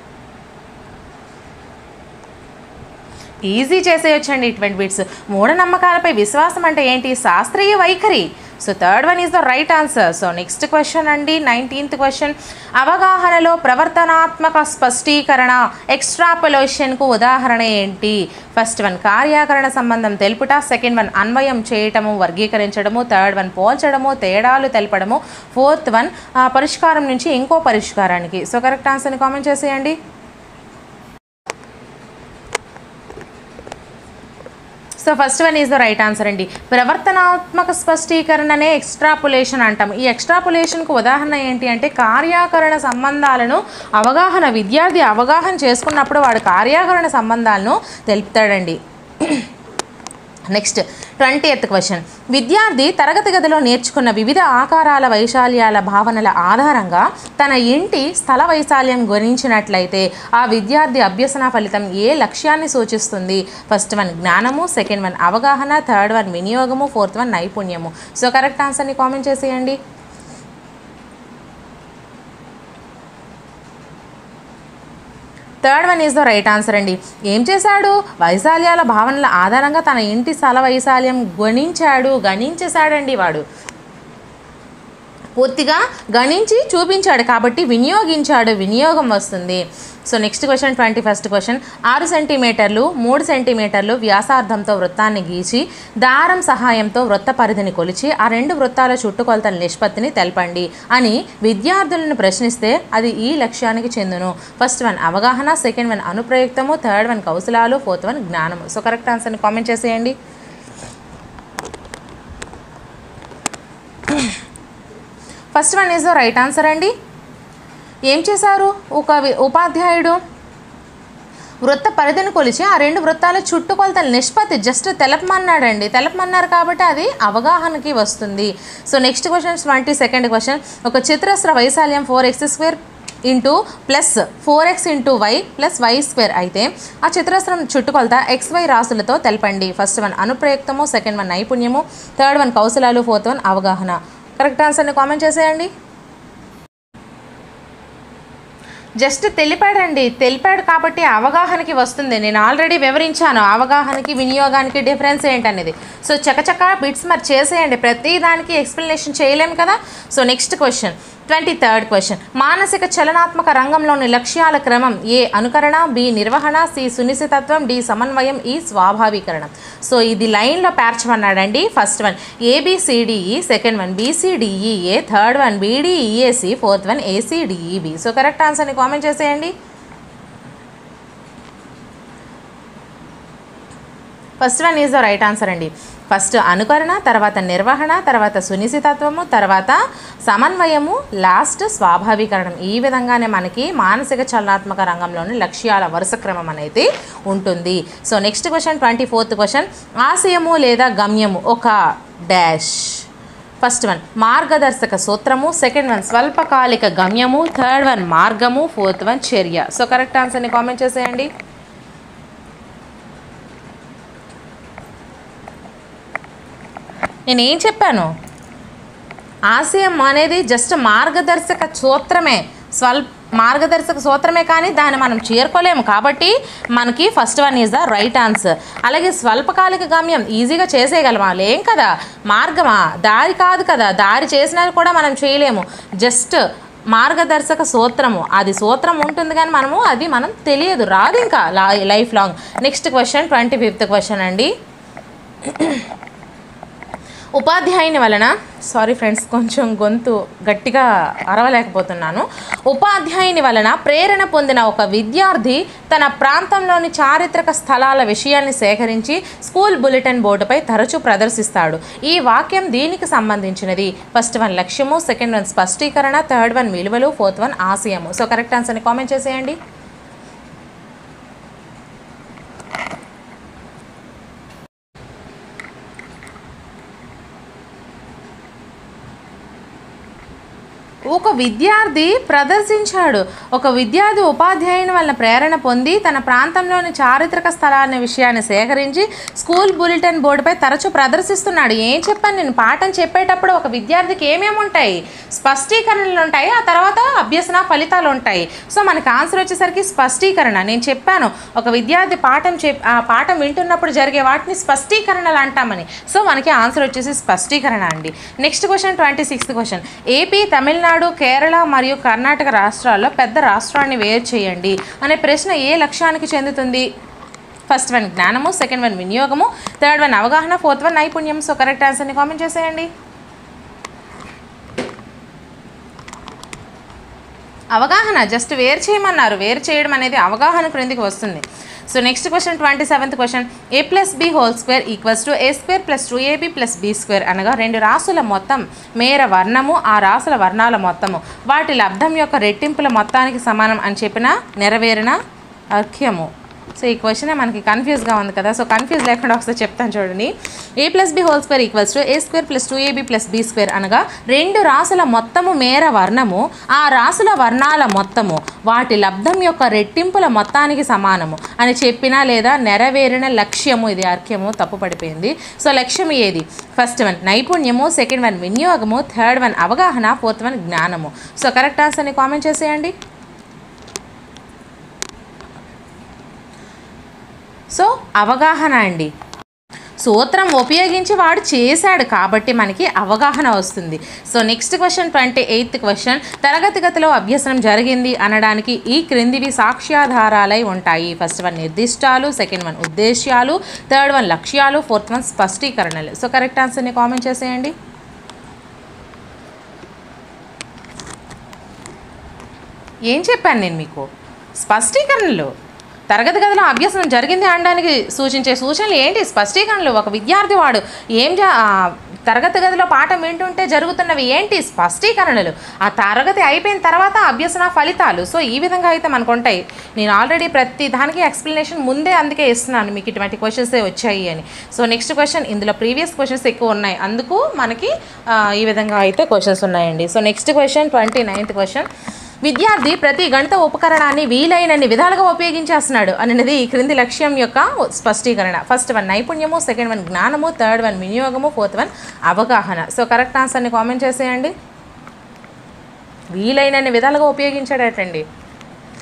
ఈజీ చేసేయొచ్చండి ఇటువంటి బిట్స్ మూఢనమ్మకాలపై విశ్వాసం అంటే ఏంటి శాస్త్రీయ వైఖరి so third one is the right answer so next question అండి నైన్టీన్త్ క్వశ్చన్ అవగాహనలో ప్రవర్తనాత్మక స్పష్టీకరణ ఎక్స్ట్రాపులేషన్కు ఉదాహరణ ఏంటి ఫస్ట్ వన్ కార్యాకరణ సంబంధం తెలుపుట సెకండ్ వన్ అన్వయం చేయటము వర్గీకరించడము థర్డ్ వన్ పోల్చడము తేడాలు తెలపడము ఫోర్త్ వన్ పరిష్కారం నుంచి ఇంకో పరిష్కారానికి సో కరెక్ట్ ఆన్సర్ని కామెంట్ చేసేయండి so first one is the right answer అండి ప్రవర్తనాత్మక స్పష్టీకరణనే ఎక్స్ట్రాపులేషన్ అంటాం ఈ ఎక్స్ట్రాపులేషన్కు ఉదాహరణ ఏంటి అంటే కార్యాకరణ సంబంధాలను అవగాహన విద్యార్థి అవగాహన చేసుకున్నప్పుడు వాడు కార్యాకరణ సంబంధాలను తెలుపుతాడండి నెక్స్ట్ ట్వంటీ ఎత్ క్వశ్చన్ విద్యార్థి తరగతి గదిలో నేర్చుకున్న వివిధ ఆకారాల వైశాల్యాల భావనల ఆధారంగా తన ఇంటి స్థల వైశాల్యం గురించినట్లయితే ఆ విద్యార్థి అభ్యసన ఫలితం ఏ లక్ష్యాన్ని సూచిస్తుంది ఫస్ట్ వన్ జ్ఞానము సెకండ్ వన్ అవగాహన థర్డ్ వన్ వినియోగము ఫోర్త్ వన్ నైపుణ్యము సో కరెక్ట్ ఆన్సర్ని కామెంట్ చేసేయండి third one is the right answer అండి ఏం చేశాడు వైశాల్యాల భావనల ఆధారంగా తన ఇంటి స్థల వైశాల్యం గణించాడు గణించేశాడండి వాడు పూర్తిగా గణించి చూపించాడు కాబట్టి వినియోగించాడు వినియోగం వస్తుంది so next question twenty first question ఆరు సెంటీమీటర్లు మూడు సెంటీమీటర్లు వ్యాసార్థంతో వృత్తాన్ని గీచి దారం సహాయంతో వృత్త పరిధిని కొలిచి ఆ రెండు వృత్తాల చుట్టుకొలతల నిష్పత్తిని తెలపండి అని విద్యార్థులను ప్రశ్నిస్తే అది ఈ లక్ష్యానికి చెందును ఫస్ట్ వన్ అవగాహన సెకండ్ వన్ అనుప్రయుక్తము థర్డ్ వన్ కౌశలాలు ఫోర్త్ వన్ జ్ఞానము సో కరెక్ట్ ఆన్సర్ని కామెంట్ చేసేయండి first one is the right answer అండి ఏం చేశారు ఒక వి- ఉపాధ్యాయుడు వృత్త పరిధిని కొలిచి ఆ రెండు వృత్తాల చుట్టుకొలతల నిష్పత్తి జస్ట్ తెలపమన్నాడండి తెలపమన్నారు కాబట్టి అది అవగాహనకి వస్తుంది so next question twenty second question ఒక చిత్రస్ర వైశాల్యం four x square into plus four x into y plus y square అయితే ఆ చిత్రస్రం చుట్టుకొలత ఎక్స్ వై రాసులతో తెలపండి ఫస్ట్ వన్ అనుప్రయుక్తము సెకండ్ వన్ నైపుణ్యము థర్డ్ వన్ కౌశలాలు ఫోర్త్ వన్ అవగాహన కరెక్ట్ ఆన్సర్ని కామెంట్ చేసేయండి జస్ట్ తెలిపాడండి తెలిపాడు కాబట్టి అవగాహనకి వస్తుంది నేను ఆల్రెడీ వివరించాను అవగాహనకి వినియోగానికి డిఫరెన్స్ ఏంటనేది సో చకచక బిట్స్ మరి చేసేయండి ప్రతి దానికి ఎక్స్ప్లెనేషన్ చేయలేము కదా so next question twenty third question మానసిక చలనాత్మక రంగంలోని లక్ష్యాల క్రమం ఏ అనుకరణ బి నిర్వహణ సి సునిశ్చితత్వం డి సమన్వయం ఈ స్వాభావీకరణం సో ఇది లైన్లో పేర్చమన్నాడండి first one A B C D E second one B C D E A third one B D E A C fourth one A C D E B so correct ఆన్సర్ని కామెంట్ చేసేయండి first one is the right answer అండి ఫస్ట్ అనుకరణ తర్వాత నిర్వహణ తర్వాత సునిశ్చితత్వము తర్వాత సమన్వయము లాస్ట్ స్వాభావీకరణం ఈ విధంగానే మనకి మానసిక చలనాత్మక రంగంలోని లక్ష్యాల వరుస క్రమం అనేది ఉంటుంది so next question twenty fourth question ఆశయము లేదా గమ్యము ఒక డాష్ ఫస్ట్ వన్ మార్గదర్శక సూత్రము సెకండ్ వన్ స్వల్పకాలిక గమ్యము థర్డ్ వన్ మార్గము ఫోర్త్ వన్ చర్య సో కరెక్ట్ ఆన్సర్ని కామెంట్ చేసేయండి నేను ఏం చెప్పాను ఆశయం అనేది జస్ట్ మార్గదర్శక సూత్రమే స్వల్ మార్గదర్శక సూత్రమే కానీ దాన్ని మనం చేరుకోలేము కాబట్టి మనకి first one is the right answer అలాగే స్వల్పకాలిక గమ్యం ఈజీగా చేసేయగలమా లేం కదా మార్గమా దారి కాదు కదా దారి చేసినా కూడా మనం చేయలేము జస్ట్ మార్గదర్శక సూత్రము అది సూత్రం ఉంటుంది కానీ మనము అది మనం తెలియదు రాదు ఇంకా life long next question twenty fifth question అండి ఉపాధ్యాయుని వలన సారీ ఫ్రెండ్స్ కొంచెం గొంతు గట్టిగా అరవలేకపోతున్నాను ఉపాధ్యాయుని వలన ప్రేరణ పొందిన ఒక విద్యార్థి తన ప్రాంతంలోని చారిత్రక స్థలాల విషయాన్ని సేకరించి స్కూల్ బులెటిన్ బోర్డుపై తరచూ ప్రదర్శిస్తాడు ఈ వాక్యం దీనికి సంబంధించినది ఫస్ట్ వన్ లక్ష్యము సెకండ్ వన్ స్పష్టీకరణ థర్డ్ వన్ విలువలు ఫోర్త్ వన్ ఆశయము సో కరెక్ట్ ఆన్సర్ని కామెంట్ చేసేయండి ఒక విద్యార్థి ప్రదర్శించాడు ఒక విద్యార్థి ఉపాధ్యాయుని వలన ప్రేరణ పొంది తన ప్రాంతంలోని చారిత్రక స్థలాన్ని విషయాన్ని సేకరించి స్కూల్ బులెటిన్ బోర్డుపై తరచూ ప్రదర్శిస్తున్నాడు ఏం చెప్పాను నేను పాఠం చెప్పేటప్పుడు ఒక విద్యార్థికి ఏమేమి ఉంటాయి స్పష్టీకరణలు ఉంటాయి ఆ తర్వాత అభ్యసన ఫలితాలు ఉంటాయి సో మనకి ఆన్సర్ వచ్చేసరికి స్పష్టీకరణ నేను చెప్పాను ఒక విద్యార్థి పాఠం చెప్ ఆ పాఠం వింటున్నప్పుడు జరిగే వాటిని స్పష్టీకరణలు అంటామని సో మనకి ఆన్సర్ వచ్చేసి స్పష్టీకరణ అండి next question twenty sixth question AP Tamil Nadu Kerala మరియు కర్ణాటక రాష్ట్రాల్లో పెద్ద రాష్ట్రాన్ని వేరు చేయండి అనే ప్రశ్న ఏ లక్ష్యానికి చెందుతుంది ఫస్ట్ వన్ జ్ఞానము సెకండ్ వన్ వినియోగము థర్డ్ వన్ అవగాహన ఫోర్త్ వన్ నైపుణ్యం సో కరెక్ట్ ఆన్సర్ని కామెంట్ చేసేయండి అవగాహన జస్ట్ వేరు చేయమన్నారు వేరు చేయడం అనేది అవగాహన క్రిందికి వస్తుంది so next question twenty seventh question A plus B whole square equals to A square plus two AB plus B square అనగా రెండు రాసుల మొత్తం మేర వర్ణము ఆ రాసుల వర్ణాల మొత్తము వాటి లబ్ధం యొక్క రెట్టింపుల మొత్తానికి సమానం అని చెప్పిన నెరవేరిన అర్ఘ్యము సో ఈ క్వశ్చన్ మనకి కన్ఫ్యూజ్గా ఉంది కదా సో కన్ఫ్యూజ్ లేకుండా ఒకసారి చెప్తాను చూడండి A plus B whole square equals to A square plus two AB plus B square అనగా రెండు రాసుల మొత్తము మేర వర్ణము ఆ రాసుల వర్ణాల మొత్తము వాటి లబ్ధం యొక్క రెట్టింపుల మొత్తానికి సమానము అని చెప్పినా లేదా నెరవేరిన లక్ష్యము ఇది అర్ఘ్యము తప్పు పడిపోయింది సో లక్ష్యం ఏది ఫస్ట్ వన్ నైపుణ్యము సెకండ్ వన్ వినియోగము థర్డ్ వన్ అవగాహన ఫోర్త్ వన్ జ్ఞానము సో కరెక్ట్ ఆన్సర్ని కామెంట్ చేసేయండి సో అవగాహన అండి సూత్రం ఉపయోగించి వాడు చేశాడు కాబట్టి మనకి అవగాహన వస్తుంది so next question twenty eighth question తరగతి గతిలో అభ్యసనం జరిగింది అనడానికి ఈ క్రిందివి సాక్ష్యాధారాలై ఉంటాయి ఫస్ట్ వన్ నిర్దిష్టాలు సెకండ్ వన్ ఉద్దేశ్యాలు థర్డ్ వన్ లక్ష్యాలు ఫోర్త్ వన్ స్పష్టీకరణలు సో కరెక్ట్ ఆన్సర్ని కామెంట్ చేసేయండి ఏం చెప్పాను నేను మీకు స్పష్టీకరణలు తరగతి గదిలో అభ్యసనం జరిగింది అనడానికి సూచించే సూచనలు ఏంటి స్పష్టీకరణలు ఒక విద్యార్థి వాడు ఏం జా ఆ, తరగతి గదిలో పాఠం వింటుంటే జరుగుతున్నవి ఏంటి స్పష్టీకరణలు ఆ తరగతి అయిపోయిన తర్వాత అభ్యసన ఫలితాలు సో ఈ విధంగా అయితే మనకు ఉంటాయి నేను ఆల్రెడీ ప్రతి దానికి ఎక్స్ప్లెనేషన్ ముందే అందుకే ఇస్తున్నాను మీకు ఇటువంటి క్వశ్చన్సే వచ్చాయి అని సో నెక్స్ట్ క్వశ్చన్ ఇందులో ప్రీవియస్ క్వశ్చన్స్ ఎక్కువ ఉన్నాయి అందుకు మనకి ఆ, ఈ విధంగా అయితే క్వశ్చన్స్ ఉన్నాయండి so next question twenty ninth question విద్యార్థి ప్రతి గణిత ఉపకరణాన్ని వీలైనన్ని విధాలుగా ఉపయోగించేస్తున్నాడు అనేది ఈ క్రింది లక్ష్యం యొక్క స్పష్టీకరణ ఫస్ట్ వన్ నైపుణ్యము సెకండ్ వన్ జ్ఞానము థర్డ్ వన్ వినియోగము ఫోర్త్ వన్ అవగాహన సో కరెక్ట్ ఆన్సర్ని కామెంట్ చేసేయండి వీలైనన్ని విధాలుగా ఉపయోగించాడటండి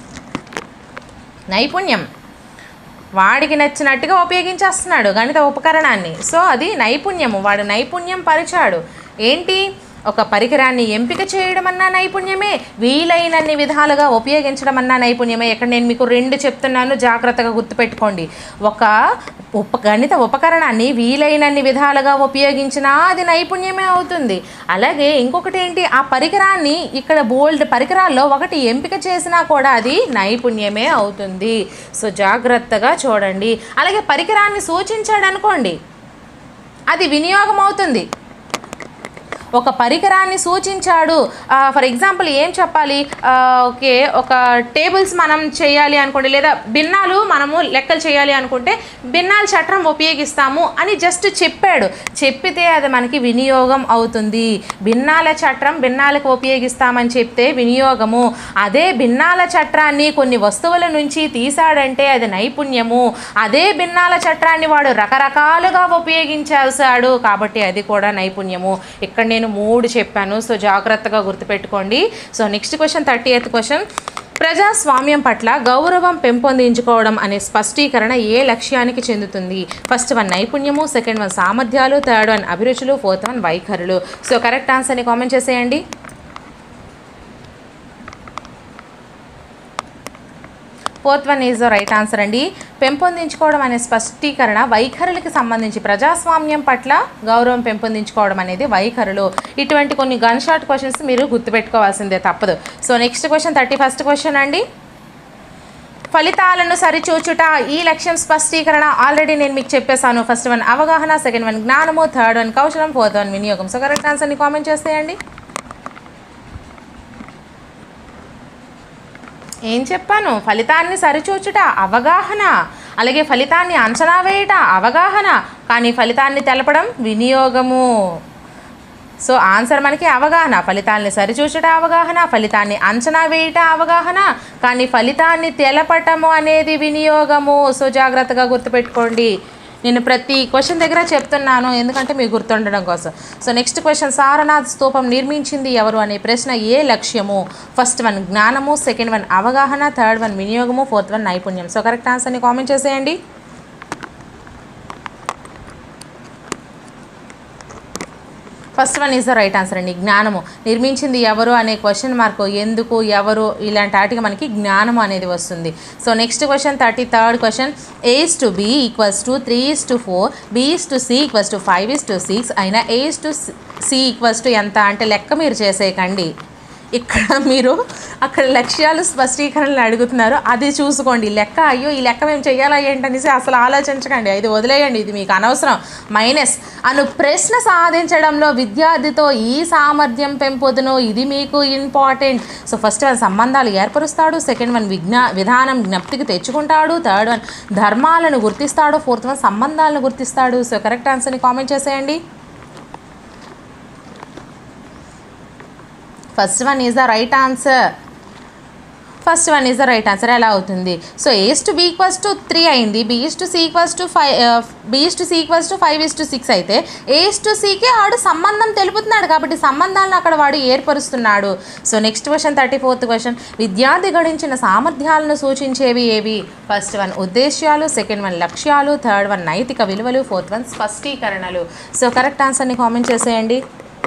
నైపుణ్యం వాడికి నచ్చినట్టుగా ఉపయోగించేస్తున్నాడు గణిత ఉపకరణాన్ని సో అది నైపుణ్యము వాడు నైపుణ్యం పరిచాడు ఏంటి ఒక పరికరాన్ని ఎంపిక చేయడం అన్నా నైపుణ్యమే వీలైనన్ని విధాలుగా ఉపయోగించడం అన్నా నైపుణ్యమే ఇక్కడ నేను మీకు రెండు చెప్తున్నాను జాగ్రత్తగా గుర్తుపెట్టుకోండి ఒక ఉప గణిత ఉపకరణాన్ని వీలైనన్ని విధాలుగా ఉపయోగించినా అది నైపుణ్యమే అవుతుంది అలాగే ఇంకొకటి ఏంటి ఆ పరికరాన్ని ఇక్కడ బోల్డ్ పరికరాల్లో ఒకటి ఎంపిక చేసినా కూడా అది నైపుణ్యమే అవుతుంది సో జాగ్రత్తగా చూడండి అలాగే పరికరాన్ని సూచించాడు అనుకోండి అది వినియోగం అవుతుంది ఒక పరికరాన్ని సూచించాడు ఫర్ ఎగ్జాంపుల్ ఏం చెప్పాలి ఆ, ఓకే ఒక టేబుల్స్ మనం చేయాలి అనుకోండి లేదా భిన్నాలు మనము లెక్కలు చేయాలి అనుకుంటే భిన్నాల చట్రం ఉపయోగిస్తాము అని జస్ట్ చెప్పాడు చెప్పితే అది మనకి వినియోగం అవుతుంది భిన్నాల చట్రం భిన్నాలకు ఉపయోగిస్తామని చెప్తే వినియోగము అదే భిన్నాల చట్రాన్ని కొన్ని వస్తువుల నుంచి తీసాడంటే అది నైపుణ్యము అదే భిన్నాల చట్రాన్ని వాడు రకరకాలుగా ఉపయోగించేశాడు కాబట్టి అది కూడా నైపుణ్యము ఇక్కడ నేను మూడు చెప్పాను సో జాగ్రత్తగా గుర్తుపెట్టుకోండి so next question thirty eighth question ప్రజాస్వామ్యం పట్ల గౌరవం పెంపొందించుకోవడం అనే స్పష్టీకరణ ఏ లక్ష్యానికి చెందుతుంది ఫస్ట్ వన్ నైపుణ్యము సెకండ్ వన్ సామర్థ్యాలు థర్డ్ వన్ అభిరుచులు ఫోర్త్ వన్ వైఖరులు సో కరెక్ట్ ఆన్సర్ని కామెంట్ చేసేయండి fourth one is the right answer అండి పెంపొందించుకోవడం అనే స్పష్టీకరణ వైఖరులకి సంబంధించి ప్రజాస్వామ్యం పట్ల గౌరవం పెంపొందించుకోవడం అనేది వైఖరులు ఇటువంటి కొన్ని గన్ షాట్ క్వశ్చన్స్ మీరు గుర్తుపెట్టుకోవాల్సిందే తప్పదు so next question thirty first question అండి ఫలితాలను సరిచూచుట ఈ లక్ష్యం స్పష్టీకరణ ఆల్రెడీ నేను మీకు చెప్పేశాను ఫస్ట్ వన్ అవగాహన సెకండ్ వన్ జ్ఞానము థర్డ్ వన్ కౌశలం ఫోర్త్ వన్ వినియోగం సో కరెక్ట్ ఆన్సర్ని కామెంట్ చేసేయండి ఏం చెప్పాను ఫలితాన్ని సరిచూచుట అవగాహన అలాగే ఫలితాన్ని అంచనా వేయుట అవగాహన కానీ ఫలితాన్ని తెలపడం వినియోగము సో ఆన్సర్ మనకి అవగాహన ఫలితాన్ని సరిచూచుట అవగాహన ఫలితాన్ని అంచనా వేయుట అవగాహన కానీ ఫలితాన్ని తెలపటము అనేది వినియోగము సో జాగ్రత్తగా గుర్తుపెట్టుకోండి నేను ప్రతి క్వశ్చన్ దగ్గర చెప్తున్నాను ఎందుకంటే మీకు గుర్తుండడం కోసం సో నెక్స్ట్ క్వశ్చన్ సారనాథ్ స్తూపం నిర్మించింది ఎవరు అనే ప్రశ్న ఏ లక్ష్యము ఫస్ట్ వన్ జ్ఞానము సెకండ్ వన్ అవగాహన థర్డ్ వన్ వినియోగము ఫోర్త్ వన్ నైపుణ్యం సో కరెక్ట్ ఆన్సర్ని కామెంట్ చేసేయండి first one is the right answer అండి జ్ఞానము నిర్మించింది ఎవరు అనే క్వశ్చన్ మార్క్ ఎందుకు ఎవరు ఇలాంటి వాటికి మనకి జ్ఞానము అనేది వస్తుంది so next question thirty third question A's to B equals to three is to four B is to C equals to five is to six అయినా A's to C equals to ఎంత అంటే లెక్క మీరు చేసేయకండి ఇక్కడ మీరు అక్కడ లక్ష్యాలు స్పష్టీకరణలు అడుగుతున్నారు అది చూసుకోండి లెక్క అయ్యో ఈ లెక్క మేము చేయాలా ఏంటనేసి అసలు ఆలోచించకండి ఇది వదిలేయండి ఇది మీకు అనవసరం మైనస్ అను ప్రశ్న సాధించడంలో విద్యార్థితో ఈ సామర్థ్యం పెంపొందును ఇది మీకు ఇంపార్టెంట్ సో ఫస్ట్ వన్ సంబంధాలు ఏర్పరుస్తాడు సెకండ్ వన్ విజ్ఞా విధానం జ్ఞప్తికి తెచ్చుకుంటాడు థర్డ్ వన్ ధర్మాలను గుర్తిస్తాడు ఫోర్త్ వన్ సంబంధాలను గుర్తిస్తాడు సో కరెక్ట్ ఆన్సర్ని కామెంట్ చేసేయండి first one is the right answer first one is the right answer ఎలా అవుతుంది so A's to B equals to three అయింది B is to C equals to five B is to C equals to five is to six అయితే A's to సికి ఆడు సంబంధం తెలుపుతున్నాడు కాబట్టి సంబంధాలను అక్కడ వాడు ఏర్పరుస్తున్నాడు so next question thirty fourth question విద్యార్థి గడించిన సామర్థ్యాలను సూచించేవి ఏవి ఫస్ట్ వన్ ఉద్దేశ్యాలు సెకండ్ వన్ లక్ష్యాలు థర్డ్ వన్ నైతిక విలువలు ఫోర్త్ వన్ స్పష్టీకరణలు సో కరెక్ట్ ఆన్సర్ని కామెంట్ చేసేయండి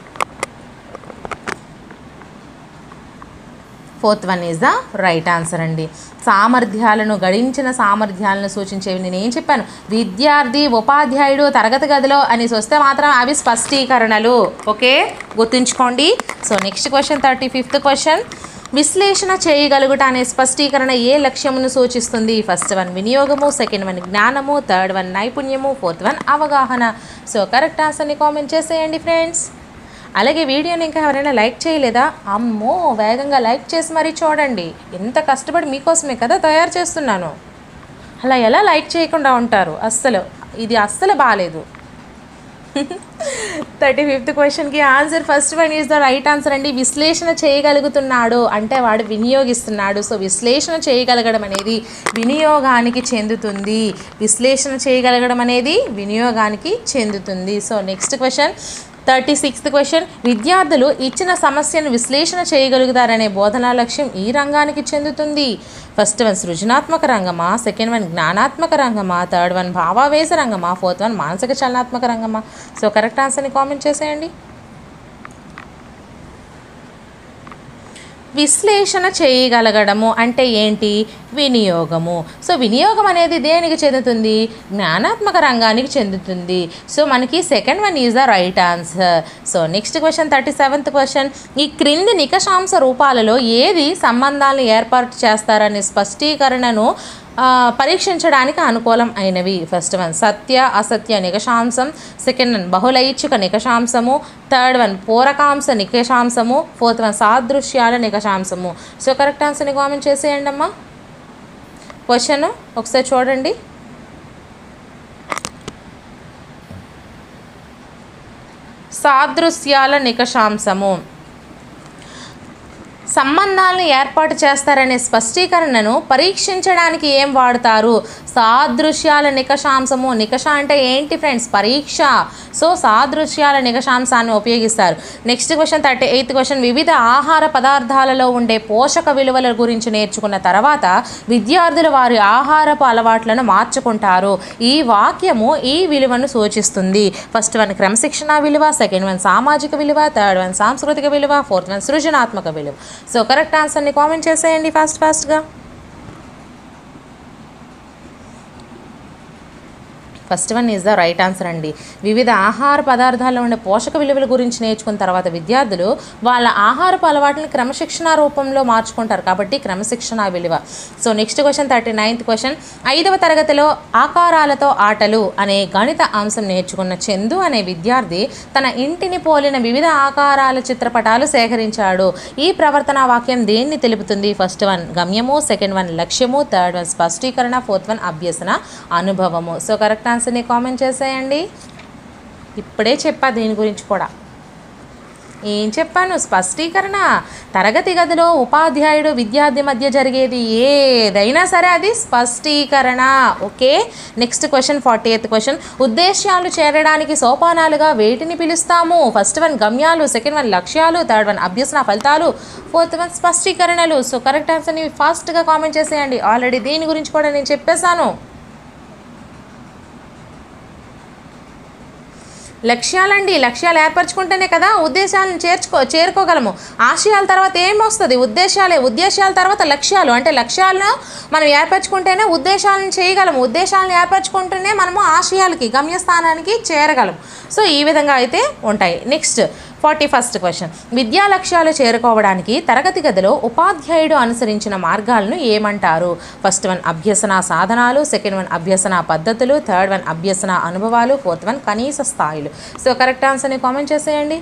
fourth one is the right answer అండి సామర్థ్యాలను గడించిన సామర్థ్యాలను సూచించేవి నేను ఏం చెప్పాను విద్యార్థి ఉపాధ్యాయుడు తరగతి గదిలో అనేసి వస్తే మాత్రం అవి స్పష్టీకరణలు ఓకే గుర్తుంచుకోండి so next question thirty fifth question విశ్లేషణ చేయగలుగుట అనే స్పష్టీకరణ ఏ లక్ష్యమును సూచిస్తుంది ఫస్ట్ వన్ వినియోగము సెకండ్ వన్ జ్ఞానము థర్డ్ వన్ నైపుణ్యము ఫోర్త్ వన్ అవగాహన సో కరెక్ట్ ఆన్సర్ని కామెంట్ చేసేయండి ఫ్రెండ్స్ అలాగే వీడియోని ఇంకా ఎవరైనా లైక్ చేయలేదా అమ్మో వేగంగా లైక్ చేసి మరీ చూడండి ఎంత కష్టపడి మీకోసమే కదా తయారు చేస్తున్నాను అలా ఎలా లైక్ చేయకుండా ఉంటారు అస్సలు ఇది అస్సలు బాగాలేదు థర్టీ ఫిఫ్త్ క్వశ్చన్కి answer first one is the right answer అండి విశ్లేషణ చేయగలుగుతున్నాడు అంటే వాడు వినియోగిస్తున్నాడు సో విశ్లేషణ చేయగలగడం అనేది వినియోగానికి చెందుతుంది విశ్లేషణ చేయగలగడం అనేది వినియోగానికి చెందుతుంది so next question thirty sixth question విద్యార్థులు ఇచ్చిన సమస్యను విశ్లేషణ చేయగలుగుతారనే బోధనా లక్ష్యం ఈ రంగానికి చెందుతుంది ఫస్ట్ వన్ సృజనాత్మక రంగమా సెకండ్ వన్ జ్ఞానాత్మక రంగమా థర్డ్ వన్ భావావేశ రంగమా ఫోర్త్ వన్ మానసిక చలనాత్మక రంగమా సో కరెక్ట్ ఆన్సర్ని కామెంట్ చేసేయండి విశ్లేషణ చేయగలగడము అంటే ఏంటి వినియోగము సో వినియోగం అనేది దేనికి చెందుతుంది జ్ఞానాత్మక రంగానికి చెందుతుంది సో మనకి second one is the right answer so next question thirty seventh question ఈ క్రింది నికషాంశ రూపాలలో ఏది సంబంధాలను ఏర్పాటు చేస్తారనే స్పష్టీకరణను ఆ, పరీక్షించడానికి అనుకూలం అయినవి ఫస్ట్ వన్ సత్య అసత్య నికషాంశం సెకండ్ వన్ బహుళైచ్ఛిక నికషాంశము థర్డ్ వన్ పూరకాంశ నికషాంశము ఫోర్త్ వన్ సాదృశ్యాల నికషాంశము సో కరెక్ట్ ఆన్సర్ని కామెంట్ చేసేయండి అమ్మా క్వశ్చన్ ఒకసారి చూడండి సాదృశ్యాల నికషాంశము సంబంధాలను ఏర్పాటు చేస్తారనే స్పష్టీకరణను పరీక్షించడానికి ఏం వాడతారు సాదృశ్యాల నికషాంశము నికష అంటే ఏంటి ఫ్రెండ్స్ పరీక్ష సో సాదృశ్యాల నికషాంశాన్ని ఉపయోగిస్తారు next question thirty eighth question వివిధ ఆహార పదార్థాలలో ఉండే పోషక విలువల గురించి నేర్చుకున్న తర్వాత విద్యార్థులు వారి ఆహారపు అలవాట్లను మార్చుకుంటారు ఈ వాక్యము ఈ విలువను సూచిస్తుంది ఫస్ట్ వన్ క్రమశిక్షణ విలువ సెకండ్ వన్ సామాజిక విలువ థర్డ్ వన్ సాంస్కృతిక విలువ ఫోర్త్ వన్ సృజనాత్మక విలువ సో కరెక్ట్ ఆన్సర్ని కామెంట్ చేసేయండి ఫాస్ట్ ఫాస్ట్గా first one is the right answer అండి వివిధ ఆహార పదార్థాల్లో ఉండే పోషక విలువల గురించి నేర్చుకున్న తర్వాత విద్యార్థులు వాళ్ళ ఆహారపు అలవాట్లను క్రమశిక్షణ రూపంలో మార్చుకుంటారు కాబట్టి క్రమశిక్షణ విలువ so next question thirty ninth question ఐదవ తరగతిలో ఆకారాలతో ఆటలు అనే గణిత అంశం నేర్చుకున్న చందు అనే విద్యార్థి తన ఇంటిని పోలిన వివిధ ఆకారాల చిత్రపటాలు సేకరించాడు ఈ ప్రవర్తన వాక్యం దేన్ని తెలుపుతుంది ఫస్ట్ వన్ గమ్యము సెకండ్ వన్ లక్ష్యము థర్డ్ వన్ స్పష్టీకరణ ఫోర్త్ వన్ అభ్యసన అనుభవము సో కరెక్ట్ ఆన్సర్ని కామెంట్ చేసేయండి ఇప్పుడే చెప్పా దీని గురించి కూడా ఏం చెప్పాను స్పష్టీకరణ తరగతి గదిలో ఉపాధ్యాయుడు విద్యార్థి మధ్య జరిగేది ఏదైనా సరే అది స్పష్టీకరణ okay next question forty eighth question ఉద్దేశ్యాలు చేరడానికి సోపానాలుగా వేటిని పిలుస్తాము ఫస్ట్ వన్ గమ్యాలు సెకండ్ వన్ లక్ష్యాలు థర్డ్ వన్ అభ్యసన ఫలితాలు ఫోర్త్ వన్ స్పష్టీకరణలు సో కరెక్ట్ ఆన్సర్ని ఫాస్ట్గా కామెంట్ చేసేయండి ఆల్రెడీ దీని గురించి కూడా నేను చెప్పేశాను లక్ష్యాలండి లక్ష్యాలు ఏర్పరచుకుంటేనే కదా ఉద్దేశాలను చేర్చుకో చేరుకోగలము ఆశయాల తర్వాత ఏం వస్తుంది ఉద్దేశాలే ఉద్దేశాల తర్వాత లక్ష్యాలు అంటే లక్ష్యాలను మనం ఏర్పరచుకుంటేనే ఉద్దేశాలను చేయగలము ఉద్దేశాలను ఏర్పరచుకుంటేనే మనము ఆశయాలకి గమ్యస్థానానికి చేరగలము సో ఈ విధంగా అయితే ఉంటాయి నెక్స్ట్ ఫార్టీ ఫస్ట్ క్వశ్చన్ విద్యా లక్ష్యాలు చేరుకోవడానికి తరగతి గదిలో ఉపాధ్యాయుడు అనుసరించిన మార్గాలను ఏమంటారు ఫస్ట్ వన్ అభ్యసన సాధనాలు సెకండ్ వన్ అభ్యసన పద్ధతులు థర్డ్ వన్ అభ్యసన అనుభవాలు ఫోర్త్ వన్ కనీస స్థాయిలు సో కరెక్ట్ ఆన్సర్ని కామెంట్ చేసేయండి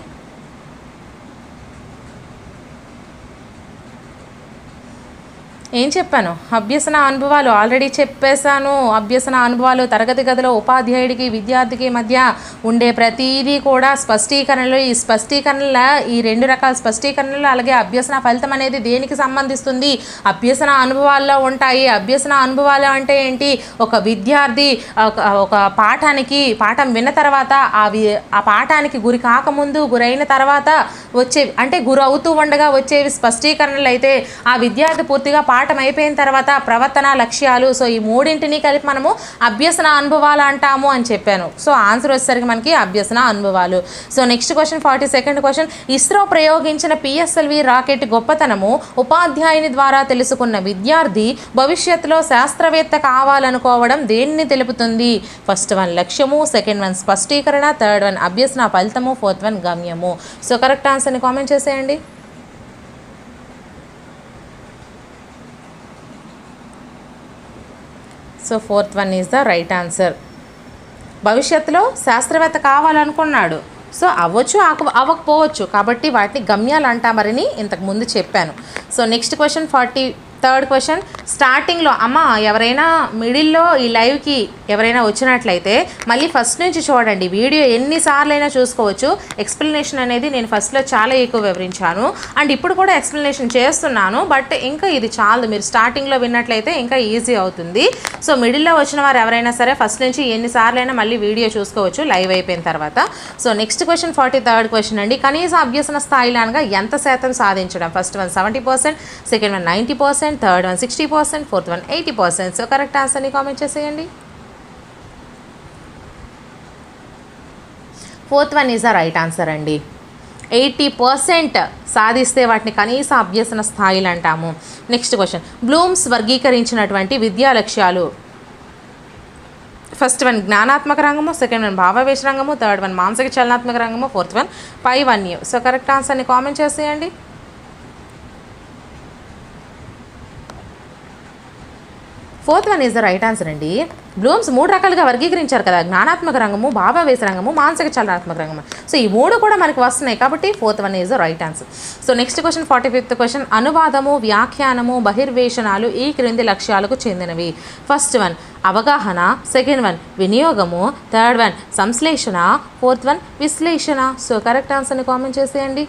ఏం చెప్పాను అభ్యసన అనుభవాలు ఆల్రెడీ చెప్పేశాను అభ్యసన అనుభవాలు తరగతి గదిలో ఉపాధ్యాయుడికి విద్యార్థికి మధ్య ఉండే ప్రతిదీ కూడా స్పష్టీకరణలు ఈ స్పష్టీకరణల ఈ రెండు రకాల స్పష్టీకరణలు అలాగే అభ్యసన ఫలితం అనేది దేనికి సంబంధిస్తుంది అభ్యసన అనుభవాల్లో ఉంటాయి అభ్యసన అనుభవాలు అంటే ఏంటి ఒక విద్యార్థి ఒక ఒక పాఠానికి పాఠం విన్న తర్వాత ఆ వి ఆ పాఠానికి గురి కాకముందు గురైన తర్వాత వచ్చే అంటే గురవుతూ ఉండగా వచ్చేవి స్పష్టీకరణలు అయితే ఆ విద్యార్థి పూర్తిగా పాఠం అయిపోయిన తర్వాత ప్రవర్తన లక్ష్యాలు సో ఈ మూడింటిని కలిపి మనము అభ్యసన అనుభవాలు అంటాము అని చెప్పాను సో ఆన్సర్ వచ్చేసరికి మనకి అభ్యసన అనుభవాలు so next question forty second question ISRO ప్రయోగించిన పిఎస్ఎల్వి రాకెట్ గొప్పతనము ఉపాధ్యాయుని ద్వారా తెలుసుకున్న విద్యార్థి భవిష్యత్తులో శాస్త్రవేత్త కావాలనుకోవడం దేన్ని తెలుపుతుంది ఫస్ట్ వన్ లక్ష్యము సెకండ్ వన్ స్పష్టీకరణ థర్డ్ వన్ అభ్యసన ఫలితము ఫోర్త్ వన్ గమ్యము సో కరెక్ట్ ఆన్సర్ని కామెంట్ చేసేయండి so fourth one is the right answer భవిష్యత్తులో శాస్త్రవేత్త కావాలనుకున్నాడు సో అవ్వచ్చు ఆక అవ్వకపోవచ్చు కాబట్టి వాటిని గమ్యాలు అంటామరని ఇంతకు ముందు చెప్పాను so next question forty third question స్టార్టింగ్లో అమ్మ ఎవరైనా మిడిల్లో ఈ లైవ్కి ఎవరైనా వచ్చినట్లయితే మళ్ళీ ఫస్ట్ నుంచి చూడండి వీడియో ఎన్నిసార్లు అయినా చూసుకోవచ్చు ఎక్స్ప్లెనేషన్ అనేది నేను ఫస్ట్లో చాలా ఎక్కువ వివరించాను అండ్ ఇప్పుడు కూడా ఎక్స్ప్లెనేషన్ చేస్తున్నాను బట్ ఇంకా ఇది చాలు మీరు స్టార్టింగ్లో విన్నట్లయితే ఇంకా ఈజీ అవుతుంది సో మిడిల్లో వచ్చిన వారు ఎవరైనా సరే ఫస్ట్ నుంచి ఎన్నిసార్లు అయినా మళ్ళీ వీడియో చూసుకోవచ్చు లైవ్ అయిపోయిన తర్వాత so next question forty third question అండి కనీస అభ్యసన స్థాయిలో అనగా ఎంత శాతం సాధించడం first one seventy percent second one ninety percent third one sixty percent fourth one eighty percent so correct ఆన్సర్ని కామెంట్ చేసేయండి fourth one is the right answer అండి ఎయిటీ పర్సెంట్ సాధిస్తే వాటిని కనీస అభ్యసన స్థాయిలు అంటాము నెక్స్ట్ క్వశ్చన్ బ్లూమ్స్ వర్గీకరించినటువంటి విద్యా లక్ష్యాలు ఫస్ట్ వన్ జ్ఞానాత్మక రంగము సెకండ్ వన్ భావావేశ రంగము థర్డ్ వన్ మానసిక చలనాత్మక రంగము ఫోర్త్ వన్ పై వన్ యూ సో కరెక్ట్ ఆన్సర్ని కామెంట్ చేసేయండి fourth one is the right answer అండి బ్లూమ్స్ మూడు రకాలుగా వర్గీకరించారు కదా జ్ఞానాత్మక రంగము భావావేశ రంగము మానసిక చలనాత్మక రంగము సో ఈ మూడు కూడా మనకి వస్తున్నాయి కాబట్టి fourth one is the right answer so next question forty fifth question అనువాదము వ్యాఖ్యానము బహిర్వేషణాలు ఈ క్రింది లక్ష్యాలకు చెందినవి ఫస్ట్ వన్ అవగాహన సెకండ్ వన్ వినియోగము థర్డ్ వన్ సంశ్లేషణ ఫోర్త్ వన్ విశ్లేషణ సో కరెక్ట్ ఆన్సర్ని కామెంట్ చేసేయండి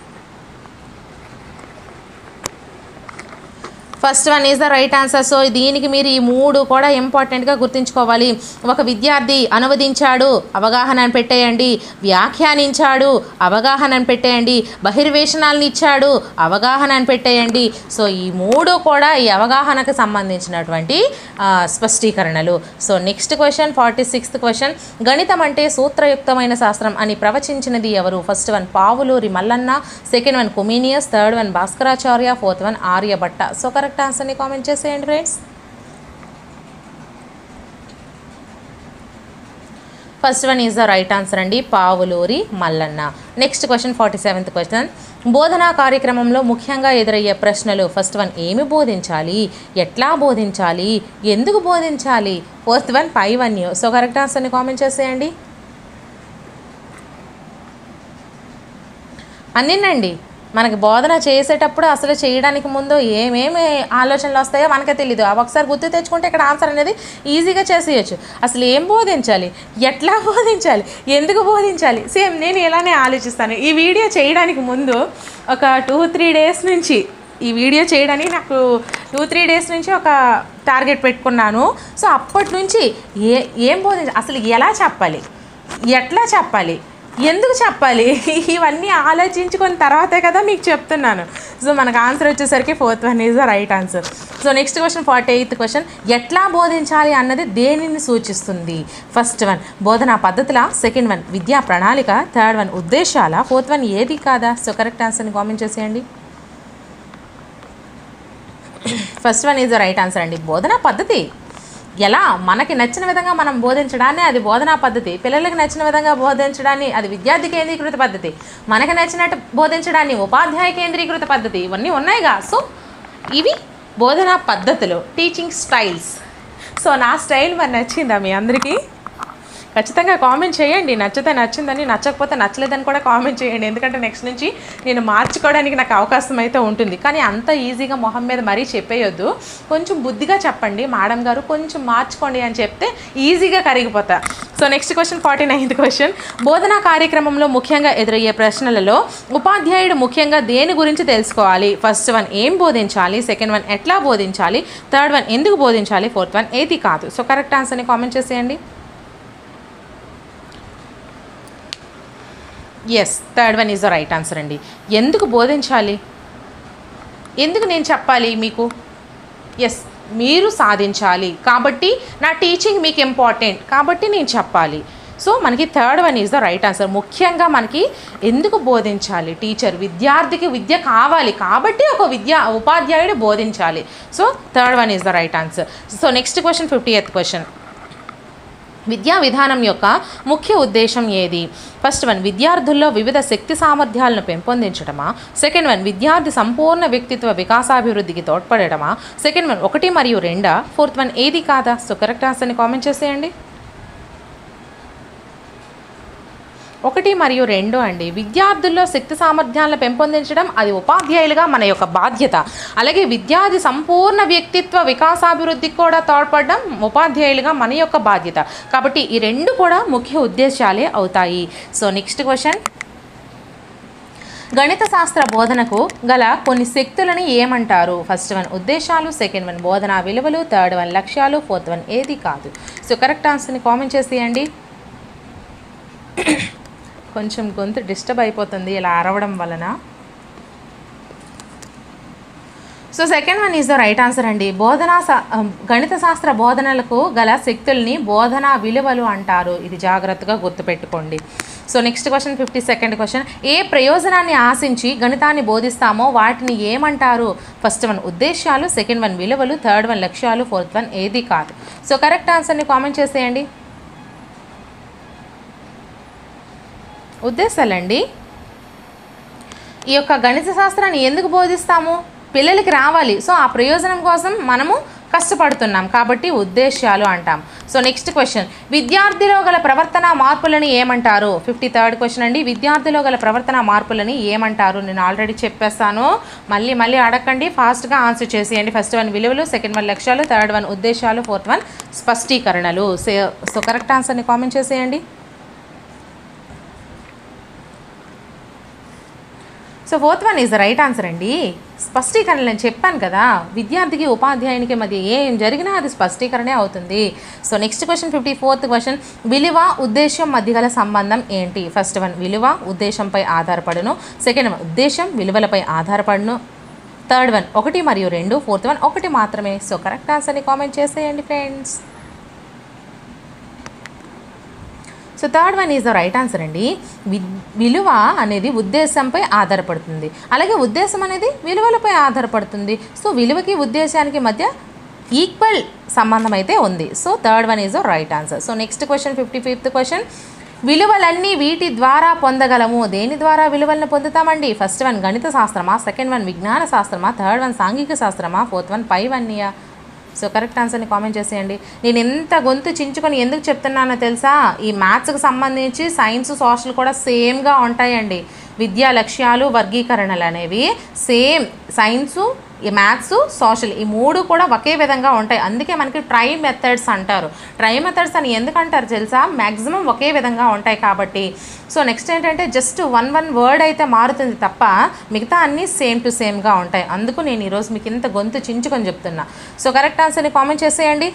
first one is the right answer so దీనికి మీరు ఈ మూడు కూడా ఇంపార్టెంట్గా గుర్తుంచుకోవాలి ఒక విద్యార్థి అనువదించాడు అవగాహన అని పెట్టేయండి వ్యాఖ్యానించాడు అవగాహన అని పెట్టేయండి బహిర్వేషణాలను ఇచ్చాడు అవగాహన అని పెట్టేయండి సో ఈ మూడు కూడా ఈ అవగాహనకు సంబంధించినటువంటి ఆ, స్పష్టీకరణలు so next question forty sixth question గణితం అంటే సూత్రయుక్తమైన శాస్త్రం అని ప్రవచించినది ఎవరు first one Pavuluri Mallanna second one Comenius third one Bhaskaracharya fourth one Aryabhata so correct ఆన్సర్ని కామెంట్ చేసేయండి friends first one is the right answer అండి Pavuluri Mallanna next question forty seventh question బోధనా కార్యక్రమంలో ముఖ్యంగా ఎదురయ్యే ప్రశ్నలు ఫస్ట్ వన్ ఏమి బోధించాలి ఎట్లా బోధించాలి ఎందుకు బోధించాలి ఫోర్త్ వన్ పై వన్ యూ సో కరెక్ట్ ఆన్సర్ని కామెంట్ చేసేయండి అన్నినండి మనకి బోధన చేసేటప్పుడు అసలు చేయడానికి ముందు ఏమేమి ఆలోచనలు వస్తాయో మనకే తెలియదు అవి ఒకసారి గుర్తు తెచ్చుకుంటే ఇక్కడ ఆన్సర్ అనేది ఈజీగా చేసేయచ్చు అసలు ఏం బోధించాలి ఎట్లా బోధించాలి ఎందుకు బోధించాలి సేమ్ నేను ఇలానే ఆలోచిస్తాను ఈ వీడియో చేయడానికి ముందు ఒక టూ త్రీ డేస్ నుంచి ఈ వీడియో చేయడానికి నాకు టూ త్రీ డేస్ నుంచి ఒక టార్గెట్ పెట్టుకున్నాను సో అప్పటి నుంచి ఏ ఏం బోధించాలి అసలు ఎలా చెప్పాలి ఎట్లా చెప్పాలి ఎందుకు చెప్పాలి ఇవన్నీ ఆలోచించుకున్న తర్వాతే కదా మీకు చెప్తున్నాను సో మనకు ఆన్సర్ వచ్చేసరికి fourth one is the right answer so next question forty eighth question ఎట్లా బోధించాలి అన్నది దేనిని సూచిస్తుంది ఫస్ట్ వన్ బోధనా పద్ధతుల సెకండ్ వన్ విద్యా ప్రణాళిక థర్డ్ వన్ ఉద్దేశాల ఫోర్త్ వన్ ఏది కాదా సో కరెక్ట్ ఆన్సర్ని కామెంట్ చేసేయండి first one is the right answer అండి బోధనా పద్ధతి ఎలా మనకి నచ్చిన విధంగా మనం బోధించడాన్ని అది బోధనా పద్ధతి పిల్లలకి నచ్చిన విధంగా బోధించడాన్ని అది విద్యార్థి కేంద్రీకృత పద్ధతి మనకి నచ్చినట్టు బోధించడాన్ని ఉపాధ్యాయ కేంద్రీకృత పద్ధతి ఇవన్నీ ఉన్నాయిగా సో ఇవి బోధనా పద్ధతులు టీచింగ్ స్టైల్స్ సో నా స్టైల్ మరి నచ్చిందా మీ అందరికీ ఖచ్చితంగా కామెంట్ చేయండి నచ్చితే నచ్చిందని నచ్చకపోతే నచ్చలేదని కూడా కామెంట్ చేయండి ఎందుకంటే నెక్స్ట్ నుంచి నేను మార్చుకోవడానికి నాకు అవకాశం అయితే ఉంటుంది కానీ అంత ఈజీగా మొహం మీద మరీ చెప్పేయొద్దు కొంచెం బుద్ధిగా చెప్పండి మేడం గారు కొంచెం మార్చుకోండి అని చెప్తే ఈజీగా కరిగిపోతా so next question forty ninth question బోధనా కార్యక్రమంలో ముఖ్యంగా ఎదురయ్యే ప్రశ్నలలో ఉపాధ్యాయుడు ముఖ్యంగా దేని గురించి తెలుసుకోవాలి ఫస్ట్ వన్ ఏం బోధించాలి సెకండ్ వన్ ఎట్లా బోధించాలి థర్డ్ వన్ ఎందుకు బోధించాలి ఫోర్త్ వన్ ఏది కాదు సో కరెక్ట్ ఆన్సర్ని కామెంట్ చేసేయండి yes third one is the right answer అండి ఎందుకు బోధించాలి ఎందుకు నేను చెప్పాలి మీకు ఎస్ మీరు సాధించాలి కాబట్టి నా టీచింగ్ మీకు ఇంపార్టెంట్ కాబట్టి నేను చెప్పాలి సో మనకి third one is the right answer ముఖ్యంగా మనకి ఎందుకు బోధించాలి టీచర్ విద్యార్థికి విద్య కావాలి కాబట్టి ఒక విద్యా ఉపాధ్యాయుడు బోధించాలి so third one is the right answer so next question fiftieth question విద్యా విధానం యొక్క ముఖ్య ఉద్దేశం ఏది ఫస్ట్ వన్ విద్యార్థుల్లో వివిధ శక్తి సామర్థ్యాలను పెంపొందించడమా సెకండ్ వన్ విద్యార్థి సంపూర్ణ వ్యక్తిత్వ వికాసాభివృద్ధికి తోడ్పడటమా సెకండ్ వన్ ఒకటి మరియు రెండా ఫోర్త్ వన్ ఏది కాదా సో కరెక్ట్ ఆన్సర్ని కామెంట్ చేసేయండి ఒకటి మరియు రెండు అండి విద్యార్థుల్లో శక్తి సామర్థ్యాలను పెంపొందించడం అది ఉపాధ్యాయులుగా మన యొక్క బాధ్యత అలాగే విద్యార్థి సంపూర్ణ వ్యక్తిత్వ వికాసాభివృద్ధికి కూడా తోడ్పడడం ఉపాధ్యాయులుగా మన యొక్క బాధ్యత కాబట్టి ఈ రెండు కూడా ముఖ్య ఉద్దేశాలే అవుతాయి సో నెక్స్ట్ క్వశ్చన్ గణిత శాస్త్ర బోధనకు గల కొన్ని శక్తులని ఏమంటారు ఫస్ట్ వన్ ఉద్దేశాలు సెకండ్ వన్ బోధనా విలువలు థర్డ్ వన్ లక్ష్యాలు ఫోర్త్ వన్ ఏది కాదు సో కరెక్ట్ ఆన్సర్ని కామెంట్ చేసేయండి కొంచెం గొంతు డిస్టర్బ్ అయిపోతుంది ఇలా అరవడం వలన so second one is the right answer అండి బోధనా శా- ఆ, గణిత శాస్త్ర బోధనలకు గల శక్తుల్ని బోధనా విలువలు అంటారు ఇది జాగ్రత్తగా గుర్తుపెట్టుకోండి so next question fifty second question ఏ ప్రయోజనాన్ని ఆశించి గణితాన్ని బోధిస్తామో వాటిని ఏమంటారు ఫస్ట్ వన్ ఉద్దేశాలు సెకండ్ వన్ విలువలు థర్డ్ వన్ లక్ష్యాలు ఫోర్త్ వన్ ఏది కాదు సో కరెక్ట్ ఆన్సర్ని కామెంట్ చేసేయండి ఉద్దేశాలండి ఈ యొక్క గణిత శాస్త్రాన్ని ఎందుకు బోధిస్తాము పిల్లలకి రావాలి సో ఆ ప్రయోజనం కోసం మనము కష్టపడుతున్నాం కాబట్టి ఉద్దేశాలు అంటాం సో నెక్స్ట్ క్వశ్చన్ విద్యార్థిలో గల ప్రవర్తన మార్పులని ఏమంటారు ఫిఫ్టీ థర్డ్ క్వశ్చన్ అండి విద్యార్థిలో గల ప్రవర్తన మార్పులని ఏమంటారు నేను ఆల్రెడీ చెప్పేస్తాను మళ్ళీ మళ్ళీ అడగండి ఫాస్ట్గా ఆన్సర్ చేసేయండి ఫస్ట్ వన్ విలువలు సెకండ్ వన్ లక్ష్యాలు థర్డ్ వన్ ఉద్దేశాలు ఫోర్త్ వన్ స్పష్టీకరణలు సో- సో కరెక్ట్ ఆన్సర్ని కామెంట్ చేసేయండి so fourth one is the right answer అండి స్పష్టీకరణ నేను చెప్పాను కదా విద్యార్థికి ఉపాధ్యాయునికి మధ్య ఏం జరిగినా అది స్పష్టీకరణే అవుతుంది so next question fifty fourth question విలువ ఉద్దేశం మధ్య గల సంబంధం ఏంటి ఫస్ట్ వన్ విలువ ఉద్దేశంపై ఆధారపడును సెకండ్ వన్ ఉద్దేశం విలువలపై ఆధారపడును థర్డ్ వన్ ఒకటి మరియు రెండు ఫోర్త్ వన్ ఒకటి మాత్రమే సో కరెక్ట్ ఆన్సర్ని కామెంట్ చేసేయండి friends so third one is the right answer అండి వి- విలువ అనేది ఉద్దేశంపై ఆధారపడుతుంది అలాగే ఉద్దేశం అనేది విలువలపై ఆధారపడుతుంది సో విలువకి ఉద్దేశానికి మధ్య ఈక్వల్ సంబంధం అయితే ఉంది so third one is the right answer so next question fifty fifth question విలువలన్నీ వీటి ద్వారా పొందగలము దేని ద్వారా విలువలను పొందుతామండి ఫస్ట్ వన్ గణిత శాస్త్రమా సెకండ్ వన్ విజ్ఞాన శాస్త్రమా థర్డ్ వన్ సాంఘిక శాస్త్రమా ఫోర్త్ వన్ పై వన్యా సో కరెక్ట్ ఆన్సర్ని కామెంట్ చేసేయండి నేను ఎంత గొంతు చించుకొని ఎందుకు చెప్తున్నానో తెలుసా ఈ మ్యాథ్స్కి సంబంధించి సైన్స్ సోషల్ కూడా సేమ్గా ఉంటాయండి విద్యా లక్ష్యాలు వర్గీకరణలు అనేవి సేమ్ సైన్సు ఈ మ్యాథ్స్ సోషల్ ఈ మూడు కూడా ఒకే విధంగా ఉంటాయి అందుకే మనకి ట్రై మెథడ్స్ అంటారు ట్రై మెథడ్స్ అని ఎందుకు అంటారు తెలుసా మ్యాక్సిమం ఒకే విధంగా ఉంటాయి కాబట్టి సో నెక్స్ట్ ఏంటంటే జస్ట్ వన్ వన్ వర్డ్ అయితే మారుతుంది తప్ప మిగతా అన్నీ సేమ్ టు సేమ్గా ఉంటాయి అందుకు నేను ఈరోజు మీకు ఇంత గొంతు చించుకొని చెప్తున్నా సో కరెక్ట్ ఆన్సర్ని కామెంట్ చేసేయండి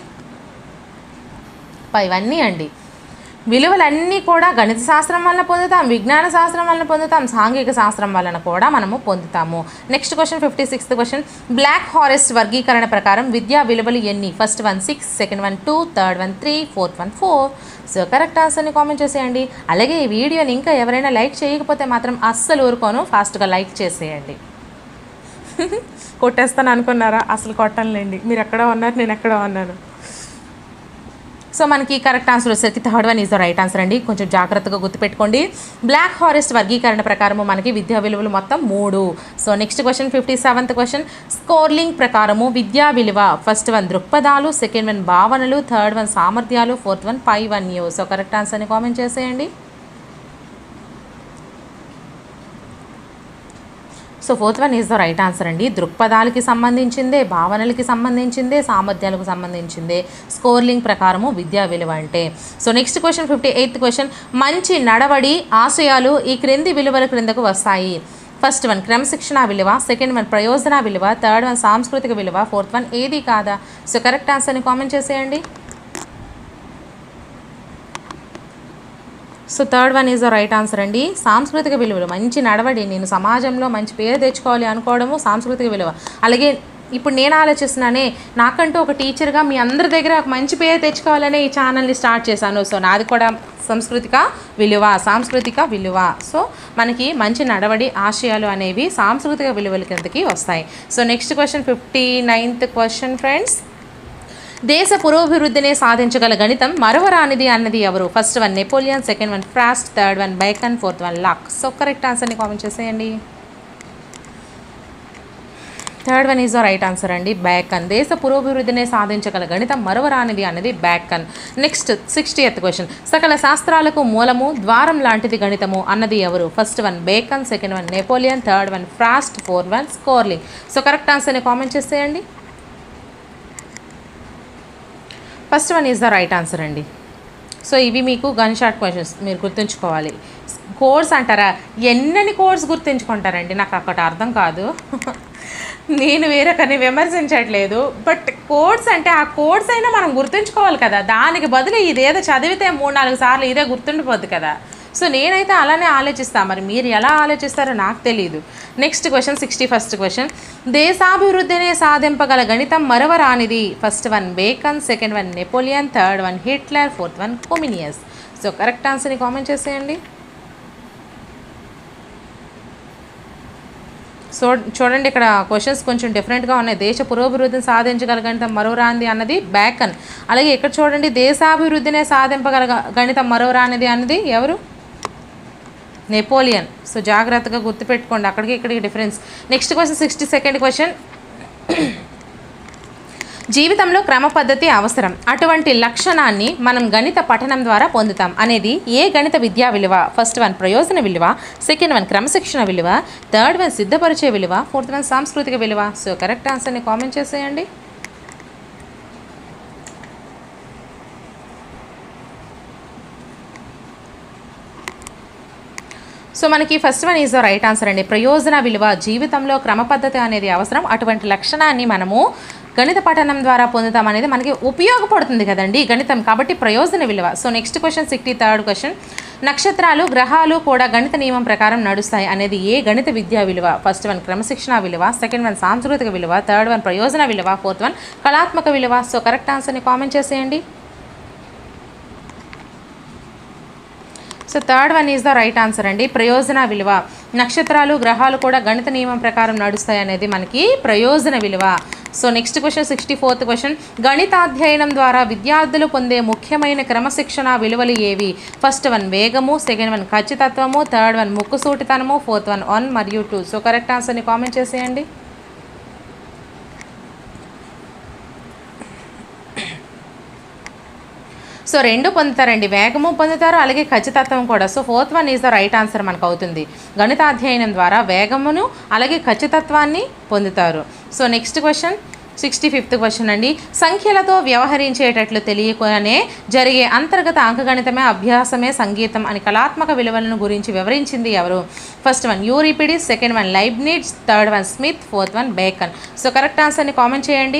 ఇవన్నీ అండి విలువలన్నీ కూడా గణిత శాస్త్రం వలన పొందుతాం విజ్ఞాన శాస్త్రం వలన పొందుతాం సాంఘిక శాస్త్రం వలన కూడా మనము పొందుతాము next question fifty sixth question Black Forest వర్గీకరణ ప్రకారం విద్యా విలువలు ఎన్ని first one six second one two third one three fourth one four so correct ఆన్సర్ని కామెంట్ చేసేయండి అలాగే ఈ వీడియోని ఇంకా ఎవరైనా లైక్ చేయకపోతే మాత్రం అస్సలు ఊరుకోను ఫాస్ట్గా లైక్ చేసేయండి కొట్టేస్తాను అనుకున్నారా అసలు కొట్టనులేండి మీరు ఎక్కడ ఉన్నారు నేను ఎక్కడ ఉన్నాను సో మనకి కరెక్ట్ ఆన్సర్ వచ్చేసరికి third one is the right answer అండి కొంచెం జాగ్రత్తగా గుర్తుపెట్టుకోండి బ్లాక్ ఫారెస్ట్ వర్గీకరణ ప్రకారము మనకి విద్యా విలువలు మొత్తం మూడు so next question fifty seventh question స్కోర్లింగ్ ప్రకారము విద్యా విలువ ఫస్ట్ వన్ దృక్పథాలు సెకండ్ వన్ భావనలు థర్డ్ వన్ సామర్థ్యాలు ఫోర్త్ వన్ పై వన్ యూ సో కరెక్ట్ ఆన్సర్ని కామెంట్ చేసేయండి so fourth one is the right answer అండి దృక్పథాలకి సంబంధించిందే భావనలకి సంబంధించిందే సామర్థ్యాలకు సంబంధించిందే స్కోర్లింగ్ ప్రకారము విద్యా విలువ అంటే so next question fifty eighth question మంచి నడవడి ఆశయాలు ఈ క్రింది విలువల క్రిందకు వస్తాయి ఫస్ట్ వన్ క్రమశిక్షణ విలువ సెకండ్ వన్ ప్రయోజన విలువ థర్డ్ వన్ సాంస్కృతిక విలువ ఫోర్త్ వన్ ఏది కాదా సో కరెక్ట్ ఆన్సర్ని కామెంట్ చేసేయండి so third one is the right answer అండి సాంస్కృతిక విలువలు మంచి నడవడి నేను సమాజంలో మంచి పేరు తెచ్చుకోవాలి అనుకోవడము సాంస్కృతిక విలువ అలాగే ఇప్పుడు నేను ఆలోచిస్తున్నానే నాకంటూ ఒక టీచర్గా మీ అందరి దగ్గర ఒక మంచి పేరు తెచ్చుకోవాలనే ఈ ఛానల్ని స్టార్ట్ చేశాను సో నాది కూడా సంస్కృతిక విలువ సాంస్కృతిక విలువ సో మనకి మంచి నడవడి ఆశయాలు అనేవి సాంస్కృతిక విలువల కిందకి వస్తాయి so next question fifty ninth question friends దేశ పురోభివృద్ధిని సాధించగల గణితం మరవరానిది అన్నది ఎవరు first one Napoleon second one Frost third one Bacon fourth one Locke so correct ఆన్సర్ని కామెంట్ చేసేయండి third one is right answer అండి బ్యాకన్ దేశ పురోభివృద్ధిని సాధించగల గణితం మరవరానిది అనేది బ్యాకన్ నెక్స్ట్ సిక్స్టీ ఎత్ క్వశ్చన్ సకల శాస్త్రాలకు మూలము ద్వారం లాంటిది గణితము అన్నది ఎవరు first one Bacon second one Napoleon third one Frost four one స్కోర్లింగ్ సో కరెక్ట్ ఆన్సర్ని కామెంట్ చేసేయండి first one is the right answer అండి సో ఇవి మీకు గన్ షాట్ క్వశ్చన్స్ మీరు గుర్తుంచుకోవాలి కోర్స్ అంటారా ఎన్నని కోర్స్ గుర్తుంచుకుంటారండి నాకు అక్కడ అర్థం కాదు నేను వేరొకరిని విమర్శించట్లేదు బట్ కోడ్స్ అంటే ఆ కోడ్స్ అయినా మనం గుర్తుంచుకోవాలి కదా దానికి బదులు ఇదేదో చదివితే మూడు నాలుగు సార్లు ఇదే గుర్తుండిపోద్ది కదా సో నేనైతే అలానే ఆలోచిస్తాను మరి మీరు ఎలా ఆలోచిస్తారో నాకు తెలియదు next question sixty first question దేశాభివృద్ధిని సాధింపగల గణితం మరవరానిది first one Bacon second one Napoleon third one Hitler fourth one Comenius so correct ఆన్సర్ని కామెంట్ చేసేయండి సో చూడండి ఇక్కడ క్వశ్చన్స్ కొంచెం డిఫరెంట్గా ఉన్నాయి దేశ పురోభివృద్ధిని సాధించగల గణితం మరోరానిది అన్నది బ్యాకన్ అలాగే ఇక్కడ చూడండి దేశాభివృద్ధినే సాధింపగల గ- గణితం మరోరానిది అన్నది ఎవరు నెపోలియన్ సో జాగ్రత్తగా గుర్తుపెట్టుకోండి అక్కడికి ఇక్కడికి difference next question sixty second question జీవితంలో క్రమ పద్ధతి అవసరం అటువంటి లక్షణాన్ని మనం గణిత పఠనం ద్వారా పొందుతాం అనేది ఏ గణిత విద్యా విలువ ఫస్ట్ వన్ ప్రయోజన విలువ సెకండ్ వన్ క్రమశిక్షణ విలువ థర్డ్ వన్ సిద్ధపరిచే విలువ ఫోర్త్ వన్ సాంస్కృతిక విలువ సో కరెక్ట్ ఆన్సర్ని కామెంట్ చేసేయండి సో మనకి first one is the right answer అండి ప్రయోజన విలువ జీవితంలో క్రమ పద్ధతి అనేది అవసరం అటువంటి లక్షణాన్ని మనము గణిత పఠనం ద్వారా పొందుతాం అనేది మనకి ఉపయోగపడుతుంది కదండి గణితం కాబట్టి ప్రయోజన విలువ so next question sixty third question నక్షత్రాలు గ్రహాలు కూడా గణిత నియమం ప్రకారం నడుస్తాయి అనేది ఏ గణిత విద్యా విలువ ఫస్ట్ వన్ క్రమశిక్షణ విలువ సెకండ్ వన్ సాంస్కృతిక విలువ థర్డ్ వన్ ప్రయోజన విలువ ఫోర్త్ వన్ కళాత్మక విలువ సో కరెక్ట్ ఆన్సర్ని కామెంట్ చేసేయండి so third one is the right answer అండి ప్రయోజన విలువ నక్షత్రాలు గ్రహాలు కూడా గణిత నియమం ప్రకారం నడుస్తాయి అనేది మనకి ప్రయోజన విలువ so next question sixty fourth question గణితాధ్యయనం ద్వారా విద్యార్థులు పొందే ముఖ్యమైన క్రమశిక్షణ విలువలు ఏవి ఫస్ట్ వన్ వేగము సెకండ్ వన్ ఖచ్చితత్వము థర్డ్ వన్ ముక్కుసూటితనము ఫోర్త్ వన్ వన్ మరియు టూ సో కరెక్ట్ ఆన్సర్ని కామెంట్ చేసేయండి సో రెండు పొందుతారండి వేగము పొందుతారు అలాగే ఖచ్చితత్వం కూడా so fourth one is the right answer మనకు అవుతుంది గణితాధ్యయనం ద్వారా వేగమును అలాగే ఖచ్చితత్వాన్ని పొందుతారు so next question sixty fifth question అండి సంఖ్యలతో వ్యవహరించేటట్లు తెలియకనే జరిగే అంతర్గత అంకగణితమే అభ్యాసమే సంగీతం అని కళాత్మక విలువలను గురించి వివరించింది ఎవరు first one Euripides second one Leibniz third one Smith fourth one Bacon so correct ఆన్సర్ని కామెంట్ చేయండి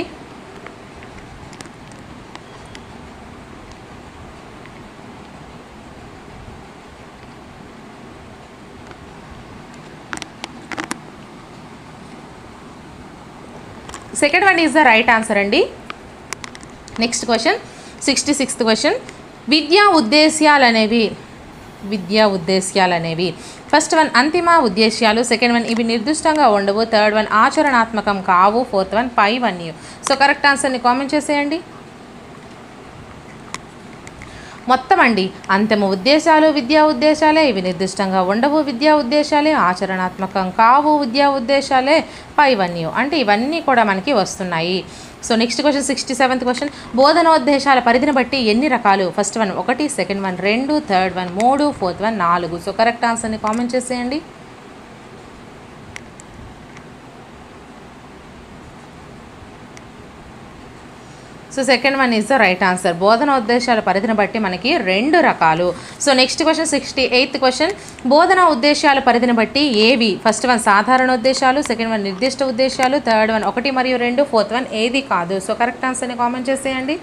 second one is the right answer అండి next question sixty sixth question విద్యా ఉద్దేశ్యాలు అనేవి విద్యా ఉద్దేశ్యాలు అనేవి ఫస్ట్ వన్ అంతిమ ఉద్దేశ్యాలు సెకండ్ వన్ ఇవి నిర్దిష్టంగా ఉండవు థర్డ్ వన్ ఆచరణాత్మకం కావు ఫోర్త్ వన్ పై వన్ యూ సో కరెక్ట్ ఆన్సర్ని కామెంట్ చేసేయండి మొత్తం అండి అంతిమ ఉద్దేశాలు విద్యా ఉద్దేశాలే ఇవి నిర్దిష్టంగా ఉండవు విద్యా ఉద్దేశాలే ఆచరణాత్మకం కావు విద్యా ఉద్దేశాలే పైవన్యూ అంటే ఇవన్నీ కూడా మనకి వస్తున్నాయి so next question sixty seventh question బోధనోద్దేశాల పరిధిని బట్టి ఎన్ని రకాలు ఫస్ట్ వన్ ఒకటి సెకండ్ వన్ రెండు థర్డ్ వన్ మూడు ఫోర్త్ వన్ నాలుగు సో కరెక్ట్ ఆన్సర్ని కామెంట్ చేసేయండి so second one is the right answer బోధన ఉద్దేశాల పరిధిని బట్టి మనకి రెండు రకాలు so next question sixty eighth question బోధన ఉద్దేశాల పరిధిని బట్టి ఏవి ఫస్ట్ వన్ సాధారణ ఉద్దేశాలు సెకండ్ వన్ నిర్దిష్ట ఉద్దేశాలు థర్డ్ వన్ ఒకటి మరియు రెండు ఫోర్త్ వన్ ఏది కాదు సో కరెక్ట్ ఆన్సర్ని కామెంట్ చేసేయండి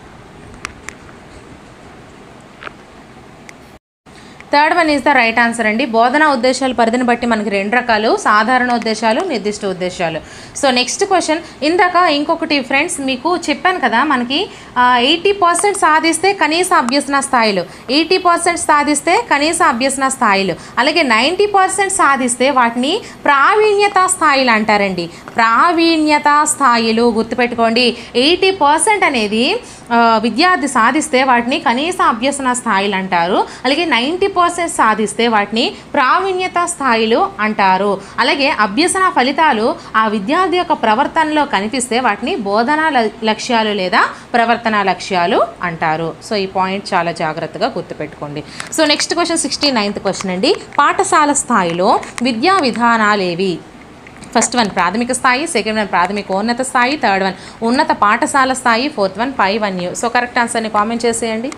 third one is the right answer అండి బోధనా ఉద్దేశాల పరిధిని బట్టి మనకి రెండు రకాలు సాధారణ ఉద్దేశాలు నిర్దిష్ట ఉద్దేశాలు సో నెక్స్ట్ క్వశ్చన్ ఇందాక ఇంకొకటి ఫ్రెండ్స్ మీకు చెప్పాను కదా మనకి ఎయిటీ పర్సెంట్ సాధిస్తే కనీస అభ్యసన స్థాయిలు ఎయిటీ పర్సెంట్ సాధిస్తే కనీస అభ్యసన స్థాయిలు అలాగే నైంటీ పర్సెంట్ సాధిస్తే వాటిని ప్రావీణ్యత స్థాయిలు అంటారండి ప్రావీణ్యత స్థాయిలు గుర్తుపెట్టుకోండి ఎయిటీ పర్సెంట్ అనేది ఆ, విద్యార్థి సాధిస్తే వాటిని కనీస అభ్యసన స్థాయిలు అంటారు అలాగే నైంటీ పర్సెంట్ సాధిస్తే వాటిని ప్రావీణ్యత స్థాయిలు అంటారు అలాగే అభ్యసన ఫలితాలు ఆ విద్యార్థి యొక్క ప్రవర్తనలో కనిపిస్తే వాటిని బోధనా ల- లక్ష్యాలు లేదా ప్రవర్తన లక్ష్యాలు అంటారు సో ఈ పాయింట్ చాలా జాగ్రత్తగా గుర్తుపెట్టుకోండి so next question sixty ninth question అండి పాఠశాల స్థాయిలో విద్యా విధానాలేవి ఫస్ట్ వన్ ప్రాథమిక స్థాయి సెకండ్ వన్ ప్రాథమికోన్నత స్థాయి థర్డ్ వన్ ఉన్నత పాఠశాల స్థాయి ఫోర్త్ వన్ పై వన్ యూ సో కరెక్ట్ ఆన్సర్ని కామెంట్ చేసేయండి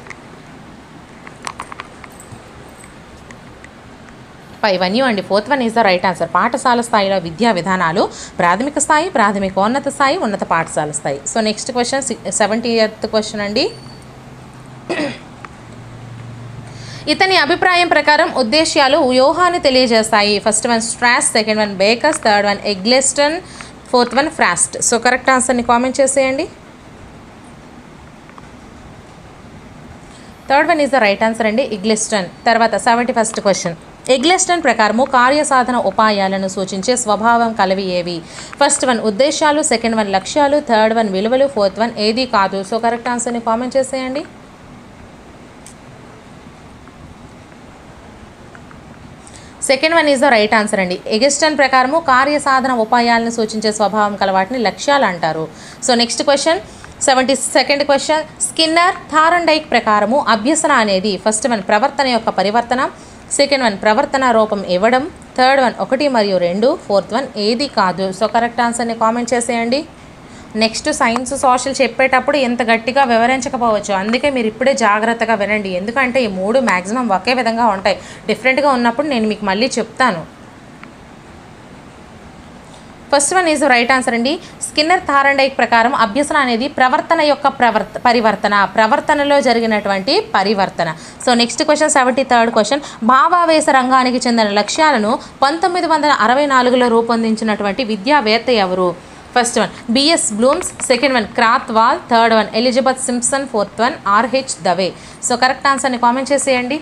పై వన్ యూ అండి fourth one is the right answer పాఠశాల స్థాయిలో విద్యా విధానాలు ప్రాథమిక స్థాయి ప్రాథమికోన్నత స్థాయి ఉన్నత పాఠశాల స్థాయి so next question seventy eighth question అండి ఇతని అభిప్రాయం ప్రకారం ఉద్దేశ్యాలు వ్యూహాన్ని తెలియజేస్తాయి first one Strauss second one Backus third one Eggleston fourth one Frost so correct ఆన్సర్ని కామెంట్ చేసేయండి third one is the right answer అండి ఇగ్లెస్టన్ తర్వాత సెవెంటీ ఫస్ట్ క్వశ్చన్ ఎగ్లెస్టన్ ప్రకారము కార్యసాధన ఉపాయాలను సూచించే స్వభావం కలవి ఏవి ఫస్ట్ వన్ ఉద్దేశాలు సెకండ్ వన్ లక్ష్యాలు థర్డ్ వన్ విలువలు ఫోర్త్ వన్ ఏది కాదు సో కరెక్ట్ ఆన్సర్ని కామెంట్ చేసేయండి second one is the right answer అండి ఎగస్టన్ ప్రకారము కార్యసాధన ఉపాయాలను సూచించే స్వభావం కల వాటిని లక్ష్యాలు అంటారు so next question seventy second question Skinner Thorndike ప్రకారము అభ్యసన అనేది ఫస్ట్ వన్ ప్రవర్తన యొక్క పరివర్తన సెకండ్ వన్ ప్రవర్తన రూపం ఇవ్వడం థర్డ్ వన్ ఒకటి మరియు రెండు ఫోర్త్ వన్ ఏది కాదు సో కరెక్ట్ ఆన్సర్ని కామెంట్ చేసేయండి నెక్స్ట్ సైన్స్ సోషల్ చెప్పేటప్పుడు ఎంత గట్టిగా వివరించకపోవచ్చు అందుకే మీరు ఇప్పుడే జాగ్రత్తగా వినండి ఎందుకంటే ఈ మూడు మ్యాక్సిమం ఒకే విధంగా ఉంటాయి డిఫరెంట్గా ఉన్నప్పుడు నేను మీకు మళ్ళీ చెప్తాను first one is right answer అండి స్కిన్నర్ థారండైక్ ప్రకారం అభ్యసన అనేది ప్రవర్తన యొక్క ప్రవర్త పరివర్తన ప్రవర్తనలో జరిగినటువంటి పరివర్తన so next question seventy third question భావావేశ రంగానికి చెందిన లక్ష్యాలను పంతొమ్మిది వందల అరవై నాలుగులో రూపొందించినటువంటి విద్యావేత్త ఎవరు first one BS Bloom's second one Krathwohl third one Elizabeth Simpson fourth one RH Dave so correct ఆన్సర్ని కామెంట్ చేసేయండి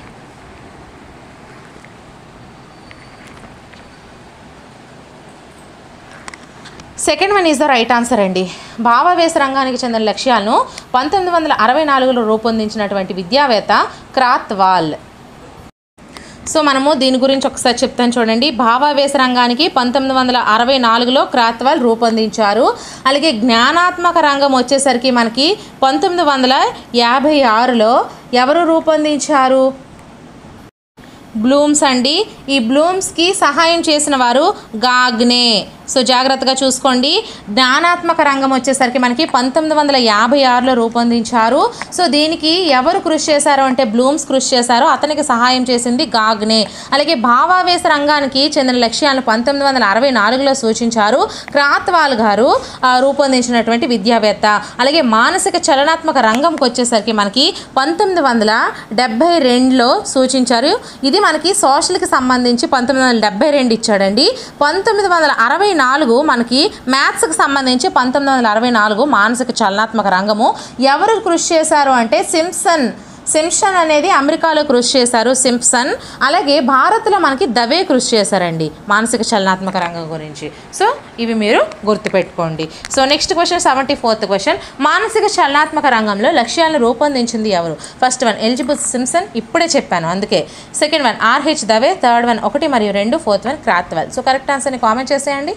second one is the right answer అండి భావావేశ రంగానికి చెందిన లక్ష్యాలను పంతొమ్మిది వందల అరవై నాలుగులో రూపొందించినటువంటి విద్యావేత్త క్రాత్ వాల్ సో మనము దీని గురించి ఒకసారి చెప్తాను చూడండి భావావేశ రంగానికి పంతొమ్మిది వందల అరవై నాలుగులో క్రాత్వాల్ రూపొందించారు అలాగే జ్ఞానాత్మక రంగం వచ్చేసరికి మనకి పంతొమ్మిది వందల యాభై ఆరులో ఎవరు రూపొందించారు బ్లూమ్స్ అండి ఈ బ్లూమ్స్కి సహాయం చేసిన వారు గాగ్నే సో జాగ్రత్తగా చూసుకోండి జ్ఞానాత్మక రంగం వచ్చేసరికి మనకి పంతొమ్మిది వందల యాభై ఆరులో రూపొందించారు సో దీనికి ఎవరు కృషి చేశారు అంటే బ్లూమ్స్ కృషి చేశారో అతనికి సహాయం చేసింది గాగ్నే అలాగే భావావేశ రంగానికి చెందిన లక్ష్యాలను పంతొమ్మిది వందల అరవై నాలుగులో సూచించారు క్రాత్వాల్ గారు ఆ, రూపొందించినటువంటి విద్యావేత్త అలాగే మానసిక చలనాత్మక రంగంకి వచ్చేసరికి మనకి పంతొమ్మిది వందల డెబ్బై రెండులో సూచించారు ఇది మనకి సోషల్కి సంబంధించి పంతొమ్మిది వందల డెబ్బై రెండు ఇచ్చాడండి పంతొమ్మిది వందల అరవై నాలుగు మనకి మ్యాథ్స్కి సంబంధించి పంతొమ్మిది వందల అరవై నాలుగు మానసిక చలనాత్మక రంగము ఎవరు కృషి చేశారు అంటే సింప్సన్ సింప్సన్ అనేది అమెరికాలో కృషి చేశారు సింప్సన్ అలాగే భారత్లో మనకి దవే కృషి చేశారండి మానసిక చలనాత్మక రంగం గురించి సో ఇవి మీరు గుర్తుపెట్టుకోండి so next question seventy fourth question మానసిక చలనాత్మక రంగంలో లక్ష్యాలను రూపొందించింది ఎవరు ఫస్ట్ వన్ ఎలిజిబుల్ సింప్సన్ ఇప్పుడే చెప్పాను అందుకే second one RH Dave third one ఒకటి మరియు రెండు fourth one Krathwohl so correct ఆన్సర్ని కామెంట్ చేసేయండి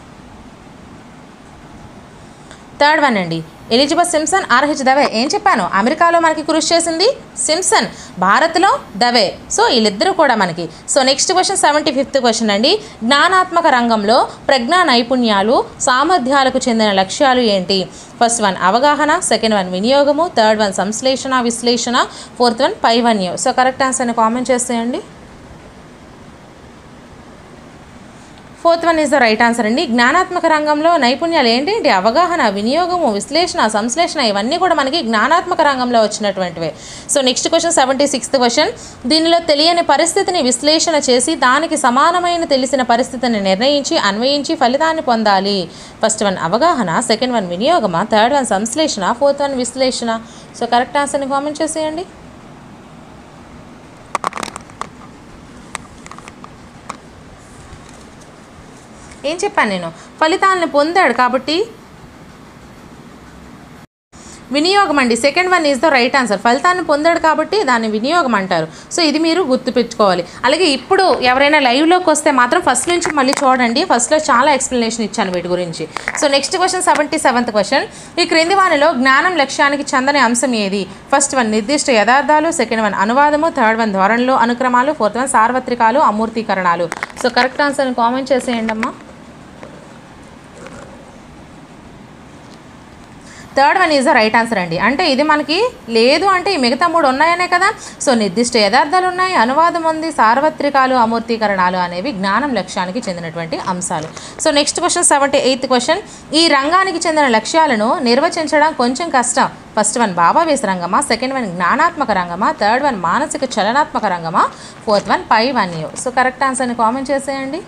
థర్డ్ వన్ అండి ఎలిజబెత్ సిమ్సన్ ఆర్హెచ్ దవే ఏం చెప్పాను అమెరికాలో మనకి కృషి చేసింది సిమ్సన్ భారత్లో దవే సో వీళ్ళిద్దరూ కూడా మనకి so next question seventy fifth question అండి జ్ఞానాత్మక రంగంలో ప్రజ్ఞా నైపుణ్యాలు సామర్థ్యాలకు చెందిన లక్ష్యాలు ఏంటి ఫస్ట్ వన్ అవగాహన సెకండ్ వన్ వినియోగము థర్డ్ వన్ సంశ్లేషణ విశ్లేషణ ఫోర్త్ వన్ పైవన్యు సో కరెక్ట్ ఆన్సర్ని కామెంట్ చేసేయండి fourth one is the right answer అండి జ్ఞానాత్మక రంగంలో నైపుణ్యాలు ఏంటంటే అవగాహన వినియోగము విశ్లేషణ సంశ్లేషణ ఇవన్నీ కూడా మనకి జ్ఞానాత్మక రంగంలో వచ్చినటువంటివే so next question seventy sixth question దీనిలో తెలియని పరిస్థితిని విశ్లేషణ చేసి దానికి సమానమైన తెలిసిన పరిస్థితిని నిర్ణయించి అన్వయించి ఫలితాన్ని పొందాలి ఫస్ట్ వన్ అవగాహన సెకండ్ వన్ వినియోగమ థర్డ్ వన్ సంశ్లేషణ ఫోర్త్ వన్ విశ్లేషణ సో కరెక్ట్ ఆన్సర్ని కామెంట్ చేసేయండి ఏం చెప్పాను నేను ఫలితాలను పొందాడు కాబట్టి వినియోగం అండి second one is the right answer ఫలితాన్ని పొందాడు కాబట్టి దాన్ని వినియోగం అంటారు సో ఇది మీరు గుర్తుపెట్టుకోవాలి అలాగే ఇప్పుడు ఎవరైనా లైవ్లోకి వస్తే మాత్రం ఫస్ట్ నుంచి మళ్ళీ చూడండి ఫస్ట్లో చాలా ఎక్స్ప్లెనేషన్ ఇచ్చాను వీటి గురించి so next question seventy seventh question ఈ క్రింది వానిలో జ్ఞానం లక్ష్యానికి చెందని అంశం ఏది ఫస్ట్ వన్ నిర్దిష్ట యథార్థాలు సెకండ్ వన్ అనువాదము థర్డ్ వన్ ధోరణులు అనుక్రమాలు ఫోర్త్ వన్ సార్వత్రికాలు అమూర్తీకరణాలు సో కరెక్ట్ ఆన్సర్ని కామెంట్ చేసేయండి అమ్మా third one is the right answer అండి అంటే ఇది మనకి లేదు అంటే ఈ మిగతా మూడు ఉన్నాయనే కదా సో నిర్దిష్ట యథార్థాలు ఉన్నాయి అనువాదం ఉంది సార్వత్రికాలు అమూర్తీకరణాలు అనేవి జ్ఞానం లక్ష్యానికి చెందినటువంటి అంశాలు so next question seventy eighth question ఈ రంగానికి చెందిన లక్ష్యాలను నిర్వచించడం కొంచెం కష్టం ఫస్ట్ వన్ భావావేశ రంగమా సెకండ్ వన్ జ్ఞానాత్మక రంగమా థర్డ్ వన్ మానసిక చలనాత్మక రంగమా ఫోర్త్ వన్ పై వన్ యూ సో కరెక్ట్ ఆన్సర్ని కామెంట్ చేసేయండి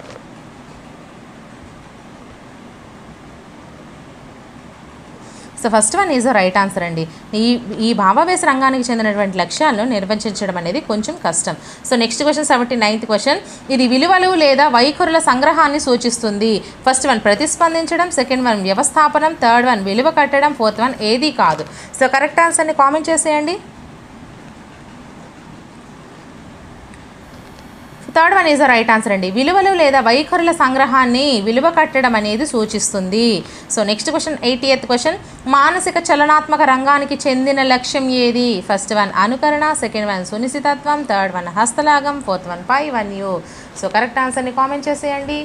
so first one is right answer అండి ఈ ఈ భావావేశ రంగానికి చెందినటువంటి లక్ష్యాలను నిర్వచించడం అనేది కొంచెం కష్టం so next question seventy ninth question ఇది విలువలు లేదా వైఖరుల సంగ్రహాన్ని సూచిస్తుంది ఫస్ట్ వన్ ప్రతిస్పందించడం సెకండ్ వన్ వ్యవస్థాపనం థర్డ్ వన్ విలువ కట్టడం ఫోర్త్ వన్ ఏది కాదు సో కరెక్ట్ ఆన్సర్ని కామెంట్ చేసేయండి third one is the right answer అండి విలువలు లేదా వైఖరుల సంగ్రహాన్ని విలువ కట్టడం అనేది సూచిస్తుంది so next question eighty eighth question మానసిక చలనాత్మక రంగానికి చెందిన లక్ష్యం ఏది ఫస్ట్ వన్ అనుకరణ సెకండ్ వన్ సునిశ్చితత్వం థర్డ్ వన్ హస్తలాగం ఫోర్త్ వన్ పై వన్ యూ సో కరెక్ట్ ఆన్సర్ని కామెంట్ చేసేయండి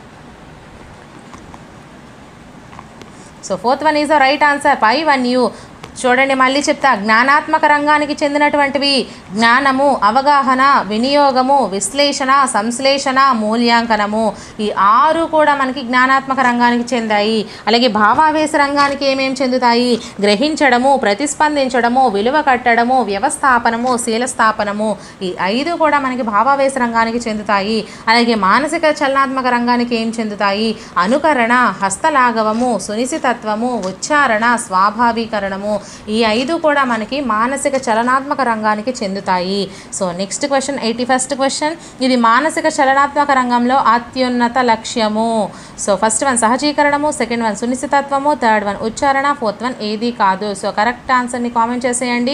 so fourth one is the right answer పై వన్ యూ చూడండి మళ్ళీ చెప్తా జ్ఞానాత్మక రంగానికి చెందినటువంటివి జ్ఞానము అవగాహన వినియోగము విశ్లేషణ సంశ్లేషణ మూల్యాంకనము ఈ ఆరు కూడా మనకి జ్ఞానాత్మక రంగానికి చెందాయి అలాగే భావావేశ రంగానికి ఏమేం చెందుతాయి గ్రహించడము ప్రతిస్పందించడము విలువ కట్టడము వ్యవస్థాపనము శీలస్థాపనము ఈ ఐదు కూడా మనకి భావావేశ రంగానికి చెందుతాయి అలాగే మానసిక చలనాత్మక రంగానికి ఏం చెందుతాయి అనుకరణ హస్తలాఘవము సునిశ్చితత్వము ఉచ్చారణ స్వాభావీకరణము ఈ ఐదు కూడా మనకి మానసిక చలనాత్మక రంగానికి చెందుతాయి so next question eighty first question ఇది మానసిక చలనాత్మక రంగంలో అత్యున్నత లక్ష్యము సో ఫస్ట్ వన్ సహజీకరణము సెకండ్ వన్ సునిశ్చితత్వము థర్డ్ వన్ ఉచ్చారణ ఫోర్త్ వన్ ఏది కాదు సో కరెక్ట్ ఆన్సర్ని కామెంట్ చేసేయండి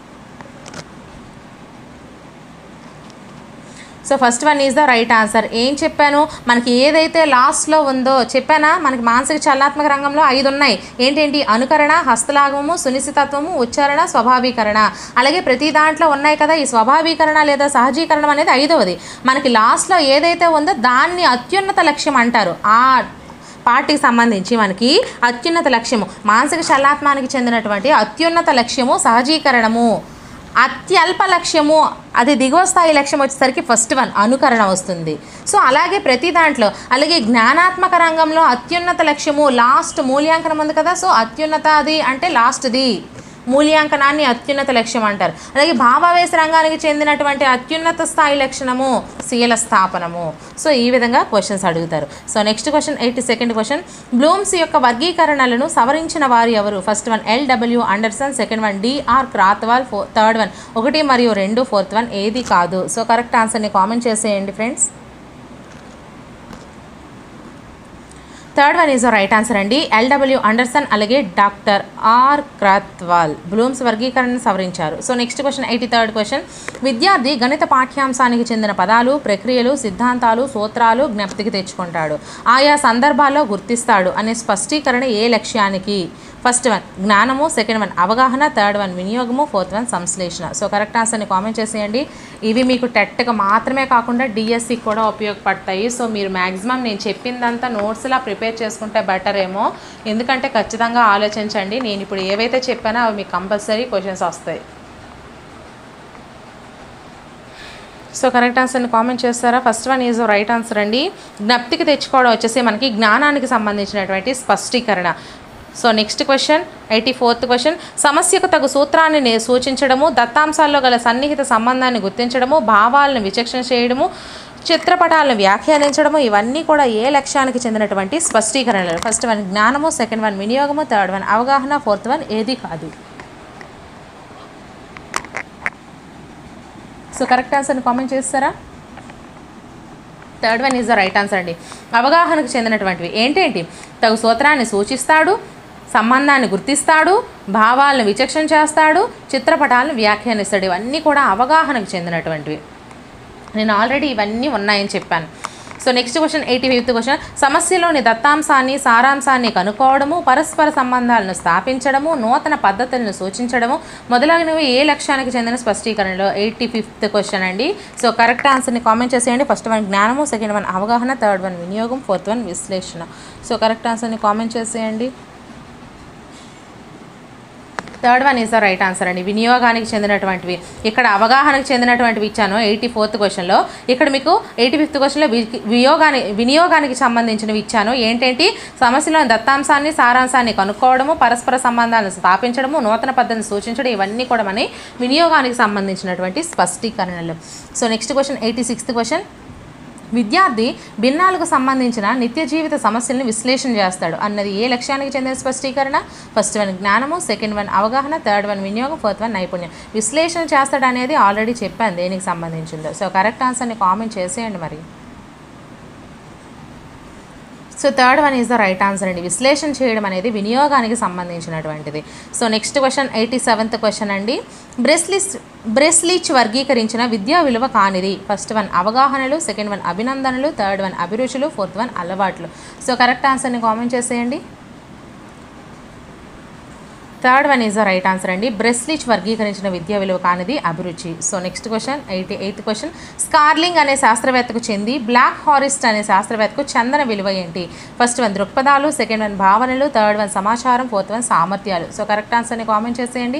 so first one is the right answer ఏం చెప్పాను మనకి ఏదైతే లాస్ట్లో ఉందో చెప్పానా మనకి మానసిక చలనాత్మక రంగంలో ఐదు ఉన్నాయి ఏంటేంటి అనుకరణ హస్తలాగము సునిశ్చితత్వము ఉచ్చారణ స్వభావీకరణ అలాగే ప్రతి దాంట్లో ఉన్నాయి కదా ఈ స్వభావీకరణ లేదా సహజీకరణం అనేది ఐదవది మనకి లాస్ట్లో ఏదైతే ఉందో దాన్ని అత్యున్నత లక్ష్యం అంటారు ఆ పార్టీకి సంబంధించి మనకి అత్యున్నత లక్ష్యము మానసిక చలనాత్మానికి చెందినటువంటి అత్యున్నత లక్ష్యము సహజీకరణము అత్యల్ప లక్ష్యము అది దిగువ స్థాయి లక్ష్యం వచ్చేసరికి ఫస్ట్ వన్ అనుకరణ వస్తుంది సో అలాగే ప్రతి దాంట్లో అలాగే జ్ఞానాత్మక రంగంలో అత్యున్నత లక్ష్యము లాస్ట్ మూల్యాంకనం ఉంది కదా సో అత్యున్నత అది అంటే లాస్ట్ది మూల్యాంకనాన్ని అత్యున్నత లక్ష్యం అంటారు అలాగే భావావేశ రంగానికి చెందినటువంటి అత్యున్నత స్థాయి లక్షణము శీల స్థాపనము సో ఈ విధంగా క్వశ్చన్స్ అడుగుతారు so next question eighty second question Bloom's యొక్క వర్గీకరణలను సవరించిన వారు ఎవరు first one LW Anderson second one DR Krathwohl four third one ఒకటి మరియు రెండు ఫోర్త్ వన్ ఏది కాదు సో కరెక్ట్ ఆన్సర్ని కామెంట్ చేసేయండి friends third one is right answer అండి ఎల్డబ్ల్యూ అండర్సన్ అలాగే డాక్టర్ ఆర్ క్రాత్వాల్ బ్లూమ్స్ వర్గీకరణను సవరించారు so next question eighty third question విద్యార్థి గణిత పాఠ్యాంశానికి చెందిన పదాలు ప్రక్రియలు సిద్ధాంతాలు సూత్రాలు జ్ఞప్తికి తెచ్చుకుంటాడు ఆయా సందర్భాల్లో గుర్తిస్తాడు అనే స్పష్టీకరణ ఏ లక్ష్యానికి ఫస్ట్ వన్ జ్ఞానము సెకండ్ వన్ అవగాహన థర్డ్ వన్ వినియోగము ఫోర్త్ వన్ సంశ్లేషణ సో కరెక్ట్ ఆన్సర్ని కామెంట్ చేసేయండి ఇవి మీకు టెట్గా మాత్రమే కాకుండా డిఎస్సికి కూడా ఉపయోగపడతాయి సో మీరు మ్యాక్సిమం నేను చెప్పిందంతా నోట్స్లా ప్రిపేర్ చేసుకుంటే బెటర్ ఏమో ఎందుకంటే ఖచ్చితంగా ఆలోచించండి నేను ఇప్పుడు ఏవైతే చెప్పానో అవి మీకు కంపల్సరీ క్వశ్చన్స్ వస్తాయి సో కరెక్ట్ ఆన్సర్ని కామెంట్ చేస్తారా first one is right answer అండి జ్ఞప్తికి తెచ్చుకోవడం వచ్చేసి మనకి జ్ఞానానికి సంబంధించినటువంటి స్పష్టీకరణ so next question eighty fourth question సమస్యకు తగు సూత్రాన్ని నే- సూచించడము దత్తాంశాల్లో గల సన్నిహిత సంబంధాన్ని గుర్తించడము భావాలను విచక్షణ చేయడము చిత్రపటాలను వ్యాఖ్యానించడము ఇవన్నీ కూడా ఏ లక్ష్యానికి చెందినటువంటి స్పష్టీకరణలు ఫస్ట్ వన్ జ్ఞానము సెకండ్ వన్ వినియోగము థర్డ్ వన్ అవగాహన ఫోర్త్ వన్ ఏది కాదు సో కరెక్ట్ ఆన్సర్ని కామెంట్ చేస్తారా third one is the right answer అండి అవగాహనకు చెందినటువంటివి ఏంటేంటి తగు సూత్రాన్ని సూచిస్తాడు సంబంధాన్ని గుర్తిస్తాడు భావాలను విచక్షణ చేస్తాడు చిత్రపటాలను వ్యాఖ్యానిస్తాడు ఇవన్నీ కూడా అవగాహనకు చెందినటువంటివి నేను ఆల్రెడీ ఇవన్నీ ఉన్నాయని చెప్పాను so next question eighty fifth question సమస్యలోని దత్తాంశాన్ని సారాంశాన్ని కనుక్కోవడము పరస్పర సంబంధాలను స్థాపించడము నూతన పద్ధతులను సూచించడము మొదలగునవి ఏ లక్ష్యానికి చెందిన స్పష్టీకరణలో ఎయిటీ ఫిఫ్త్ క్వశ్చన్ అండి సో కరెక్ట్ ఆన్సర్ని కామెంట్ చేసేయండి ఫస్ట్ వన్ జ్ఞానము సెకండ్ వన్ అవగాహన థర్డ్ వన్ వినియోగం ఫోర్త్ వన్ విశ్లేషణ సో కరెక్ట్ ఆన్సర్ని కామెంట్ చేసేయండి third one is the right answer అండి వినియోగానికి చెందినటువంటివి ఇక్కడ అవగాహనకు చెందినటువంటివి ఇచ్చాను ఎయిటీ ఫోర్త్ క్వశ్చన్లో ఇక్కడ మీకు ఎయిటీ ఫిఫ్త్ క్వశ్చన్లో వి- వియోగాని వినియోగానికి సంబంధించినవి ఇచ్చాను ఏంటంటే సమస్యలోని దత్తాంశాన్ని సారాంశాన్ని కనుక్కోవడము పరస్పర సంబంధాలను స్థాపించడము నూతన పద్ధతిని సూచించడం ఇవన్నీ కూడా మన వినియోగానికి సంబంధించినటువంటి స్పష్టీకరణలు so next question eighty sixth question విద్యార్థి భిన్నాలకు సంబంధించిన నిత్య జీవిత సమస్యలను విశ్లేషణ చేస్తాడు అన్నది ఏ లక్ష్యానికి చెందిన స్పష్టీకరణ ఫస్ట్ వన్ జ్ఞానము సెకండ్ వన్ అవగాహన థర్డ్ వన్ వినియోగం ఫోర్త్ వన్ నైపుణ్యం విశ్లేషణ చేస్తాడు అనేది ఆల్రెడీ చెప్పాను దేనికి సంబంధించిందో సో కరెక్ట్ ఆన్సర్ని కామెంట్ చేసేయండి మరి so third one is the right answer అండి విశ్లేషణ చేయడం అనేది వినియోగానికి సంబంధించినటువంటిది so next question eighty seventh question అండి బ్రెస్లిస్ బ్రెస్లిచ్ వర్గీకరించిన విద్యా విలువ కానిది ఫస్ట్ వన్ అవగాహనలు సెకండ్ వన్ అభినందనలు థర్డ్ వన్ అభిరుచులు ఫోర్త్ వన్ అలవాట్లు సో కరెక్ట్ ఆన్సర్ని కామెంట్ చేసేయండి third one is the right answer అండి బ్రెస్లిచ్ వర్గీకరించిన విద్యా విలువ కానిది అభిరుచి so next question eighty eighth question Schorling అనే శాస్త్రవేత్తకు చెంది బ్లాక్ హారిస్ట్ అనే శాస్త్రవేత్తకు చందన విలువ ఏంటి ఫస్ట్ వన్ దృక్పథాలు సెకండ్ వన్ భావనలు థర్డ్ వన్ సమాచారం ఫోర్త్ వన్ సామర్థ్యాలు సో కరెక్ట్ ఆన్సర్ని కామెంట్ చేసేయండి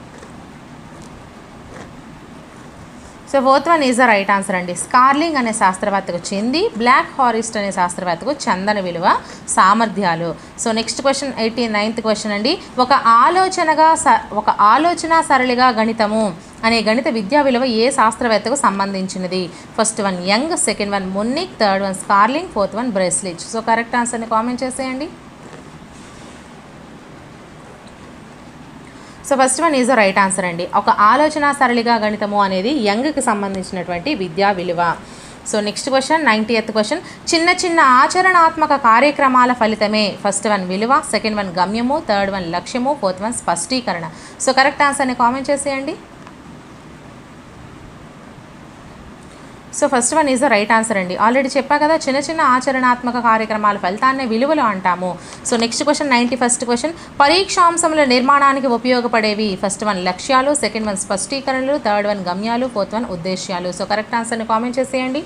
so fourth one is the right answer అండి స్కార్లింగ్ అనే శాస్త్రవేత్తకు చెంది బ్లాక్ హారిస్ట్ అనే శాస్త్రవేత్తకు చందన విలువ సామర్థ్యాలు so next question eighty ninth question అండి ఒక ఆలోచనగా స ఒక ఆలోచన సరళిగా గణితము అనే గణిత విద్యా విలువ ఏ శాస్త్రవేత్తకు సంబంధించినది first one Young second one Munnick third one Schorling fourth one Breslich so correct ఆన్సర్ని కామెంట్ చేసేయండి so first one is the right answer అండి ఒక ఆలోచన సరళిగా గణితము అనేది యంగ్కి సంబంధించినటువంటి విద్యా విలువ so next question ninety eighth question చిన్న చిన్న ఆచరణాత్మక కార్యక్రమాల ఫలితమే ఫస్ట్ వన్ విలువ సెకండ్ వన్ గమ్యము థర్డ్ వన్ లక్ష్యము ఫోర్త్ వన్ స్పష్టీకరణ సో కరెక్ట్ ఆన్సర్ని కామెంట్ చేసేయండి so first one is the right answer అండి ఆల్రెడీ చెప్పా కదా చిన్న చిన్న ఆచరణాత్మక కార్యక్రమాల ఫలితాన్ని విలువలు అంటాము so next question ninety first question పరీక్షాంశముల నిర్మాణానికి ఉపయోగపడేవి ఫస్ట్ వన్ లక్ష్యాలు సెకండ్ వన్ స్పష్టీకరణలు థర్డ్ వన్ గమ్యాలు ఫోర్త్ వన్ ఉద్దేశ్యాలు సో కరెక్ట్ ఆన్సర్ని కామెంట్ చేసేయండి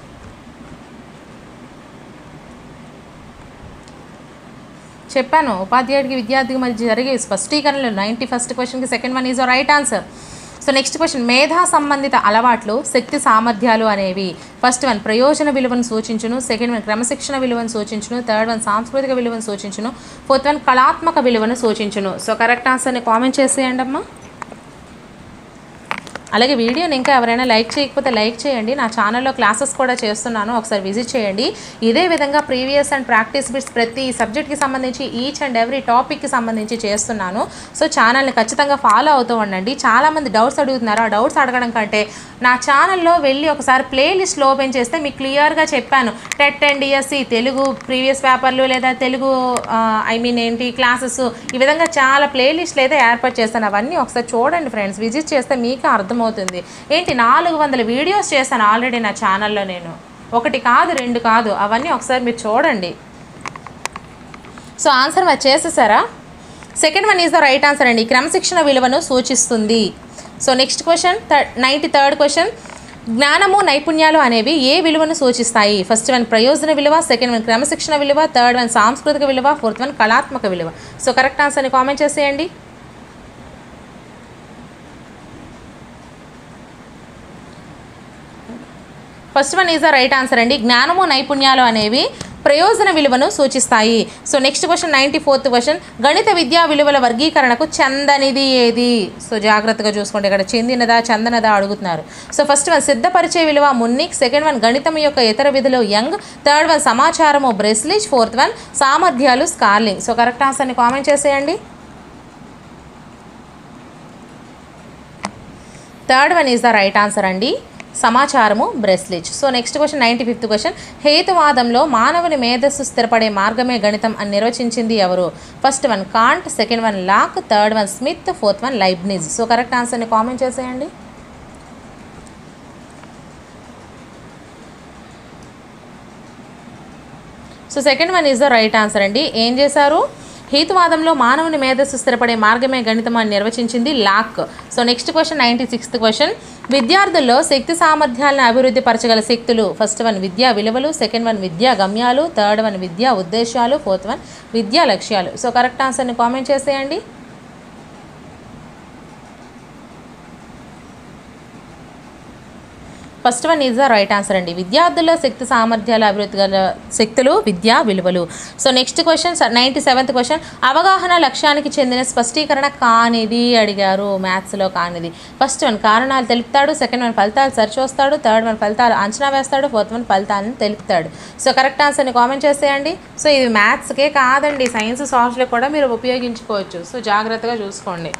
చెప్పాను ఉపాధ్యాయుడికి విద్యార్థికి మధ్య జరిగే స్పష్టీకరణలు నైంటీ ఫస్ట్ క్వశ్చన్కి second one is right answer so next question మేధా సంబంధిత అలవాట్లు శక్తి సామర్థ్యాలు అనేవి ఫస్ట్ వన్ ప్రయోజన విలువను సూచించును సెకండ్ వన్ క్రమశిక్షణ విలువను సూచించును థర్డ్ వన్ సాంస్కృతిక విలువను సూచించును ఫోర్త్ వన్ కళాత్మక విలువను సూచించును సో కరెక్ట్ ఆన్సర్ని కామెంట్ చేసేయండి అమ్మా అలాగే వీడియోని ఇంకా ఎవరైనా లైక్ చేయకపోతే లైక్ చేయండి నా ఛానల్లో క్లాసెస్ కూడా చేస్తున్నాను ఒకసారి విజిట్ చేయండి ఇదే విధంగా ప్రీవియస్ అండ్ ప్రాక్టీస్ బిట్స్ ప్రతి సబ్జెక్ట్కి సంబంధించి ఈచ్ అండ్ ఎవ్రీ టాపిక్కి సంబంధించి చేస్తున్నాను సో ఛానల్ని ఖచ్చితంగా ఫాలో అవుతూ ఉండండి చాలామంది డౌట్స్ అడుగుతున్నారు ఆ డౌట్స్ అడగడం కంటే నా ఛానల్లో వెళ్ళి ఒకసారి ప్లేలిస్ట్ ఓపెన్ చేస్తే మీకు క్లియర్గా చెప్పాను TET and DSC Telugu previous పేపర్లు లేదా తెలుగు ఐ మీన్ ఏంటి క్లాసెస్ ఈ విధంగా చాలా ప్లేలిస్ట్లు అయితే ఏర్పాటు చేస్తాను అవన్నీ ఒకసారి చూడండి ఫ్రెండ్స్ విజిట్ చేస్తే మీకు అర్థమవుతుంది ఏంటి నాలుగు వందల వీడియోస్ చేశాను ఆల్రెడీ నా ఛానల్లో నేను ఒకటి కాదు రెండు కాదు అవన్నీ ఒకసారి మీరు చూడండి సో ఆన్సర్ మరి చేసేసారా second one is the right answer అండి క్రమశిక్షణ విలువను సూచిస్తుంది so next question third ninety third question జ్ఞానము నైపుణ్యాలు అనేవి ఏ విలువను సూచిస్తాయి ఫస్ట్ వన్ ప్రయోజన విలువ సెకండ్ వన్ క్రమశిక్షణ విలువ థర్డ్ వన్ సాంస్కృతిక విలువ ఫోర్త్ వన్ కళాత్మక విలువ సో కరెక్ట్ ఆన్సర్ని కామెంట్ చేసేయండి first one is the right answer అండి జ్ఞానము నైపుణ్యాలు అనేవి ప్రయోజన విలువను సూచిస్తాయి so next question ninety fourth question గణిత విద్యా విలువల వర్గీకరణకు చందనిది ఏది సో జాగ్రత్తగా చూసుకోండి ఇక్కడ చెందినదా చందనదా అడుగుతున్నారు సో ఫస్ట్ వన్ సిద్ధపరిచే విలువ మున్నిక్ సెకండ్ వన్ గణితం యొక్క ఇతర విధులు యంగ్ థర్డ్ వన్ సమాచారము బ్రెస్లిచ్ ఫోర్త్ వన్ సామర్థ్యాలు స్కార్లింగ్ సో కరెక్ట్ ఆన్సర్ని కామెంట్ చేసేయండి third one is the right answer అండి సమాచారము బ్రెస్లిచ్ so next question ninety fifth question హేతువాదంలో మానవుని మేధస్సు స్థిరపడే మార్గమే గణితం అని నిర్వచించింది ఎవరు first one Kant second one Locke third one Smith fourth one Leibniz so correct ఆన్సర్ని కామెంట్ చేసేయండి so second one is the right answer అండి ఏం చేశారు హేతువాదంలో మానవుని మేధస్సు స్థిరపడే మార్గమే గణితం అని నిర్వచించింది Locke so next question ninety sixth question విద్యార్థుల్లో శక్తి సామర్థ్యాలను అభివృద్ధి పరచగల శక్తులు ఫస్ట్ వన్ విద్యా విలువలు సెకండ్ వన్ విద్యా గమ్యాలు థర్డ్ వన్ విద్యా ఉద్దేశాలు ఫోర్త్ వన్ విద్యా లక్ష్యాలు సో కరెక్ట్ ఆన్సర్ని కామెంట్ చేసేయండి first one is the right answer అండి విద్యార్థుల్లో శక్తి సామర్థ్యాల అభివృద్ధి గల శక్తులు విద్యా విలువలు so next question ninety seventh question అవగాహన లక్ష్యానికి చెందిన స్పష్టీకరణ కానిది అడిగారు మ్యాథ్స్లో కానిది ఫస్ట్ వన్ కారణాలు తెలుపుతాడు సెకండ్ వన్ ఫలితాలు సరిచూస్తాడు థర్డ్ వన్ ఫలితాలు అంచనా వేస్తాడు ఫోర్త్ వన్ ఫలితాలను తెలుపుతాడు సో కరెక్ట్ ఆన్సర్ని కామెంట్ చేసేయండి సో ఇది మ్యాథ్స్కే కాదండి సైన్స్ సాఫ్ట్వేర్ కూడా మీరు ఉపయోగించుకోవచ్చు సో జాగ్రత్తగా చూసుకోండి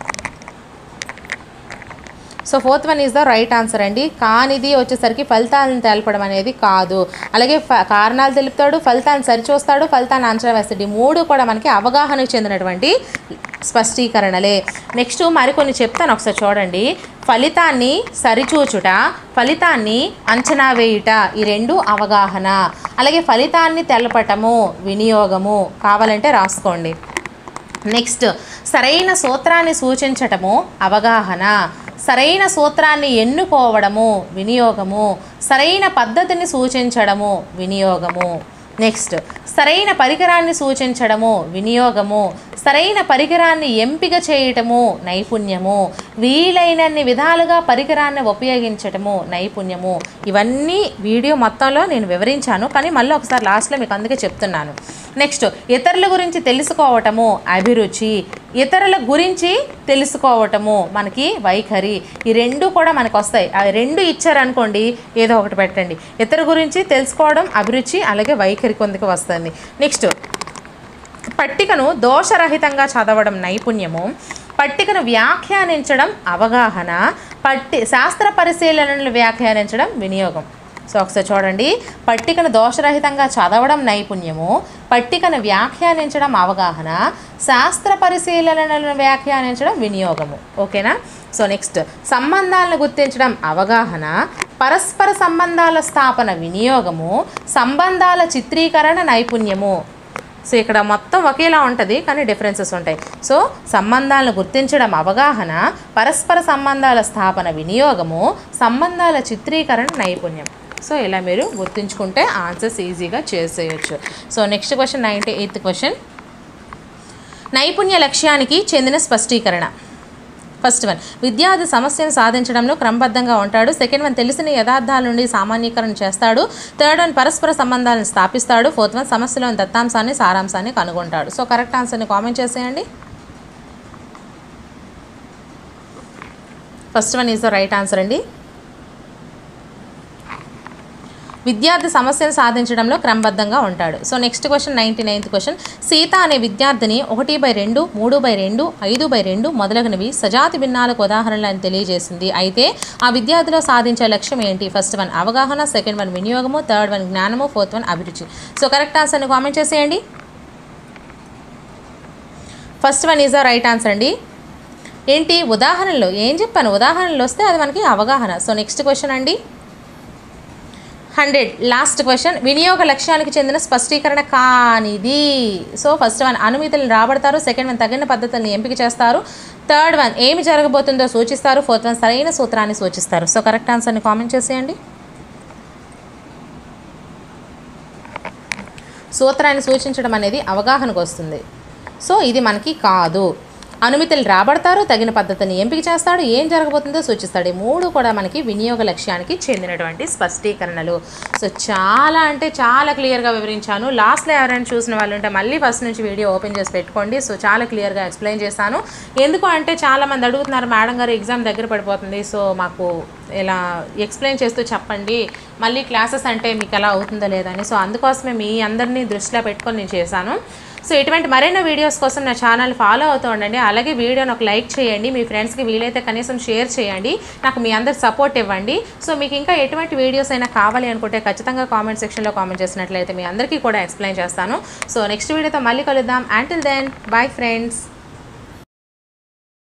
so fourth one is the right answer అండి కానిది వచ్చేసరికి ఫలితాలను తెలపడం అనేది కాదు అలాగే ఫ కారణాలు తెలుపుతాడు ఫలితాలను సరిచూస్తాడు ఫలితాన్ని అంచనా వేస్తాడు ఈ మూడు కూడా మనకి అవగాహనకు చెందినటువంటి స్పష్టీకరణలే నెక్స్ట్ మరికొన్ని చెప్తాను ఒకసారి చూడండి ఫలితాన్ని సరిచూచుట ఫలితాన్ని అంచనా వేయుట ఈ రెండు అవగాహన అలాగే ఫలితాన్ని తెలపటము వినియోగము కావాలంటే రాసుకోండి నెక్స్ట్ సరైన సూత్రాన్ని సూచించటము అవగాహన సరైన సూత్రాన్ని ఎన్నుకోవడము వినియోగము సరైన పద్ధతిని సూచించడము వినియోగము నెక్స్ట్ సరైన పరికరాన్ని సూచించడము వినియోగము సరైన పరికరాన్ని ఎంపిక చేయటము నైపుణ్యము వీలైనన్ని విధాలుగా పరికరాన్ని ఉపయోగించటము నైపుణ్యము ఇవన్నీ వీడియో మొత్తంలో నేను వివరించాను కానీ మళ్ళీ ఒకసారి లాస్ట్లో మీకు అందుకే చెప్తున్నాను నెక్స్ట్ ఇతరుల గురించి తెలుసుకోవటము అభిరుచి ఇతరుల గురించి తెలుసుకోవటము మనకి వైఖరి ఈ రెండు కూడా మనకు వస్తాయి ఆ రెండు ఇచ్చారనుకోండి ఏదో ఒకటి పెట్టండి ఇతర గురించి తెలుసుకోవడం అభిరుచి అలాగే వైఖరి కొందుకు వస్తుంది నెక్స్ట్ పట్టికను దోషరహితంగా చదవడం నైపుణ్యము పట్టికను వ్యాఖ్యానించడం అవగాహన పట్టి శాస్త్ర పరిశీలనలు వ్యాఖ్యానించడం వినియోగం సో ఒకసారి చూడండి పట్టికను దోషరహితంగా చదవడం నైపుణ్యము పట్టికను వ్యాఖ్యానించడం అవగాహన శాస్త్ర పరిశీలనలను వ్యాఖ్యానించడం వినియోగము ఓకేనా సో నెక్స్ట్ సంబంధాలను గుర్తించడం అవగాహన పరస్పర సంబంధాల స్థాపన వినియోగము సంబంధాల చిత్రీకరణ నైపుణ్యము సో ఇక్కడ మొత్తం ఒకేలా ఉంటుంది కానీ డిఫరెన్సెస్ ఉంటాయి సో సంబంధాలను గుర్తించడం అవగాహన పరస్పర సంబంధాల స్థాపన వినియోగము సంబంధాల చిత్రీకరణ నైపుణ్యం సో ఇలా మీరు గుర్తుంచుకుంటే ఆన్సర్స్ ఈజీగా చేసేయచ్చు so next question ninety eighth question నైపుణ్య లక్ష్యానికి చెందిన స్పష్టీకరణ ఫస్ట్ వన్ విద్యార్థి సమస్యను సాధించడంలో క్రమబద్ధంగా ఉంటాడు సెకండ్ వన్ తెలిసిన యథార్థాల నుండి సామాన్యీకరణ చేస్తాడు థర్డ్ వన్ పరస్పర సంబంధాలను స్థాపిస్తాడు ఫోర్త్ వన్ సమస్యలోని దత్తాంశాన్ని సారాంశాన్ని కనుగొంటాడు సో కరెక్ట్ ఆన్సర్ని కామెంట్ చేసేయండి first one is the right answer అండి విద్యార్థి సమస్యను సాధించడంలో క్రమబద్ధంగా ఉంటాడు so next question ninety ninth question Sita అనే విద్యార్థిని ఒకటి బై రెండు మూడు బై రెండు ఐదు బై రెండు మొదలగునవి సజాతి భిన్నాలకు ఉదాహరణలు అని తెలియజేసింది అయితే ఆ విద్యార్థిలో సాధించే లక్ష్యం ఏంటి ఫస్ట్ వన్ అవగాహన సెకండ్ వన్ వినియోగము థర్డ్ వన్ జ్ఞానము ఫోర్త్ వన్ అభిరుచి సో కరెక్ట్ ఆన్సర్ని కామెంట్ చేసేయండి first one is the right answer అండి ఏంటి ఉదాహరణలో ఏం చెప్పాను ఉదాహరణలు వస్తే అది మనకి అవగాహన సో నెక్స్ట్ క్వశ్చన్ అండి హండ్రెడ్ లాస్ట్ క్వశ్చన్ వినియోగ లక్ష్యానికి చెందిన స్పష్టీకరణ కానిది సో ఫస్ట్ వన్ అనుమతులను రాబడతారు సెకండ్ వన్ తగిన పద్ధతులను ఎంపిక చేస్తారు థర్డ్ వన్ ఏమి జరగబోతుందో సూచిస్తారు ఫోర్త్ వన్ సరైన సూత్రాన్ని సూచిస్తారు సో కరెక్ట్ ఆన్సర్ని కామెంట్ చేసేయండి సూత్రాన్ని సూచించడం అనేది అవగాహనకు వస్తుంది సో ఇది మనకి కాదు అనుమతులు రాబడతారు తగిన పద్ధతిని ఎంపిక చేస్తాడు ఏం జరగబోతుందో సూచిస్తాడు ఈ మూడు కూడా మనకి వినియోగ లక్ష్యానికి చెందినటువంటి స్పష్టీకరణలు సో చాలా అంటే చాలా క్లియర్గా వివరించాను లాస్ట్లో ఎవరైనా చూసిన వాళ్ళు ఉంటే మళ్ళీ ఫస్ట్ నుంచి వీడియో ఓపెన్ చేసి పెట్టుకోండి సో చాలా క్లియర్గా ఎక్స్ప్లెయిన్ చేశాను ఎందుకు అంటే చాలామంది అడుగుతున్నారు మేడం గారు ఎగ్జామ్ దగ్గర పడిపోతుంది సో మాకు ఇలా ఎక్స్ప్లెయిన్ చేస్తూ చెప్పండి మళ్ళీ క్లాసెస్ అంటే మీకు ఎలా అవుతుందో లేదని సో అందుకోసమే మీ అందరినీ దృష్టిలో పెట్టుకొని నేను చేశాను సో ఇటువంటి మరిన్ని వీడియోస్ కోసం నా ఛానల్ ఫాలో అవుతూ ఉండండి అలాగే వీడియోని ఒక లైక్ చేయండి మీ ఫ్రెండ్స్కి వీలైతే కనీసం షేర్ చేయండి నాకు మీ అందరి సపోర్ట్ ఇవ్వండి సో మీకు ఇంకా ఎటువంటి వీడియోస్ అయినా కావాలి అనుకుంటే ఖచ్చితంగా కామెంట్ సెక్షన్లో కామెంట్ చేసినట్లయితే మీ అందరికీ కూడా ఎక్స్ప్లెయిన్ చేస్తాను సో నెక్స్ట్ వీడియోతో మళ్ళీ కలుద్దాం అంటిల్ దెన్ బాయ్ ఫ్రెండ్స్